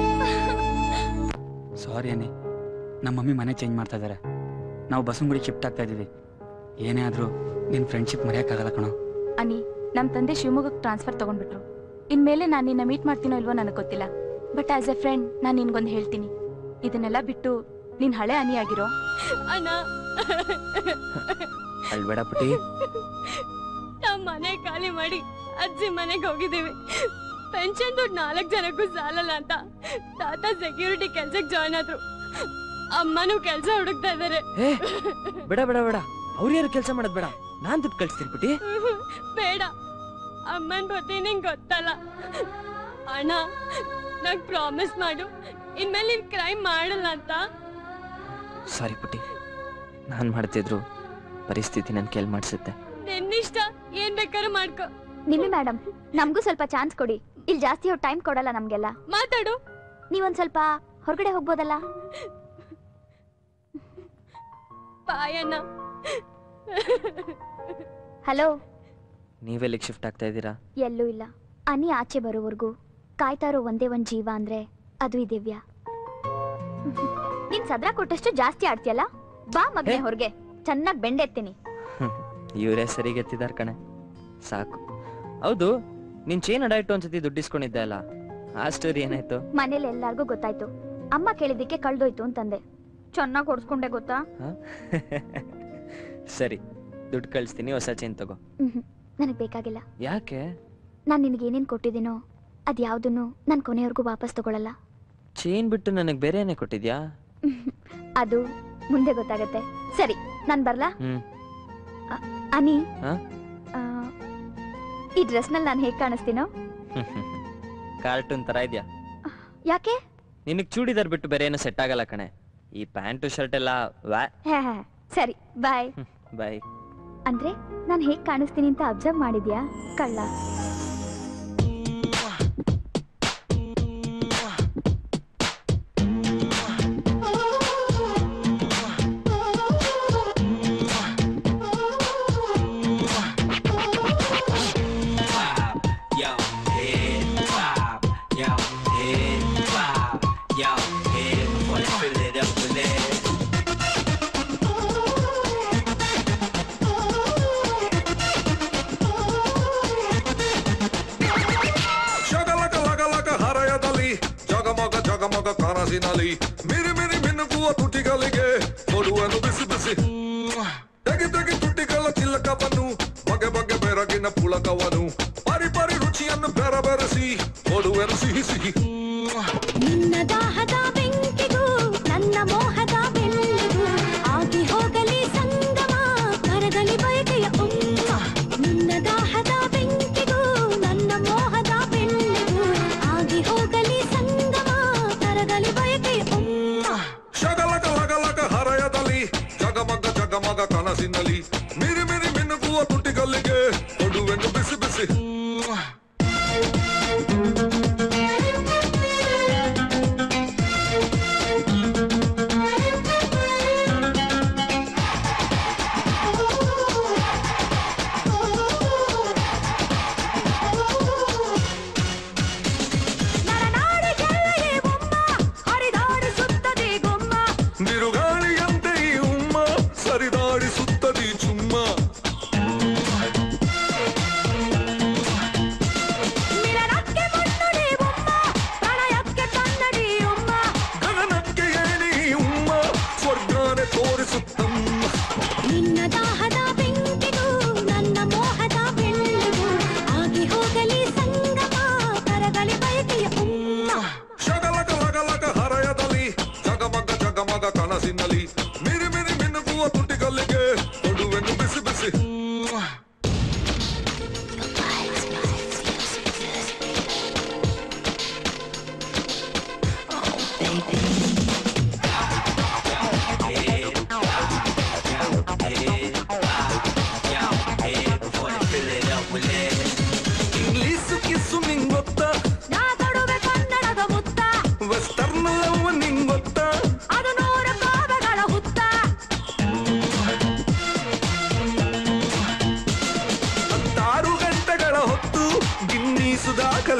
sorry Ani ನಮ್ಮ ಮಮ್ಮಿ ಮನೆ ಚೇಂಜ್ ಮಾಡ್ತಾ ಇದ್ದಾರೆ ನಾವು ಬಸವನಗುಡಿ ಶಿಫ್ಟ್ ಆಗ್ತಾ ಇದ್ದೀವಿ ಏನೇ ಆದರೂ ನಿನ್ನ ಫ್ರೆಂಡ್ಶಿಪ್ ಮರೆಯೋಕ್ಕಾಗಲ್ಲ ಕಣೋ ಅನಿ ನಮ್ಮ ತಂದೆ ಶಿವಮೊಗ್ಗಕ್ಕೆ ಟ್ರಾನ್ಸ್ಫರ್ ತಗೊಂಡ್ಬಿಟ್ರು ಇನ್ಮೇಲೆ ನಾನು ನಿನ್ನ ಮೀಟ್ ಮಾಡ್ತೀನೋ ಇಲ್ವೋ ನನಗೆ ಗೊತ್ತಿಲ್ಲ ಬಟ್ ಆಸ್ ಎ ಫ್ರೆಂಡ್ ನಾನು ನಿನ್ಗೊಂದು ಹೇಳ್ತೀನಿ ಇದನ್ನೆಲ್ಲ ಬಿಟ್ಟು ನೀನ್ ಹಳೆ ಅನಿ ಆಗಿರೋ ಅಣ್ಣ ಅಳ್ಬೇಡ ಪುಟಿ ನಾವ್ ಮನೆ ಖಾಲಿ ಮಾಡಿ ಅಜ್ಜಿ ಮನೆಗೆ ಹೋಗಿದೀವಿ ಪೆನ್ಷನ್ ದುಡ್ಡು ನಾಲ್ಕು ಜನಕ್ಕೂ ಸಾಲಲ್ಲ ಅಂತ ತಾತ ಸೆಕ್ಯೂರಿಟಿ ಕೆಲ್ಸಕ್ಕೆ ಜಾಯ್ನ್ ಆದ್ರು ಅಮ್ಮನೂ ಕೆಲ್ಸ ಹುಡುಕ್ತಾ ಇದಾರೆ ಏ ಬೇಡ ಬೇಡ ಬೇಡ ಅವ್ರು ಯಾರು ಕೆಲಸ ಮಾಡೋದ್ ಬೇಡ ನಾನ್ ದುಡ್ಡು ಕಳಿಸ್ತೀನಿ ಪುಟಿ ಬೇಡ ಅಮ್ಮನ್ ಬುದ್ಧಿ ನಿಂಗ್ ಗೊತ್ತಲ್ಲ ಅಣ್ಣ ನಂಗ್ ಪ್ರಾಮಿಸ್ ಮಾಡು ಇನ್ಮೇಲೆ ನೀನ್ ಕ್ರೈಮ್ ಮಾಡಲ್ಲ ಅಂತ ಸಾರಿ ಪುಟಿ ನಾನ್ ಮಾಡ್ತಿದ್ರು ಪರಿಸ್ಥಿತಿ ನನ್ ಕೇಳ್ ಮಾಡಿಸುತ್ತೆ ನಿನ್ನಿಷ್ಟ ಏನ್ ಬೇಕಾದ್ರೂ ಮಾಡ್ಕೋ ನಿಮ್ಮಿ ಮೇಡಮ್ ನಮಗೂ ಸ್ವಲ್ಪ ಚಾನ್ಸ್ ಕೊಡಿ ಇಲ್ಲಿ ಜಾಸ್ತಿ ಅವ್ರು ಟೈಮ್ ಕೊಡಲ್ಲ ನಮ್ಗೆಲ್ಲ ಮಾತಾಡು ನೀವೊಂದ್ ಸ್ವಲ್ಪ ಹೊರಗಡೆ ಹೋಗ್ಬೋದಲ್ಲ ಬಾಯಣ್ಣ ಹಲೋ ನೀವೆಲ್ಲಿಗೆ ಶಿಫ್ಟ್ ಆಗ್ತಾ ಇದ್ದೀರಾ ಎಲ್ಲೂ ಇಲ್ಲ ಅನಿ ಆಚೆ ಬರೋವರೆಗೂ ಕಾಯ್ತಾ ಇರೋ ಒಂದೇ ಒಂದ್ ಜೀವ ಅಂದ್ರೆ ಅದು ಈ ದಿವ್ಯ ನೀನ್ ಸದ್ರ ಕೊಟ್ಟಷ್ಟು ಜಾಸ್ತಿ ಆಡ್ತೀಯಲ್ಲ ಬಾ ಮಗನೆ ಹೊರಗೆ ಚೆನ್ನಾಗ್ ಬೆಂಡೆತ್ತೀನಿ ಇವರೇ ಸರಿಗೆ ಎತ್ತಿದಾರ್ ಕಣೆ ಸಾಕು ಹೌದು ನಿನ್ ಚೇನ್ ಅಡಾಯ್ತು ಒಂದ್ಸತಿ ದುಡ್ಡು ಇಸ್ಕೊಂಡಿದ್ದೆ ಅಲ್ಲ ಆ ಸ್ಟೋರಿ ಏನಾಯ್ತು ಮನೇಲಿ ಎಲ್ಲಾರ್ಗೂ ಗೊತ್ತಾಯ್ತು ಅಮ್ಮ ಕೇಳಿದ್ದಕ್ಕೆ ಕಳ್ದೋಯ್ತು ಅಂತಂದೆ ಚೆನ್ನಾಗ್ ಹೊಡ್ಸ್ಕೊಂಡೆ ಗೊತ್ತಾ ಹ? ಸರಿ ದುಡ್ಡು ಕಳಿಸ್ತೀನಿ ಹೊಸ ಚೇನ್ ತಗೋ ನನಗ್ ಬೇಕಾಗಿಲ್ಲ ಯಾಕೆ ನಾನ್ ನಿನಗೆ ಏನೇನ್ ಕೊಟ್ಟಿದ್ದೀನೋ ಅದ್ ಯಾವ್ದನ್ನು ನಾನ್ ಕೊನೆಯವರೆಗೂ ವಾಪಸ್ ತಗೊಳಲ್ಲ ಚೇನ್ ಬಿಟ್ಟು ನನಗೆ ಬೇರೆ ಏನೇ ಕೊಟ್ಟಿದ್ಯಾ ಅದು ಮುಂದೆ ಗೊತ್ತಾಗತ್ತೆ ಸರಿ ನಾನ್ ಬರ್ಲಾ ಹ್ಮ್ ಅನಿ ಹ? ಆ, ಈ ಡ್ರೆಸ್ನಲ್ಲಿ ನಾನು ಹೇಗ್ ಕಾಣಿಸ್ತೀನೋ ಕಾರ್ಟೂನ್ ತರ ಇದ್ಯಾ ಯಾಕೆ ನಿನಗ್ ಚೂಡಿದಾರ್ ಬಿಟ್ಟು ಬೇರೆ ಏನು ಸೆಟ್ ಆಗಲ್ಲ ಕಣೆ ಈ ಪ್ಯಾಂಟು ಶರ್ಟ್ ಎಲ್ಲ ವ್ಯಾ ಹೇ ಹೇ, ಸರಿ ಬಾಯ್ ಬಾಯ್ ಅಂದ್ರೆ ನಾನ್ ಹೇಗ್ ಕಾಣಿಸ್ತೀನಿ ಅಂತ ಅಬ್ಸರ್ವ್ ಮಾಡಿದ್ಯಾ ಕಳ್ಳ Yo, head pop. Yo, head pop. Yo, head before they fill it up with it. ಶಗಲಕ ಲಗಲಕ ಹರಯದಲ್ಲಿ ಜಗಮಗ ಜಗಮಗ ಕನಸಿನಲ್ಲಿ ಮಿರಿ ಮಿರಿ ಮಿನುಗುವ ತುಟಿಗಳಿಗೆ ಕೊಡುವನು ಬಿಸಿ ಬಿಸಿ ತೆಗಿ ತೆಗಿ ತುಟಿಗಳ ಚಿಲ್ಲಕವನ್ನು ಬಗೆ ಬಗೆ ಬೆರಗಿನ ಪುಳಕವನು ಪರಿ ಪರಿ ರುಚಿಯನ್ನು ಬೆರ ಬೆರೆಸಿ ಕೊಡುವೆನು ಸಿಹಿ ಸಿಹಿ ನಿನ್ನ ದಾಹದ ಬೆಂಕಿಗೂ ನನ್ನ ಮೋಹದ ಬೆಳ್ಳಿಗೂ ಆಗಿ ಹೋಗಲಿ ಸಂಗಮ ಕರಗಲಿ ಬಯಕೆಯ ಉಮ್ಮ ನಿನ್ನ ದಾಹದ ಬೆಂಕಿಗೂ ನನ್ನ ಮೋಹದ ಬೆಳ್ಳಿಗೂ ಆಗಿ ಹೋಗಲಿ ಸಂಗಮ ಕರಗಲಿ ಬಯಕೆಯ ಉಮ್ಮ ಶಗಲಕ ಲಗಲಕ ಹರಯದಲ್ಲಿ ಜಗಮಗ ಜಗಮಗ ಕನಸಿನಲ್ಲಿ ಮಿರಿ ಮಿರಿ ಮಿನುಗುವ ತುಟಿಗಳಿಗೆ ಕೊಡುವೆನು ಬಿಸಿ ಬಿಸಿ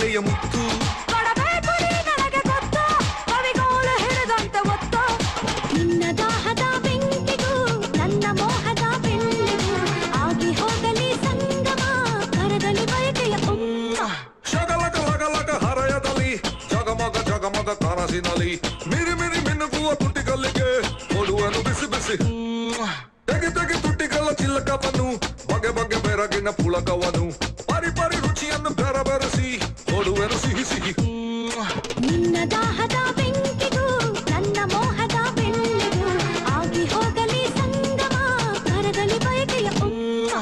ಕಲೆಯ ಮುತ್ತು ನಿನ್ನ ದಾಹದ ಬೆಂಕಿಗೂ ನನ್ನ ಮೋಹದ ಬೆಳ್ಳಿಗೂ ಆಗಿ ಹೋಗಲಿ ಸಂಗಮ ಕರಗಲಿ ಬಯಕೆಯ ಉಮ್ಮ ಶಗಲಕ ಲಗಲಕ ಹರಯದಲ್ಲಿ ಜಗಮಗ ಜಗಮಗ ಕನಸಿನಲ್ಲಿ ಮಿರಿ ಮಿರಿ ಮಿನುಗುವ ತುಟಿಗಲ್ಲಿಗೆ ಕೊಡುವನು ಬಿಸಿ ಬಿಸಿ ತೆಗೆ ತೆಗೆ ತುಟಿಗಳ ಚಿಲ್ಲಕವನ್ನು ಬಗೆ ಬಗೆ ಬೆರಗಿನ ಪುಳಕವನು ಪರಿ ಪರಿ ರುಚಿಯನ್ನು ಬೆರ ಬೆರೆಸಿ ಕೊಡುವೆನು ಸಿಹಿ ಸಿಹಿ ನಿನ್ನ ದಾಹದ ಬೆಂಕಿಗೂ ನನ್ನ ಮೋಹದ ಬೆಳ್ಳಿಗೂ ಆಗಿ ಹೋಗಲಿ ಸಂಗಮ ಕರಗಲಿ ಬಯಕೆಯ ಉಮ್ಮ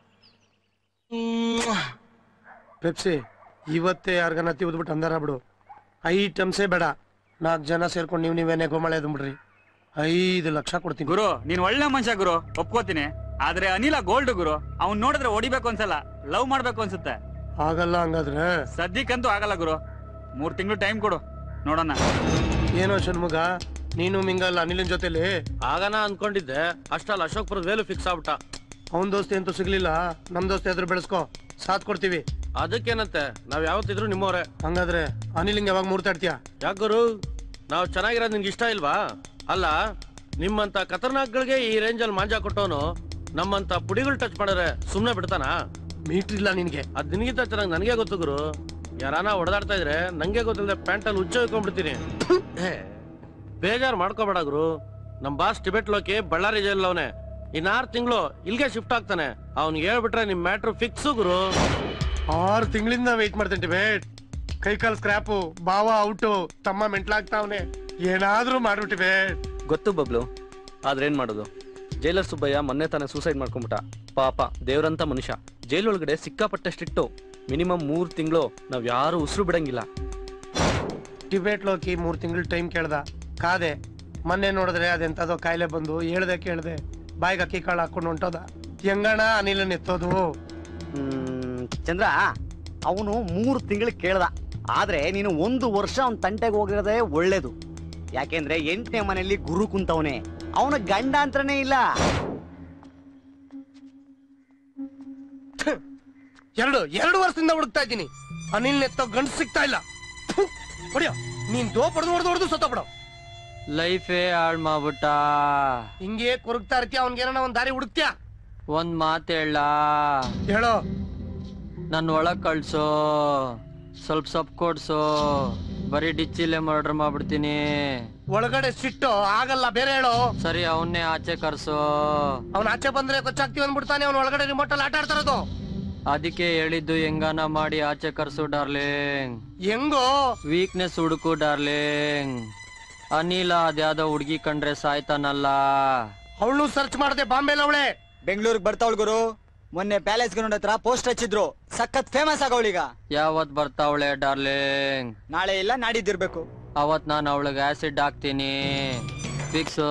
ಪೆಪ್ಸಿ ಇವತ್ತೇ ಯಾರಿಗನ್ನ ತಿವಿದ್ಬಿಟ್ಟು ಅಂದಾರ ಬಿಡು ಐಟಮ್ಸೇ ಬೇಡ ನಾಲ್ಕು ಜನ ಸೇರ್ಕೊಂಡು ನೀವು ನೀವೇನೇ ಗೋಮಳೆ ಬಿಡ್ರಿ ಐದು ಲಕ್ಷ ಕೊಡ್ತೀನಿ ಗುರು ನೀನ್ ಒಳ್ಳೆ ಮನುಷ್ಯ ಗುರು ಒಪ್ಕೋತೀನಿ ಆದ್ರೆ ಅನಿಲ ಗೋಲ್ಡ್ ಗುರು ಅವ್ನ್ ನೋಡಿದ್ರೆ ಹೊಡಿಬೇಕು ಅನ್ಸಲ್ಲ ಲವ್ ಮಾಡ್ಬೇಕು ಅನ್ಸುತ್ತೆ ಆಗಲ್ಲ ಹಂಗಾದ್ರೆ ಸದ್ಯಕ್ಕಂತೂ ಆಗಲ್ಲ ಗುರು ಮೂರ್ ತಿಂಗಳು ಟೈಮ್ ಕೊಡು ನೋಡೋಣ ಏನೋ ಷಣ್ಮುಗ ನೀನು ಮಿಂಗಲ್ಲ ಅನಿಲಿನ ಜೊತೆಲಿ ಆಗನ ಅನ್ಕೊಂಡಿದ್ದೆ ಅಷ್ಟಲ್ಲ ಅಶೋಕ್ಪುರದ ವೇಲು ಫಿಕ್ಸ್ ಆಗ್ಬಿಟ್ಟ ಅವನ್ ದೋಸ್ತಿ ಅಂತೂ ಸಿಗ್ಲಿಲ್ಲ ನಮ್ ದೋಸ್ತಿ ಎದುರು ಬೆಳೆಸ್ಕೋ ಸಾಥ್ ಕೊಡ್ತೀವಿ ಅದಕ್ಕೇನಂತೆ ನಾವ್ ಯಾವತ್ತಿದ್ರು ನಿಮ್ಮವ್ರೆ ಹಂಗಾದ್ರೆ ಅನಿಲಿಂಗ್ ಯಾವಾಗ ಮೂರ್ತಾಡ್ತೀಯ ಯಾಕ್ ಗುರು ನಾವು ಚೆನ್ನಾಗಿರೋದು ನಿನ್ಗೆ ಇಷ್ಟ ಇಲ್ವಾ ಅಲ್ಲ ನಿಮ್ಮಂತ ಖತರ್ನಾಕ್ಗಳಿಗೆ ಈ ರೇಂಜಲ್ಲಿ ಮಾಂಜಾ ಕೊಟ್ಟವನು ನಮ್ಮಂತ ಪುಡಿಗಳು ಟಚ್ ಮಾಡಿದ್ರೆ ಸುಮ್ನೆ ಬಿಡ್ತಾನ ಮೀಟ್ರ್ ಇಲ್ಲ ನಿನ್ಗೆ ಅದ್ ನಿನಗಿಂತ ಚೆನ್ನಾಗಿ ನನಗೆ ಗೊತ್ತು ಗುರು ಯಾರಾನ ಹೊಡೆದಾಡ್ತಾ ಇದ್ರೆ ನಂಗೆ ಗೊತ್ತಿಲ್ಲದೆ ಪ್ಯಾಂಟಲ್ಲಿ ಉಚ್ಚ ಹೋಗ್ಬಿಡ್ತೀನಿ ಬೇಜಾರು ಮಾಡ್ಕೋಬೇಡ ಗುರು ನಮ್ boss Tibet Loki Ballari jail ಅವನೇ ಇನ್ನಾರು ತಿಂಗಳು ಇಲ್ಗೆ ಶಿಫ್ಟ್ ಆಗ್ತಾನೆ ಅವ್ನಿಗೆ ಹೇಳ್ಬಿಟ್ರೆ ನಿಮ್ ಮ್ಯಾಟ್ರು ಫಿಕ್ಸು ಗುರು ಆರು ತಿಂಗಳಿಂದ ವೆಯ್ಟ್ ಮಾಡ್ತೇನೆ ಬೇಟ್ ಕೈ ಕಾಲ್ ಸ್ಕ್ರಾಪು ಬಾವ ಔಟು ತಮ್ಮ ಮೆಂಟ್ಲಾಗ್ತಾವನೆ ಏನಾದ್ರೂ ಮಾಡ್ಬಿಟ್ಟು ಬೇಟ್ ಗೊತ್ತು ಬಬ್ಲು ಆದ್ರೆ ಏನ್ ಮಾಡೋದು ಜೈಲರ್ ಸುಬ್ಬಯ್ಯ ಮೊನ್ನೆ ತಾನೇ ಸೂಸೈಡ್ ಮಾಡ್ಕೊಂಬಿಟ್ಟ ಪಾಪ ದೇವ್ರಂತ ಮನುಷ್ಯ ಜೈಲೊಳಗಡೆ ಸಿಕ್ಕಾಪಟ್ಟೆ ಸ್ಟ್ರಿಕ್ಟು ಮಿನಿಮಮ್ ಮೂರ್ ತಿಂಗಳು ನಾವ್ ಯಾರು ಉಸಿರು ಬಿಡಂಗಿಲ್ಲ ಟಿಬೇಟ್ ಲೋಕಿ ಮೂರ್ ತಿಂಗಳು ಟೈಮ್ ಕೇಳ್ದ ಕಾದೆ ಮೊನ್ನೆ ನೋಡಿದ್ರೆ ಅದೆಂತದೋ ಕಾಯಿಲೆ ಬಂದು ಹೇಳ್ದೆ ಕೇಳ್ದೆ ಬಾಯಿಗೆ ಅಕ್ಕಿ ಕಾಳು ಹಾಕೊಂಡು ಹೊಂಟೋದ ಹೆಂಗಣ ಅನಿಲನ್ ಎತ್ತೋದು ಹ್ಮ್, ಚಂದ್ರ ಅವನು ಮೂರು ತಿಂಗಳು ಕೇಳ್ದ ಆದ್ರೆ ನೀನು ಒಂದು ವರ್ಷ ಅವನ ತಂಟೆಗೆ ಹೋಗಿರೋದೇ ಒಳ್ಳೇದು ಯಾಕೆಂದ್ರೆ ಎಂಟನೇ ಮನೆಯಲ್ಲಿ ಗುರು ಕುಂತವನೆ ಅವನ ಗಂಡ ಅಂತನೇ ಇಲ್ಲ ಎರಡು ಎರಡು ವರ್ಷದಿಂದ ಹುಡುಕ್ತಾ ಇದ್ದೀನಿ ಅನಿಲ್ ಎತ್ತೋ ಗಂಡು ಸಿಗ್ತಾ ಇಲ್ಲ ಥು, ಹೊಡಿಯೋ ನೀನ್ ದೋ ಪಡೆದು ಹೊಡೆದು ಹೊಡೆದು ಸತ್ತ ಬಿಡೋ ಲೈಫೇ ಹಾಳ್ ಮಾಡ್ಬಿಟ್ಟ ಹಿಂಗೆ ಕೊರಗ್ತಾ ಇರ್ತೀಯ ಅವ್ನ್ಗೇನ ಒಂದ್ ದಾರಿ ಹುಡುಕ್ತ್ಯಾ ಒಂದ್ ಮಾತ್ ಹೇಳ ಹೇಳೋ ನನ್ ಒಳಗ್ ಕಳ್ಸೋ ಸ್ವಲ್ಪ ಸೊಪ್ಪು ಕೊಡ್ಸೋ ಬರೀ ಡಿಚ್ಚಿಲೆ ಮರ್ಡರ್ ಮಾಡ್ಬಿಡ್ತೀನಿ ಒಳಗಡೆ ಸಿಟ್ಟು ಆಗಲ್ಲ ಬೇರೆ ಹೇಳೋ ಸರಿ ಅವನ್ನೇ ಆಚೆ ಕರ್ಸೋ ಅವ್ನ ಆಚೆ ಬಂದ್ರೆ ಕೊಚ್ಚಾಕ್ತಿವಿ ಅಂದ್ಬಿಡ್ತಾನೆ ಅವ್ನ ಒಳಗಡೆ ರಿಮೋಟ್ ಅಲ್ಲಿ ಆಟ ಆಡ್ತಾ ಇರೋದು ಅದಕ್ಕೆ ಹೇಳಿದ್ದು ಹೆಂಗಾನ ಮಾಡಿ ಆಚೆ ಕರ್ಸು ಡಾರ್ಲಿಂಗ್ ಹೆಂಗೋ ವೀಕ್ನೆಸ್ ಹುಡುಕು ಡಾರ್ಲಿಂಗ್ ಅನಿಲ ಅದ್ಯಾವ್ದೋ ಹುಡ್ಗಿ ಕಂಡ್ರೆ ಸಾಯ್ತಾನಲ್ಲ ಅವಳು ಸರ್ಚ್ ಮಾಡದೆ ಬಾಂಬೆಲ್ ಅವಳೆ ಬೆಂಗಳೂರಿಗೆ ಬರ್ತಾವಳು ಗುರು ಮೊನ್ನೆ ಪ್ಯಾಲೇಸ್ ಗ್ರೌಂಡ್ ಹತ್ರ ಪೋಸ್ಟ್ ಹಚ್ಚಿದ್ರು ಸಖತ್ ಫೇಮಸ್ ಆಗವಳೀಗ ಯಾವತ್ ಬರ್ತಾವಳೆ ಡಾರ್ಲಿಂಗ್ ನಾಳೆ ಇಲ್ಲ ನಾಡಿದ್ದಿರ್ಬೇಕು ಅವತ್ ನಾನು ಅವಳಿಗೆ ಆಸಿಡ್ ಹಾಕ್ತೀನಿ ಫಿಕ್ಸು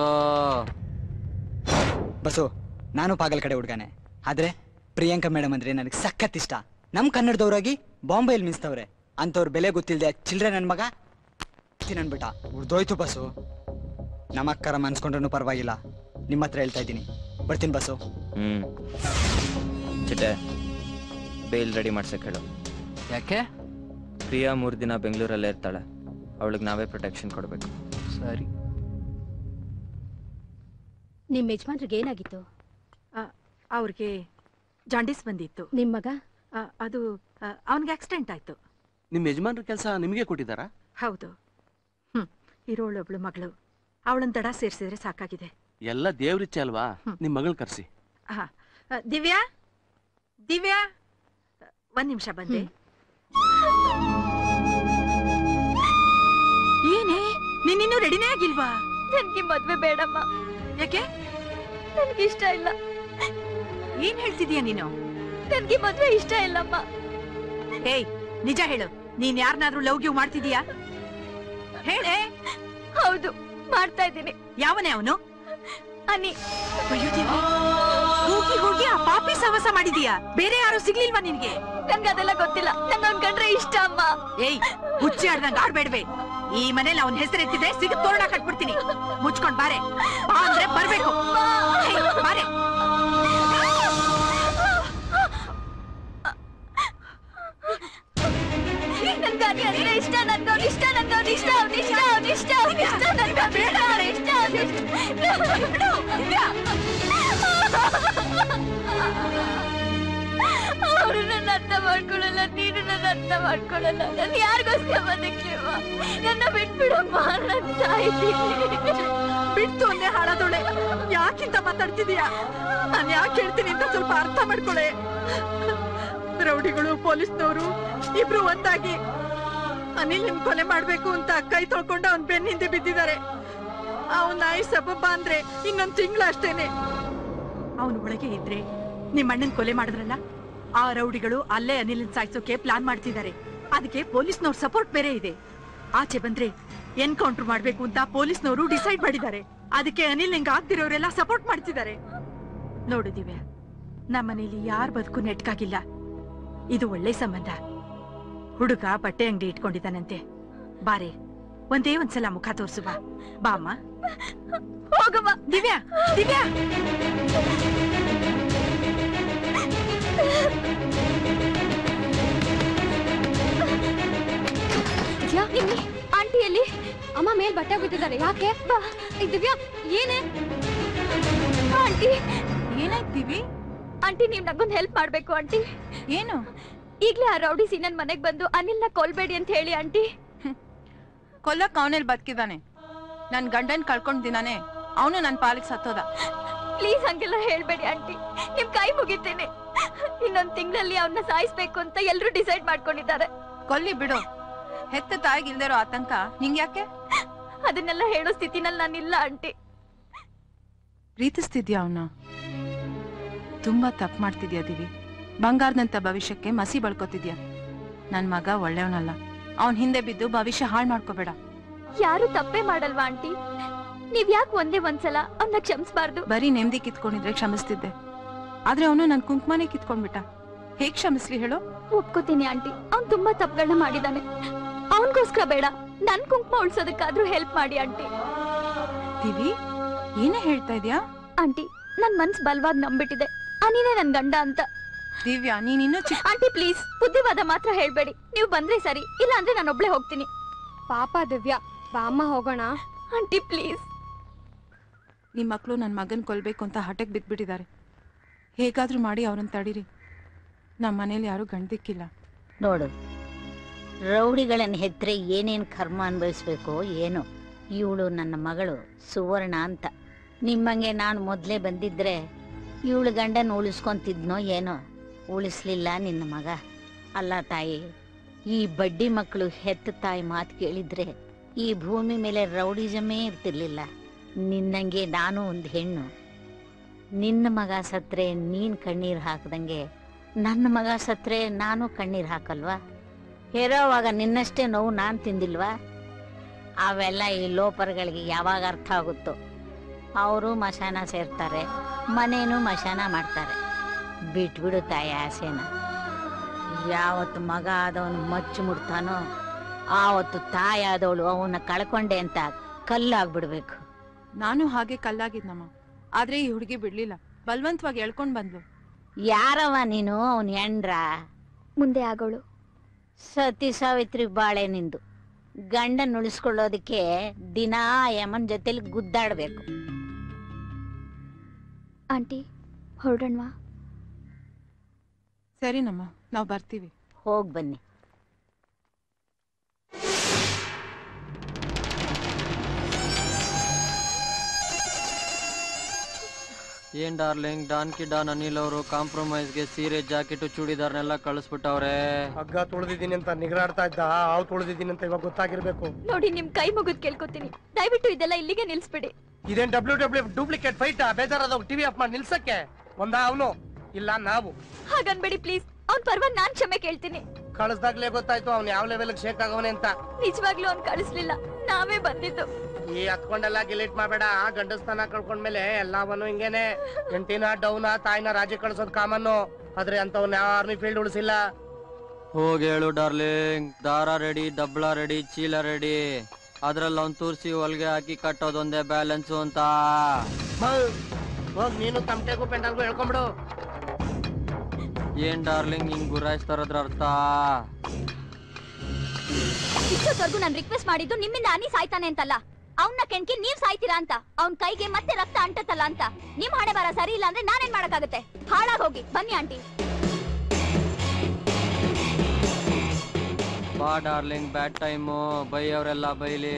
ಬಸ್ಸು ನಾನು ಪಾಗಲ್ ಕಡೆ ಹುಡ್ಗಾನೆ ಆದ್ರೆ ಪ್ರಿಯಾಂಕಾ ಮೇಡಮ್ ಅಂದ್ರೆ ನನಗೆ ಸಖತ್ ಇಷ್ಟ ನಮ್ ಕನ್ನಡದವ್ರಾಗಿ ಬಾಂಬೆಯಲ್ಲಿ ಮಿನ್ಸ್ತವ್ರೆ ಅಂತವ್ರ ಬೆಲೆ ಗೊತ್ತಿಲ್ದೆ ಚಿಲ್ಡ್ರೆ ನನ್ ಮಗ ತಿನ್ನನ್ಬಿಟ್ಟ ಉಡ್ದೋಯ್ತು ಬಸ್ಸು ನಮ್ಮ ಅಕ್ಕರ ಮನ್ಸ್ಕೊಂಡ್ರೂ ಪರವಾಗಿಲ್ಲ ನಿಮ್ಮ ಹತ್ರ ಹೇಳ್ತಾ ಇದ್ದೀನಿ ಬರ್ತೀನಿ ಬಸ್ಸು ಹ್ಮ್ ಚಿಟ್ಟೆ ಬೇಲ್ ರೆಡಿ ಮಾಡ್ಸಕ್ ಹೇಳು ಯಾಕೆ ಪ್ರಿಯಾ ಮೂರ್ ದಿನ ಬೆಂಗಳೂರಲ್ಲೇ ಇರ್ತಾಳೆ ಅವಳಿಗೆ ನಾವೇ ಪ್ರೊಟೆಕ್ಷನ್ ಕೊಡ್ಬೇಕು ಸರಿ ನಿಮ್ ಯಜಮಾನ್ರಿಗೆ ಏನಾಗಿತ್ತು ಅವ್ರಿಗೆ ಜಾಂಡೀಸ್ ಬಂದಿತ್ತು ನಿಮ್ ಮಗ ಆ, ಅದು ಅವನಿಗೆ ಆಕ್ಸಿಡೆಂಟ್ ಆಯ್ತು ನಿಮ್ ಯಜಮಾನ್ರ ಕೆಲಸ ನಿಮಗೆ ಕೊಟ್ಟಿದ್ದಾರಾ ಹೌದು ಹ್ಮ್ ಇರೋಳೊಬ್ಳು ಮಗಳು ಅವಳನ್ನ ದಡ ಸೇರಿಸಿದ್ರೆ ಸಾಕಾಗಿದೆ ಎಲ್ಲ ದೇವ್ರಿಚ್ಛೆ ಅಲ್ವಾ ನಿಮ್ ಮಗಳ್ ಕರ್ಸಿ ಆ, ಆ, ದಿವ್ಯಾ ದಿವ್ಯಾ ಒಂದ್ ನಿಮಿಷ ಬಂದೆ ಏನೇ ನೀನಿನ್ನೂ ರೆಡಿನೇ ಆಗಿಲ್ವಾ ನನ್ಗೆ ಮದ್ವೆ ಬೇಡಮ್ಮ ಯಾಕೆ ನನ್ಗೆ ಇಷ್ಟ ಇಲ್ಲ ಏನ್ ಹೇಳ್ತಿದೀಯ ನೀನು ನನ್ಗೆ ಮದ್ವೆ ಇಷ್ಟ ಇಲ್ಲಮ್ಮ ಏಯ್ ನಿಜ ಹೇಳು ನೀನ್ ಯಾರನ್ನಾದ್ರೂ ಲವ್ ಗಿವ್ ಮಾಡ್ತಿದೀಯಾ ಹೇಳೆ ಹೌದು ಮಾಡ್ತಾ ಇದ್ದೀನಿ ಯಾವನೇ ಅವನು ಅನಿ ಅಯ್ಯೋ ದೇವ್ರೇ. ಹೋಗಿ ಹೋಗಿ ಆ ಪಾಪಿ ಸಹವಾಸ ಮಾಡಿದೀಯಾ ಬೇರೆ ಯಾರು ಸಿಗ್ಲಿಲ್ವಾ ನಿನ್ಗೆ ನನ್ಗೆ ಅದೆಲ್ಲ ಗೊತ್ತಿಲ್ಲ ನಂಗೆ ಅವ್ನ್ ಕಂಡ್ರೆ ಇಷ್ಟ ಅಮ್ಮ ಏಯ್ ಹುಚ್ಚಿ ಆಡ್ದಂಗ್ ಆಡ್ಬೇಡ್ವೆ ಈ ಮನೇಲಿ ಅವನ ಹೆಸರು ಎತ್ತಿದ್ರೆ ಸಿಗ ತೋರಣ ಕಟ್ಬಿಡ್ತೀನಿ ಮುಚ್ಕೊಂಡ್ ಬಾರೆ ಬಾ ಅಂದ್ರೆ ಬರ್ಬೇಕು ಏಯ್, ಬಾರೆ ಅನಿ ಅಂದ್ರೆ ಇಷ್ಟ ನನ್ಗೆ ಅವ್ನ್ ಇಷ್ಟ ನನ್ಗೆ ಅವ್ನ್ ಇಷ್ಟ ಅವ್ನ್ ಇಷ್ಟ ಅವ್ನ್ ಇಷ್ಟ ಅವ್ನ್ ಇಷ್ಟ ನನ್ಗೆ ಅವ್ನ್ ಇಷ್ಟ ಅವ್ನ್ ಇಷ್ಟ ಅವ್ನ್ ಇಷ್ಟ ಬಿಡು, ದಿವ್ಯಾ. ಅವ್ರು ನನ್ನ ಅರ್ಥ ಮಾಡ್ಕೊಳಲ್ಲ ನೀನು ನನ್ನ ಅರ್ಥ ಮಾಡ್ಕೊಳಲ್ಲ ನಾನು ಯಾರಿಗೋಸ್ಕರ ಬದುಕ್ಲಿವ ನನ್ನ ಬಿಟ್ಬಿಡಮ್ಮ ನನ್ನ ಸಾಯ್ತೀನಿ ಬಿಡ್ತು ಅನ್ನೇ ಹಾಳಾದೋಳೆ ಯಾಕಿಂತ ಮಾತಾಡ್ತಿದೀಯಾ ನಾನು ಯಾಕೆ ಹೇಳ್ತೀನಿ ಅಂತ ಸ್ವಲ್ಪ ಅರ್ಥ ಮಾಡ್ಕೊಳೆ ರೌಡಿಗಳು ಪೊಲೀಸ್ನವರು ಇಬ್ರು ಒಂದಾಗಿ ಅನಿಲ್ ನಿಮ್ ಕೊಲೆ ಮಾಡ್ಬೇಕು ಅಂತ ಕೈ ತೊಳ್ಕೊಂಡು ಅವ್ನ್ ಬೆನ್ ಹಿಂದೆ ಬಿದ್ದಿದ್ದಾರೆ ಅವನ್ ನಾಯಿ ಸಬಬ್ಬ ಅಂದ್ರೆ ಇನ್ನೊಂದ್ ತಿಂಗಳು ಅಷ್ಟೇನೆ ಅವನು ಒಳಗೆ ಇದ್ರೆ ನಿಮ್ ಅಣ್ಣನ್ ಕೊಲೆ ಮಾಡಿದ್ರಲ್ಲ ಆ ರೌಡಿಗಳು ಅಲ್ಲೇ ಅನಿಲನ್ ಸಾಯಿಸೋಕೆ ಪ್ಲಾನ್ ಮಾಡ್ತಿದ್ದಾರೆ ಅದಕ್ಕೆ ಪೊಲೀಸ್ನವ್ರ ಸಪೋರ್ಟ್ ಬೇರೆ ಇದೆ ಆಚೆ ಬಂದ್ರೆ ಎನ್ಕೌಂಟರ್ ಮಾಡ್ಬೇಕು ಅಂತ ಪೊಲೀಸ್ನವರು ಡಿಸೈಡ್ ಮಾಡಿದ್ದಾರೆ ಅದಕ್ಕೆ ಅನಿಲ್ ನಿಂಗೆ ಆಗ್ತಿರೋರೆಲ್ಲ ಸಪೋರ್ಟ್ ಮಾಡ್ತಿದ್ದಾರೆ ನೋಡು ದಿವ್ಯಾ ನಮ್ಮನೇಲಿ ಯಾರ ಬದುಕು ನೆಟ್ಕಾಗಿಲ್ಲ ಇದು ಒಳ್ಳೆ ಸಂಬಂಧ ಹುಡುಗ ಬಟ್ಟೆ ಅಂಗಡಿ ಇಟ್ಕೊಂಡಿದ್ದಾನಂತೆ ಬಾರೆ ಒಂದೇ ಒಂದ್ಸಲ ಮುಖ ತೋರ್ಸು ಬಾ ಬಾ ಅಮ್ಮ ಹೋಗಮ್ಮ ದಿವ್ಯಾ ದಿವ್ಯಾ ದಿವ್ಯಾ ನಿಮ್ಮಿ ಆಂಟಿ ಎಲ್ಲಿ ಅಮ್ಮ ಮೇಲ್ ಬಟ್ಟೆ ಬಿಟ್ಟಿದ್ದಾರೆ ಯಾಕೆ ಬಾ ಏ, ದಿವ್ಯಾ ಏನೇ ಆಂಟಿ ಏನಾಯ್ತೀವಿ ಆಂಟಿ ನೀವ್ ನಂಗೊಂದು ಹೆಲ್ಪ್ ಮಾಡ್ಬೇಕು ಆಂಟಿ ಏನು ಈಗ್ಲೇ ಆ ರೌಡಿ ಸೀನನ್ ಮನೆಗ್ ಬಂದು ಅನಿಲ್ನ ಕೊಲ್ಬೇಡಿ ಅಂತ ಹೇಳಿ ಆಂಟಿ ಕೊಲ್ಲಕ್ ಅವನಲ್ಲಿ ಬದುಕಿದಾನೆ ನನ್ ಗಂಡನ್ ಕಳ್ಕೊಂಡ್ ದಿನಾನೇ ಅವನು ನನ್ ಪಾಲಿಗೆ ಸತ್ತೋದ ಪ್ಲೀಸ್ ಹಂಗೆಲ್ಲ ಹೇಳ್ಬೇಡಿ ಆಂಟಿ ನಿಮ್ ಕೈ ಮುಗಿತೀನಿ ಇನ್ನೊಂದ್ ತಿಂಗಳಲ್ಲಿ ಅವನ್ನ ಸಾಯಿಸ್ಬೇಕು ಅಂತ ಎಲ್ರು ಡಿಸೈಡ್ ಮಾಡ್ಕೊಂಡಿದ್ದಾರೆ ಕೊಲ್ಲಿ ಬಿಡು ಹೆತ್ತ ತಾಯಿಗೆ ಇಲ್ದಿರೋ ಆತಂಕ ನಿಂಗ್ ಯಾಕೆ ಅದನ್ನೆಲ್ಲ ಹೇಳೋ ಸ್ಥಿತಿನಲ್ಲಿ ನಾನಿಲ್ಲ ಆಂಟಿ ಪ್ರೀತಿಸ್ತಿದ್ಯಾ ಅವನ ತುಂಬಾ ತಪ್ಪು ಮಾಡ್ತಿದ್ಯಾ ದಿವಿ ಬಂಗಾರದಂತ ಭವಿಷ್ಯಕ್ಕೆ ಮಸಿ ಬಳ್ಕೊತಿದ್ಯಾ ನನ್ ಮಗ ಒಳ್ಳೆಯವನಲ್ಲ ಅವನ್ ಹಿಂದೆ ಬಿದ್ದು ಭವಿಷ್ಯ ಹಾಳು ಮಾಡ್ಕೋಬೇಡ ಯಾರು ತಪ್ಪೇ ಮಾಡಲ್ವಾ ಆಂಟಿ ನೀವ್ ಯಾಕೆ ಒಂದೇ ಒಂದ್ಸಲ ಅವನ್ನ ಕ್ಷಮಿಸ್ಬಾರ್ದು ಬರೀ ನೆಮ್ಮದಿ ಕಿತ್ಕೊಂಡಿದ್ರೆ ಕ್ಷಮಿಸ್ತಿದ್ದೆ ಆದ್ರೆ ಅವನು ನನ್ ಕುಂಕುಮನೇ ಕಿತ್ಕೊಂಡ್ಬಿಟ್ಟ ಹೇಗ್ ಕ್ಷಮಿಸ್ಲಿ ಹೇಳು ಒಪ್ಕೋತೀನಿ ಆಂಟಿ ಅವ್ನ್ ತುಂಬಾ ತಪ್ಪುಗಳನ್ನ ಮಾಡಿದಾನೆ ಅವನ್ಗೋಸ್ಕರ ಬೇಡ ನನ್ ಕುಂಕುಮ ಉಳ್ಸೋದಕ್ಕಾದ್ರೂ ಹೆಲ್ಪ್ ಮಾಡಿ ಆಂಟಿ ದಿವಿ ಏನೇ ಹೇಳ್ತಾ ಇದ್ಯಾ ಆಂಟಿ ನನ್ ಮನ್ಸ್ ಬಲವಾಗಿ ನಂಬಿಟ್ಟಿದೆ ಅನಿನೇ ನನ್ ಗಂಡ ಅಂತ ದಿವ್ಯಾ ನೀನ್ ಇನ್ನೂ ಆಂಟಿ ಪ್ಲೀಸ್ ಬುದ್ಧಿವಾದ ಮಾತ್ರ ಹೇಳ್ಬೇಡಿ ನೀವು ಬಂದ್ರೆ ಸರಿ ಇಲ್ಲ ಅಂದ್ರೆ ನಾನು ಒಬ್ಳೆ ಹೋಗ್ತೀನಿ ಪಾಪ ದಿವ್ಯಾ ಬಾಮ್ಮ ಹೋಗೋಣ ಆಂಟಿ ಪ್ಲೀಸ್ ನಿಮ್ ಮಕ್ಳು ನನ್ ಮಗನ್ ಕೊಲ್ಬೇಕು ಅಂತ ಹಠಕ್ ಬಿದ್ಬಿಟ್ಟಿದ್ದಾರೆ ಹೇಗಾದ್ರೂ ಮಾಡಿ ಅವ್ರನ್ನ ತಡೀರಿ ನಮ್ಮ ಮನೇಲಿ ಯಾರು ಗಂಡದಿಕ್ಕಿಲ್ಲ ನೋಡು ರೌಡಿಗಳನ್ನು ಹೆತ್ರೆ ಏನೇನು ಕರ್ಮ ಅನುಭವಿಸ್ಬೇಕೋ ಏನೋ ಇವಳು ನನ್ನ ಮಗಳು ಸುವರ್ಣ ಅಂತ ನಿಮ್ಮಂಗೆ ನಾನು ಮೊದಲೇ ಬಂದಿದ್ರೆ ಇವಳು ಗಂಡನ ಉಳಿಸ್ಕೊಂತಿದ್ನೋ ಏನೋ ಉಳಿಸ್ಲಿಲ್ಲ ನಿನ್ನ ಮಗ ಅಲ್ಲ ತಾಯಿ ಈ ಬಡ್ಡಿ ಮಕ್ಕಳು ಹೆತ್ತ ತಾಯಿ ಮಾತು ಕೇಳಿದ್ರೆ ಈ ಭೂಮಿ ಮೇಲೆ ರೌಡಿಸಮೇ ಇರ್ತಿರ್ಲಿಲ್ಲ ನಿನ್ನಂಗೆ ನಾನು ಒಂದು ಹೆಣ್ಣು ನಿನ್ನ ಮಗ ಸತ್ರೆ ನೀನ್ ಕಣ್ಣೀರ್ ಹಾಕ್ದಂಗೆ ನನ್ನ ಮಗ ಸತ್ರೆ ನಾನು ಕಣ್ಣೀರ್ ಹಾಕಲ್ವಾ ಹೇರೋವಾಗ ನಿನ್ನಷ್ಟೇ ನೋವು ನಾನು ತಿಂದಿಲ್ವಾ ಅವೆಲ್ಲ ಈ ಲೋಪರ್ಗಳಿಗೆ ಯಾವಾಗ ಅರ್ಥ ಆಗುತ್ತೋ ಅವರು ಮಶಾನ ಸೇರ್ತಾರೆ ಮನೇನು ಮಶಾನ ಮಾಡ್ತಾರೆ ಬಿಟ್ಬಿಡು ತಾಯಿ ಆಸೆನ ಯಾವತ್ತು ಮಗ ಆದವನು ಮಚ್ಚು ಮುಡ್ತಾನೋ ಆವತ್ತು ತಾಯಿ ಆದವಳು ಅವನ್ನ ಕಳ್ಕೊಂಡೆ ಅಂತ ಕಲ್ಲಾಗ್ಬಿಡ್ಬೇಕು ನಾನು ಹಾಗೆ ಕಲ್ಲಾಗಿದ್ನಮ್ಮ ಆದ್ರೆ ಈ ಹುಡುಗಿ ಬಿಡ್ಲಿಲ್ಲ ಬಲ್ವಂತವಾಗಿ ಎಳ್ಕೊಂಡ್ ಬಂದ್ಲು ಯಾರವ ನೀನು ಅವನ್ ಹೆಂಡ್ರ ಮುಂದೆ ಆಗೋಳು ಸತಿ ಸಾವಿತ್ರಿ ಬಾಳೆ ನಿಂದು ಗಂಡನ್ ಉಳಿಸ್ಕೊಳ್ಳೋದಕ್ಕೆ ದಿನಾ ಯಮನ್ ಜೊತೆಲಿ ಗುದ್ದಾಡ್ಬೇಕು ಆಂಟಿ ಹೊರಡಣ್ವಾ ಸರಿನಮ್ಮ ನಾವು ಬರ್ತೀವಿ ಹೋಗ್ ಬನ್ನಿ ಏನ್ ಡಾರ್ಲಿಂಗ್ ಡಾನ್ ಕಿ ಡಾನ್ ಅನಿಲ್ ಅವರು ಕಾಂಪ್ರಮೈಸ್ಗೆ ಸೀರೆ ಜಾಕೆಟ್ ಚೂಡಿದಾರ್ನೆಲ್ಲ ಕಳಿಸ್ಬಿಟ್ಟವ್ರೆ ಹಗ್ಗ ತುಳಿದಿದ್ದೀನಿ ಅಂತ ನಿಗರಾಡ್ತಾ ಇದ್ದ ಹಾವು ತುಳಿದಿದ್ದೀನಿ ಅಂತ ಇವಾಗ ಗೊತ್ತಾಗಿರ್ಬೇಕು ನೋಡಿ ನಿಮ್ ಕೈ ಮುಗಿದ್ ಕೇಳ್ಕೊತೀನಿ ದಯವಿಟ್ಟು ಇದೆಲ್ಲ ಇಲ್ಲಿಗೆ ನಿಲ್ಸ್ಬಿಡಿ ಇದೇನ್ ಡಬ್ಲ್ಯೂ ಡಬ್ಲ್ಯೂ ಡೂಪ್ಲಿಕೇಟ್ ಫೈಟ್ ಬೇಜಾರಾದ ಟಿವಿ ಆಫ್ ಮಾಡಿ ನಿಲ್ಸಕ್ಕೆ ಒಂದ ಅವನು ಇಲ್ಲ ನಾವು ಹಾಗನ್ಬೇಡಿ ಪ್ಲೀಸ್ ಅವ್ನ್ ಪರವಾಗಿ ನಾನ್ ಕ್ಷಮೆ ಕೇಳ್ತೀನಿ ಕಳಿಸ್ದಾಗ್ಲೇ ಗೊತ್ತಾಯ್ತು ಅವ್ನು ಯಾವ ಲೆವೆಲ್ ಶೇಕ್ ಆಗವನೆ ಅಂತ ನಿಜವಾಗ್ಲೂ ಅವ್ನ್ ಕಳಿಸ್ಲಿಲ್ಲ ನಾವೇ ಬಂದಿದ್ದು ಈ ಹತ್ಕೊಂಡೆಲ್ಲ ಗಿಲೇಟ್ ಮಾಡಬೇಡ ಗಂಡಸ್ತಾನ ಕಳ್ಕೊಂಡ್ಮೇಲೆ ಎಲ್ಲವನು ಹಿಂಗೇನೆ ಹೆಂಡತಿನ ಡೌನ ತಾಯಿನ ರಾಜ್ಯ ಕಳ್ಸೋದ್ ಕಾಮನ್ನು ಆದ್ರೆ ಅಂತವ್ನ ಯಾವ ಆರ್ಮಿ ಫೀಲ್ಡ್ ಉಳಿಸಿಲ್ಲ ಹೋಗಿ ಹೇಳು ಡಾರ್ಲಿಂಗ್ ದಾರ ರೆಡಿ ದಬ್ಳ ರೆಡಿ ಚೀಲ ರೆಡಿ ಅದ್ರಲ್ಲಿ ಅವ್ನ್ ತೂರ್ಸಿ ಹೊಲ್ಗೆ ಹಾಕಿ ಕಟ್ಟೋದೊಂದೇ ಬ್ಯಾಲೆನ್ಸು ಅಂತ ಹೋಗ್ ನೀನು ತಮಟೆಗೂ ಪೆಂಡಲ್ಗೂ ಹೇಳ್ಕೊಂಬಿಡು ಏನ್ ಡಾರ್ಲಿಂಗ್ ಹಿಂಗ್ ಗುರಾಯಿಸ್ತಾರದ್ರ ಅರ್ಥ ಇಷ್ಟೊತ್ತವರೆಗೂ ನಾನು ರಿಕ್ವೆಸ್ಟ್ ಮಾಡಿದ್ದು ನಿಮ್ಮಿಂದ ಅನಿ ಸಾಯ್ತಾನೆ ಅಂತಲ್ಲ ಅವನ್ನ ಕೆಣ್ಕಿ ನೀವ್ ಸಾಯ್ತೀರಾ ಅಂತ ಅವನ್ ಕೈಗೆ ಮತ್ತೆ ರಕ್ತ ಅಂಟತ್ತಲ್ಲ ಅಂತ ನಿಮ್ ಹಣೆ ಬರ ಸರಿ ಇಲ್ಲ ಅಂದ್ರೆ ನಾನೇನ್ ಮಾಡಕ್ಕಾಗತ್ತೆ ಹಾಳಾಗ್ ಹೋಗಿ ಬನ್ನಿ ಆಂಟಿ ಬಾ ಡಾರ್ಲಿಂಗ್ ಬ್ಯಾಡ್ ಟೈಮು ಬೈ ಅವರೆಲ್ಲ ಬೈಲಿ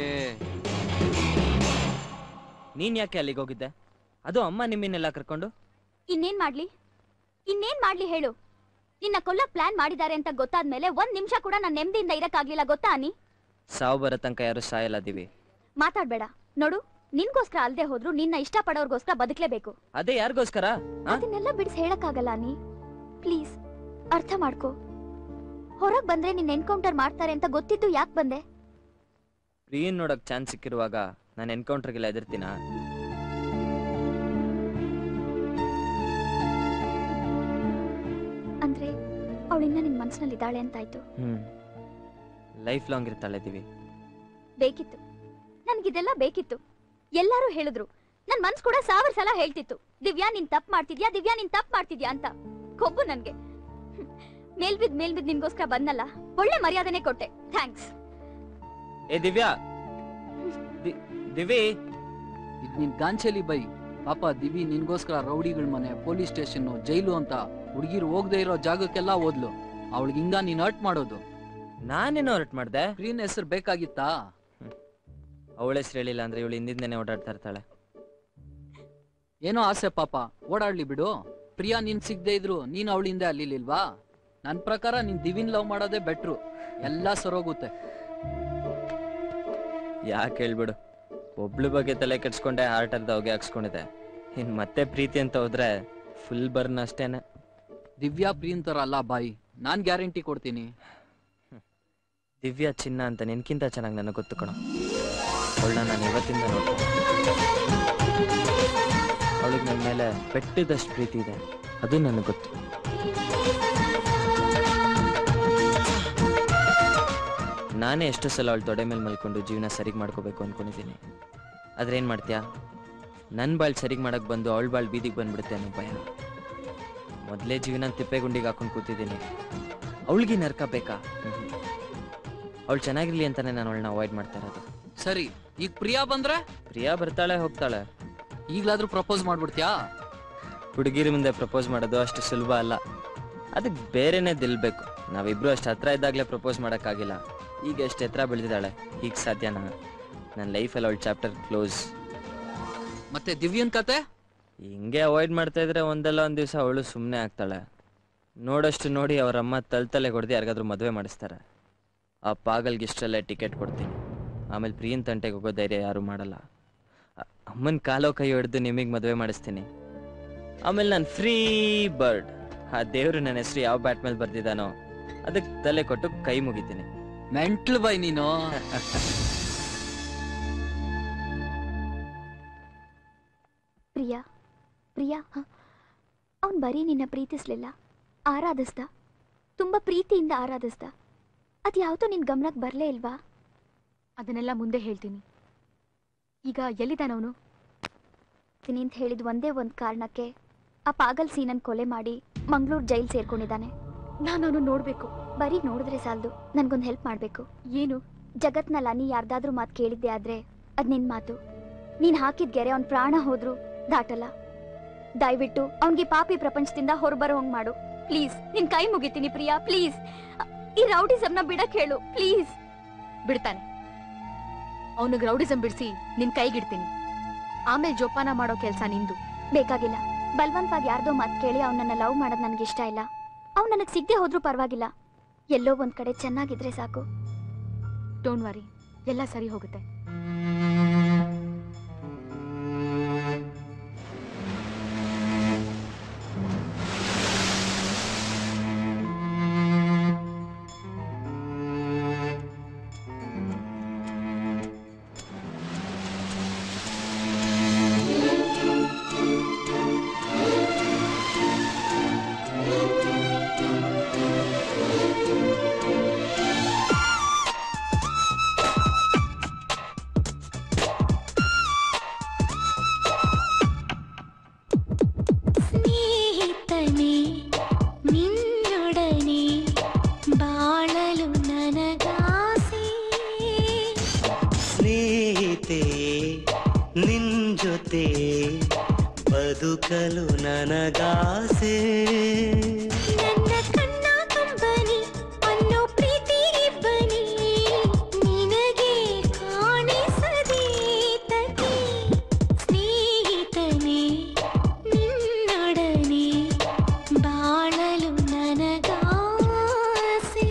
ನೀನ್ ಯಾಕೆ ಅಲ್ಲಿಗೆ ಹೋಗಿದ್ದೆ ಅದು ಅಮ್ಮ ನಿಮ್ಮನ್ನೆಲ್ಲ ಕರ್ಕೊಂಡು ಇನ್ನೇನ್ ಮಾಡ್ಲಿ ಇನ್ನೇನ್ ಮಾಡ್ಲಿ ಹೇಳು ನಿನ್ನ ಕೊಲ್ಲಕ್ ಪ್ಲಾನ್ ಮಾಡಿದ್ದಾರೆ ಅಂತ ಗೊತ್ತಾದ್ಮೇಲೆ ಒಂದ್ ನಿಮಿಷ ಕೂಡ ನಾನ್ ನೆಮ್ಮದಿಯಿಂದ ಇರಕ್ಕಾಗ್ಲಿಲ್ಲ ಗೊತ್ತಾ ಅನಿ ಸಾವು ಬರೋ ತನಕ ಯಾರು ಸಾಯಲ್ಲ ದಿವಿ ಮಾತಾಡ್ಬೇಡ ನೋಡು ನಿನ್ಗೋಸ್ಕರ ಅಲ್ದೆ ಹೋದ್ರು ನಿನ್ನ ಇಷ್ಟ ಪಡೋರ್ಗೋಸ್ಕರ ಬದುಕ್ಲೇಬೇಕು ಅದೇ ಯಾರಿಗೋಸ್ಕರ ಅದನ್ನೆಲ್ಲ ಬಿಡಿಸಿ ಹೇಳಕ್ಕಾಗಲ್ಲ ನೀ ಪ್ಲೀಸ್ ಅರ್ಥ ಮಾಡ್ಕೋ ಹೊರಗ್ ಬಂದ್ರೆ ನಿನ್ ಎನ್ಕೌಂಟರ್ ಮಾಡ್ತಾರೆ ಅಂತ ಗೊತ್ತಿದ್ದು ಯಾಕೆ ಬಂದೆ ಪ್ರಿಯನ್ ನೋಡಕ್ ಚಾನ್ಸ್ ಸಿಕ್ಕಿರುವಾಗ ನಾನು ಎನ್ಕೌಂಟರ್ಗೆಲ್ಲ ಎದುರ್ತೀನ ಅಂದ್ರೆ ಅವಳಿನ್ನ ನಿನ್ ಮನ್ಸಿನಲ್ಲಿ ಇದ್ದಾಳೆ ಅಂತಾಯ್ತು ಹ್ಮ್ ಲೈಫ್ ಲಾಂಗ್ ಇರ್ತಾಳೆ ದಿವಿ ಬೇಕಿತ್ತು ನನ್ಗಿದೆಲ್ಲ ಬೇಕಿತ್ತು ಎಲ್ಲಾರು ಹೇಳಿದ್ರು ನನ್ ಮನ್ಸ್ ಕೂಡ ಸಾವಿರ ಸಲ ಹೇಳ್ತಿತ್ತು ದಿವ್ಯಾ ನೀನ್ ತಪ್ಪು ಮಾಡ್ತಿದ್ಯಾ ದಿವ್ಯಾ ನೀನ್ ತಪ್ಪು ಮಾಡ್ತಿದ್ಯಾ ಅಂತ ಕೊಬ್ಬು ನನ್ಗೆ ಹ್ಮ್. ಮೇಲ್ಬಿದ್ ಮೇಲ್ಬಿದ್ ನಿನ್ಗೋಸ್ಕರ ಬಂದಲ್ಲ ಒಳ್ಳೆ ಮರ್ಯಾದನೆ ಕೊಟ್ಟೆ ಥ್ಯಾಂಕ್ಸ್ ಏ ದಿವ್ಯಾ ದಿ- ದಿವಿ ಇದ್ ನಿನ್ ಗಾಂಚಲಿ ಬೈ ಪಾಪ ದಿವಿ ನಿನ್ಗೋಸ್ಕರ ರೌಡಿಗಳ ಮನೆ ಪೊಲೀಸ್ ಸ್ಟೇಷನ್ ಜೈಲು ಅಂತ ಹುಡುಗಿರು ಹೋಗದೆ ಇರೋ ಜಾಗಕ್ಕೆಲ್ಲ ಓದ್ಲು ಅವಳಿಗೆ ಹಿಂಗ ನೀನ್ ಹರ್ಟ್ ಮಾಡೋದು ನಾನೇನೋ ಹರ್ಟ್ ಮಾಡ್ದೆ ಪ್ರೀನ್ ಹೆಸರು ಬೇಕಾಗಿತ್ತಾ ಅವಳ ಹೆಸರು ಹೇಳಿಲ್ಲ ಅಂದ್ರೆ ಇವಳು ಹಿಂದಿಂದನೇ ಓಡಾಡ್ತಾ ಇರ್ತಾಳೆ ಏನೋ ಆಸೆ ಪಾಪ ಓಡಾಡ್ಲಿ ಬಿಡು ಪ್ರಿಯಾ ನೀನ್ ಸಿಗದೆ ಇದ್ರು ನೀನ್ ಅವಳಿಂದ ಅಲ್ಲಿಲಿಲ್ವಾ ನನ್ ಪ್ರಕಾರ ನೀನ್ ದಿವಿನ್ ಲವ್ ಮಾಡೋದೇ ಬೆಟ್ರು ಎಲ್ಲಾ ಸರೋಗುತ್ತೆ ಯಾಕೆ ಹೇಳ್ಬಿಡು ಒಬ್ಳು ಬಗ್ಗೆ ತಲೆ ಕೆಡ್ಸ್ಕೊಂಡೆ ಹಾರ್ಟ್ ಅರ್ಧ ಹೊಗೆ ಹಾಕ್ಸ್ಕೊಂಡಿದೆ ಇನ್ ಮತ್ತೆ ಪ್ರೀತಿ ಅಂತ ಹೋದ್ರೆ ಫುಲ್ ಬರ್ನ್ ಅಷ್ಟೇನೆ ದಿವ್ಯಾ ಪ್ರೀನ್ ತರ ಅಲ್ಲ ಬಾಯಿ ನಾನ್ ಗ್ಯಾರಂಟಿ ಕೊಡ್ತೀನಿ ದಿವ್ಯಾ ಚಿನ್ನ ಅಂತ ನಿನ್ಕಿಂತ ಚೆನ್ನಾಗಿ ನನಗೆ ಗೊತ್ತು ಕಣ ಅವಳನ್ನ ನಾನು ಇವತ್ತಿಂದ ನೋಡ್ತೀನಿ ಅವಳಿಗೆ ನನ್ನ ಮೇಲೆ ಬೆಟ್ಟದಷ್ಟು ಪ್ರೀತಿ ಇದೆ ಅದು ನನಗೆ ಗೊತ್ತು ನಾನೇ ಎಷ್ಟು ಸಲ ಅವಳ ತೊಡೆ ಮೇಲೆ ಮಲ್ಕೊಂಡು ಜೀವನ ಸರಿಗೆ ಮಾಡ್ಕೋಬೇಕು ಅನ್ಕೊಂಡಿದ್ದೀನಿ ಆದ್ರೆ ಏನು ಮಾಡ್ತೀಯಾ ನನ್ನ ಬಾಳ್ ಸರಿಗೆ ಮಾಡಕ್ ಬಂದು ಅವಳ ಬಾಳ್ ಬೀದಿಗೆ ಬಂದ್ಬಿಡುತ್ತೆ ಅನ್ನೋ ಭಯ ಮೊದಲೇ ಜೀವನ ತಿಪ್ಪೆಗುಂಡಿಗೆ ಹಾಕೊಂಡು ಕೂತಿದ್ದೀನಿ ಅವಳಿಗೆ ನರ್ಕ ಬೇಕಾ ಅವಳು ಚೆನ್ನಾಗಿರ್ಲಿ ಅಂತಾನೆ ನಾನು ಅವಳನ್ನ ಅವಾಯ್ಡ್ ಮಾಡ್ತಾ ಇರೋದು ಸರಿ ಈಗ ಪ್ರಿಯಾ ಬಂದ್ರೆ ಪ್ರಿಯಾ ಬರ್ತಾಳೆ ಹೋಗ್ತಾಳೆ ಈಗ್ಲಾದ್ರೂ ಪ್ರಪೋಸ್ ಮಾಡ್ಬಿಡ್ತ್ಯಾ ಹುಡುಗಿರ ಮುಂದೆ ಪ್ರಪೋಸ್ ಮಾಡೋದು ಅಷ್ಟು ಸುಲಭ ಅಲ್ಲ ಅದಕ್ಕೆ ಬೇರೆನೇ ದಿಲ್ಬೇಕು ನಾವಿಬ್ರು ಅಷ್ಟು ಹತ್ರ ಇದ್ದಾಗಲೇ ಪ್ರಪೋಸ್ ಮಾಡೋಕ್ಕಾಗಿಲ್ಲ ಈಗ ಎಷ್ಟು ಎತ್ತರ ಬೆಳೆದಿದ್ದಾಳೆ ಈಗ ಸಾಧ್ಯನಾ ನನ್ನ ಲೈಫಲ್ಲಿ ಅವಳ ಚಾಪ್ಟರ್ ಕ್ಲೋಸ್ ಮತ್ತೆ ದಿವ್ಯನ್ ಕತೆ ಹಿಂಗೆ ಅವಾಯ್ಡ್ ಮಾಡ್ತಾ ಇದ್ರೆ ಒಂದಲ್ಲ ಒಂದು ದಿವಸ ಅವಳು ಸುಮ್ಮನೆ ಆಗ್ತಾಳೆ ನೋಡಷ್ಟು ನೋಡಿ ಅವರಮ್ಮ ತಲೆ ಹೊಡೆದು ಯಾರಿಗಾದ್ರೂ ಮದುವೆ ಮಾಡಿಸ್ತಾರೆ ಆ ಪಾಗಲ್ಗೆ ಇಷ್ಟರಲ್ಲೇ ಟಿಕೆಟ್ ಕೊಡ್ತೀನಿ ಆಮೇಲೆ ಪ್ರಿಯನ್ ತಂಟೆಗೆ ಹೋಗೋ ಧೈರ್ಯ ಯಾರು ಮಾಡಲ್ಲ ಅಮ್ಮನ ಕಾಲೋ ಕೈ ಹಿಡಿದು ನಿಮಗೆ ಮದುವೆ ಮಾಡಿಸ್ತೀನಿ ಆಮೇಲೆ ನಾನು ಫ್ರೀ ಬರ್ಡ್ ಆ ದೇವ್ರು ನನ್ನ ಹೆಸರು ಯಾವ ಬ್ಯಾಟ್ ಮೇಲೆ ಬರ್ದಿದ್ದಾನೋ ಅದಕ್ಕೆ ತಲೆ ಕೊಟ್ಟು ಕೈ ಮುಗಿತೀನಿ ಮೆಂಟ್ಲ್ ಬೈ ನೀನು ಪ್ರಿಯಾ ಪ್ರಿಯಾ ಅವನ್ ಬರೀ ನಿನ್ನ ಪ್ರೀತಿಸ್ಲಿಲ್ಲ ಆರಾಧಿಸ್ದ ತುಂಬಾ ಪ್ರೀತಿಯಿಂದ ಆರಾಧಿಸ್ದ ಅದ್ಯಾವುದೋ ನಿನ್ ಗಮನಕ್ಕೆ ಬರ್ಲೇ ಇಲ್ವಾ ಅದನ್ನೆಲ್ಲ ಮುಂದೆ ಹೇಳ್ತೀನಿ ಈಗ ಎಲ್ಲಿದ್ದಾನವನು ಅಂತ ಹೇಳಿದ ಒಂದೇ ಒಂದ್ ಕಾರಣಕ್ಕೆ ಆ ಪಾಗಲ್ ಸೀನನ್ ಕೊಲೆ ಮಾಡಿ ಮಂಗಳೂರು ಜೈಲ್ ಸೇರ್ಕೊಂಡಿದ್ದಾನೆ ನಾನು ಅವನು ನೋಡ್ಬೇಕು ಬರೀ ನೋಡಿದ್ರೆ ಸಾಲದು ನನ್ಗೊಂದು ಹೆಲ್ಪ್ ಮಾಡ್ಬೇಕು ಏನು ಜಗತ್ನಲ್ಲಿ ನೀ ಯಾರ್ದಾದ್ರೂ ಮಾತು ಕೇಳಿದ್ದೆ ಆದ್ರೆ ಅದ್ ನಿನ್ ಮಾತು ನೀನ್ ಹಾಕಿದ ಗೆರೆ ಅವ್ನ್ ಪ್ರಾಣ ಹೋದ್ರು ದಾಟಲ್ಲ ದಯವಿಟ್ಟು ಅವನ್ಗೆ ಪಾಪಿ ಪ್ರಪಂಚದಿಂದ ಹೊರಬರೋ ಹಂಗ್ ಮಾಡು ಪ್ಲೀಸ್ ನಿನ್ ಕೈ ಮುಗಿತೀನಿ ಪ್ರಿಯಾ ಪ್ಲೀಸ್ ಈ ರೌಡಿಸಮ್ನ ಬಿಡಕ್ ಹೇಳು ಪ್ಲೀಸ್ ಬಿಡ್ತಾನೆ ಅವನಿಗೆ ರೌಡಿಸಂ ಬಿಡಿಸಿ ನಿನ್ ಕೈಗಿಡ್ತೀನಿ ಆಮೇಲೆ ಜೋಪಾನ ಮಾಡೋ ಕೆಲ್ಸ ನಿಂದು ಬೇಕಾಗಿಲ್ಲ ಬಲ್ವಂತವಾಗಿ ಯಾರ್ದೋ ಮಾತು ಕೇಳಿ ಅವನನ್ನ ಲವ್ ಮಾಡೋದ್ ನನ್ಗೆ ಇಷ್ಟ ಇಲ್ಲ ಅವ್ನು ನನಗೆ ಸಿಗದೆ ಹೋದ್ರೂ ಪರವಾಗಿಲ್ಲ ಎಲ್ಲೋ ಒಂದ್ ಕಡೆ ಚೆನ್ನಾಗಿದ್ರೆ ಸಾಕು ಡೋಂಟ್ ವರಿ ಎಲ್ಲ ಸರಿ ಹೋಗುತ್ತೆ ಜೊತೆ ನಿನ್ ಜೊತೆ ಬದುಕಲು ನನಗಾಸೆ ನನ್ನ ಕಣ್ಣ ಕಂಬನಿ ಅನ್ನೋ ಪ್ರೀತಿ ಇಬ್ಬನಿ ನಿನಗೆ ಕಾಣಿಸದೆ ತಗಿ ಸ್ನೇಹಿತನೇ ನಿನ್ನೊಡನೆ ಬಾಳಲು ನನಗಾಸೆ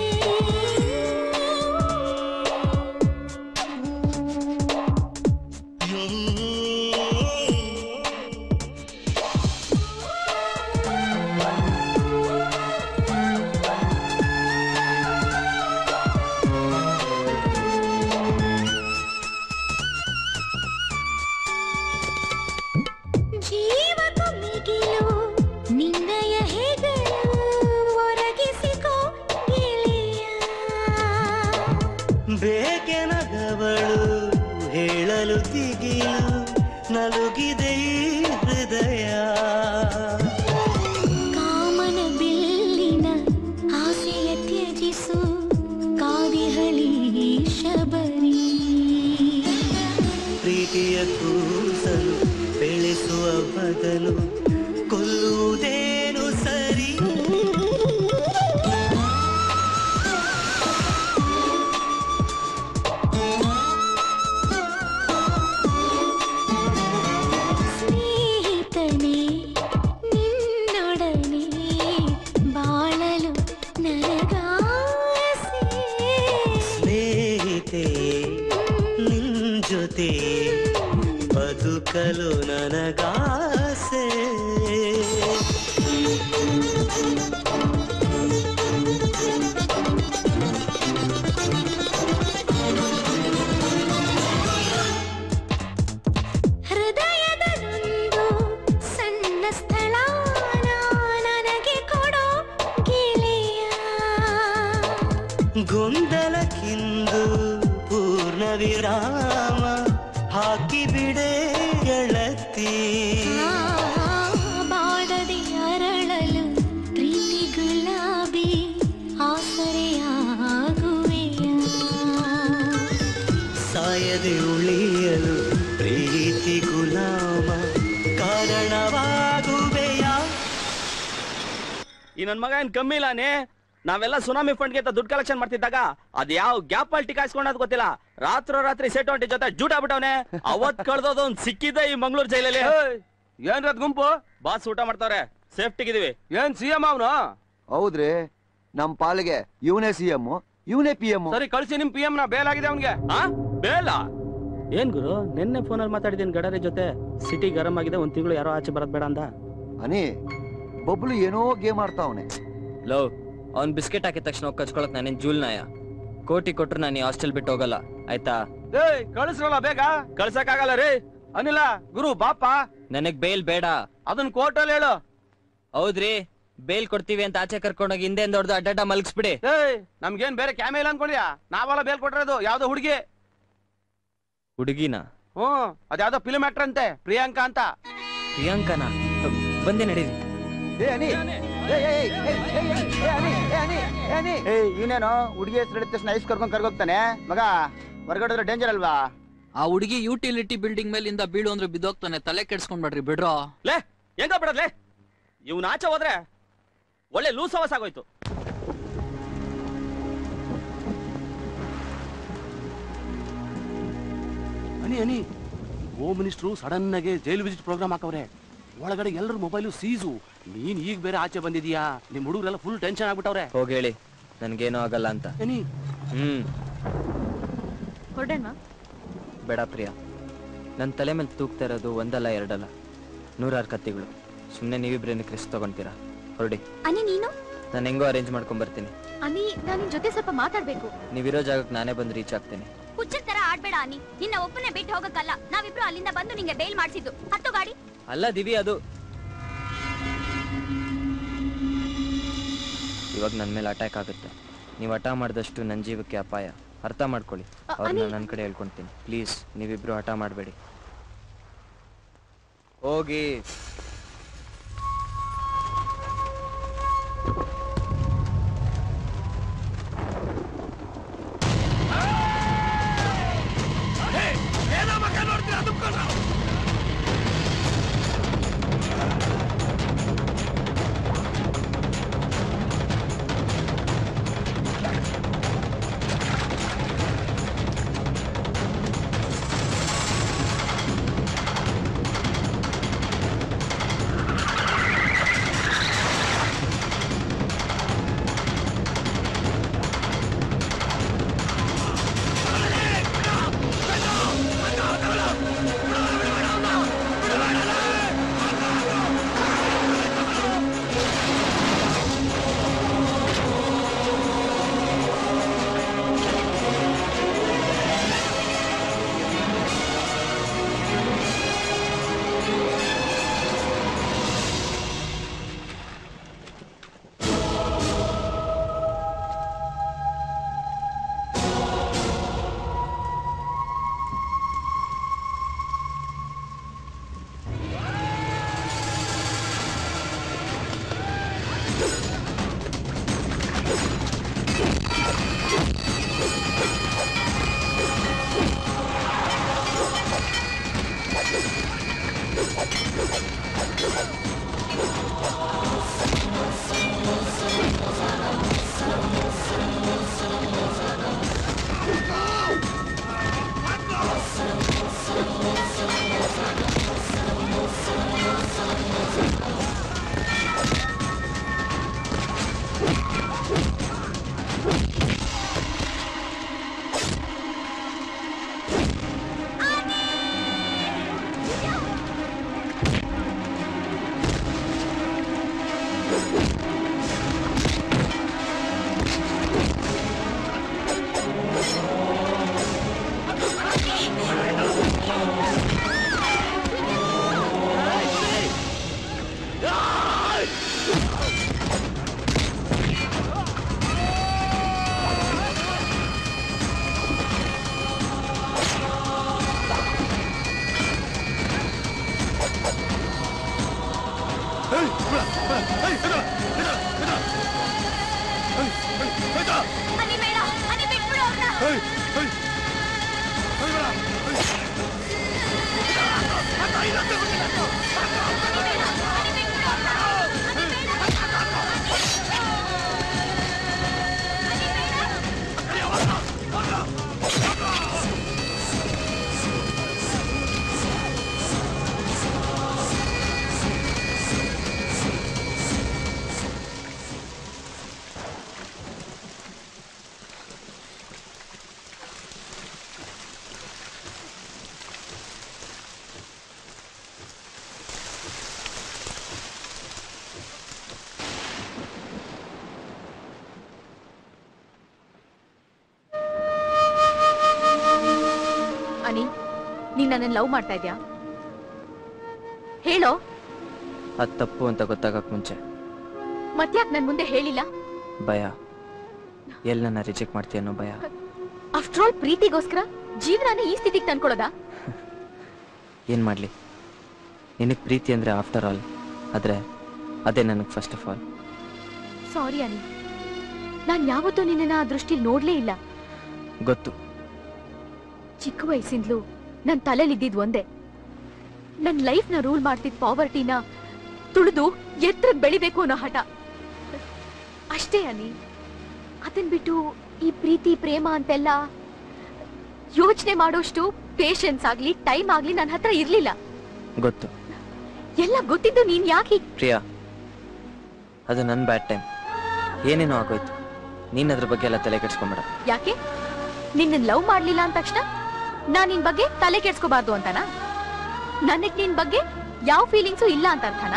ಜೀವಕ್ಕೂ ಮಿಗಿಲು ನಿನ್ನಯ ಹೆಗಲು ಒರಗಿಸಿಕೋ ಗೆಳೆಯ ಬೇಕೆನಗವಳು ಹೇಳಲು ದಿಗಿಲು ನಲುಗಿದೆ ಈ ಹೃದಯ ಕಾಮನ ಬಿಲ್ಲಿನ ಆಸೆಯ ತ್ಯಜಿಸು ಕಾದಿಹಳಿ ಶಬರಿ ಪ್ರೀತಿಯ ಕೂಸಲು ಬೆಳೆಸುವ ಬದಲು ಕೊಲ್ಲುವುದೇನು ಸರಿ ಸ್ನೇಹಿತನೇ ನಿನ್ನೊಡನೆ ಬಾಳಲು ನನಗಾಸೆ ಸ್ನೇಹಿತೆ ನಿನ್ ಜೊತೆ ಬದುಕಲು ನನಗಾಸೆ ಹೃದಯದಲ್ಲೊಂದು ಸಣ್ಣ ಸ್ಥಳ ನನಗೆ ಕೊಡೋ ಗೆಳೆಯ ಗೊಂದಲಕ್ಕಿಂದು ಪೂರ್ಣ ವಿರಾಮ ಹಾಕಿಬಿಡೆ ಗೆಳತಿ ಬಾಡದೆ ಅರಳಲು ಪ್ರೀತಿ ಗುಲಾಬಿ ಆಸರೆಯಾಗುವೆಯ ಸಾಯದೆ ಉಳಿಯಲು ಪ್ರೀತಿ ಗುಲಾಮ ಕಾರಣವಾಗುವೆಯಾ ಈ ನನ್ ಮಗ ಏನ್ ಕಮ್ಮಿ ಇಲ್ಲಾನೆ ನಾವೆಲ್ಲ ಸುನಾಮಿ ಫಂಡ್ಗೆ ಅಂತ ದುಡ್ಡು ಕಲೆಕ್ಷನ್ ಮಾಡ್ತಿದ್ದಾಗ ಅದ್ ಯಾವ ಗ್ಯಾಪ್ ಅಲ್ಲಿ ಟಿಕಾಯಿಸ್ಕೊಂಡದ್ ಗೊತ್ತಿಲ್ಲ ರಾತ್ರೋ ರಾತ್ರಿ ಸೆಟ್ ಹೊಂಟಿ ಜೊತೆ ಜೂಟ್ ಆಗ್ಬಿಟ್ಟವನೆ ಅವತ್ ಕಳ್ದೋದು ಒಂದ್ ಸಿಕ್ಕಿದೆ ಈ ಮಂಗ್ಳೂರ್ ಜೈಲಲ್ಲಿ ಏನ್ರ ಗುಂಪು ಬಾಸ್ ಊಟ ಮಾಡ್ತಾವ್ರೆ ಸೇಫ್ಟಿಗಿದೀವಿ ಏನ್ ಸಿ ಎಂ ಅವನು ಹೌದ್ರಿ ನಮ್ ಪಾಲಿಗೆ ಇವನೇ ಸಿ ಎಂ ಇವನೇ ಪಿ ಎಂ ಸರಿ ಕಳ್ಸಿ ನಿಮ್ ಪಿ ಎಂ ನ ಬೇಲ್ ಆಗಿದೆ ಅವನ್ಗೆ ಬೇಲ ಏನ್ ಗುರು ನಿನ್ನೆ ಫೋನಲ್ಲಿ ಮಾತಾಡಿದೀನಿ ಗಡರೆ ಜೊತೆ ಸಿಟಿ ಗರಂ ಆಗಿದೆ ಒಂದ್ ತಿಂಗಳು ಯಾರೋ ಆಚೆ ಬರೋದ್ ಬೇಡ ಅಂದ ಅನಿ ಬಬ್ಲು ಏನೋ ಗೇಮ್ ಆಡ್ತಾವನೆ ಲವ್ ಅವ್ನ್ ಬಿಸ್ಕೆಟ್ ಹಾಕಿದ ತಕ್ಷಣ ಹೋಗ್ ಕಚ್ಕೊಳಕ್ ನಾನೇನ್ ಜೂಲ್ ನಾಯ ಕೋಟಿ ಕೊಟ್ರು ನಾನು ಈ ಹಾಸ್ಟೆಲ್ ಬಿಟ್ಟು ಹೋಗಲ್ಲ ಆಯ್ತಾ ಏಯ್ ಕಳಿಸ್ರಲ್ಲ ಬೇಗ ಕಳ್ಸಕ್ಕಾಗಲ್ಲ ರೀ ಅನಿಲ ಗುರು ಬಾಪ ನನಗ್ ಬೇಲ್ ಬೇಡ ಅದನ್ನ ಕೋರ್ಟಲ್ಲಿ ಹೇಳು ಹೌದ್ರಿ ಬೇಲ್ ಕೊಡ್ತೀವಿ ಅಂತ ಆಚೆ ಕರ್ಕೊಂಡೋಗಿ ಹಿಂದೆ ದೊಡ್ಡದು ಅಡ್ಡಾಟ ಮಲಗಿಸ್ಬಿಡಿ ಏಯ್ ನಮ್ಗೇನ್ ಬೇರೆ ಕ್ಯಾಮೆ ಇಲ್ಲ ಅನ್ಕೊಂಡಿಯಾ ನಾವೆಲ್ಲ ಬೇಲ್ ಕೊಟ್ಟಿರೋದು ಯಾವ್ದೋ ಹುಡುಗಿ ಹುಡುಗಿನ ಹ್ಮ್ ಅದ್ಯಾವ್ದೋ ಫಿಲ್ಮ್ ಆಕ್ಟರ್ ಅಂತೆ ಪ್ರಿಯಾಂಕಾ ಅಂತ ಪ್ರಿಯಾಂಕನ ಬಂದೆ ನಡೀರಿ ಏ ಅನಿ ಏ ಏ ಏ ಏ ಏ ಏ ಅನಿ ಏ ಅನಿ ಏ ಅನಿ ಏ ಇವನೇನೋ ಹುಡುಗಿ ಹೆಸರು ಹೇಳಿದ ತಕ್ಷಣ ಐಸ್ ಕರ್ಕೊಂಡ್ ಕರ್ಗೋಗ್ತಾನೆ ಮಗ ಹೊರಗಡೆ ಡೇಂಜರ್ ಅಲ್ವಾ ಆ ಹುಡುಗಿ ಯುಟಿಲಿಟಿ ಬಿಲ್ಡಿಂಗ್ ಮೇಲಿಂದ ಬೀಳು ಅಂದ್ರೆ ಬಿದ್ದೋಗ್ತಾನೆ ತಲೆ ಕೆಡ್ಸ್ಕೊಂಡ್ಬೇಡ್ರಿ ಬಿಡ್ರೋ ಲೇ ಹೆಂಗ ಬಿಡದ್ಲೆ ಇವ್ನ ಆಚೆ ಹೋದ್ರೆ ಒಳ್ಳೆ ಲೂಸ್ ಹವಸ್ ಆಗೋಯ್ತು Ani Ani home minister sudden ಆಗಿ ಜೈಲ್ ವಿಸಿಟ್ ಪ್ರೋಗ್ರಾಮ್ ಹಾಕವ್ರೆ ಒಳಗಡೆ ಎಲ್ಲರ ಮೊಬೈಲು ಸೀಸು ನೀನ್ ಈಗ ಬೇರೆ ಆಚೆ ಬಂದಿದ್ಯಾ ನಿಮ್ ಹುಡುಗರೆಲ್ಲ ಫುಲ್ ಟೆನ್ಷನ್ ಆಗ್ಬಿಟ್ಟವ್ರೆ ಹೋಗಿ ಹೇಳಿ ನನ್ಗೇನೂ ಆಗಲ್ಲ ಅಂತ ಅನಿ ಹ್ಮ್ ಹೊರಡೋಣ ಬೇಡ ಪ್ರಿಯ ನನ್ನ ತಲೆ ಮೇಲೆ ತೂಗ್ತಾ ಇರೋದು ಒಂದಲ್ಲ ಎರಡಲ್ಲ ನೂರಾರು ಕತ್ತಿಗಳು ಸುಮ್ಮನೆ ನೀವಿಬ್ರೇನು ಕ್ರಿಸ್ ತಗೊಂತೀರಾ ಹೊರಡಿ ಅನಿ ನೀನು ನಾನು ಹೆಂಗೋ ಅರೇಂಜ್ ಮಾಡ್ಕೊಂಡ್ ಬರ್ತೀನಿ ಅನಿ ನಾನು ನಿನ್ ಜೊತೆ ಸ್ವಲ್ಪ ಮಾತಾಡ್ಬೇಕು ನೀವಿರೋ ಜಾಗಕ್ಕೆ ನಾನೇ ಬಂದು ರೀಚ್ ಆಗ್ತೀನಿ ಹುಚ್ಚರ ತರ ಆಡ್ಬೇಡ ಅನಿ ನಿನ್ನ ಒಬ್ಬನೇ ಬಿಟ್ಟು ಹೋಗಕ್ಕಲ್ಲ ನಾವಿಬ್ರು ಅಲ್ಲಿಂದ ಬಂದು ನಿಂಗೆ ಬೇಲ್ ಮಾಡ್ಸಿದ್ದು ಹತ್ತು ಗಾಡಿ ಅಲ್ಲ ದಿವಿ ಅದು ಇವಾಗ ನನ್ನ ಮೇಲೆ ಅಟ್ಯಾಕ್ ಆಗುತ್ತೆ ನೀವು ಹಠ ಮಾಡಿದಷ್ಟು ನನ್ನ ಜೀವಕ್ಕೆ ಅಪಾಯ ಅರ್ಥ ಮಾಡ್ಕೊಳ್ಳಿ ಅವ್ರನ್ನ ನನ್ನ ಕಡೆ ಹೇಳ್ಕೊಂತೀನಿ ಪ್ಲೀಸ್ ನೀವಿಬ್ರು ಹಠ ಮಾಡಬೇಡಿ ಹೋಗಿ Hey! ಅನಿ ನೀನ್ ನನ್ನ ಲವ್ ಮಾಡ್ತಾ ಇದ್ಯಾ ಹೇಳೋ ಅದು ತಪ್ಪು ಅಂತ ಗೊತ್ತಾಗಕ್ ಮುಂಚೆ ಮತ್ಯಾಕ್ ನನ್ ಮುಂದೆ ಹೇಳಿಲ್ಲ ಭಯ ಎಲ್ಲಿ ನನ್ನ ರಿಜೆಕ್ಟ್ ಮಾಡ್ತೀಯ ಅನ್ನೋ ಭಯ ಆಫ್ಟರ್ ಆಲ್ ಪ್ರೀತಿಗೋಸ್ಕರ ಜೀವನಾನ ಈ ಸ್ಥಿತಿಗೆ ತಂದ್ಕೊಡೋದಾ ಏನು ಮಾಡಲಿ ನಿನಗೆ ಪ್ರೀತಿ ಅಂದರೆ ಆಫ್ಟರ್ ಆಲ್ ಆದರೆ ಅದೇ ನನಗೆ first of all sorry Ani ನಾನ್ ಯಾವತ್ತೂ ನಿನ್ನ ಆ ದೃಷ್ಟಿಲಿ ನೋಡ್ಲೇ ಇಲ್ಲ ಗೊತ್ತು ಚಿಕ್ಕ ವಯಸ್ಸಿಂದಲೂ ನನ್ ತಲೆಲಿ ಇದ್ದಿದ್ ಒಂದೇ ನನ್ ಲೈಫ್ ನ ರೂಲ್ ಮಾಡ್ತಿದ್ ಪಾವರ್ಟಿನ ತುಳಿದು ಎತ್ತರ ಬೆಳಿಬೇಕು ಅನ್ನೋ ಹಠ ಅಷ್ಟೇ ಅನಿ ಅದನ್ ಬಿಟ್ಟು ಈ ಪ್ರೀತಿ ಪ್ರೇಮ ಅಂತೆಲ್ಲ ಯೋಚನೆ ಮಾಡೋಷ್ಟು ಪೇಷನ್ಸ್ ಆಗ್ಲಿ ಟೈಮ್ ಆಗ್ಲಿ ನನ್ನ ಹತ್ರ ಇರ್ಲಿಲ್ಲ ಗೊತ್ತು ಎಲ್ಲ ಗೊತ್ತಿದ್ದು ನೀನ್ ಯಾಕೆ ಪ್ರಿಯಾ ಅದು ನನ್ನ ಬ್ಯಾಡ್ ಟೈಮ್ ಏನೇನೋ ಆಗೋಯ್ತು ನೀನ್ ಅದ್ರ ಬಗ್ಗೆ ಎಲ್ಲ ತಲೆ ಕೆಡ್ಸ್ಕೊಂಬೇಡ ಯಾಕೆ ನಿನ್ನ ಲವ್ ಮಾಡ್ಲಿಲ್ಲ ಅಂದ ತಕ್ಷಣ ನಾನ್ ನಿನ್ ಬಗ್ಗೆ ತಲೆ ಕೆಡ್ಸ್ಕೋಬಾರ್ದು ಅಂತನಾ ನನಗ್ ನಿನ್ ಬಗ್ಗೆ ಯಾವ ಫೀಲಿಂಗ್ಸು ಇಲ್ಲ ಅಂತ ಅರ್ಥನಾ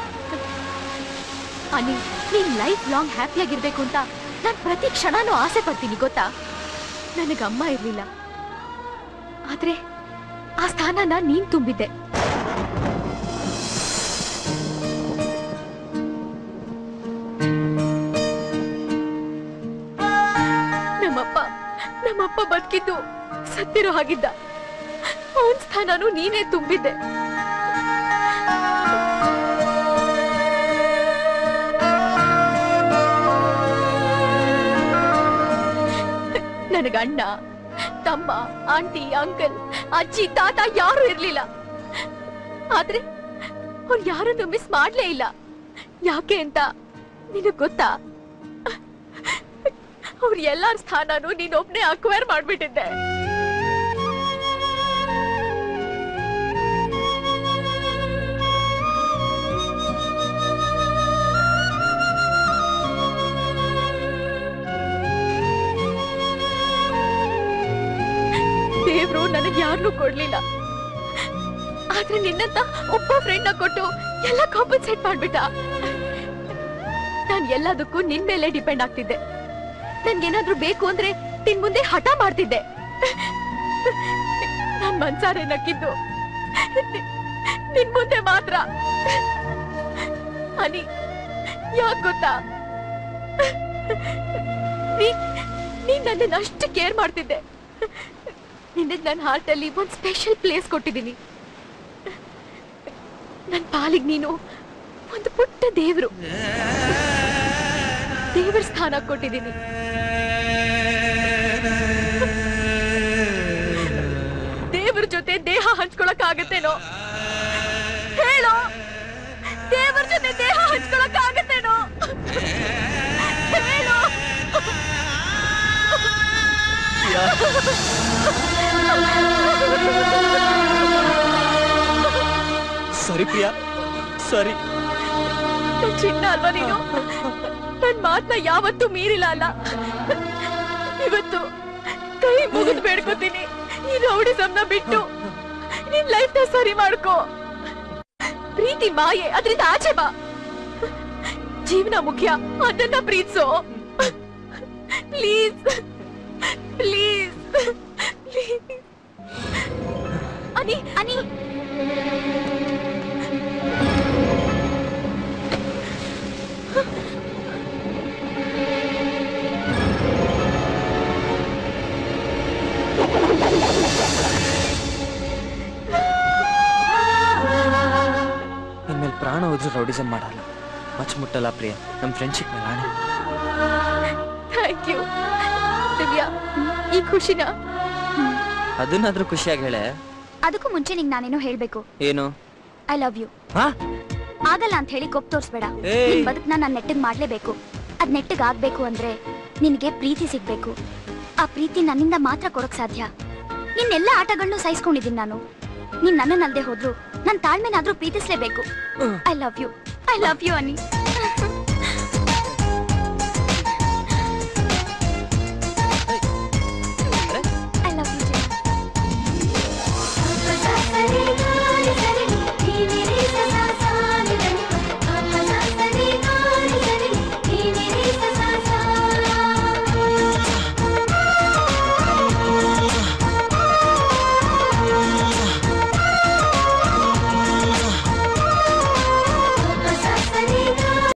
ಅನಿ ನೀನ್ ಲೈಫ್ ಲಾಂಗ್ ಹ್ಯಾಪಿಯಾಗಿರ್ಬೇಕು ಅಂತ ನಾನ್ ಪ್ರತಿ ಕ್ಷಣನೂ ಆಸೆ ಪಡ್ತೀನಿ ಗೊತ್ತಾ ನನಗ್ ಅಮ್ಮ ಇರ್ಲಿಲ್ಲ ಆದ್ರೆ ಆ ಸ್ಥಾನನ ನೀನ್ ತುಂಬಿದ್ದೆ ನಮ್ಮಪ್ಪ ನಮ್ಮಪ್ಪ ಬದುಕಿದ್ದು ಸತ್ತಿರೋ ಹಾಗಿದ್ದ ಅವನ್ ಸ್ಥಾನನು ನೀನೇ ತುಂಬಿದ್ದೆ ನನಗ ಅಣ್ಣ ತಮ್ಮ ಆಂಟಿ ಅಂಕಲ್ ಅಜ್ಜಿ ತಾತ ಯಾರು ಇರ್ಲಿಲ್ಲ ಆದ್ರೆ ಅವ್ರು ಯಾರನ್ನು ಮಿಸ್ ಮಾಡ್ಲೇ ಇಲ್ಲ ಯಾಕೆ ಅಂತ ನಿನಗ್ ಗೊತ್ತಾ ಅವ್ರ ಎಲ್ಲಾರ ಸ್ಥಾನನು ನೀನೊಬ್ನೇ ಅಕ್ವೈರ್ ಮಾಡ್ಬಿಟ್ಟಿದ್ದೆ ದೇವ್ರು ನನಗೆ ಯಾರನ್ನೂ ಕೊಡ್ಲಿಲ್ಲ ಆದ್ರೆ ನಿನ್ನಂತ ಒಬ್ಬ ಫ್ರೆಂಡ್ ಕೊಟ್ಟು ಎಲ್ಲ ಕಾಂಪನ್ಸೇಟ್ ಮಾಡ್ಬಿಟ್ಟ ನಾನ್ ಎಲ್ಲದಕ್ಕೂ ನಿನ್ ಮೇಲೆ ಡಿಪೆಂಡ್ ಆಗ್ತಿದ್ದೆ ನನ್ಗೇನಾದ್ರೂ ಬೇಕು ಅಂದ್ರೆ ನಿನ್ ಮುಂದೆ ಹಠ ಮಾಡ್ತಿದ್ದೆ ನಾನ್ ಮನ್ಸಾರೆ ನಕ್ಕಿದ್ದು ನಿ- ನಿನ್ ಮುಂದೆ ಮಾತ್ರ ಅನಿ ಯಾಕ್ ಗೊತ್ತಾ ನೀ- ನೀನ್ ನನ್ನನ್ನ ಅಷ್ಟು ಕೇರ್ ಮಾಡ್ತಿದ್ದೆ ನಿನಗ್ ನನ್ನ ಹಾರ್ಟ್ ಅಲ್ಲಿ ಒಂದ್ ಸ್ಪೆಷಲ್ ಪ್ಲೇಸ್ ಕೊಟ್ಟಿದ್ದೀನಿ ನನ್ ಪಾಲಿಗ್ ನೀನು ಒಂದು ಪುಟ್ಟ ದೇವ್ರು ದೇವ್ರ ಸ್ಥಾನ ಕೊಟ್ಟಿದ್ದೀನಿ ದೇವ್ರ ಜೊತೆ ದೇಹ ಹಂಚ್ಕೊಳಕ್ ಆಗತ್ತೇನೋ ಹೇಳೋ ದೇವ್ರ ಜೊತೆ ದೇಹ ಹಂಚ್ಕೊಳಕ್ ಆಗತ್ತೇನೋ ಹೇಳೋ ಸರಿ ಪ್ರಿಯಾ ಸರಿ ನನ್ ಚಿನ್ನ ಅಲ್ವಾ ನೀನು ನನ್ ಮಾತನ್ನ ಯಾವತ್ತೂ ಮೀರಿಲ್ಲ ಅಲ್ಲ ಇವತ್ತು ಕೈ ಮುಗಿದು ಬೇಡ್ಕೋತೀನಿ ಈ ರೌಡಿಸಮ್ನ ಬಿಟ್ಟು ನಿನ್ ಲೈಫ್ ನ ಸರಿ ಮಾಡ್ಕೋ ಪ್ರೀತಿ ಮಾಯೆ ಅದರಿಂದ ಆಚೆ ಬಾ ಜೀವನ ಮುಖ್ಯ ಅದನ್ನ ಪ್ರೀತಿಸೋ ಪ್ಲೀಸ್ ಪ್ಲೀಸ್ ಅನಿ ಅನಿ ಇನ್ಮೇಲೆ ಪ್ರಾಣ ಹೋದ್ರೂ ರೌಡಿಸಮ್ ಮಾಡಲ್ಲ ಮಚ್ ಮುಟ್ಟಲ್ಲ ಪ್ರಿಯಾ ನಮ್ಮ ಫ್ರೆಂಡ್ಶಿಪ್ ಮೇಲೆ ಆಣೆ ಥ್ಯಾಂಕ್ ಯು ದಿವ್ಯಾ ಈ ಖುಷಿನ ಅದನ್ನಾದ್ರೂ ಖುಷಿಯಾಗಿ ಹೇಳೆ ಅದಕ್ಕೂ ಮುಂಚೆ ನಿಂಗೆ ನಾನೇನೋ ಹೇಳ್ಬೇಕು ಏನು ಐ ಲವ್ ಯು ಹಾ ಆಗಲ್ಲ ಅಂತ ಹೇಳಿ ಕೊಪ್ ತೋರ್ಸ್ಬೇಡ ಏಯ್. ನಿನ್ ಬದುಕ್ನ ನಾನ್ ನೆಟ್ಟಗ್ ಮಾಡ್ಲೇಬೇಕು ಅದ್ ನೆಟ್ಟಗ್ ಆಗ್ಬೇಕು ಅಂದ್ರೆ ನಿನಗೆ ಪ್ರೀತಿ ಸಿಗ್ಬೇಕು ಆ ಪ್ರೀತಿ ನನ್ನಿಂದ ಮಾತ್ರ ಕೊಡಕ್ ಸಾಧ್ಯ ನಿನ್ನೆಲ್ಲ ಆಟಗಳನ್ನೂ ಸಹಿಸ್ಕೊಂಡಿದ್ದೀನಿ ನಾನು ನೀನ್ ನನ್ನನ್ನಲ್ದೆ ಹೋದ್ರು ನನ್ ತಾಳ್ಮೆನಾದ್ರೂ ಪ್ರೀತಿಸ್ಲೇಬೇಕು I love you I love you any